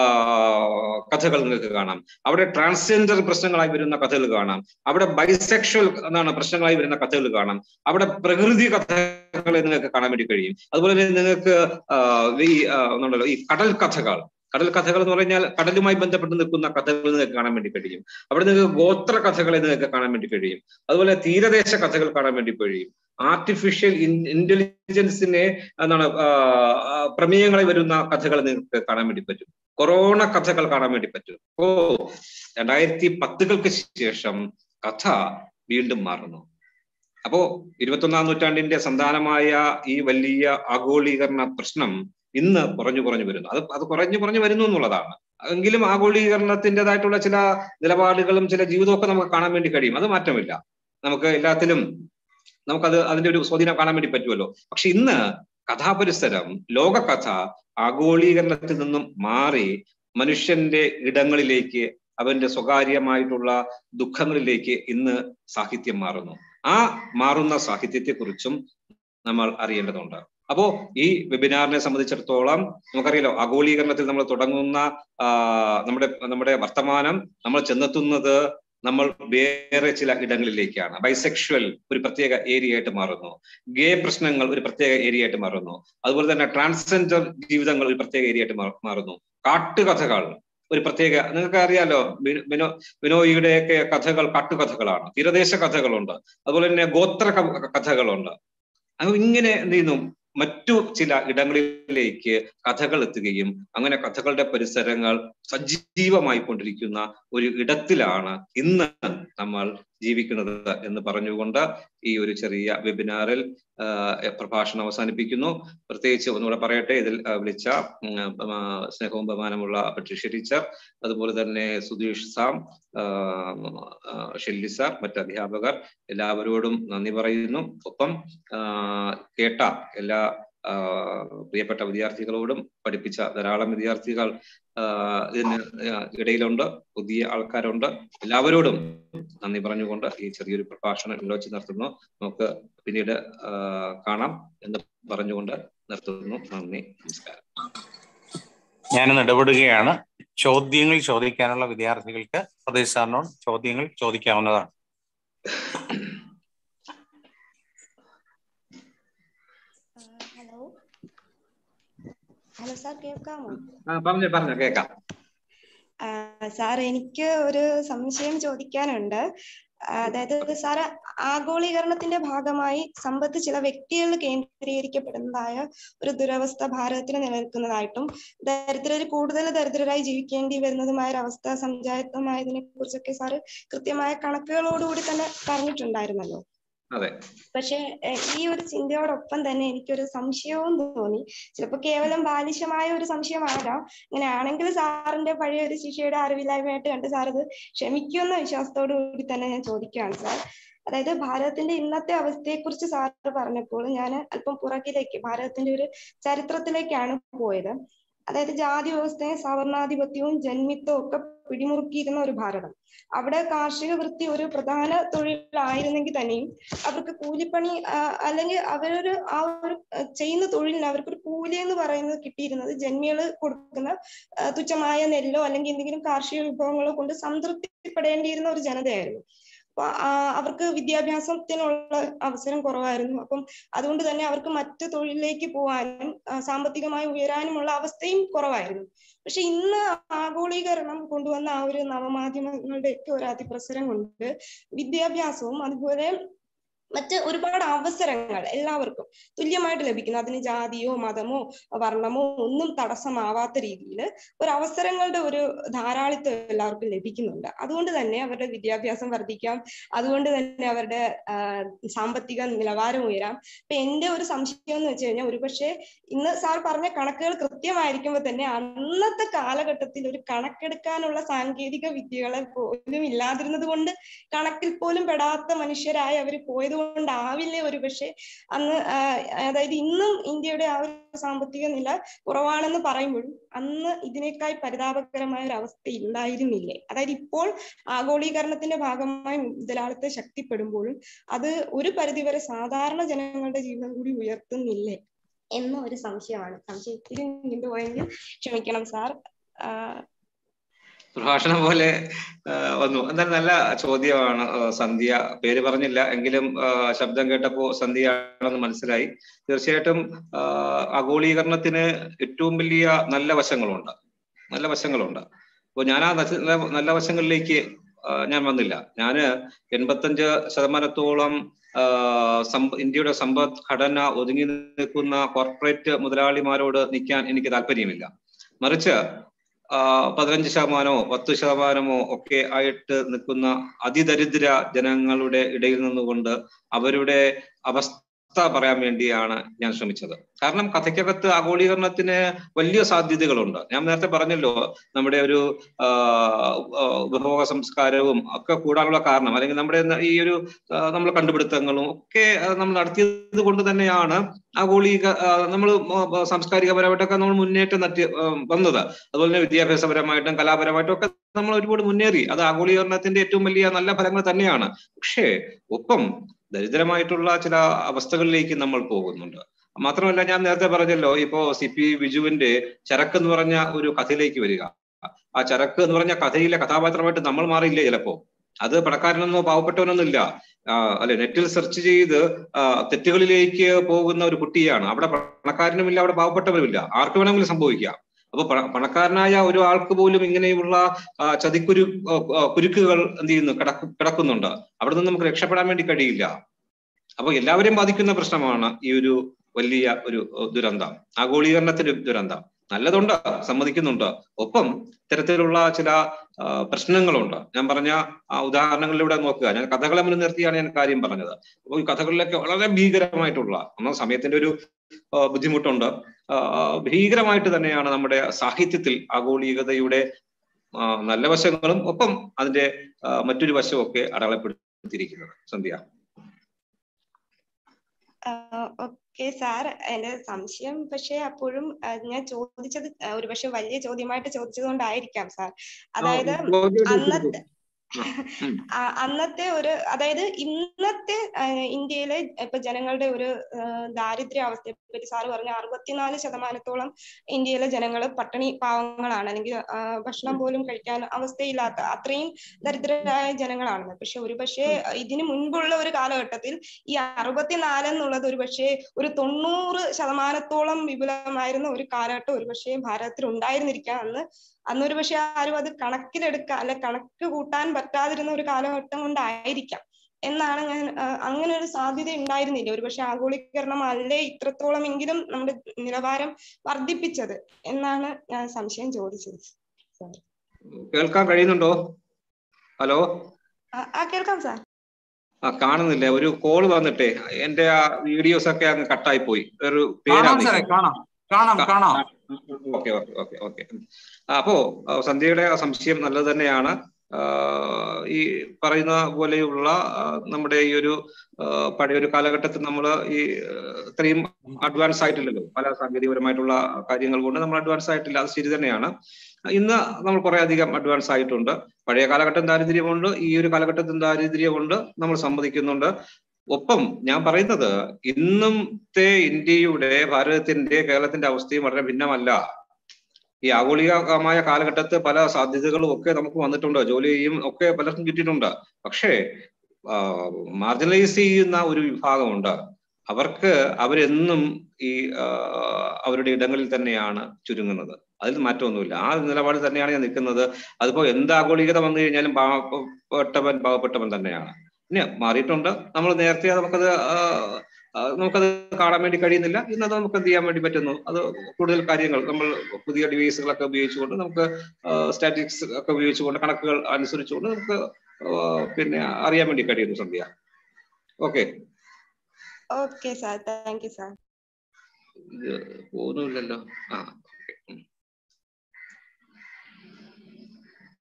കഥകൾ നിങ്ങൾക്ക് കാണാം അവിടെ ട്രാൻസ്ജെൻഡർ പ്രശ്നങ്ങളായി വരുന്ന കഥകൾ കാണാം അവിടെ ബൈസെക്ഷൽ എന്നാണ് പ്രശ്നങ്ങളായി വരുന്ന കഥകൾ കാണാം അവിടെ പ്രകൃതി കഥകളെ നിങ്ങൾക്ക് കാണാൻ വേണ്ടി കഴിയും അതുപോലെ തന്നെ നിങ്ങൾക്ക് ആ, ഈ ആ, ഒന്നുണ്ടല്ലോ ഈ കടൽ കഥകൾ കടൽ കഥകൾ എന്ന് പറഞ്ഞാൽ കടലുമായി ബന്ധപ്പെട്ട് നിൽക്കുന്ന കഥകൾ നിങ്ങൾക്ക് കാണാൻ വേണ്ടി കഴിയും അവിടെ നിങ്ങൾക്ക് ഗോത്ര കഥകളെ നിങ്ങൾക്ക് കാണാൻ വേണ്ടി കഴിയും അതുപോലെ തീരദേശ കഥകൾ കാണാൻ വേണ്ടി കഴിയും ആർട്ടിഫിഷ്യൽ ഇന്റലിജൻസിനെ എന്താണ് ആ, ആ, പ്രമേയങ്ങളെ വരുന്ന കഥകൾ നിങ്ങൾക്ക് കാണാൻ വേണ്ടി പറ്റും കൊറോണ കഥകൾ കാണാൻ വേണ്ടി പറ്റും ഓ രണ്ടായിരത്തി പത്തുകൾക്ക് ശേഷം കഥ വീണ്ടും മാറുന്നു അപ്പോ ഇരുപത്തൊന്നാം നൂറ്റാണ്ടിന്റെ സന്താനമായ ഈ വലിയ ആഗോളീകരണ പ്രശ്നം ഇന്ന് കുറഞ്ഞു കുറഞ്ഞു വരുന്നു അത് അത് കുറഞ്ഞു കുറഞ്ഞു വരുന്നു എന്നുള്ളതാണ് എങ്കിലും ആഗോളീകരണത്തിൻ്റെതായിട്ടുള്ള ചില നിലപാടുകളും ചില ജീവിതമൊക്കെ നമുക്ക് കാണാൻ വേണ്ടി കഴിയും അത് മാറ്റമില്ല നമുക്ക് എല്ലാത്തിലും നമുക്കത് അതിന്റെ ഒരു സ്വാധീനം കാണാൻ വേണ്ടി പറ്റുമല്ലോ പക്ഷെ ഇന്ന് കഥാപരിസരം ലോകകഥ ആഗോളീകരണത്തിൽ നിന്നും മാറി മനുഷ്യന്റെ ഇടങ്ങളിലേക്ക് അവന്റെ സ്വകാര്യമായിട്ടുള്ള ദുഃഖങ്ങളിലേക്ക് ഇന്ന് സാഹിത്യം മാറുന്നു ആ മാറുന്ന സാഹിത്യത്തെക്കുറിച്ചും നമ്മൾ അറിയേണ്ടതുണ്ട് അപ്പോ ഈ വെബിനാറിനെ സംബന്ധിച്ചിടത്തോളം നമുക്കറിയാലോ ആഗോളീകരണത്തിൽ നമ്മൾ തുടങ്ങുന്ന ആ, നമ്മുടെ നമ്മുടെ വർത്തമാനം നമ്മൾ ചെന്നെത്തുന്നത് നമ്മൾ വേറെ ചില ഇടങ്ങളിലേക്കാണ് ബൈസെക്ഷൽ ഒരു പ്രത്യേക ഏരിയ ആയിട്ട് മാറുന്നു ഗേ പ്രശ്നങ്ങൾ ഒരു പ്രത്യേക ഏരിയ ആയിട്ട് മാറുന്നു അതുപോലെ തന്നെ ട്രാൻസ്ജെൻഡർ ജീവിതങ്ങൾ ഒരു പ്രത്യേക ഏരിയ ആയിട്ട് മാ- മാറുന്നു കാട്ടുകഥകൾ ഒരു പ്രത്യേക നിങ്ങൾക്ക് അറിയാലോ ബിനോ- ബിനോ ബിനോയിയുടെയൊക്കെ കഥകൾ കാട്ടുകഥകളാണ് തീരദേശ കഥകളുണ്ട് അതുപോലെ തന്നെ ഗോത്ര ക- കഥകളുണ്ട് അപ്പൊ ഇങ്ങനെ എന്ത് ചെയ്യുന്നു മറ്റു ചില ഇടങ്ങളിലേക്ക് കഥകൾ എത്തുകയും അങ്ങനെ കഥകളുടെ പരിസരങ്ങൾ സജീവമായി കൊണ്ടിരിക്കുന്ന ഒരു ഇടത്തിലാണ് ഇന്ന് നമ്മൾ ജീവിക്കുന്നത് എന്ന് പറഞ്ഞുകൊണ്ട് ഈ ഒരു ചെറിയ വെബിനാറിൽ ആ, പ്രഭാഷണം അവസാനിപ്പിക്കുന്നു പ്രത്യേകിച്ച് ഒന്നുകൂടെ പറയട്ടെ ഇതിൽ ആ, വിളിച്ച ഉം, ആ, സ്നേഹവും ബഹുമാനമുള്ള പട്രീഷ്യ ടീച്ചർ അതുപോലെ തന്നെ സുധീഷ് സാം ആ, ആ, ഷെല്ലി സാർ മറ്റ് അധ്യാപകർ എല്ലാവരോടും നന്ദി പറയുന്നു ഒപ്പം ആ, കേട്ട എല്ലാ ആ, പ്രിയപ്പെട്ട വിദ്യാർത്ഥികളോടും പഠിപ്പിച്ച ധാരാളം വിദ്യാർത്ഥികൾ ആ, ഇതിന് ഇടയിലുണ്ട് പുതിയ ആൾക്കാരുണ്ട് എല്ലാവരോടും നന്ദി പറഞ്ഞുകൊണ്ട് ഈ ചെറിയൊരു പ്രഭാഷണം ഇവിടെ വെച്ച് നിർത്തുന്നു നമുക്ക് പിന്നീട് ആ, കാണാം എന്ന് പറഞ്ഞുകൊണ്ട് നിർത്തുന്നു നന്ദി നമസ്കാരം ഞാനൊന്ന് ഇടപെടുകയാണ് ചോദ്യങ്ങൾ ചോദിക്കാനുള്ള വിദ്യാർത്ഥികൾക്ക് സതീഷ് സാറിനോട് ചോദ്യങ്ങൾ ചോദിക്കാവുന്നതാണ് ഹലോ ഹലോ സാർ കേൾക്കാമോ ആ പറഞ്ഞു പറഞ്ഞു കേൾക്കാം ആ, സാർ എനിക്ക് ഒരു സംശയം ചോദിക്കാനുണ്ട് ആ, അതായത് സാർ ആഗോളീകരണത്തിന്റെ ഭാഗമായി സമ്പത്ത് ചില വ്യക്തികളിൽ കേന്ദ്രീകരിക്കപ്പെടുന്നതായ ഒരു ദുരവസ്ഥ ഭാരതത്തിൽ നിലനിൽക്കുന്നതായിട്ടും ദരിദ്രർ കൂടുതൽ ദരിദ്രരായി ജീവിക്കേണ്ടി വരുന്നതുമായ ഒരു അവസ്ഥ സംജാതമായതിനെ കുറിച്ചൊക്കെ സാറ് കൃത്യമായ കണക്കുകളോടുകൂടി തന്നെ പറഞ്ഞിട്ടുണ്ടായിരുന്നല്ലോ അതെ പക്ഷെ എഹ്, ഈ ഒരു ചിന്തയോടൊപ്പം തന്നെ എനിക്കൊരു സംശയവും തോന്നി ചിലപ്പോൾ കേവലം ബാലിശമായ ഒരു സംശയമാകാം അങ്ങനെയാണെങ്കിൽ സാറിന്റെ പഴയ ഒരു ശിഷ്യയുടെ അറിവില്ലായ്മയായിട്ട് കണ്ട് സാർ ഇത് ക്ഷമിക്കുമെന്ന വിശ്വാസത്തോടു കൂടി തന്നെ ഞാൻ ചോദിക്കുകയാണ് സാർ അതായത് ഭാരതത്തിന്റെ ഇന്നത്തെ അവസ്ഥയെക്കുറിച്ച് സാറ് പറഞ്ഞപ്പോൾ ഞാൻ അല്പം പുറകിലേക്ക് ഭാരതത്തിന്റെ ഒരു ചരിത്രത്തിലേക്കാണ് പോയത് അതായത് ജാതി വ്യവസ്ഥയും സവർണാധിപത്യവും ജന്മിത്വവും ഒക്കെ പിടിമുറുക്കിയിരുന്ന ഒരു ഭാരതം അവിടെ കാർഷിക വൃത്തി ഒരു പ്രധാന തൊഴിലായിരുന്നെങ്കിൽ തന്നെയും അവർക്ക് കൂലിപ്പണി ആ, അല്ലെങ്കിൽ അവരൊരു ആ ഒരു ആ, ചെയ്യുന്ന തൊഴിലിന് അവർക്കൊരു കൂലി എന്ന് പറയുന്നത് കിട്ടിയിരുന്നത് ജന്മികള് കൊടുക്കുന്ന ആ, തുച്ഛമായ നെല്ലോ അല്ലെങ്കിൽ എന്തെങ്കിലും കാർഷിക വിഭവങ്ങളോ കൊണ്ട് സംതൃപ്തിപ്പെടേണ്ടിയിരുന്ന ഒരു ജനതയായിരുന്നു അപ്പൊ ആ, അവർക്ക് വിദ്യാഭ്യാസത്തിനുള്ള അവസരം കുറവായിരുന്നു അപ്പം അതുകൊണ്ട് തന്നെ അവർക്ക് മറ്റു തൊഴിലിലേക്ക് പോകാനും ആ, സാമ്പത്തികമായി ഉയരാനുമുള്ള അവസ്ഥയും കുറവായിരുന്നു പക്ഷെ ഇന്ന് ആഗോളീകരണം കൊണ്ടുവന്ന ആ ഒരു നവമാധ്യമങ്ങളുടെ ഒക്കെ ഒരു അതിപ്രസരം കൊണ്ട് വിദ്യാഭ്യാസവും അതുപോലെ മറ്റ് ഒരുപാട് അവസരങ്ങൾ എല്ലാവർക്കും തുല്യമായിട്ട് ലഭിക്കുന്നു അതിന് ജാതിയോ മതമോ വർണ്ണമോ ഒന്നും തടസ്സമാവാത്ത രീതിയിൽ ഒരു അവസരങ്ങളുടെ ഒരു ധാരാളിത്തം എല്ലാവർക്കും ലഭിക്കുന്നുണ്ട് അതുകൊണ്ട് തന്നെ അവരുടെ വിദ്യാഭ്യാസം വർദ്ധിക്കാം അതുകൊണ്ട് തന്നെ അവരുടെ ആ, സാമ്പത്തിക നിലവാരം ഉയരാം ഇപ്പൊ എന്റെ ഒരു സംശയം എന്ന് വെച്ച് കഴിഞ്ഞാൽ ഒരുപക്ഷെ ഇന്ന് സാർ പറഞ്ഞ കണക്കുകൾ കൃത്യമായിരിക്കുമ്പോൾ തന്നെ അന്നത്തെ കാലഘട്ടത്തിൽ ഒരു കണക്കെടുക്കാനുള്ള സാങ്കേതിക വിദ്യകളെ പോലും ഇല്ലാതിരുന്നത് കൊണ്ട് കണക്കിൽ പോലും പെടാത്ത മനുഷ്യരായി അവർ പോയത് കൊണ്ടാവില്ലേ ഒരു പക്ഷെ അന്ന് ആ, അതായത് ഇന്നും ഇന്ത്യയുടെ ആ ഒരു സാമ്പത്തിക നില കുറവാണെന്ന് പറയുമ്പോഴും അന്ന് ഇതിനേക്കാൾ പരിതാപകരമായ ഒരു അവസ്ഥ ഇല്ലായിരുന്നില്ലേ അതായത് ഇപ്പോൾ ആഗോളീകരണത്തിന്റെ ഭാഗമായി മുതലാളിത്തം ശക്തിപ്പെടുമ്പോഴും അത് ഒരു പരിധിവരെ സാധാരണ ജനങ്ങളുടെ ജീവിതം കൂടി ഉയർത്തുന്നില്ലേ എന്ന ഒരു സംശയമാണ് സംശയത്തിൽ നീണ്ടുപോയെങ്കിൽ ക്ഷമിക്കണം സാർ പ്രഭാഷണം പോലെ ആ, വന്നു എന്തായാലും നല്ല ചോദ്യമാണ് ആ, സന്ധ്യ പേര് പറഞ്ഞില്ല എങ്കിലും ആ, ശബ്ദം കേട്ടപ്പോ സന്ധ്യയാണെന്ന് മനസ്സിലായി തീർച്ചയായിട്ടും ആ, ആഗോളീകരണത്തിന് ഏറ്റവും വലിയ നല്ല വശങ്ങളുണ്ട് നല്ല വശങ്ങളുണ്ട് അപ്പോൾ ഞാൻ ആ നല്ല നല്ല വശങ്ങളിലേക്ക് ആ, ഞാൻ വന്നില്ല ഞാന് എൺപത്തഞ്ച് ശതമാനത്തോളം ആ, സമ്പ- ഇന്ത്യയുടെ സമ്പദ്ഘടന ഒതുങ്ങി നിൽക്കുന്ന കോർപ്പറേറ്റ് മുതലാളിമാരോട് നിൽക്കാൻ എനിക്ക് താല്പര്യമില്ല മറിച്ച് ആ, പതിനഞ്ച് ശതമാനമോ പത്ത് ശതമാനമോ ഒക്കെ ആയിട്ട് നിൽക്കുന്ന അതിദരിദ്ര ജനങ്ങളുടെ ഇടയിൽ നിന്നുകൊണ്ട് അവരുടെ അവസ്ഥ പറയാൻ വേണ്ടിയാണ് ഞാൻ ശ്രമിച്ചത് കാരണം കഥയ്ക്കകത്ത് ആഗോളീകരണത്തിന് വലിയ സാധ്യതകളുണ്ട് ഞാൻ നേരത്തെ പറഞ്ഞല്ലോ നമ്മുടെ ഒരു ആ, ആ, ഉപഭോഗ സംസ്കാരവും ഒക്കെ കൂടാനുള്ള കാരണം അല്ലെങ്കിൽ നമ്മുടെ ഈ ഒരു നമ്മൾ കണ്ടുപിടുത്തങ്ങളും ഒക്കെ ആ, നമ്മൾ നടത്തിയത് കൊണ്ട് തന്നെയാണ് ആഗോളീക നമ്മൾ സാംസ്കാരികപരമായിട്ടൊക്കെ നമ്മൾ മുന്നേറ്റം നറ്റി ആ, വന്നത് അതുപോലെ തന്നെ വിദ്യാഭ്യാസപരമായിട്ടും കലാപരമായിട്ടും ഒക്കെ നമ്മൾ ഒരുപാട് മുന്നേറി അത് ആഗോളീകരണത്തിന്റെ ഏറ്റവും വലിയ നല്ല ഫലങ്ങൾ തന്നെയാണ് പക്ഷേ ഒപ്പം ദരിദ്രമായിട്ടുള്ള ചില അവസ്ഥകളിലേക്ക് നമ്മൾ പോകുന്നുണ്ട് മാത്രമല്ല ഞാൻ നേരത്തെ പറഞ്ഞല്ലോ ഇപ്പോ സി പി ബിജുവിന്റെ ചരക്ക് എന്ന് പറഞ്ഞ ഒരു കഥയിലേക്ക് വരിക ആ ചരക്ക് എന്ന് പറഞ്ഞ കഥയിലെ കഥാപാത്രമായിട്ട് നമ്മൾ മാറിയില്ലേ ചിലപ്പോ അത് പണക്കാരനൊന്നോ പാവപ്പെട്ടവനൊന്നും ഇല്ല ആ, അല്ലെ നെറ്റിൽ സെർച്ച് ചെയ്ത് ആ, തെറ്റുകളിലേക്ക് പോകുന്ന ഒരു കുട്ടിയാണ് അവിടെ പണക്കാരനുമില്ല അവിടെ പാവപ്പെട്ടവരുമില്ല ആർക്ക് വേണമെങ്കിലും സംഭവിക്കാം അപ്പൊ പണ- പണക്കാരനായ ഒരു ആൾക്ക് പോലും ഇങ്ങനെയുള്ള ആ, ചതിക്കുരു ആ, ആ, കുരുക്കുകൾ എന്ത് ചെയ്യുന്നു കിടക്കു കിടക്കുന്നുണ്ട് അവിടെ നിന്ന് നമുക്ക് രക്ഷപ്പെടാൻ വേണ്ടി കഴിയില്ല അപ്പൊ എല്ലാവരെയും ബാധിക്കുന്ന പ്രശ്നമാണ് ഈ ഒരു വലിയ ഒരു ഏഹ്, ദുരന്തം ആഗോളീകരണത്തിന്റെ ഒരു ദുരന്തം നല്ലതുണ്ട് സമ്മതിക്കുന്നുണ്ട് ഒപ്പം ഇത്തരത്തിലുള്ള ചില ആ, പ്രശ്നങ്ങളുണ്ട് ഞാൻ പറഞ്ഞ ആ ഉദാഹരണങ്ങളിലൂടെ നോക്കുക ഞാൻ കഥകളെ മുൻനിർത്തിയാണ് ഞാൻ കാര്യം പറഞ്ഞത് അപ്പോൾ ഈ കഥകളിലൊക്കെ വളരെ ഭീകരമായിട്ടുള്ള ഒന്നാം സമയത്തിന്റെ ഒരു ആ, ബുദ്ധിമുട്ടുണ്ട് ആ, ഭീകരമായിട്ട് തന്നെയാണ് നമ്മുടെ സാഹിത്യത്തിൽ ആഗോളീകതയുടെ ആ, നല്ല വശങ്ങളും ഒപ്പം അതിന്റെ ആ, മറ്റൊരു വശമൊക്കെ അടയാളപ്പെടുത്തിയിരിക്കുന്നത് സന്ധ്യ ഓക്കെ സാർ എന്റെ സംശയം പക്ഷെ അപ്പോഴും ആ, ഞാൻ ചോദിച്ചത് ആ, ഒരു പക്ഷെ വലിയ ചോദ്യമായിട്ട് ചോദിച്ചത് കൊണ്ടായിരിക്കാം സാർ അതായത് അന്നത്തെ ആ, അന്നത്തെ ഒരു അതായത് ഇന്നത്തെ ആ, ഇന്ത്യയിലെ ഇപ്പൊ ജനങ്ങളുടെ ഒരു ആ, ദാരിദ്ര്യ അവസ്ഥയെ പറ്റി സാറ് പറഞ്ഞ അറുപത്തിനാല് ശതമാനത്തോളം ഇന്ത്യയിലെ ജനങ്ങൾ പട്ടിണി പാവങ്ങളാണ് അല്ലെങ്കിൽ ആ, ഭക്ഷണം പോലും കഴിക്കാൻ അവസ്ഥയില്ലാത്ത അത്രയും ദരിദ്രരായ ജനങ്ങളാണ് പക്ഷെ ഒരു പക്ഷേ ഇതിനു മുൻപുള്ള ഒരു കാലഘട്ടത്തിൽ ഈ അറുപത്തിനാല് എന്നുള്ളത് ഒരു പക്ഷേ ഒരു തൊണ്ണൂറ് ശതമാനത്തോളം വിപുലമായിരുന്ന ഒരു കാലഘട്ടം ഒരു പക്ഷേ ഭാരതത്തിൽ ഉണ്ടായിരുന്നിരിക്കാം അന്ന് അന്നൊരു പക്ഷെ ആരും അത് കണക്കിലെടുക്കാൻ അല്ലെ കണക്ക് കൂട്ടാൻ പറ്റാതിരുന്ന ഒരു കാലഘട്ടം കൊണ്ടായിരിക്കാം എന്നാണ് ഞാൻ ആ, അങ്ങനെ ഒരു സാധ്യത ഉണ്ടായിരുന്നില്ല ഒരു പക്ഷെ ആഗോളീകരണം അല്ലേ ഇത്രത്തോളം എങ്കിലും നമ്മുടെ നിലവാരം വർദ്ധിപ്പിച്ചത് എന്നാണ് ഞാൻ സംശയം ചോദിച്ചത് കേൾക്കാൻ കഴിയുന്നുണ്ടോ ഹലോ ആ, ആ കേൾക്കാം സാർ ആ കാണുന്നില്ല ഒരു കോൾ വന്നിട്ടേ എന്റെ ആ വീഡിയോസ് ഒക്കെ അങ്ങ് കട്ടായി പോയി ഒരു കാണാം സാറേ കാണാം കാണാം കാണാം ഓക്കെ ഓക്കെ ഓക്കെ ഓക്കെ അപ്പോ ആ, സന്ധ്യയുടെ ആ സംശയം നല്ലത് തന്നെയാണ് ആ, ഈ പറയുന്ന പോലെയുള്ള ആ, നമ്മുടെ ഈ ഒരു ആ, പഴയ ഒരു കാലഘട്ടത്തിൽ നമ്മൾ ഈ ആ, ഇത്രയും അഡ്വാൻസ് ആയിട്ടില്ലല്ലോ പല സാങ്കേതികപരമായിട്ടുള്ള കാര്യങ്ങൾ കൊണ്ട് നമ്മൾ അഡ്വാൻസ് ആയിട്ടില്ല അത് ശരി തന്നെയാണ് ഇന്ന് നമ്മൾ കുറെ അധികം അഡ്വാൻസ് ആയിട്ടുണ്ട് പഴയ കാലഘട്ടം ദാരിദ്ര്യമുണ്ട് ഈ ഒരു കാലഘട്ടത്തിൽ ദാരിദ്ര്യമുണ്ട് നമ്മൾ സമ്മതിക്കുന്നുണ്ട് ഒപ്പം ഞാൻ പറയുന്നത് ഇന്നത്തെ ഇന്ത്യയുടെ ഭാരതത്തിന്റെ കേരളത്തിന്റെ അവസ്ഥയും വളരെ ഭിന്നമല്ല ഈ ആഗോളികമായ കാലഘട്ടത്ത് പല സാധ്യതകളും ഒക്കെ നമുക്ക് വന്നിട്ടുണ്ട് ജോലിയും ഒക്കെ പലർക്കും കിട്ടിയിട്ടുണ്ട് പക്ഷേ മാർജിനലൈസ് ചെയ്യുന്ന ഒരു വിഭാഗമുണ്ട് അവർക്ക് അവരെന്നും ഈ ആ, അവരുടെ ഇടങ്ങളിൽ തന്നെയാണ് ചുരുങ്ങുന്നത് അതിൽ മാറ്റമൊന്നുമില്ല ആ നിലപാട് തന്നെയാണ് ഞാൻ നിൽക്കുന്നത് അതിപ്പോ എന്ത് ആഗോളികത വന്നു കഴിഞ്ഞാലും പാവപ്പെട്ടവൻ പാവപ്പെട്ടവൻ തന്നെയാണ് പിന്നെ മാറിയിട്ടുണ്ട് നമ്മൾ നേരത്തെ നമുക്കത് ആ, ആ, നമുക്കത് കാണാൻ വേണ്ടി കഴിയുന്നില്ല ഇന്നത് നമുക്ക് എന്ത് ചെയ്യാൻ വേണ്ടി പറ്റുന്നു അത് കൂടുതൽ കാര്യങ്ങൾ നമ്മൾ പുതിയ ഡിവൈസുകളൊക്കെ ഉപയോഗിച്ചുകൊണ്ട് നമുക്ക് സ്റ്റാറ്റിക്സ് ഒക്കെ ഉപയോഗിച്ചുകൊണ്ട് കണക്കുകൾ അനുസരിച്ചുകൊണ്ട് നമുക്ക് ആ, പിന്നെ അറിയാൻ വേണ്ടി കഴിയുന്നു Sandhya okay okay sir thank you sir ഇത് പോകുന്നില്ലല്ലോ ആ ഓക്കെ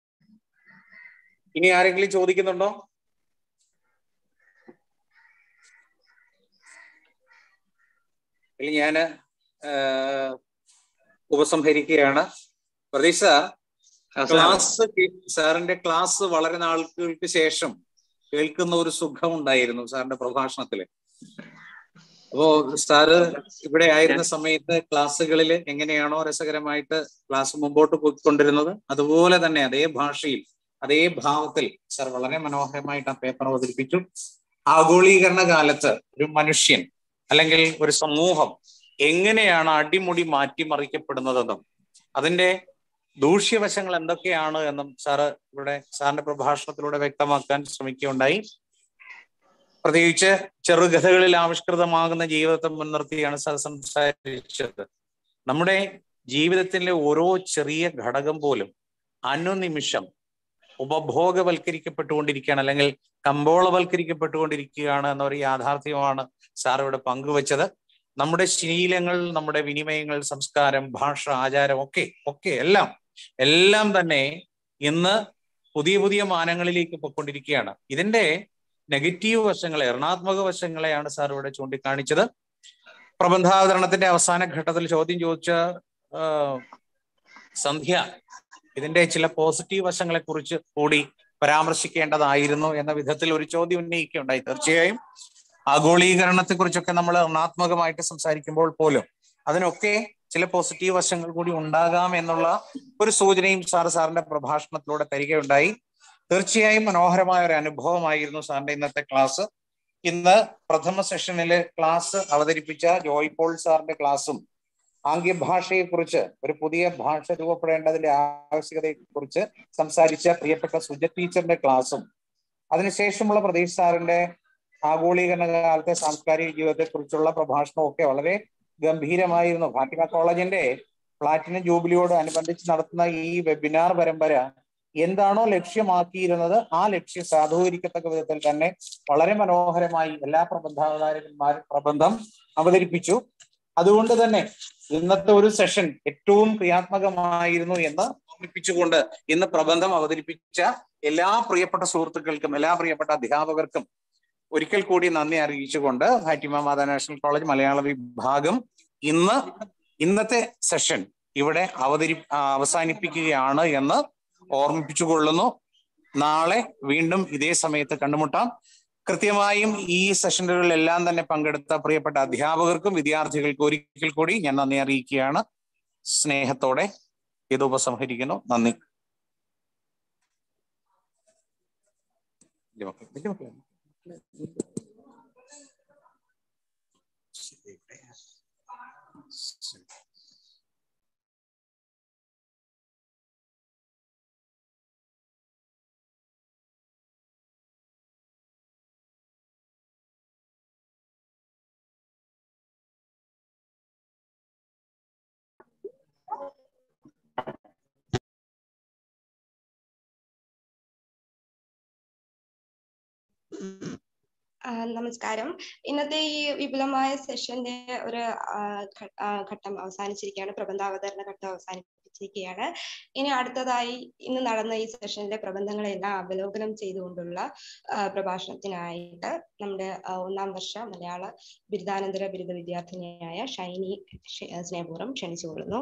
ഇനി ആരെങ്കിലും ചോദിക്കുന്നുണ്ടോ ഇതിൽ ഞാൻ ഉപസംഹരിക്കുകയാണ് പ്രതീക്ഷ ക്ലാസ് സാറിന്റെ ക്ലാസ് വളരെ നാളുകൾക്ക് ശേഷം കേൾക്കുന്ന ഒരു സുഖം ഉണ്ടായിരുന്നു സാറിന്റെ പ്രഭാഷണത്തില് അപ്പോ സാറ് ഇവിടെ ആയിരുന്ന സമയത്ത് ക്ലാസ്സുകളിൽ എങ്ങനെയാണോ രസകരമായിട്ട് ക്ലാസ് മുമ്പോട്ട് പോയിക്കൊണ്ടിരുന്നത് അതുപോലെ തന്നെ അതേ ഭാഷയിൽ അതേ ഭാവത്തിൽ സാർ വളരെ മനോഹരമായിട്ട് ആ പേപ്പർ അവതരിപ്പിച്ചു ആഗോളീകരണ കാലത്ത് ഒരു മനുഷ്യൻ അല്ലെങ്കിൽ ഒരു സമൂഹം എങ്ങനെയാണ് അടിമുടി മാറ്റിമറിക്കപ്പെടുന്നതെന്നും അതിന്റെ ദൂഷ്യവശങ്ങൾ എന്തൊക്കെയാണ് എന്നും സാറ് ഇവിടെ സാറിന്റെ പ്രഭാഷണത്തിലൂടെ വ്യക്തമാക്കാൻ ശ്രമിക്കുകയുണ്ടായി പ്രത്യേകിച്ച് ചെറുകഥകളിൽ ആവിഷ്കൃതമാകുന്ന ജീവിതത്തെ മുൻനിർത്തിയാണ് സാർ സംസാരിച്ചത് നമ്മുടെ ജീവിതത്തിലെ ഓരോ ചെറിയ ഘടകം പോലും അനുനിമിഷം ഉപഭോഗവൽക്കരിക്കപ്പെട്ടുകൊണ്ടിരിക്കുകയാണ് അല്ലെങ്കിൽ കമ്പോളവൽക്കരിക്കപ്പെട്ടുകൊണ്ടിരിക്കുകയാണ് എന്നൊരു യാഥാർത്ഥ്യമാണ് സാർ ഇവിടെ പങ്കുവച്ചത് നമ്മുടെ ശീലങ്ങൾ നമ്മുടെ വിനിമയങ്ങൾ സംസ്കാരം ഭാഷ ആചാരം ഒക്കെ ഒക്കെ എല്ലാം എല്ലാം തന്നെ ഇന്ന് പുതിയ പുതിയ മാനങ്ങളിലേക്ക് പൊയ്ക്കൊണ്ടിരിക്കുകയാണ് ഇതിന്റെ നെഗറ്റീവ് വശങ്ങളെ ഋണാത്മക വശങ്ങളെയാണ് സാർ ഇവിടെ ചൂണ്ടിക്കാണിച്ചത് പ്രബന്ധാവതരണത്തിന്റെ അവസാന ഘട്ടത്തിൽ ചോദ്യം ചോദിച്ച സന്ധ്യ ഇതിന്റെ ചില പോസിറ്റീവ് വശങ്ങളെ കുറിച്ച് കൂടി പരാമർശിക്കേണ്ടതായിരുന്നു എന്ന വിധത്തിൽ ഒരു ചോദ്യം ഉന്നയിക്കുകയുണ്ടായി തീർച്ചയായും ആഗോളീകരണത്തെ കുറിച്ചൊക്കെ നമ്മൾ ഋണാത്മകമായിട്ട് സംസാരിക്കുമ്പോൾ പോലും അതിനൊക്കെ ചില പോസിറ്റീവ് വശങ്ങൾ കൂടി ഉണ്ടാകാം എന്നുള്ള ഒരു സൂചനയും സാർ സാറിന്റെ പ്രഭാഷണത്തിലൂടെ തരികയുണ്ടായി തീർച്ചയായും മനോഹരമായ ഒരു അനുഭവമായിരുന്നു സാറിന്റെ ഇന്നത്തെ ക്ലാസ് ഇന്ന് പ്രഥമ സെഷനില് ക്ലാസ് അവതരിപ്പിച്ച ജോയ് പോൾ സാറിന്റെ ക്ലാസ്സും ആംഗ്യഭാഷയെ കുറിച്ച് ഒരു പുതിയ ഭാഷ രൂപപ്പെടേണ്ടതിന്റെ ആവശ്യകതയെ കുറിച്ച് സംസാരിച്ച പ്രിയപ്പെട്ട സുജ ടീച്ചറിന്റെ ക്ലാസ്സും അതിനുശേഷമുള്ള പ്രതീഷ് സാറിന്റെ ആഗോളീകരണ കാലത്തെ സാംസ്കാരിക ജീവിതത്തെ കുറിച്ചുള്ള പ്രഭാഷണവും ഒക്കെ വളരെ ഗംഭീരമായിരുന്നു ഫാത്തിമ കോളേജിന്റെ പ്ലാറ്റിനം ജൂബിലിയോട് അനുബന്ധിച്ച് നടത്തുന്ന ഈ വെബിനാർ പരമ്പര എന്താണോ ലക്ഷ്യമാക്കിയിരുന്നത് ആ ലക്ഷ്യം സാധൂകരിക്കത്തക്ക വിധത്തിൽ തന്നെ വളരെ മനോഹരമായി എല്ലാ പ്രബന്ധാവതാരകന്മാരും പ്രബന്ധം അവതരിപ്പിച്ചു അതുകൊണ്ട് തന്നെ ഇന്നത്തെ ഒരു സെഷൻ ഏറ്റവും ക്രിയാത്മകമായിരുന്നു എന്ന് ഓർമ്മിപ്പിച്ചുകൊണ്ട് ഇന്ന് പ്രബന്ധം അവതരിപ്പിച്ച എല്ലാ പ്രിയപ്പെട്ട സുഹൃത്തുക്കൾക്കും എല്ലാ പ്രിയപ്പെട്ട അധ്യാപകർക്കും ഒരിക്കൽ കൂടി നന്ദി അറിയിച്ചുകൊണ്ട് ഫാറ്റിമ മാതാ നാഷണൽ കോളേജ് മലയാള വിഭാഗം ഇന്ന് ഇന്നത്തെ സെഷൻ ഇവിടെ അവതരി അവസാനിപ്പിക്കുകയാണ് എന്ന് ഓർമ്മിപ്പിച്ചുകൊള്ളുന്നു നാളെ വീണ്ടും ഇതേ സമയത്ത് കണ്ടുമുട്ടാം കൃത്യമായും ഈ സെഷനുകളിലെല്ലാം തന്നെ പങ്കെടുത്ത പ്രിയപ്പെട്ട അധ്യാപകർക്കും വിദ്യാർത്ഥികൾക്കും ഒരിക്കൽ കൂടി ഞാൻ നന്ദി അറിയിക്കുകയാണ് സ്നേഹത്തോടെ ഇത് ഉപസംഹരിക്കുന്നു നന്ദി ആ, നമസ്കാരം ഇന്നത്തെ ഈ വിപുലമായ സെഷന്റെ ഒരു ആ, ഘ- ആ, ഘട്ടം അവസാനിച്ചിരിക്കുകയാണ് പ്രബന്ധാവതരണ ഘട്ടം അവസാനിപ്പിച്ചിരിക്കുകയാണ് ഇനി അടുത്തതായി ഇന്ന് നടന്ന ഈ സെഷനിലെ പ്രബന്ധങ്ങളെല്ലാം അവലോകനം ചെയ്തുകൊണ്ടുള്ള ആ, പ്രഭാഷണത്തിനായിട്ട് നമ്മുടെ ആ, ഒന്നാം വർഷ മലയാള ബിരുദാനന്തര ബിരുദ വിദ്യാർത്ഥിനിയായ ഷൈനി ഷെ- സ്നേഹപൂർവ്വം ക്ഷണിച്ചുകൊള്ളുന്നു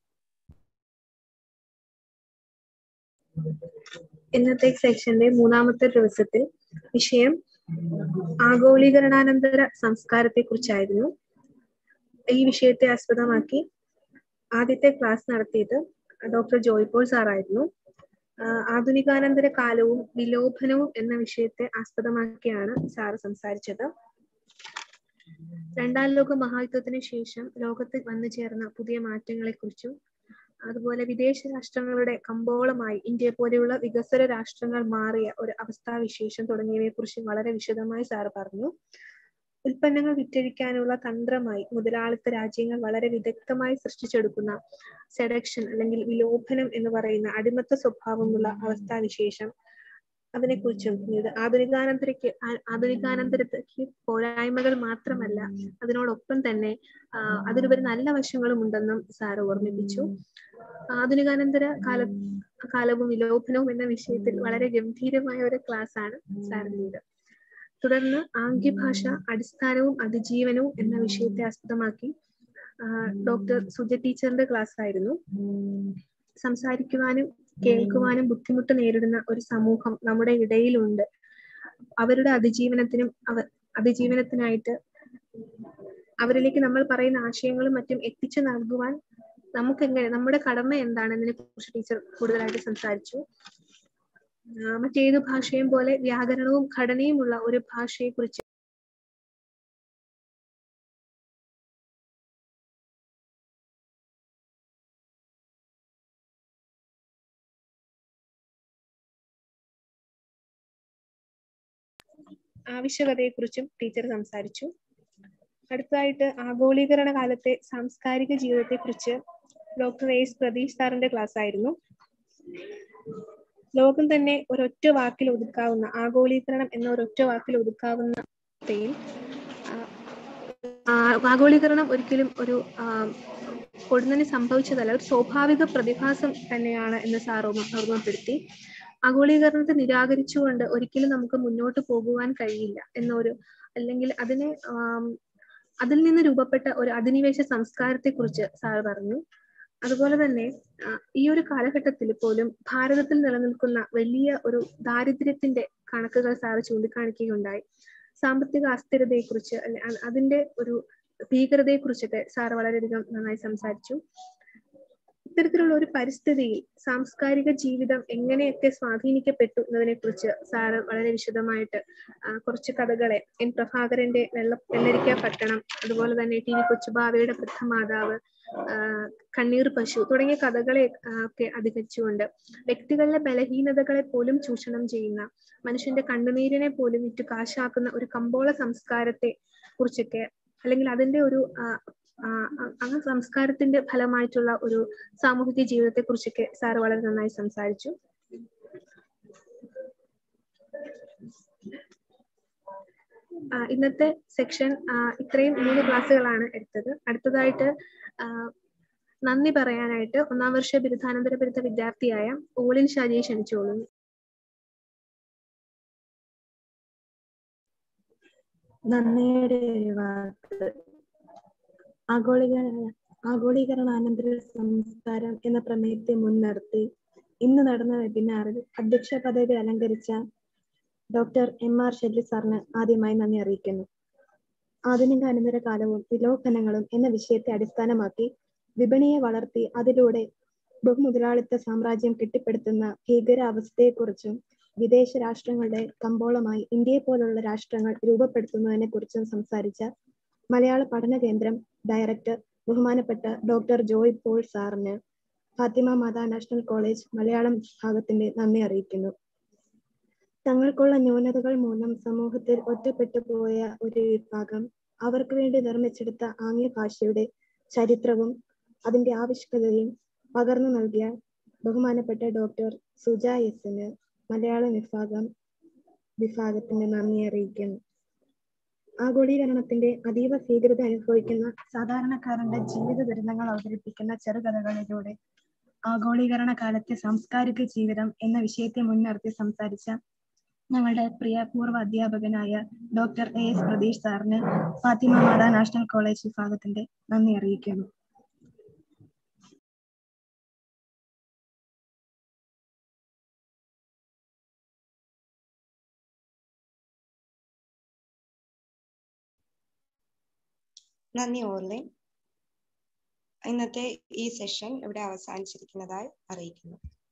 ഇന്നത്തെ സെക്ഷന്റെ മൂന്നാമത്തെ ദിവസത്തിൽ വിഷയം ആഗോളീകരണാനന്തര സംസ്കാരത്തെ കുറിച്ചായിരുന്നു ഈ വിഷയത്തെ ആസ്പദമാക്കി ആദ്യത്തെ ക്ലാസ് നടത്തിയത് ഡോക്ടർ ജോയ് പോൾ സാറായിരുന്നു ആഹ് ആധുനികാനന്തര കാലവും വിലോഭനവും എന്ന വിഷയത്തെ ആസ്പദമാക്കിയാണ് സാറ് സംസാരിച്ചത് രണ്ടാം ലോക മഹായുദ്ധത്തിന് ശേഷം ലോകത്ത് വന്നു ചേർന്ന പുതിയ മാറ്റങ്ങളെക്കുറിച്ചും അതുപോലെ വിദേശ രാഷ്ട്രങ്ങളുടെ കമ്പോളമായി ഇന്ത്യയെ പോലെയുള്ള വികസ്വര രാഷ്ട്രങ്ങൾ മാറിയ ഒരു അവസ്ഥാവിശേഷം തുടങ്ങിയവയെ കുറിച്ച് വളരെ വിശദമായി സാർ പറഞ്ഞു ഉൽപ്പന്നങ്ങൾ വിറ്റഴിക്കാനുള്ള തന്ത്രമായി മുതലാളിത്ത രാജ്യങ്ങൾ വളരെ വിദഗ്ധമായി സൃഷ്ടിച്ചെടുക്കുന്ന സെഡക്ഷൻ അല്ലെങ്കിൽ വിലോഭനം എന്ന് പറയുന്ന അടിമത്ത സ്വഭാവമുള്ള അവസ്ഥാവിശേഷം അതിനെക്കുറിച്ചും പിന്നീട് ആധുനികാനന്തരയ്ക്ക് ആ- ആധുനികാനന്തരത്തേക്ക് പോരായ്മകൾ മാത്രമല്ല അതിനോടൊപ്പം തന്നെ ആ, അതിലുപരി നല്ല വശങ്ങളും ഉണ്ടെന്നും സാർ ഓർമ്മിപ്പിച്ചു ആധുനികാനന്തര കാല കാലവും വിലോഭനവും എന്ന വിഷയത്തിൽ വളരെ ഗംഭീരമായ ഒരു ക്ലാസ് ആണ് സാറിൻ്റെത് തുടർന്ന് ആംഗ്യഭാഷ അടിസ്ഥാനവും അതിജീവനവും എന്ന വിഷയത്തെ ആസ്പദമാക്കി ഡോക്ടർ സുജ ടീച്ചറിന്റെ ക്ലാസ് ആയിരുന്നു സംസാരിക്കുവാനും കേൾക്കുവാനും ബുദ്ധിമുട്ട് നേരിടുന്ന ഒരു സമൂഹം നമ്മുടെ ഇടയിലുണ്ട് അവരുടെ അതിജീവനത്തിനും അവ അതിജീവനത്തിനായിട്ട് അവരിലേക്ക് നമ്മൾ പറയുന്ന ആശയങ്ങളും മറ്റും എത്തിച്ചു നൽകുവാൻ നമുക്ക് എങ്ങനെ നമ്മുടെ കടമ എന്താണെന്നതിനെ കുറിച്ച് ടീച്ചർ കൂടുതലായിട്ട് സംസാരിച്ചു ആ, മറ്റേത് ഭാഷയും പോലെ വ്യാകരണവും ഘടനയുമുള്ള ഒരു ഭാഷയെ കുറിച്ച് ആവശ്യകതയെക്കുറിച്ചും ടീച്ചർ സംസാരിച്ചു അടുത്തതായിട്ട് ആഗോളീകരണ കാലത്തെ സാംസ്കാരിക ജീവിതത്തെക്കുറിച്ച് ഡോക്ടർ എസ് പ്രതീഷ് സാറിന്റെ ക്ലാസ് ആയിരുന്നു ലോകം തന്നെ ഒരൊറ്റ വാക്കിൽ ഒതുക്കാവുന്ന ആഗോളീകരണം എന്ന ഒരൊറ്റ വാക്കിൽ ഒതുക്കാവുന്ന അവസ്ഥയിൽ ആ, ആഗോളീകരണം ഒരിക്കലും ഒരു ആ, പൊടുന്നനെ സംഭവിച്ചതല്ല ഒരു സ്വാഭാവിക പ്രതിഭാസം തന്നെയാണ് എന്ന് സാർ ഓർമ്മ ഓർമ്മപ്പെടുത്തി ആഗോളീകരണത്തെ നിരാകരിച്ചുകൊണ്ട് ഒരിക്കലും നമുക്ക് മുന്നോട്ട് പോകുവാൻ കഴിയില്ല എന്നൊരു അല്ലെങ്കിൽ അതിനെ ആം, അതിൽ നിന്ന് രൂപപ്പെട്ട ഒരു അധിനിവേശ സംസ്കാരത്തെ കുറിച്ച് സാർ പറഞ്ഞു അതുപോലെ തന്നെ ആ, ഈ ഒരു കാലഘട്ടത്തിൽ പോലും ഭാരതത്തിൽ നിലനിൽക്കുന്ന വലിയ ഒരു ദാരിദ്ര്യത്തിന്റെ കണക്കുകൾ സാർ ചൂണ്ടിക്കാണിക്കുകയുണ്ടായി സാമ്പത്തിക അസ്ഥിരതയെക്കുറിച്ച് അല്ലെ അ- അതിന്റെ ഒരു ഭീകരതയെക്കുറിച്ചൊക്കെ സാർ വളരെയധികം നന്നായി സംസാരിച്ചു ഇത്തരത്തിലുള്ള ഒരു പരിസ്ഥിതിയിൽ സാംസ്കാരിക ജീവിതം എങ്ങനെയൊക്കെ സ്വാധീനിക്കപ്പെട്ടു എന്നതിനെ കുറിച്ച് സാറ് വളരെ വിശദമായിട്ട് ആ, കുറച്ച് കഥകളെ എൻ പ്രഭാകരന്റെ വെള്ള വെള്ളരിക്ക പട്ടണം അതുപോലെ തന്നെ ടി വി കൊച്ചുബാവയുടെ വൃദ്ധമാതാവ് ആ, കണ്ണീർ പശു തുടങ്ങിയ കഥകളെ ആ, ഒക്കെ അധികരിച്ചുകൊണ്ട് വ്യക്തികളിലെ ബലഹീനതകളെ പോലും ചൂഷണം ചെയ്യുന്ന മനുഷ്യന്റെ കണ്ണുനീരിനെ പോലും വിറ്റ് കാശാക്കുന്ന ഒരു കമ്പോള സംസ്കാരത്തെ കുറിച്ചൊക്കെ അല്ലെങ്കിൽ അതിന്റെ ഒരു ആ, ആ, ആ- ആ സംസ്കാരത്തിന്റെ ഫലമായിട്ടുള്ള ഒരു സാമൂഹിക ജീവിതത്തെ കുറിച്ചൊക്കെ സാർ വളരെ നന്നായി സംസാരിച്ചു ആ, ഇന്നത്തെ സെക്ഷൻ ഇത്രയും മൂന്ന് ക്ലാസ്സുകളാണ് എടുത്തത് അടുത്തതായിട്ട് ആ, നന്ദി പറയാനായിട്ട് ഒന്നാം വർഷ ബിരുദാനന്തര ബിരുദ വിദ്യാർത്ഥിയായ ഓളിൻ ഷാജിയെ ക്ഷണിച്ചോളുന്നു നന്ദിയുടെ ഒരു വാക്ക് ആഗോളീകരണ ആഗോളീകരണാനന്തര സംസ്കാരം എന്ന പ്രമേയത്തെ മുൻനിർത്തി ഇന്ന് നടന്ന വെബിനാറിൽ അധ്യക്ഷ പദവി അലങ്കരിച്ച ഡോക്ടർ എം ആർ ഷെല്ലി സാറിന് ആദ്യമായി നന്ദി അറിയിക്കുന്നു ആധുനിക അനന്തര കാലവും വിലോപനങ്ങളും എന്ന വിഷയത്തെ അടിസ്ഥാനമാക്കി വിപണിയെ വളർത്തി അതിലൂടെ ബഹുമുതലാളിത്ത സാമ്രാജ്യം കെട്ടിപ്പടുത്തുന്ന ഭീകരാവസ്ഥയെക്കുറിച്ചും വിദേശ രാഷ്ട്രങ്ങളുടെ കമ്പോളമായി ഇന്ത്യയെ പോലുള്ള രാഷ്ട്രങ്ങൾ രൂപപ്പെടുത്തുന്നതിനെ കുറിച്ചും സംസാരിച്ച മലയാള പഠന കേന്ദ്രം ഡയറക്ടർ ബഹുമാനപ്പെട്ട ഡോക്ടർ ജോയ് പോൾ സാറിന് ഫാത്തിമ മാതാ നാഷണൽ കോളേജ് മലയാളം വിഭാഗത്തിന്റെ നന്ദി അറിയിക്കുന്നു തങ്ങൾക്കുള്ള ന്യൂനതകൾ മൂലം സമൂഹത്തിൽ ഒറ്റപ്പെട്ടു പോയ ഒരു വിഭാഗം അവർക്ക് വേണ്ടി നിർമ്മിച്ചെടുത്ത ആംഗ്യ ഭാഷയുടെ ചരിത്രവും അതിന്റെ ആവശ്യകതയും പകർന്നു നൽകിയ ബഹുമാനപ്പെട്ട ഡോക്ടർ സുജ എസിന് മലയാളം വിഭാഗം വിഭാഗത്തിന് നന്ദി അറിയിക്കുന്നു ആഗോളീകരണത്തിന്റെ അതീവ ഭീകരത അനുഭവിക്കുന്ന സാധാരണക്കാരന്റെ ജീവിത ദുരിതങ്ങൾ അവതരിപ്പിക്കുന്ന ചെറുകഥകളിലൂടെ ആഗോളീകരണ കാലത്തെ സാംസ്കാരിക ജീവിതം എന്ന വിഷയത്തെ മുൻനിർത്തി സംസാരിച്ച ഞങ്ങളുടെ പ്രിയ പൂർവ്വ അധ്യാപകനായ ഡോക്ടർ എ എസ് പ്രതീഷ് സാറിന് ഫാത്തിമ മാതാ നാഷണൽ കോളേജ് വിഭാഗത്തിന്റെ നന്ദി അറിയിക്കുന്നു നന്ദി ഓർലിൻ ഇന്നത്തെ ഈ സെഷൻ ഇവിടെ അവസാനിച്ചിരിക്കുന്നതായി അറിയിക്കുന്നു